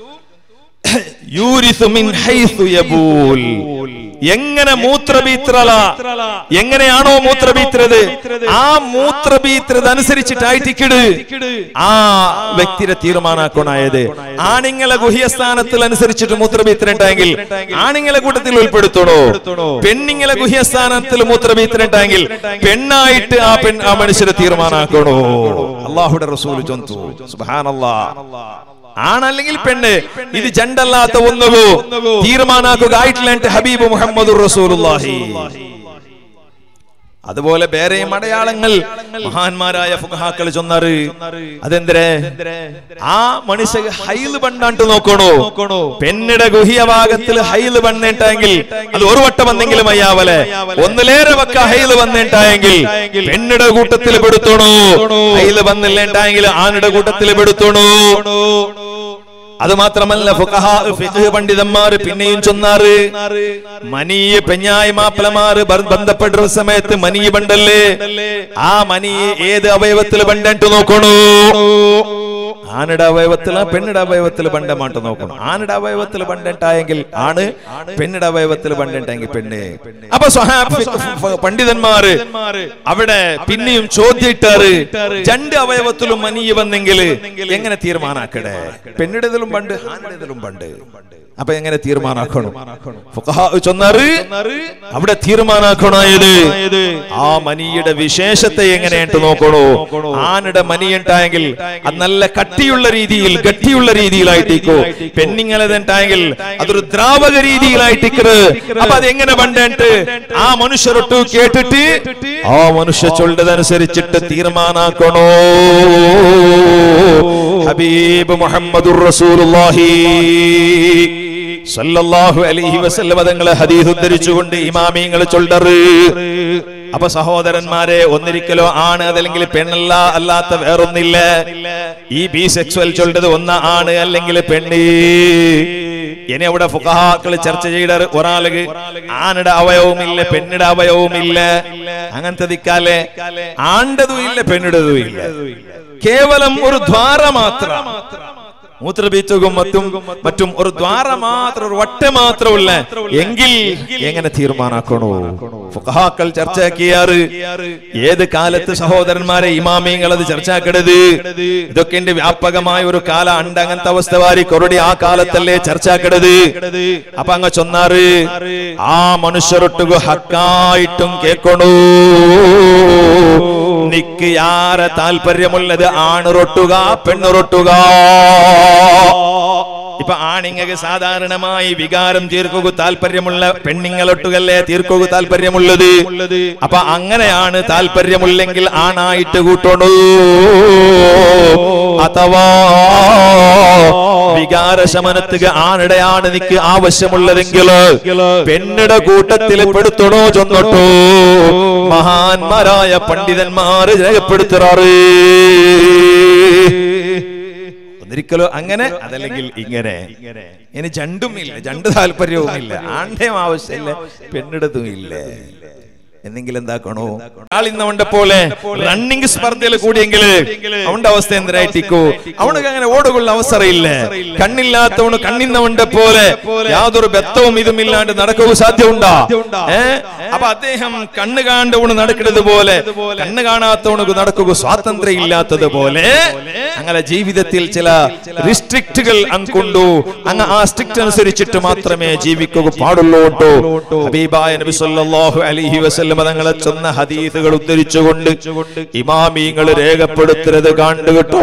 യൂരിസു മിൻ ഹൈസു യബൂൽ എങ്ങനെ മൂത്രബീത്രല എങ്ങനെയാണോ മൂത്രബീത്രത് ആ മൂത്രബീത്രത് അനുസരിച്ചിട്ടായിട്ടിക്കിട് ആ വ്യക്തിയുടെ തീരുമാനാക്കണായത് ആണിങ്ങളെ ഗുഹ്യസ്ഥാനത്തിൽ അനുസരിച്ചിട്ട് മൂത്രബീത്രണ്ടെങ്കിൽ ആണിങ്ങളെ കൂട്ടത്തിൽ ഉൾപ്പെടുത്തണോ പെണ്ണിങ്ങളെ ഗുഹ്യസ്ഥാനത്തിൽ മൂത്രബീത്രണ്ടെങ്കിൽ പെണ്ണായിട്ട് ആ പെൺ ആ മനുഷ്യരെ തീരുമാനാക്കണോ അള്ളാഹുടെ റസൂൽ ചൊന്തു സുബ്ഹാനല്ലാ ആണല്ലെങ്കിൽ പെണ്ണ് ഇത് ജണ്ടല്ലാത്ത ഒന്നുകോ തീരുമാനാക്കുക ആയിട്ടില്ല ഹബീബ് മുഹമ്മദ് റസൂലുള്ളാഹി അതുപോലെ വേറെയും അടയാളങ്ങൾ മഹാന്മാരായ ഫുഹാക്കൾ ചൊന്നാറ് അതെന്തരെ ആ മനുഷ്യ ഹൈല് പണ്ടാണ്ട് നോക്കണോ പെണ്ണിടെ ഗുഹിയ ഭാഗത്തിൽ ഹൈല് വന്നിട്ടെങ്കിൽ അത് ഒരു വട്ടം വന്നെങ്കിലും അയ്യാവലെ ഒന്നിലേറെ വക്ക ഹൈല് വന്നിട്ടായെങ്കിൽ പെണ്ണിടെ കൂട്ടത്തിൽ പെടുത്തണോ ഹൈല് വന്നില്ലേണ്ടായെങ്കിൽ ആണിടെ കൂട്ടത്തിൽ പെടുത്തണോ അത് മാത്രമല്ല ഫുഖഹാ, ഫിഖ് പണ്ഡിതന്മാർ പിന്നെയും ചൊന്നാറ് മനിയെ പെഞ്ഞായി മാപ്പിളമാര് ബ- ബന്ധപ്പെടുന്ന സമയത്ത് മനി ബണ്ടല്ലേ ആ മനി ഏത് അവയവത്തിൽ ബണ്ടിട്ട് നോക്കണു ആണിടെ അവയവത്തിൽ പെണ്ണിടെ അവയവത്തിൽ ബണ്ടമാട്ട് നോക്കണം ആണിടെ അവയവത്തിൽ ബണ്ടിട്ടായെങ്കിൽ ആണ് പെണ്ണിടെ അവയവത്തിൽ ബണ്ടിട്ടെങ്കിൽ പെണ്ണ് അപ്പൊ സ്വഹാ- ഫിഖ് ഫ- പണ്ഡിതന്മാര് അവിടെ പിന്നെയും ചോദ്യിട്ടാറ് രണ്ട് അവയവത്തിലും മനിയ വന്നെങ്കിൽ എങ്ങനെ തീരുമാനാക്കടേ പെണ്ണിടതിലും പണ്ട് ആണിടതിലും പണ്ട് അപ്പൊ എങ്ങനെ തീരുമാനാക്കണം ഫുഖഹാ ചൊന്നാറ് അവിടെ തീരുമാനാക്കണായത് ആ മനിയുടെ വിശേഷത്തെ എങ്ങനെയായിട്ട് നോക്കണോ ആണിടെ മനി ഉണ്ടായെങ്കിൽ അത് നല്ല കട്ടിയുള്ള രീതിയിൽ ഗട്ടിയുള്ള രീതിയിലായിട്ടേക്കോ പെണ്ണിങ്ങളെന്നുണ്ടായെങ്കിൽ അതൊരു ദ്രാവക രീതിയിലായിട്ടിക്കറ് അപ്പൊ അത് എങ്ങനെ പണ്ടേട്ട് ആ മനുഷ്യരൊട്ടു കേട്ടിട്ട് ആ മനുഷ്യ ചൊല്ലതനുസരിച്ചിട്ട് തീരുമാനാക്കണോ ഹബീബ് മുഹമ്മദുർ റസൂലുള്ളാഹി സല്ലല്ലാഹു അലൈഹി വസല്ലം തങ്ങളെ ഹദീസ് ഉദ്ധരിച്ചുകൊണ്ട് ഇമാമിങ്ങൾ ചൊല്ലറ് അപ്പൊ സഹോദരന്മാരെ ഒന്നിരിക്കലോ ആണ് അതല്ലെങ്കിൽ പെണ്ണല്ല അല്ലാത്ത വേറൊന്നില്ല ഈ ബി സെക്സ്വൽ ചൊല്ലത് ഒന്ന് ആണ് അല്ലെങ്കിൽ പെണ്ണ് ഇനി അവിടെ ഫുഖഹാക്കൾ ചർച്ച ചെയ്ത ഒരാൾക്ക് ആണിടെ അവയവുമില്ല പെണ്ണിടെ അവയവുമില്ല അങ്ങനത്തെ ദിക്കാലെ ആണ്ടതും ഇല്ല പെണ്ണിടതും ഇല്ല കേവലം ഒരു ദ്വാര മാത്രം മൂത്രബീച്ചകും മറ്റും മറ്റും ഒരു ദ്വാര മാത്രം ഒരു വട്ട മാത്രമുള്ള എങ്കിൽ എങ്ങനെ തീരുമാനാക്കണോ ഫുഖഹാക്കൾ ചർച്ചയാക്കിയാറ് ഏത് കാലത്ത് സഹോദരന്മാരെ ഇമാമിയങ്ങൾ അത് ചർച്ചാക്കരുത് ഇതൊക്കെ എന്റെ വ്യാപകമായ ഒരു കാല ഉണ്ട് അങ്ങനത്തെ അവസ്ഥ വാരി കൊറടി ആ കാലത്തല്ലേ ചർച്ചാക്കരുത് അപ്പൊ അങ്ങ് ചൊന്നാറ് ആ മനുഷ്യരൊട്ടുക ഹക്കായിട്ടും കേൾക്കണോ നിക്ക് യാരെ താല്പര്യമുള്ളത് ആണ് റൊട്ടുക പെണ്ണ് റൊട്ടുക ഇപ്പൊ ആണിങ്ങക്ക് സാധാരണമായി വികാരം തീർക്കുക താല്പര്യമുള്ള പെണ്ണിങ്ങളൊട്ടുകല്ലേ തീർക്കുക താല്പര്യമുള്ളത് അപ്പൊ അങ്ങനെയാണ് താല്പര്യമുള്ളെങ്കിൽ ആണായിട്ട് കൂട്ടണു അഥവാ വികാരശമനത്തുക ആണിടെയാണ് നിക്ക് ആവശ്യമുള്ളതെങ്കിൽ പെണ്ണിടെ കൂട്ടത്തിൽ പെടുത്തണോ ചൊന്നോട്ടോ മഹാന്മാരായ പണ്ഡിതന്മാര് രേഖപ്പെടുത്താറ് ഒന്നിരിക്കലോ അങ്ങനെ അതല്ലെങ്കിൽ ഇങ്ങനെ ഇനി ജണ്ടും ഇല്ല ജണ്ട് താല്പര്യവും ഇല്ല ആണ്ടയും ആവശ്യമില്ല പെണ്ണിടത്തും ഇല്ല എന്നെങ്കിലും എന്താക്കണോ ആളിന്നവന്റെ പോലെ റണ്ണിങ് സ്പർദ്ധയിൽ കൂടിയെങ്കിൽ അവന്റെ അവസ്ഥ എന്തരായിട്ടിക്കോ അവനക്ക് അങ്ങനെ ഓടുകൊള്ള അവസരമില്ല കണ്ണില്ലാത്തവണ് കണ്ണിന്നവന്റെ പോലെ യാതൊരു ബത്തവും ഇതും ഇല്ലാണ്ട് നടക്കുക സാധ്യമുണ്ടാ ഏ അപ്പൊ അദ്ദേഹം കണ്ണ് കാണുന്നവണ് നടക്കുന്നത് പോലെ കണ്ണ് കാണാത്തവണക്ക് നടക്കുക സ്വാതന്ത്ര്യം ഇല്ലാത്തത് പോലെ അങ്ങനെ ജീവിതത്തിൽ ചില റിസ്ട്രിക്റ്റുകൾ അങ്ങുണ്ടു അങ്ങ് ആ സ്ട്രിക്റ്റ് അനുസരിച്ചിട്ട് മാത്രമേ ജീവിക്കുക പാടുള്ളൂ കേട്ടോ ഹബീബായ നബി സല്ലല്ലാഹു അലൈഹി വസല്ലം തങ്ങളെ ചെന്ന ഹദീസുകൾ ഉദ്ധരിച്ചുകൊണ്ട് ഇമാമീങ്ങൾ രേഖപ്പെടുത്തരുത് കണ്ടു കേട്ടോ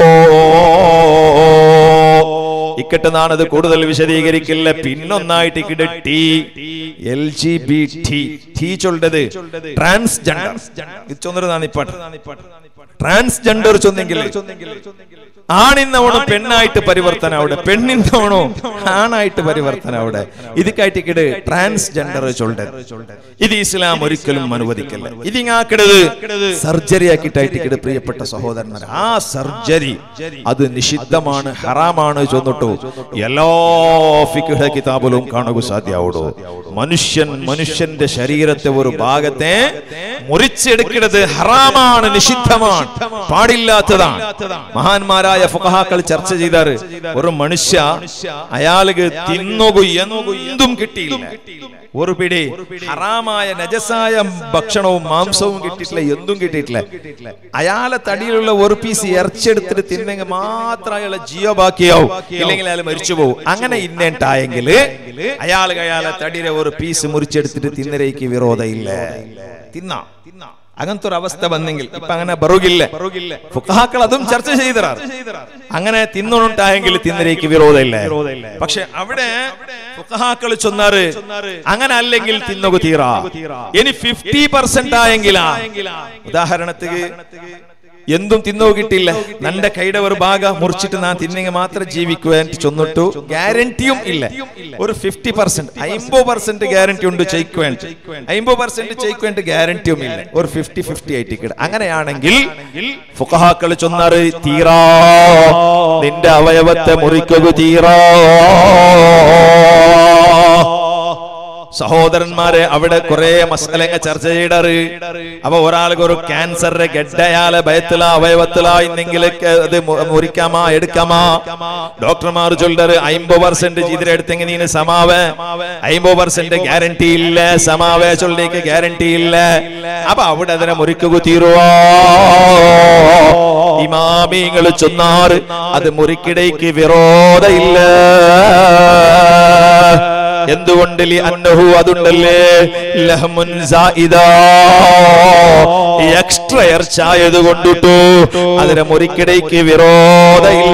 ഇക്കട്ടെന്നാണ് അത് കൂടുതൽ വിശദീകരിക്കില്ല പിന്നൊന്നായിട്ട് ഇക്കിട്ട് T L G B T T ചൊല്ലത് ട്രാൻസ്ജെൻഡർ ഇത് ചൊന്നതാണ് ഇപ്പാട്ട് ട്രാൻസ്ജെൻഡർ ചൊന്നെങ്കിൽ ആണിന്നവണോ പെണ്ണായിട്ട് പരിവർത്തനം അവിടെ പെണ്ണിന്നവണോ ആണായിട്ട് പരിവർത്തനം അവിടെ ഇതിക്കായിട്ട് ട്രാൻസ്ജെൻഡർ ചൊല്ലത് ഇത് ഇസ്ലാം ഒരിക്കലും അനുവദിക്കില്ല ഇതിങ്ങാക്കിടത് സർജറി ആക്കിയിട്ടായിട്ട് പ്രിയപ്പെട്ട സഹോദരന്മാർ ആ സർജറി അത് നിഷിദ്ധമാണ് ഹറാമാണ് ചൊന്നിട്ടു എല്ലാ ഫിഖ് കിതാബിലും കാണുക സാധ്യമാവുള്ളൂ മനുഷ്യൻ മനുഷ്യന്റെ ശരീരത്തെ ഒരു ഭാഗത്തെ മുറിച്ചെടുക്കുന്നത് ഹറാമാണ് നിഷിദ്ധമാണ് പാടില്ലാത്തതാണ് മഹാന്മാരായ ഫുഖഹാക്കൾ ചർച്ച ചെയ്താറ് ഒരു മനുഷ്യ അയാൾക്ക് തിന്നുകു എന്തും കിട്ടിയില്ല ഒരു പിടി ഹറാമായ നജസായ ഭക്ഷണവും മാംസവും കിട്ടിയിട്ടില്ല എന്തും കിട്ടിയിട്ടില്ല അയാളെ തടിയിലുള്ള ഒരു പീസ് ഇറച്ചെടുത്തിട്ട് തിന്നെങ്കിൽ മാത്രം അയാളെ ജീവ ബാക്കിയാവും ഇല്ലെങ്കിൽ ഇല്ലെങ്കിൽ അയാൾ മരിച്ചു പോകും അങ്ങനെ ഇന്നേണ്ടായെങ്കിൽ അയാൾ അയാളെ തടിയുടെ ഒരു പീസ് മുറിച്ചെടുത്തിട്ട് തിന്നരയ്ക്ക് വിരോധമില്ല തിന്നാം അങ്ങനത്തെ ഒരു അവസ്ഥ വന്നെങ്കിൽ ഇപ്പൊ അങ്ങനെ ബറുകില്ല ഫുഖാക്കൾ അതും ചർച്ച ചെയ്തറാറ് അങ്ങനെ തിന്നുണ്ടായെങ്കിൽ തിന്നരയ്ക്ക് വിരോധമില്ല പക്ഷെ അവിടെ ഫുഖാക്കൾ ചൊന്നാറ് അങ്ങനെ അല്ലെങ്കിൽ തിന്നുക തീറാ ഇനി ഫിഫ്റ്റി പെർസെന്റ് ആയെങ്കിലാ ഉദാഹരണത്തിന് എന്തും തിന്നോ കിട്ടില്ല നന്റെ കൈയുടെ ഒരു ഭാഗം മുറിച്ചിട്ട് നാ തിന്നെങ്കിൽ മാത്രം ജീവിക്കുവാൻ ചൊന്നിട്ടു ഗ്യാരണ്ടിയും ഇല്ല ഒരു ഫിഫ്റ്റി പെർസെന്റ് അമ്പത് പെർസെന്റ് ഗ്യാരണ്ടി ഉണ്ട് ചെയ്ക്കുവാൻ അമ്പത് പെർസെന്റ് ചെയ്ക്കുവാൻ ഗ്യാരണ്ടിയും ഇല്ല ഒരു ഫിഫ്റ്റി ഫിഫ്റ്റി ആയിട്ട് കിട അങ്ങനെയാണെങ്കിൽ ഫുഖഹാക്കൾ ചൊന്നാറ് തീറാ നിന്റെ അവയവത്തെ മുറിക്കുക തീറാ സഹോദരന്മാരെ അവിടെ കുറെ മസലങ്ങ ചർച്ച ചെയ്യടാറ് അപ്പൊ ഒരാൾക്ക് ഒരു ക്യാൻസറിന്റെ ഗഡ്ഡയാല ഭയത്തില അവയവത്തില ഇന്നെങ്കിൽ അത് മു- മുറിക്കാമാ എടുക്കാമാ ഡോക്ടർമാർ ചൊല്ലറ് അമ്പത് പെർസെന്റ് ചെയ്തെടുത്തെങ്കിൽ നീ സമാവേ അമ്പത് പെർസെന്റ് ഗ്യാരണ്ടി ഇല്ല സമാവേ ചൊല്ലേക്ക് ഗ്യാരണ്ടി ഇല്ല അപ്പൊ അവിടെ അതിനെ മുറിക്കുക തീരുവോ ഇമാമിങ്ങൾ ചൊന്നാറ് അത് മുറിക്കിടയ്ക്ക് വിരോധമില്ല എന്തുകൊണ്ട് ലി അന്നഹു അതുണ്ടല്ലേ ലഹ്മുൻ സായിദാ എക്സ്ട്രാ ഇറച്ചായത് കൊണ്ടിട്ടു അതിനെ മുറിക്കിടയ്ക്ക് വിരോധമില്ല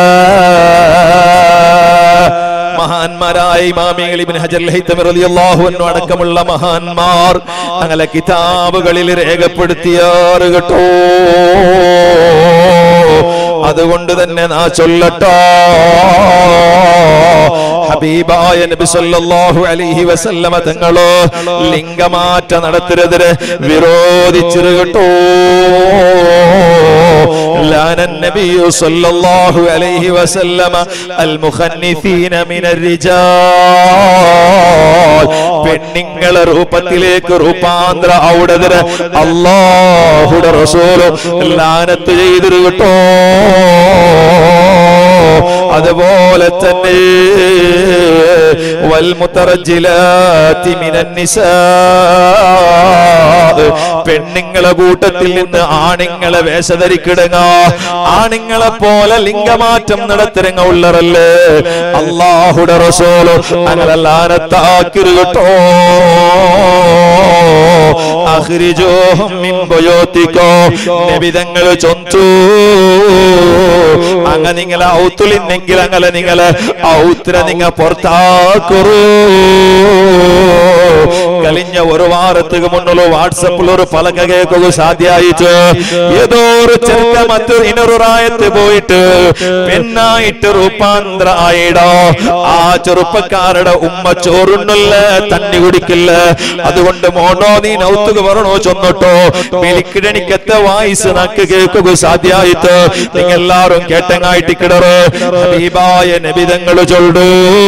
മഹാന്മാരായ ഇമാമികൾ ഇബ്നു ഹജർ ലൈത്തമി റളിയല്ലാഹു അൻഹു അടക്കമുള്ള മഹാന്മാർ അങ്ങനെ കിതാബുകളിൽ രേഖപ്പെടുത്തിയാറ് കേട്ടോ അതുകൊണ്ട് തന്നെ നാ ചൊല്ലട്ടോ ഹബീബായ നബി സല്ലല്ലാഹു അലൈഹി വസല്ലമ തങ്ങളോ ലിംഗമാറ്റ നടത്തരുതിന് വിരോധിച്ചിരു കേട്ടോ ലാന النبي صلى الله عليه وسلم المخنثين من الرجال പെണ്ണുങ്ങളെ രൂപത്തിലേക്ക് രൂപാന്തര ഔടതിന് അള്ളാഹുടെ റസൂലും ലാനത്ത് ചെയ്തിരു കേട്ടോ അതുപോലെ തന്നെ വൽമുത്തറജിലാത്തി മിനൻ നിസാ പെണ്ണുങ്ങളെ കൂട്ടത്തിൽ നിന്ന് ആണുങ്ങളെ വേഷധരിക്കിടുക ആണുങ്ങളെ പോലെ ലിംഗമാറ്റം നടത്തിരങ്ങ ഉള്ളറല്ലേ അള്ളാഹുടെ റസോലോ അങ്ങനെ ലാനത്താക്കിരു കേട്ടോ അഹ്രിജോഹം മിൻ ബുയൂത്തിക്കോ നബിതങ്ങൾ ചൊന്തു അങ്ങ നിങ്ങളെ ഔത്തുലിന്നെങ്കിൽ അങ്ങനെ നിങ്ങളെ ഔത്ര നിങ്ങ പുറത്താക്കുറൂ കഴിഞ്ഞ ഒരു വാരത്തുക്ക് മുന്നുള്ള വാട്സപ്പിൽ ഒരു പലക കേൾക്കുക സാധ്യായിട്ട് ഏതോ ഒരു ചെറുക്ക മറ്റു ഇനൊരു റായത്ത് പോയിട്ട് പെണ്ണായിട്ട് രൂപാന്തര ആയിടോ ആ ചെറുപ്പക്കാരുടെ ഉമ്മ ചോറുണ്ടല്ല തണ്ണി കുടിക്കില്ല അതുകൊണ്ട് മോണോ നീ നൗത്തുക വരണോ ചൊന്നിട്ടോ മെലിക്കിടണിക്കത്തെ വായിസ് നക്ക് കേൾക്കുക സാധ്യായിട്ട് നിങ്ങൾ എല്ലാരും കേട്ടങ്ങായിട്ട് കിടറ് ഹബീബായ നബിതങ്ങൾ ചൊല്ലു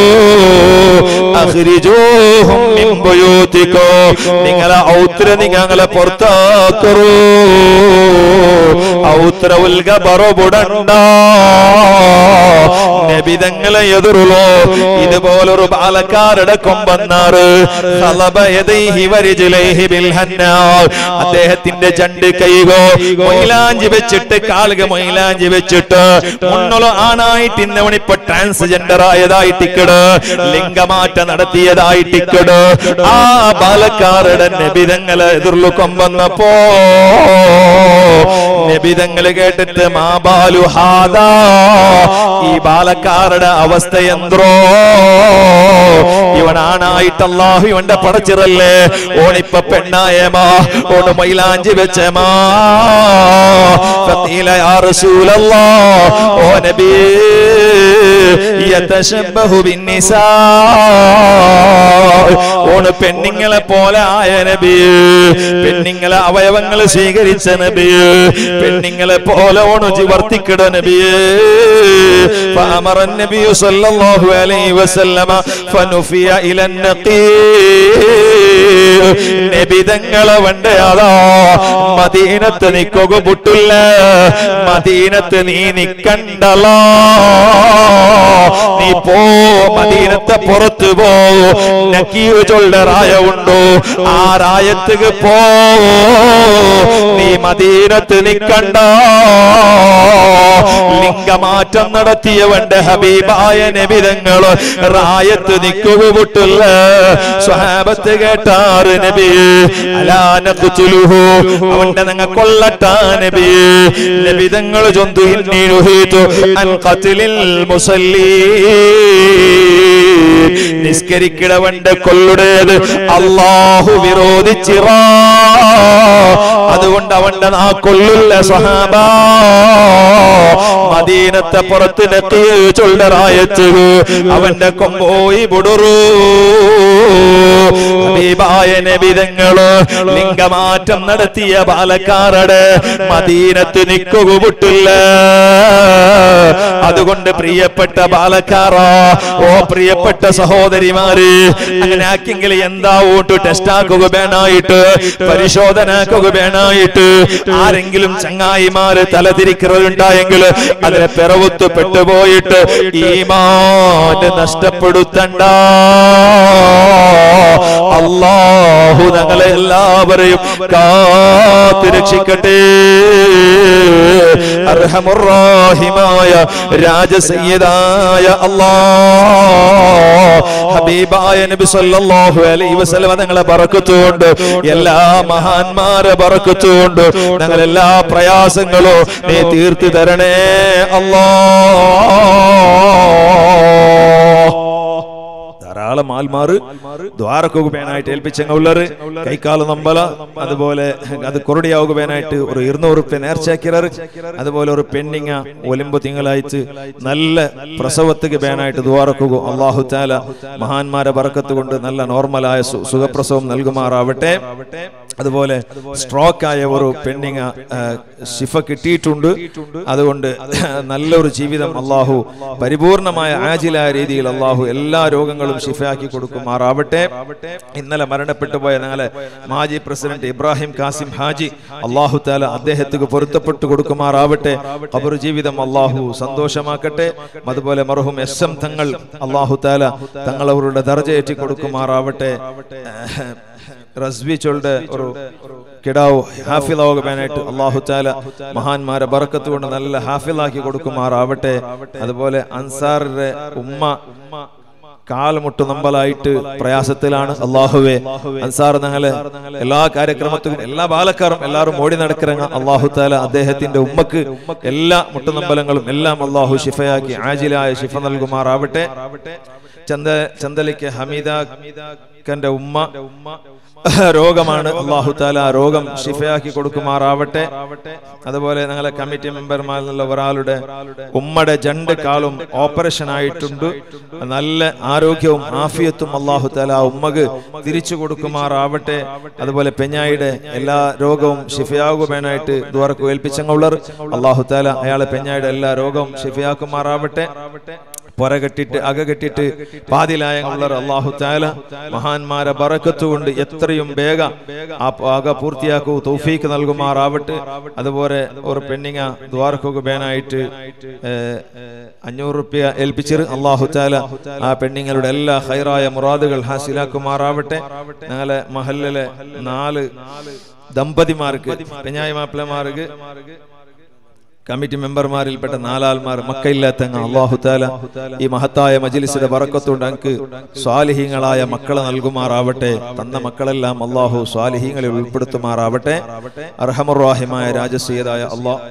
അഹ്രിജൂഹും മിൻ ബുയൂത്തിക്കോ നിങ്ങളെ ഔത്ര നിങ്ങളെ പുറത്താക്കറൂ ഔത്ര ഉൽഗ ബറബുടണ്ട നബിതങ്ങളെ എതിരുളോ ഇതുപോലൊരു ബാലക്കാരുടെ കൊമ്പന്നാറ് ഖലബ യദൈഹി വരിജലൈഹി ബിൽ ഹന്നാർ അദ്ദേഹത്തിന്റെ ചണ്ട് കൈകോ മൊയിലാഞ്ചി വെച്ചിട്ട് കാലുക മൊയിലാഞ്ചി വെച്ചിട്ട് മുന്നോളോ ആണായിട്ട് ഇന്നവണിപ്പോ ട്രാൻസ്ജെൻഡർ ആയതായിട്ടിക്കട് ലിംഗമാറ്റ നടത്തിയതായിട്ടിക്കട് ആ ബാലക്കാരുടെ നബിതങ്ങളെ എതിർലു കൊമ്പന്നപ്പോ നബിതങ്ങള് കേട്ടിട്ട് മാബാലു ഹാദാ ഈ ബാലക്കാരുടെ അവസ്ഥ എന്ത്രോ ഇവനാണായിട്ട് അള്ളാഹു ഇവന്റെ പടച്ചിറല്ലേ ഓണിപ്പ പെണ്ണായമാ ഓണ് മൈലാഞ്ചി വെച്ചമാ ഫഖീല യാ റസൂലല്ലാ ഓ നബി യതശബ്ബഹു ബിന്നിസാ ഓണ് പെണ്ണുങ്ങളെ പോലെ ആയ നബി പെണ്ണുങ്ങളെ അവയവങ്ങൾ സ്വീകരിച്ച നബി പെണ്ണുങ്ങളെ പോലെ ഓണ് വർത്തിക്കിട നബി فأمر النبي صلى الله عليه وسلم فنفي إلى النقير നബി തങ്ങളെ വണ്ടയാതാ മദീനത്ത് നിക്കുക പുട്ടില്ല മദീനത്ത് നീ നിക്കണ്ടല്ലോ നീ പോ മദീനത്തെ പുറത്തു പോ നക്കീവ് ചൊല്ല റായ ഉണ്ടോ ആ റായത്തുക്ക് പോ നീ ഈ മദീനത്ത് നിക്കണ്ട ലിംഗമാറ്റം നടത്തിയവന്റെ ഹബീബായ നബിതങ്ങള് റായത്ത് നിക്കുക വിട്ടുള്ള സ്വഹാബത്ത് കേട്ടാറ് നബി അലാനക്കുലുഹു അവന്റെ നിങ്ങൾ കൊള്ളട്ടാ നബി നബിതങ്ങൾ ചൊന്തു ഇന്നീനുഹീതു അൻ ഖത്ലിൽ മുസല്ലീ നിസ്കരിക്കടവന്റെ കൊള്ളുടേത് അള്ളാഹു വിരോധിച്ചിറ അതുകൊണ്ട് അവന്റെ നാ കൊള്ളില്ല സഹാബ മദീനത്തെ പുറത്ത് നെത്തി ചൊല്ലറായച്ചു അവന്റെ കൊമ്പോയി ബുടുറു ഹബീബായ നബിതങ്ങള് ലിംഗമാറ്റം നടത്തിയ പാലക്കാരട് മദീനത്ത് നിക്കുക വിട്ടില്ല അതുകൊണ്ട് പ്രിയപ്പെട്ട പാലക്കാറ ഓ പ്രിയപ്പെട്ട സഹോദരിമാര് അങ്ങനെ ആക്കെങ്കിൽ എന്താ വോട്ട് ടെസ്റ്റ് ആക്കുക വേണായിട്ട് പരിശോധന ആക്കുക വേണായിട്ട് ആരെങ്കിലും ചങ്ങായിമാര് തലതിരിക്കുന്നവരുണ്ടായെങ്കിൽ അതിനെ പിറവുത്ത് പെട്ടുപോയിട്ട് ഈമാന് നഷ്ടപ്പെടുത്തണ്ട അള്ളാഹു ഞങ്ങളെ എല്ലാവരെയും കാത്തുരക്ഷിക്കട്ടെ അർഹമുറാഹിമായ രാജസയ്യദായ അല്ലാ ഹബീബായ നബി സല്ലല്ലാഹു അലൈഹി വസല്ലം ഞങ്ങളെ ബറക്കത്തുകൊണ്ട് എല്ലാ മഹാന്മാരെ ബറക്കത്തുകൊണ്ട് ഞങ്ങൾ എല്ലാ പ്രയാസങ്ങളും നീ തീർത്തു തരണേ അല്ലാ ധാരാളം ആൽമാറ് ദ്വാരക്കുപേനായിട്ട് ഏൽപ്പിച്ചങ്ങ ഉള്ളറ് കൈക്കാല നമ്പല അതുപോലെ അത് കൊറടിയാവുകയായിട്ട് ഒരു ഇരുന്നൂറ് റുപ്യ നേർച്ചാക്കിറർ അതുപോലെ ഒരു പെണ്ണിങ്ങ ഒലിമ്പ് തിങ്കളായിട്ട് നല്ല പ്രസവത്തുക്ക് ബേനായിട്ട് ദ്വാരക്കുക അള്ളാഹു താല മഹാന്മാരെ ബറക്കത്ത് കൊണ്ട് നല്ല നോർമലായ സു- സുഖപ്രസവം നൽകുമാറാവട്ടെ അതുപോലെ സ്ട്രോക്ക് ആയ ഒരു പെണ്ണിങ്ങ ശിഫ കിട്ടിയിട്ടുണ്ട് അതുകൊണ്ട് നല്ലൊരു ജീവിതം അള്ളാഹു പരിപൂർണമായ ആജിലായ രീതിയിൽ അള്ളാഹു എല്ലാ രോഗങ്ങളും ഷിഫയാക്കി കൊടുക്കുമാറാവട്ടെ ഇന്നലെ മരണപ്പെട്ടു പോയ ഞങ്ങളെ മാജി പ്രസിഡന്റ് ഇബ്രാഹിം കാസിം ഹാജി അള്ളാഹു താല അദ്ദേഹത്തിന് പൊരുത്തപ്പെട്ടു കൊടുക്കുമാറാവട്ടെ ഖബർ ജീവിതം അള്ളാഹു സന്തോഷമാക്കട്ടെ അതുപോലെ മർഹൂം എസ് എം തങ്ങൾ അള്ളാഹു താല തങ്ങൾ അവരുടെ ദർജയേറ്റി കൊടുക്കുമാറാവട്ടെ റസ്വി ചൊല്ലുടെ ഒരു കിടാവ് ഹാഫിലാവുകാനായിട്ട് അള്ളാഹു താല മഹാന്മാരെ ബറക്കത്ത് കൊണ്ട് നല്ല ഹാഫിലാക്കി കൊടുക്കുമാറാവട്ടെ അതുപോലെ അൻസാറിന്റെ ഉമ്മ കാൽമുട്ട് നമ്പലായിട്ട് പ്രയാസത്തിലാണ് അള്ളാഹുവെ അൻസാർ ഞങ്ങള് എല്ലാ കാര്യക്രമത്തിലും എല്ലാ ബാലക്കാരും എല്ലാവരും ഓടി നടക്കിറങ്ങ അള്ളാഹു താല അദ്ദേഹത്തിന്റെ ഉമ്മക്ക് എല്ലാ മുട്ടുനമ്പലങ്ങളും എല്ലാം അള്ളാഹു ഷിഫയാക്കി ആജിലായ ഷിഫ നൽകുമാറാവട്ടെ ചന്ത ചന്തലിക്ക് ഹമീദ കന്റെ ഉമ്മ രോഗമാണ് അള്ളാഹു താല ആ രോഗം ഷിഫയാക്കി കൊടുക്കുമാറാവട്ടെ അതുപോലെ ഞങ്ങളെ കമ്മിറ്റി മെമ്പർമാരിൽ നിന്നുള്ള ഒരാളുടെ ഉമ്മയുടെ രണ്ട് കാലും ഓപ്പറേഷൻ ആയിട്ടുണ്ട് നല്ല ആരോഗ്യവും ആഫിയത്തും അള്ളാഹു താല ആ ഉമ്മക്ക് തിരിച്ചു കൊടുക്കുമാറാവട്ടെ അതുപോലെ പെഞ്ഞായിയുടെ എല്ലാ രോഗവും ഷിഫയാകുവാനായിട്ട് ദ്വാരക്ക് ഏൽപ്പിച്ചങ്ങുള്ളർ അള്ളാഹു താല അയാളെ പെഞ്ഞായുടെ എല്ലാ രോഗവും ഷിഫയാക്കുമാറാവട്ടെ പുറ കെട്ടിട്ട് അക കെട്ടിട്ട് പാതിലായങ്ങളുള്ള അള്ളാഹു താല മഹാന്മാരെ ബറക്കത്ത് കൊണ്ട് എത്രയും വേഗം ആ അക പൂർത്തിയാക്കൂ തൗഫീക്ക് നൽകുമാറാവട്ടെ അതുപോലെ ഒരു പെണ്ണിങ്ങ ദ്വാരക്കൊക്കെ ബേനായിട്ട് അഞ്ഞൂറ് റുപ്യ ഏൽപ്പിച്ചിട്ട് അള്ളാഹു താല ആ പെണ്ണിങ്ങളുടെ എല്ലാ ഹൈറായ മുറാദുകൾ ഹാസിലാക്കുമാറാവട്ടെ ഞങ്ങളെ മഹല്ലിലെ നാല് ദമ്പതിമാർക്ക് പെഞ്ഞായി മാപ്പിളമാർക്ക് കമ്മിറ്റി മെമ്പർമാരിൽപ്പെട്ട നാലാൽമാർ മക്കയില്ലാത്ത അള്ളാഹു താല ഈ മഹത്തായ മജിലിസിന്റെ ബറക്കത്തോണ്ട് അങ്ങ് സ്വാലിഹീങ്ങളായ മക്കളെ നൽകുമാറാവട്ടെ തന്ന മക്കളെല്ലാം അള്ളാഹു സ്വാലിഹീങ്ങളിൽ ഉൾപ്പെടുത്തുമാറാവട്ടെ അർഹമുറാഹിമായ രാജസീയതായ അള്ളാഹ്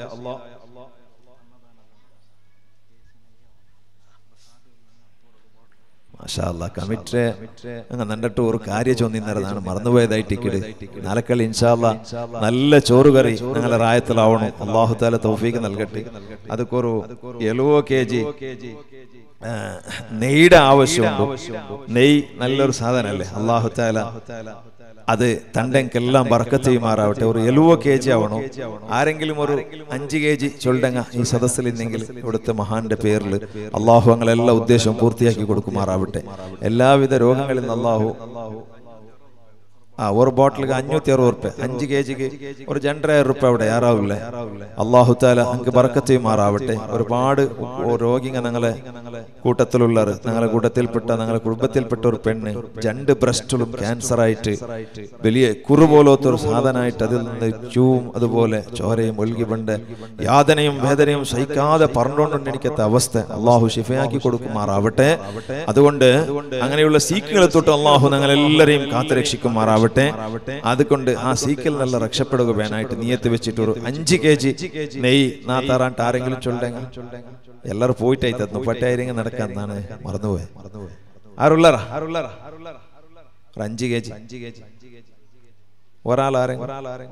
കമ്മിറ്ററെ അങ്ങ് നണ്ടിട്ട് ഒരു കാര്യം ചൊന്നിന്നതാണ് മറന്നുപോയതായിട്ട് ഇക്കിട് നാലക്കളി ഇൻഷാല്ല നല്ല ചോറ് കറി ഞങ്ങളെ റായത്തിലാവണം അള്ളാഹു താല തൗഫീക്ക് നൽകട്ടെ അതൊക്കെ ഒരു എലുവോ കെ ജി നെയ്യുടെ ആവശ്യമുണ്ട് നെയ് നല്ലൊരു സാധനമല്ലേ അള്ളാഹു താല അത് തണ്ടെങ്കെല്ലാം ബർക്കത്ത് ചെയ്യുമാറാവട്ടെ ഒരു എലുവോ കെ ജി ആവണോ ആരെങ്കിലും ഒരു അഞ്ച് കെ ജി ചൊല്ലങ്ങ ഈ സദസ്സിൽ ഇന്നെങ്കിൽ ഇവിടുത്തെ മഹാന്റെ പേരിൽ അള്ളാഹു എല്ലാ ഉദ്ദേശവും പൂർത്തിയാക്കി കൊടുക്കുമാറാവട്ടെ എല്ലാവിധ രോഗങ്ങളിൽ നിന്ന് അള്ളാഹു ആ ഒരു ബോട്ടിലിಗೆ അഞ്ഞൂറ്റി അറുപത് റുപ്യ അഞ്ച് കെ ജിക്ക് ഒരു രണ്ടരായിരം റുപ്യ അവിടെ യാറാവില്ലേ അള്ളാഹു താല അങ്ങ് ബറക്കത്ത് ചെയ്യുമാറാവട്ടെ ഒരുപാട് രോഗിങ്ങൾ ഞങ്ങളെ കൂട്ടത്തിലുള്ളവർ ഞങ്ങളെ കൂട്ടത്തിൽപ്പെട്ട ഞങ്ങളെ കുടുംബത്തിൽപ്പെട്ട ഒരു പെണ്ണ് രണ്ട് ബ്രസ്റ്റിലും ക്യാൻസർ ആയിട്ട് വലിയ കുറു പോലത്തെ ഒരു സാധനമായിട്ട് അതിൽ നിന്ന് ചൂവും അതുപോലെ ചോരയും ഒഴുകി പണ്ട് യാതനയും വേദനയും സഹിക്കാതെ പറഞ്ഞുകൊണ്ടുണ്ട് എനിക്കത്തെ അവസ്ഥ അള്ളാഹു ഷിഫയാക്കി കൊടുക്കുമാറാവട്ടെ അതുകൊണ്ട് അങ്ങനെയുള്ള സീക്കുകളെ തൊട്ട് അള്ളാഹു ഞങ്ങൾ എല്ലാവരെയും കാത്തുരക്ഷിക്കുമാറാവട്ടെ അതുകൊണ്ട് ആ സീക്കിൽ നല്ല രക്ഷപ്പെടുക വേനായിട്ട് നീയത്ത് വെച്ചിട്ട് ഒരു അഞ്ച് കെ ജി നെയ് നാ തറാണ്ട് ആരെങ്കിലും ചൊല്ലേങ്ങ എല്ലാവരും പോയിട്ടായി തന്നു പട്ടായിരങ്ങ നടക്കാന്നാണ് മറന്നുപോയെ ആരുള്ളറ ഒരു അഞ്ച് കെ ജി അഞ്ച് കെ ജി ഒരാൾ ആരെങ്കിലും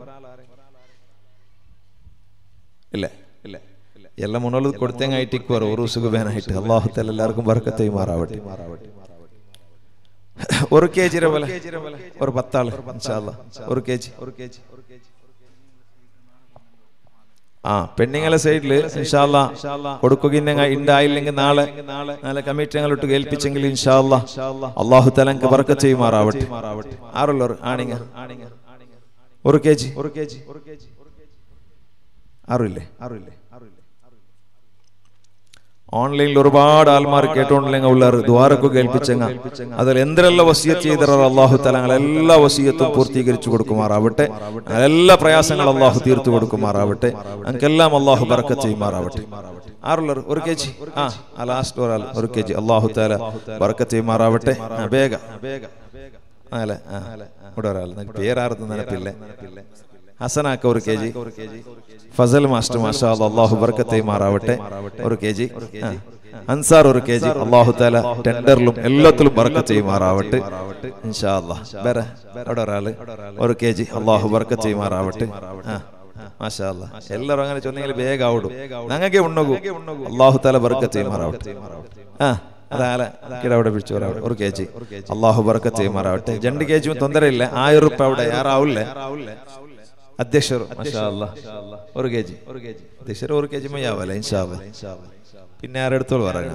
ഇല്ല ഇല്ല എല്ലാം മുന്നോട്ട് കൊടുത്തേങ്ങായിട്ട് ഇക്കുവാറ് ഒരു സുഖവേനായിട്ട് അള്ളാഹുത്തൽ എല്ലാവർക്കും ബർക്കത്തെ മാറാവട്ടെ ഒരു കെ ജിയുടെ വില ഒരു പത്താള് ഇൻഷാല്ലാ. ഒരു കെ ജി ഒരു കെ ജി ആ പെണ്ണുങ്ങളെ സൈഡില് ഇൻഷാല്ല കൊടുക്കുകയും ഉണ്ടായില്ലെങ്കിൽ നാളെ നാളെ കമ്മിറ്റി ഞങ്ങളിട്ട് കേൾപ്പിച്ചെങ്കിൽ ഇൻഷാല്ല അള്ളാഹു തലങ്ക് വർക്ക് ചെയ്യുമാറാവട്ടെ ആറുള്ളവർ ആണിങ്ങ ഒരു കെ ജി ഒരു കെ ജി ഒരു കെ ജി ആറില്ലേ ആറില്ലേ ഓൺലൈനിൽ ഒരുപാട് ആൾമാർ കേട്ടോണ്ടില്ലെങ്കിൽ ഉള്ളവർ ദ്വാരക്ക് കേൾപ്പിച്ചെങ്ങ അതിൽ എന്തെല്ലാം വസീയത്ത് ചെയ്തറ അള്ളാഹു തലങ്ങൾ എല്ലാ വസീയത്തും പൂർത്തീകരിച്ചു കൊടുക്കുമാറാവട്ടെ എല്ലാ പ്രയാസങ്ങൾ അള്ളാഹു തീർത്തു കൊടുക്കുമാറാവട്ടെ നമുക്കെല്ലാം അള്ളാഹു ബർക്കത്ത് ചെയ്യുമാറാവട്ടെ ആറുള്ളവർ ഒരു കെ ജി ആ ആ ലാസ്റ്റ് ഒരാൾ ഒരു കെ ജി അള്ളാഹു താല ബർക്കത്ത് ചെയ്യുമാറാവട്ടെ ആ, വേഗ ആ, അല്ലേ ആ ഇവിടെ ഒരാൾ നിങ്ങൾക്ക് പേരാർന്ന് നിനപ്പില്ലേ ഹസനാക്ക ഒരു കെ ജി ഫസൽ മാസ്റ്റർ മാഷാ അല്ലാ, അള്ളാഹു ബർക്കത്തെ മാറാവട്ടെ ഒരു കെ ജി ആ. അൻസാർ ഒരു കെ ജി അള്ളാഹു താല ടെൻഡറിലും എല്ലാത്തിലും ബർക്കത്ത് ചെയ്യുമാറാവട്ടെ ഇൻഷാ അല്ലാ വേറെ അവിടെ ഒരാള് ഒരു കെ ജി അള്ളാഹു ബർക്കത്ത് ചെയ്യുമാറാവട്ടെ ആ മാഷാ അല്ലാ എല്ലാവരും അങ്ങനെ ചൊന്നെങ്കിൽ വേഗം ആവിടും ഞങ്ങൾക്ക് ഉണ്ണകൂ അള്ളാഹു താല ബർക്കത്ത് ചെയ്യുമാറാവട്ടെ ആ അതാല കിടവിടെ പിടിച്ചു വരാം ഒരു കെ ജി അള്ളാഹു ബർക്കത്ത് ചെയ്യുമാറാവട്ടെ രണ്ട് കെ ജിയും തൊന്തരയില്ല ആയിരം റുപ്യ അവിടെ ಯಾರಾವಿಲ್ಲ ಅಧ್ಯಕ್ಷರು ಮಾಷಾ ಅಲ್ಲಾ ഒരു കെ ജി ഒരു കെ ജി അധ്യക്ഷರು ഒരു കെ ജി മയ്യാവല്ല ഇൻഷാ അല്ലാ പിന്നെ ആരെടുത്തോളൂ പറയാം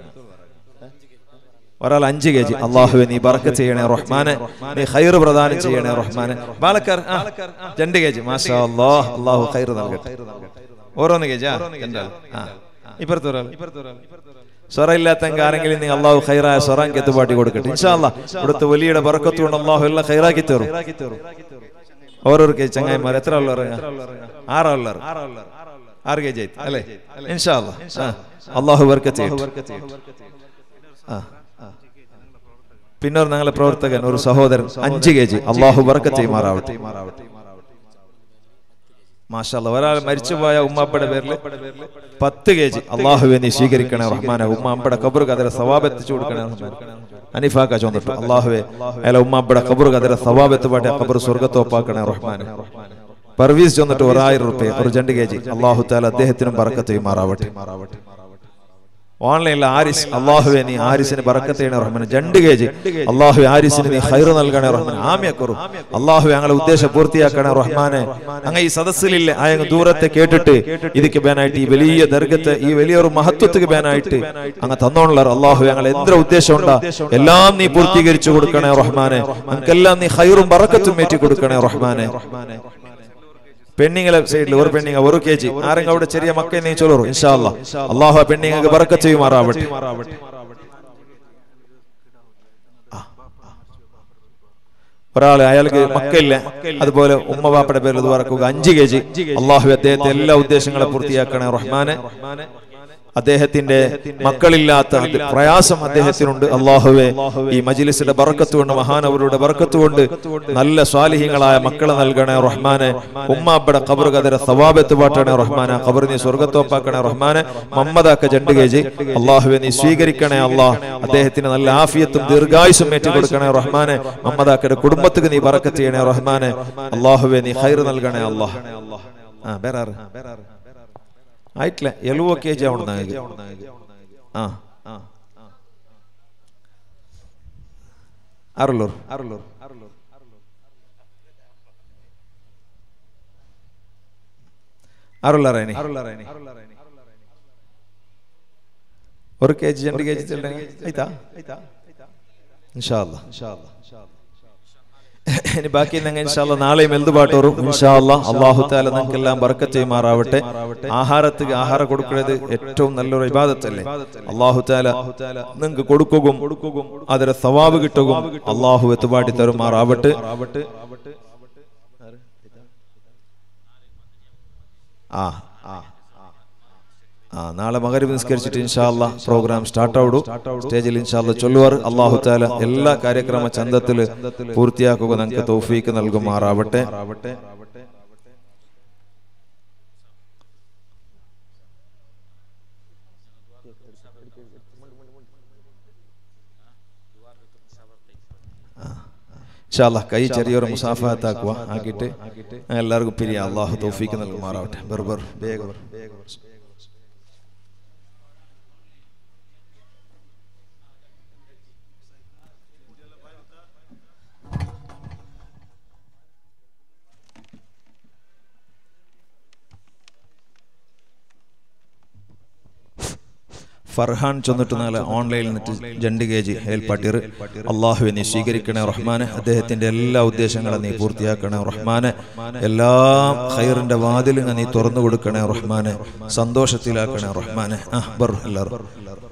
ഒരാൾ അഞ്ച് കെ ജി അള്ളാഹുവെ നീ ബറക്കത്ത് ചെയ്യണേ റഹ്മാനെ നീ ഖൈർ പ്രദാനം ചെയ്യണേ റഹ്മാനെ ബാലക്കാർ ആ, രണ്ട് കെ ജി മാഷാ അല്ലാഹ് അള്ളാഹു ഖൈർ നൽകട്ടെ ഓരോന്ന് കെ ജി ആ രണ്ടാൾ ആ ഇപ്പുറത്ത് ഒരാൾ സ്വറ ഇല്ലാത്തെങ്കിൽ ആരെങ്കിലും നീ അള്ളാഹു ഖൈറായ സ്വറാൻ കെത്തുപാട്ടി കൊടുക്കട്ടെ ഇൻഷാ അല്ലാ ഇവിടുത്തെ വലിയുടെ ബറക്കത്ത് കൊണ്ട് അള്ളാഹു എല്ലാം ഖൈറാക്കി തരും ഓരോരു കെ ചങ്ങായിമാർ എത്ര ഉള്ളവർ ആറുള്ളവർ ആറ് കെ ജി ആയിട്ട് അല്ലേ ഇൻഷാ അല്ലാ ആ, അള്ളാഹു ബർക്കത്ത് ചെയ്യട്ടെ ആ പിന്നെ ഒരു ഞങ്ങളെ പ്രവർത്തകൻ ഒരു സഹോദരൻ അഞ്ച് കെ ജി അള്ളാഹു ബർക്കത്ത് ചെയ്യുമാറാവട്ടെ മാഷാല്ല ഒരാൾ മരിച്ചുപോയ ഉമ്മാപ്പയുടെ പേരിൽ പത്ത് കെ ജി അള്ളാഹുവെ നീ സ്വീകരിക്കണേ റഹ്മാനെ ഉമ്മാമ്പയുടെ കബർ കതിരെ സവാബെത്തിച്ചു കൊടുക്കണേ റഹ്മാൻ അനിഫാക്ക ചോന്നിട്ടു അള്ളാഹുവെ അയാളെ ഉമ്മാമ്പയുടെ കബർ കതിരെ സവാബെത്ത് പാട്ടെ കബർ സ്വർഗത്തോപ്പാക്കണേ റഹ്മാനെ പർവീസ് ചെന്നിട്ട് ഒരായിരം റുപ്യ ഒരു രണ്ട് കെ ജി അള്ളാഹു താല അദ്ദേഹത്തിനും ബറക്കത്ത് ചെയ്യുമാറാവട്ടെ ഓൺലൈനിൽ ആരിസ് അള്ളാഹുവെ നീ ആരിസിന് ബറക്കത്ത് ചെയ്യണേ റഹ്മാൻ രണ്ട് കെ ജി അള്ളാഹു ആരിസിന് നീ ഹൈർ നൽകണേ റഹ്മാൻ ആമ്യക്കുറു അള്ളാഹു ഞങ്ങളെ ഉദ്ദേശം പൂർത്തിയാക്കണേ റഹ്മാനെ അങ്ങ് ഈ സദസ്സിലില്ലേ ആ അങ്ങ് ദൂരത്തെ കേട്ടിട്ട് ഇതിക്ക് ബേനായിട്ട് ഈ വലിയ ദർഗത്തെ ഈ വലിയൊരു മഹത്വത്തിന് ബേനായിട്ട് അങ്ങ് തന്നോണുള്ള അള്ളാഹു ഞങ്ങൾ എന്തൊരു ഉദ്ദേശം ഉണ്ടാ എല്ലാം നീ പൂർത്തീകരിച്ചു കൊടുക്കണേ റഹ്മാനെ നമുക്കെല്ലാം നീ ഹൈറും ബറക്കത്തും ഏറ്റി കൊടുക്കണേ റഹ്മാനെ പെണ്ണിങ്ങളെ സൈഡിൽ ഒരു പെണ്ണിങ്ങ ഒരു കെ ജി ആരെങ്കിലും അവിടെ ചെറിയ മക്കളെ നീ ചൊല്ലു ഇൻഷാ അല്ലാ അള്ളാഹു ആ പെണ്ണിങ്ങൾക്ക് ബറക്കത്ത് ചെയ്യുമാറാവട്ടെ ഒരാളെ അയാൾക്ക് മക്കളില്ല അതുപോലെ ഉമ്മ ബാപ്പയുടെ പേരിൽ ഇത് വറക്കുക അഞ്ച് കെ ജി അള്ളാഹു അദ്ദേഹത്തെ എല്ലാ ഉദ്ദേശങ്ങളെ പൂർത്തിയാക്കണേ റഹ്മാനെ അദ്ദേഹത്തിന്റെ മക്കളില്ലാത്ത അത് പ്രയാസം അദ്ദേഹത്തിനുണ്ട് അള്ളാഹുവെ ഈ മജിലിസിന്റെ ബറക്കത്ത് കൊണ്ട് മഹാനവരുടെ ബറക്കത്ത് കൊണ്ട് നല്ല സ്വാലിഹ്യങ്ങളായ മക്കളെ നൽകണേ റഹ്മാനെ ഉമ്മാബയുടെ ഖബർ കതിര സവാബത്ത് പാട്ടണേ റഹ്മാനെ ഖബർ നീ സ്വർഗത്തോപ്പാക്കണേ റഹ്മാനെ മമ്മദാക്ക ജണ്ട് കേജി അള്ളാഹുവെ നീ സ്വീകരിക്കണേ അള്ളാഹ് അദ്ദേഹത്തിന് നല്ല ആഫിയത്തും ദീർഘായുസും ഏറ്റു കൊടുക്കണേ റഹ്മാനെ മമ്മദാക്കയുടെ കുടുംബത്തിന് നീ ബറക്കത്ത് ചെയ്യണേ റഹ്മാനെ അള്ളാഹുവെ നീ ഖൈർ നൽകണേ അള്ളാഹ് ആ ಬೇರೆ ಆಯ್ತಲ್ಲ ಎಲ್ವೋ ಕೆ ಜಿ ಅವನ ಹಾ ಅರಲೂರು ಅರಲೂರು ಅರುಳರೇನಿ ഒരു കെ ജി രണ്ട് കെ ജി ആಯ್ತಾ ಆಯ್ತಾ ಇನ್ಶಾ ಅಲ್ಲ ഇനി ബാക്കി ഞങ്ങൾ ഇൻഷാല്ല നാളെയും എന്ത് വരും ഇൻഷാല്ല അള്ളാഹു താല നിങ്ങൾക്ക് എല്ലാം ബർക്കത്ത് ചെയ്യുമാറാവട്ടെ ആഹാരത്തിന് ആഹാരം കൊടുക്കുന്നത് ഏറ്റവും നല്ലൊരു ഇബാദത്തല്ലേ അള്ളാഹു താല നിങ്ങൾക്ക് കൊടുക്കുകയും അതിന് സവാബ് കിട്ടുകയും അള്ളാഹു എത്തുപാടി തരുമാറാവട്ടെ ആ ആ ആ നാളെ മകരവ് നിസ്കരിച്ചിട്ട് ഇൻഷാല്ല പ്രോഗ്രാം സ്റ്റാർട്ട് ആവിടും സ്റ്റേജിൽ ഇൻഷാല്ല ചൊല്ലുവാർ അള്ളാഹു താല എല്ലാ കാര്യക്രമ ചന്തത്തിൽ പൂർത്തിയാക്കുക നമുക്ക് തൗഫീക്ക് നൽകുമാറാവട്ടെ ഇൻഷാല്ല കൈ ചെറിയൊരു മുസാഫാത്താക്കുക ആക്കിയിട്ട് എല്ലാവർക്കും പിരിയ അള്ളാഹു തൗഫീക്ക് നൽകുമാറാവട്ടെ ബർബർ വേഗം ഫർഹാൻ ചൊന്നിട്ട് നാളെ ഓൺലൈനിൽ നിന്നിട്ട് രണ്ട് കെ ജി ഹേൽപ്പാട്ടിർ അള്ളാഹുവെ നീ സ്വീകരിക്കണേ റഹ്മാനെ അദ്ദേഹത്തിന്റെ എല്ലാ ഉദ്ദേശങ്ങളും നീ പൂർത്തിയാക്കണേ റഹ്മാനെ എല്ലാ ഖൈറിന്റെ വാതിലും നീ തുറന്നു കൊടുക്കണേ റഹ്മാനെ സന്തോഷത്തിലാക്കണേ റഹ്മാനെ ആ ബർ എല്ലാവരും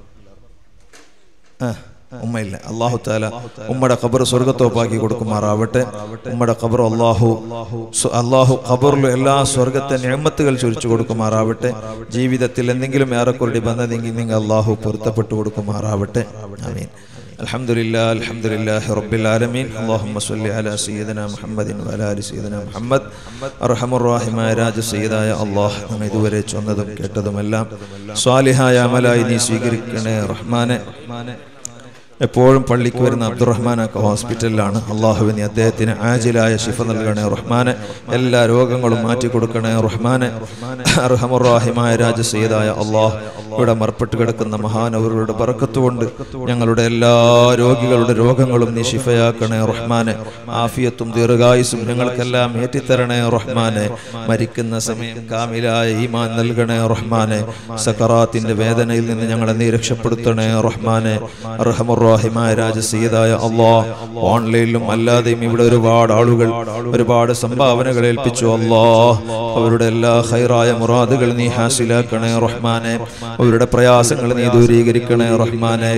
ആ ഉമ്മയില്ല അള്ളാഹു താല ഉമ്മയുടെ ഖബർ സ്വർഗത്തോപ്പാക്കി കൊടുക്കുമാറാവട്ടെ ഉമ്മയുടെ ഖബർ അള്ളാഹു സ്വ- അള്ളാഹു ഖബറിൽ എല്ലാ സ്വർഗത്തെ നിയമത്തുകൾ ചൊരിച്ചു കൊടുക്കുമാറാവട്ടെ ജീവിതത്തിൽ എന്തെങ്കിലും ഏറെക്കുറടി ബന്ധതെങ്കിൽ നിങ്ങൾ അള്ളാഹു പൊരുത്തപ്പെട്ടു കൊടുക്കുമാറാവട്ടെ ആമീൻ الحمد لله الحمد لله رب العالمين اللهم صل على سيدنا محمد وعلى ال سيدنا محمد അർഹമ റഹീമായ രാജ സയ്യിദായ അള്ളാഹ് നമ്മ ഇതുവരെ ചൊന്നതും കേട്ടതുമെല്ലാം സ്വാലിഹായ അമലായി നീ സ്വീകരിക്കണേ റഹ്മാനെ എപ്പോഴും പള്ളിക്ക് വരുന്ന അബ്ദുറഹ്മാനൊക്കെ ഹോസ്പിറ്റലിലാണ് അള്ളാഹുവിന് അദ്ദേഹത്തിന് ആജിലായ ശിഫ നൽകണേ റഹ്മാനെ എല്ലാ രോഗങ്ങളും മാറ്റി കൊടുക്കണേ റഹ്മാനെ അർഹമുറാഹിമായ രാജസീതായ അള്ളാഹ് ഇവിടെ മറപ്പെട്ട് കിടക്കുന്ന മഹാനവരുടെ പറക്കത്തുകൊണ്ട് ഞങ്ങളുടെ എല്ലാ രോഗികളുടെ രോഗങ്ങളും നീ ശിഫയാക്കണേ റഹ്മാനെ ആഫിയത്തും ദീർഘായുസും ഞങ്ങൾക്കെല്ലാം ഏറ്റിത്തരണേ റഹ്മാനെ മരിക്കുന്ന സമയം കാമിലായ ഈമാൻ നൽകണേ റഹ്മാനെ സക്കറാത്തിന്റെ വേദനയിൽ നിന്ന് ഞങ്ങളെ നീ രക്ഷപ്പെടുത്തണേ റഹ്മാനെ അർഹമുറാഹിമായ രാജസീതായ അള്ളാഹ് ഓൺലൈനിലും അല്ലാതെയും ഇവിടെ ഒരുപാട് ആളുകൾ ഒരുപാട് സംഭാവനകൾ ഏൽപ്പിച്ചു അള്ളാഹ് അവരുടെ എല്ലാ ഹൈറായ മുറാദുകൾ നീ ഹാസിലാക്കണേ റഹ്മാനെ അവരുടെ പ്രയാസങ്ങൾ നീ ദൂരീകരിക്കണേ റഹ്മാനെ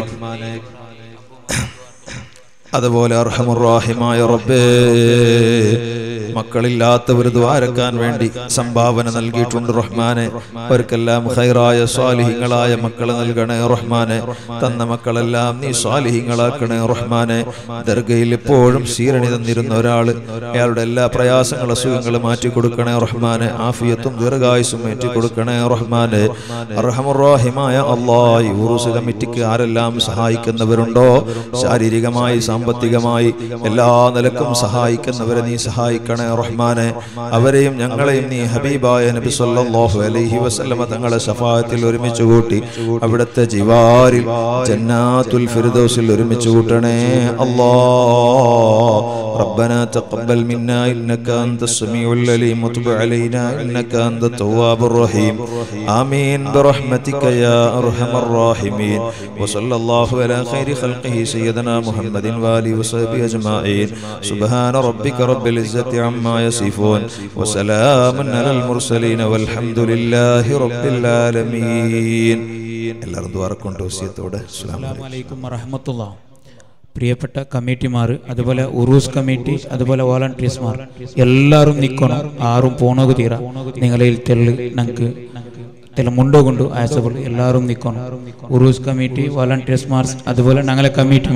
അതുപോലെ അർഹമുറാഹിമായ റബ്ബേ മക്കളില്ലാത്തവർ ദ്വാരക്കാൻ വേണ്ടി സംഭാവന നൽകിയിട്ടുണ്ട് റഹ്മാനെ അവർക്കെല്ലാം ഹൈറായ സ്വാലിഹിങ്ങളായ മക്കളെ നൽകണേ റഹ്മാനെ തന്ന മക്കളെല്ലാം നീ സ്വാലിഹിങ്ങളാക്കണേ റഹ്മാനെ ദർഗയിൽ എപ്പോഴും സീരണി തന്നിരുന്ന ഒരാള് അയാളുടെ എല്ലാ പ്രയാസങ്ങളും അസുഖങ്ങളും മാറ്റി കൊടുക്കണേ റഹ്മാനെ ആഫിയത്തും ദീർഘായുസും മാറ്റി കൊടുക്കണേ റഹ്മാനെ അർഹമുറാഹിമായ അള്ളാഹ് ഈ ഉറൂസ് കമ്മിറ്റിക്ക് ആരെല്ലാം സഹായിക്കുന്നവരുണ്ടോ ശാരീരികമായി സാമ്പത്തികമായി എല്ലാ നിലക്കും സഹായിക്കുന്നവരെ നീ സഹായിക്കണേ റഹ്മാനെ അവരെയും ഞങ്ങളെയും നീ ഹബീബായ നബി സല്ലല്ലാഹു അലൈഹി വസല്ലമ തങ്ങളെ ശഫാഅത്തിൽ ഒരുമിച്ച് കൂട്ടി അവിടുത്തെ ജിവാരിൽ ജന്നാത്തുൽ ഫിർദൗസിൽ ഒരുമിച്ച് കൂട്ടണേ അല്ലാഹ് ربنا تقبل منا إنك أنت السميع العليم وتب علينا إنك أنت التواب الرحيم آمين برحمتك يا أرحم الراحمين وصلى الله على خير خلقه سيدنا محمد وآله وصحبه أجمعين سبحان ربك رب العزة عما يصفون وسلام على المرسلين والحمد لله رب العالمين എല്ലാവരും ദ്വാരക്കൊണ്ട് വസിയത്തോടെ അസ്സലാമു അലൈക്കും. അസ്സലാമു അലൈക്കും വറഹമത്തുള്ള പ്രിയപ്പെട്ട കമ്മിറ്റിമാർ അതുപോലെ ഉറൂസ് കമ്മിറ്റി അതുപോലെ വോളണ്ടിയർസ്മാർ എല്ലാവരും നിൽക്കണം ആരും പോണോക്ക് തീര നിങ്ങളിൽ തെല്ല് ഞങ്ങൾക്ക് തെല്ല മുണ്ടോകൊണ്ട് ആയസപ്പോൾ എല്ലാവരും നിൽക്കണം ഉറൂസ് കമ്മിറ്റി വോളണ്ടിയർസ്മാർ അതുപോലെ ഞങ്ങളെ കമ്മിറ്റി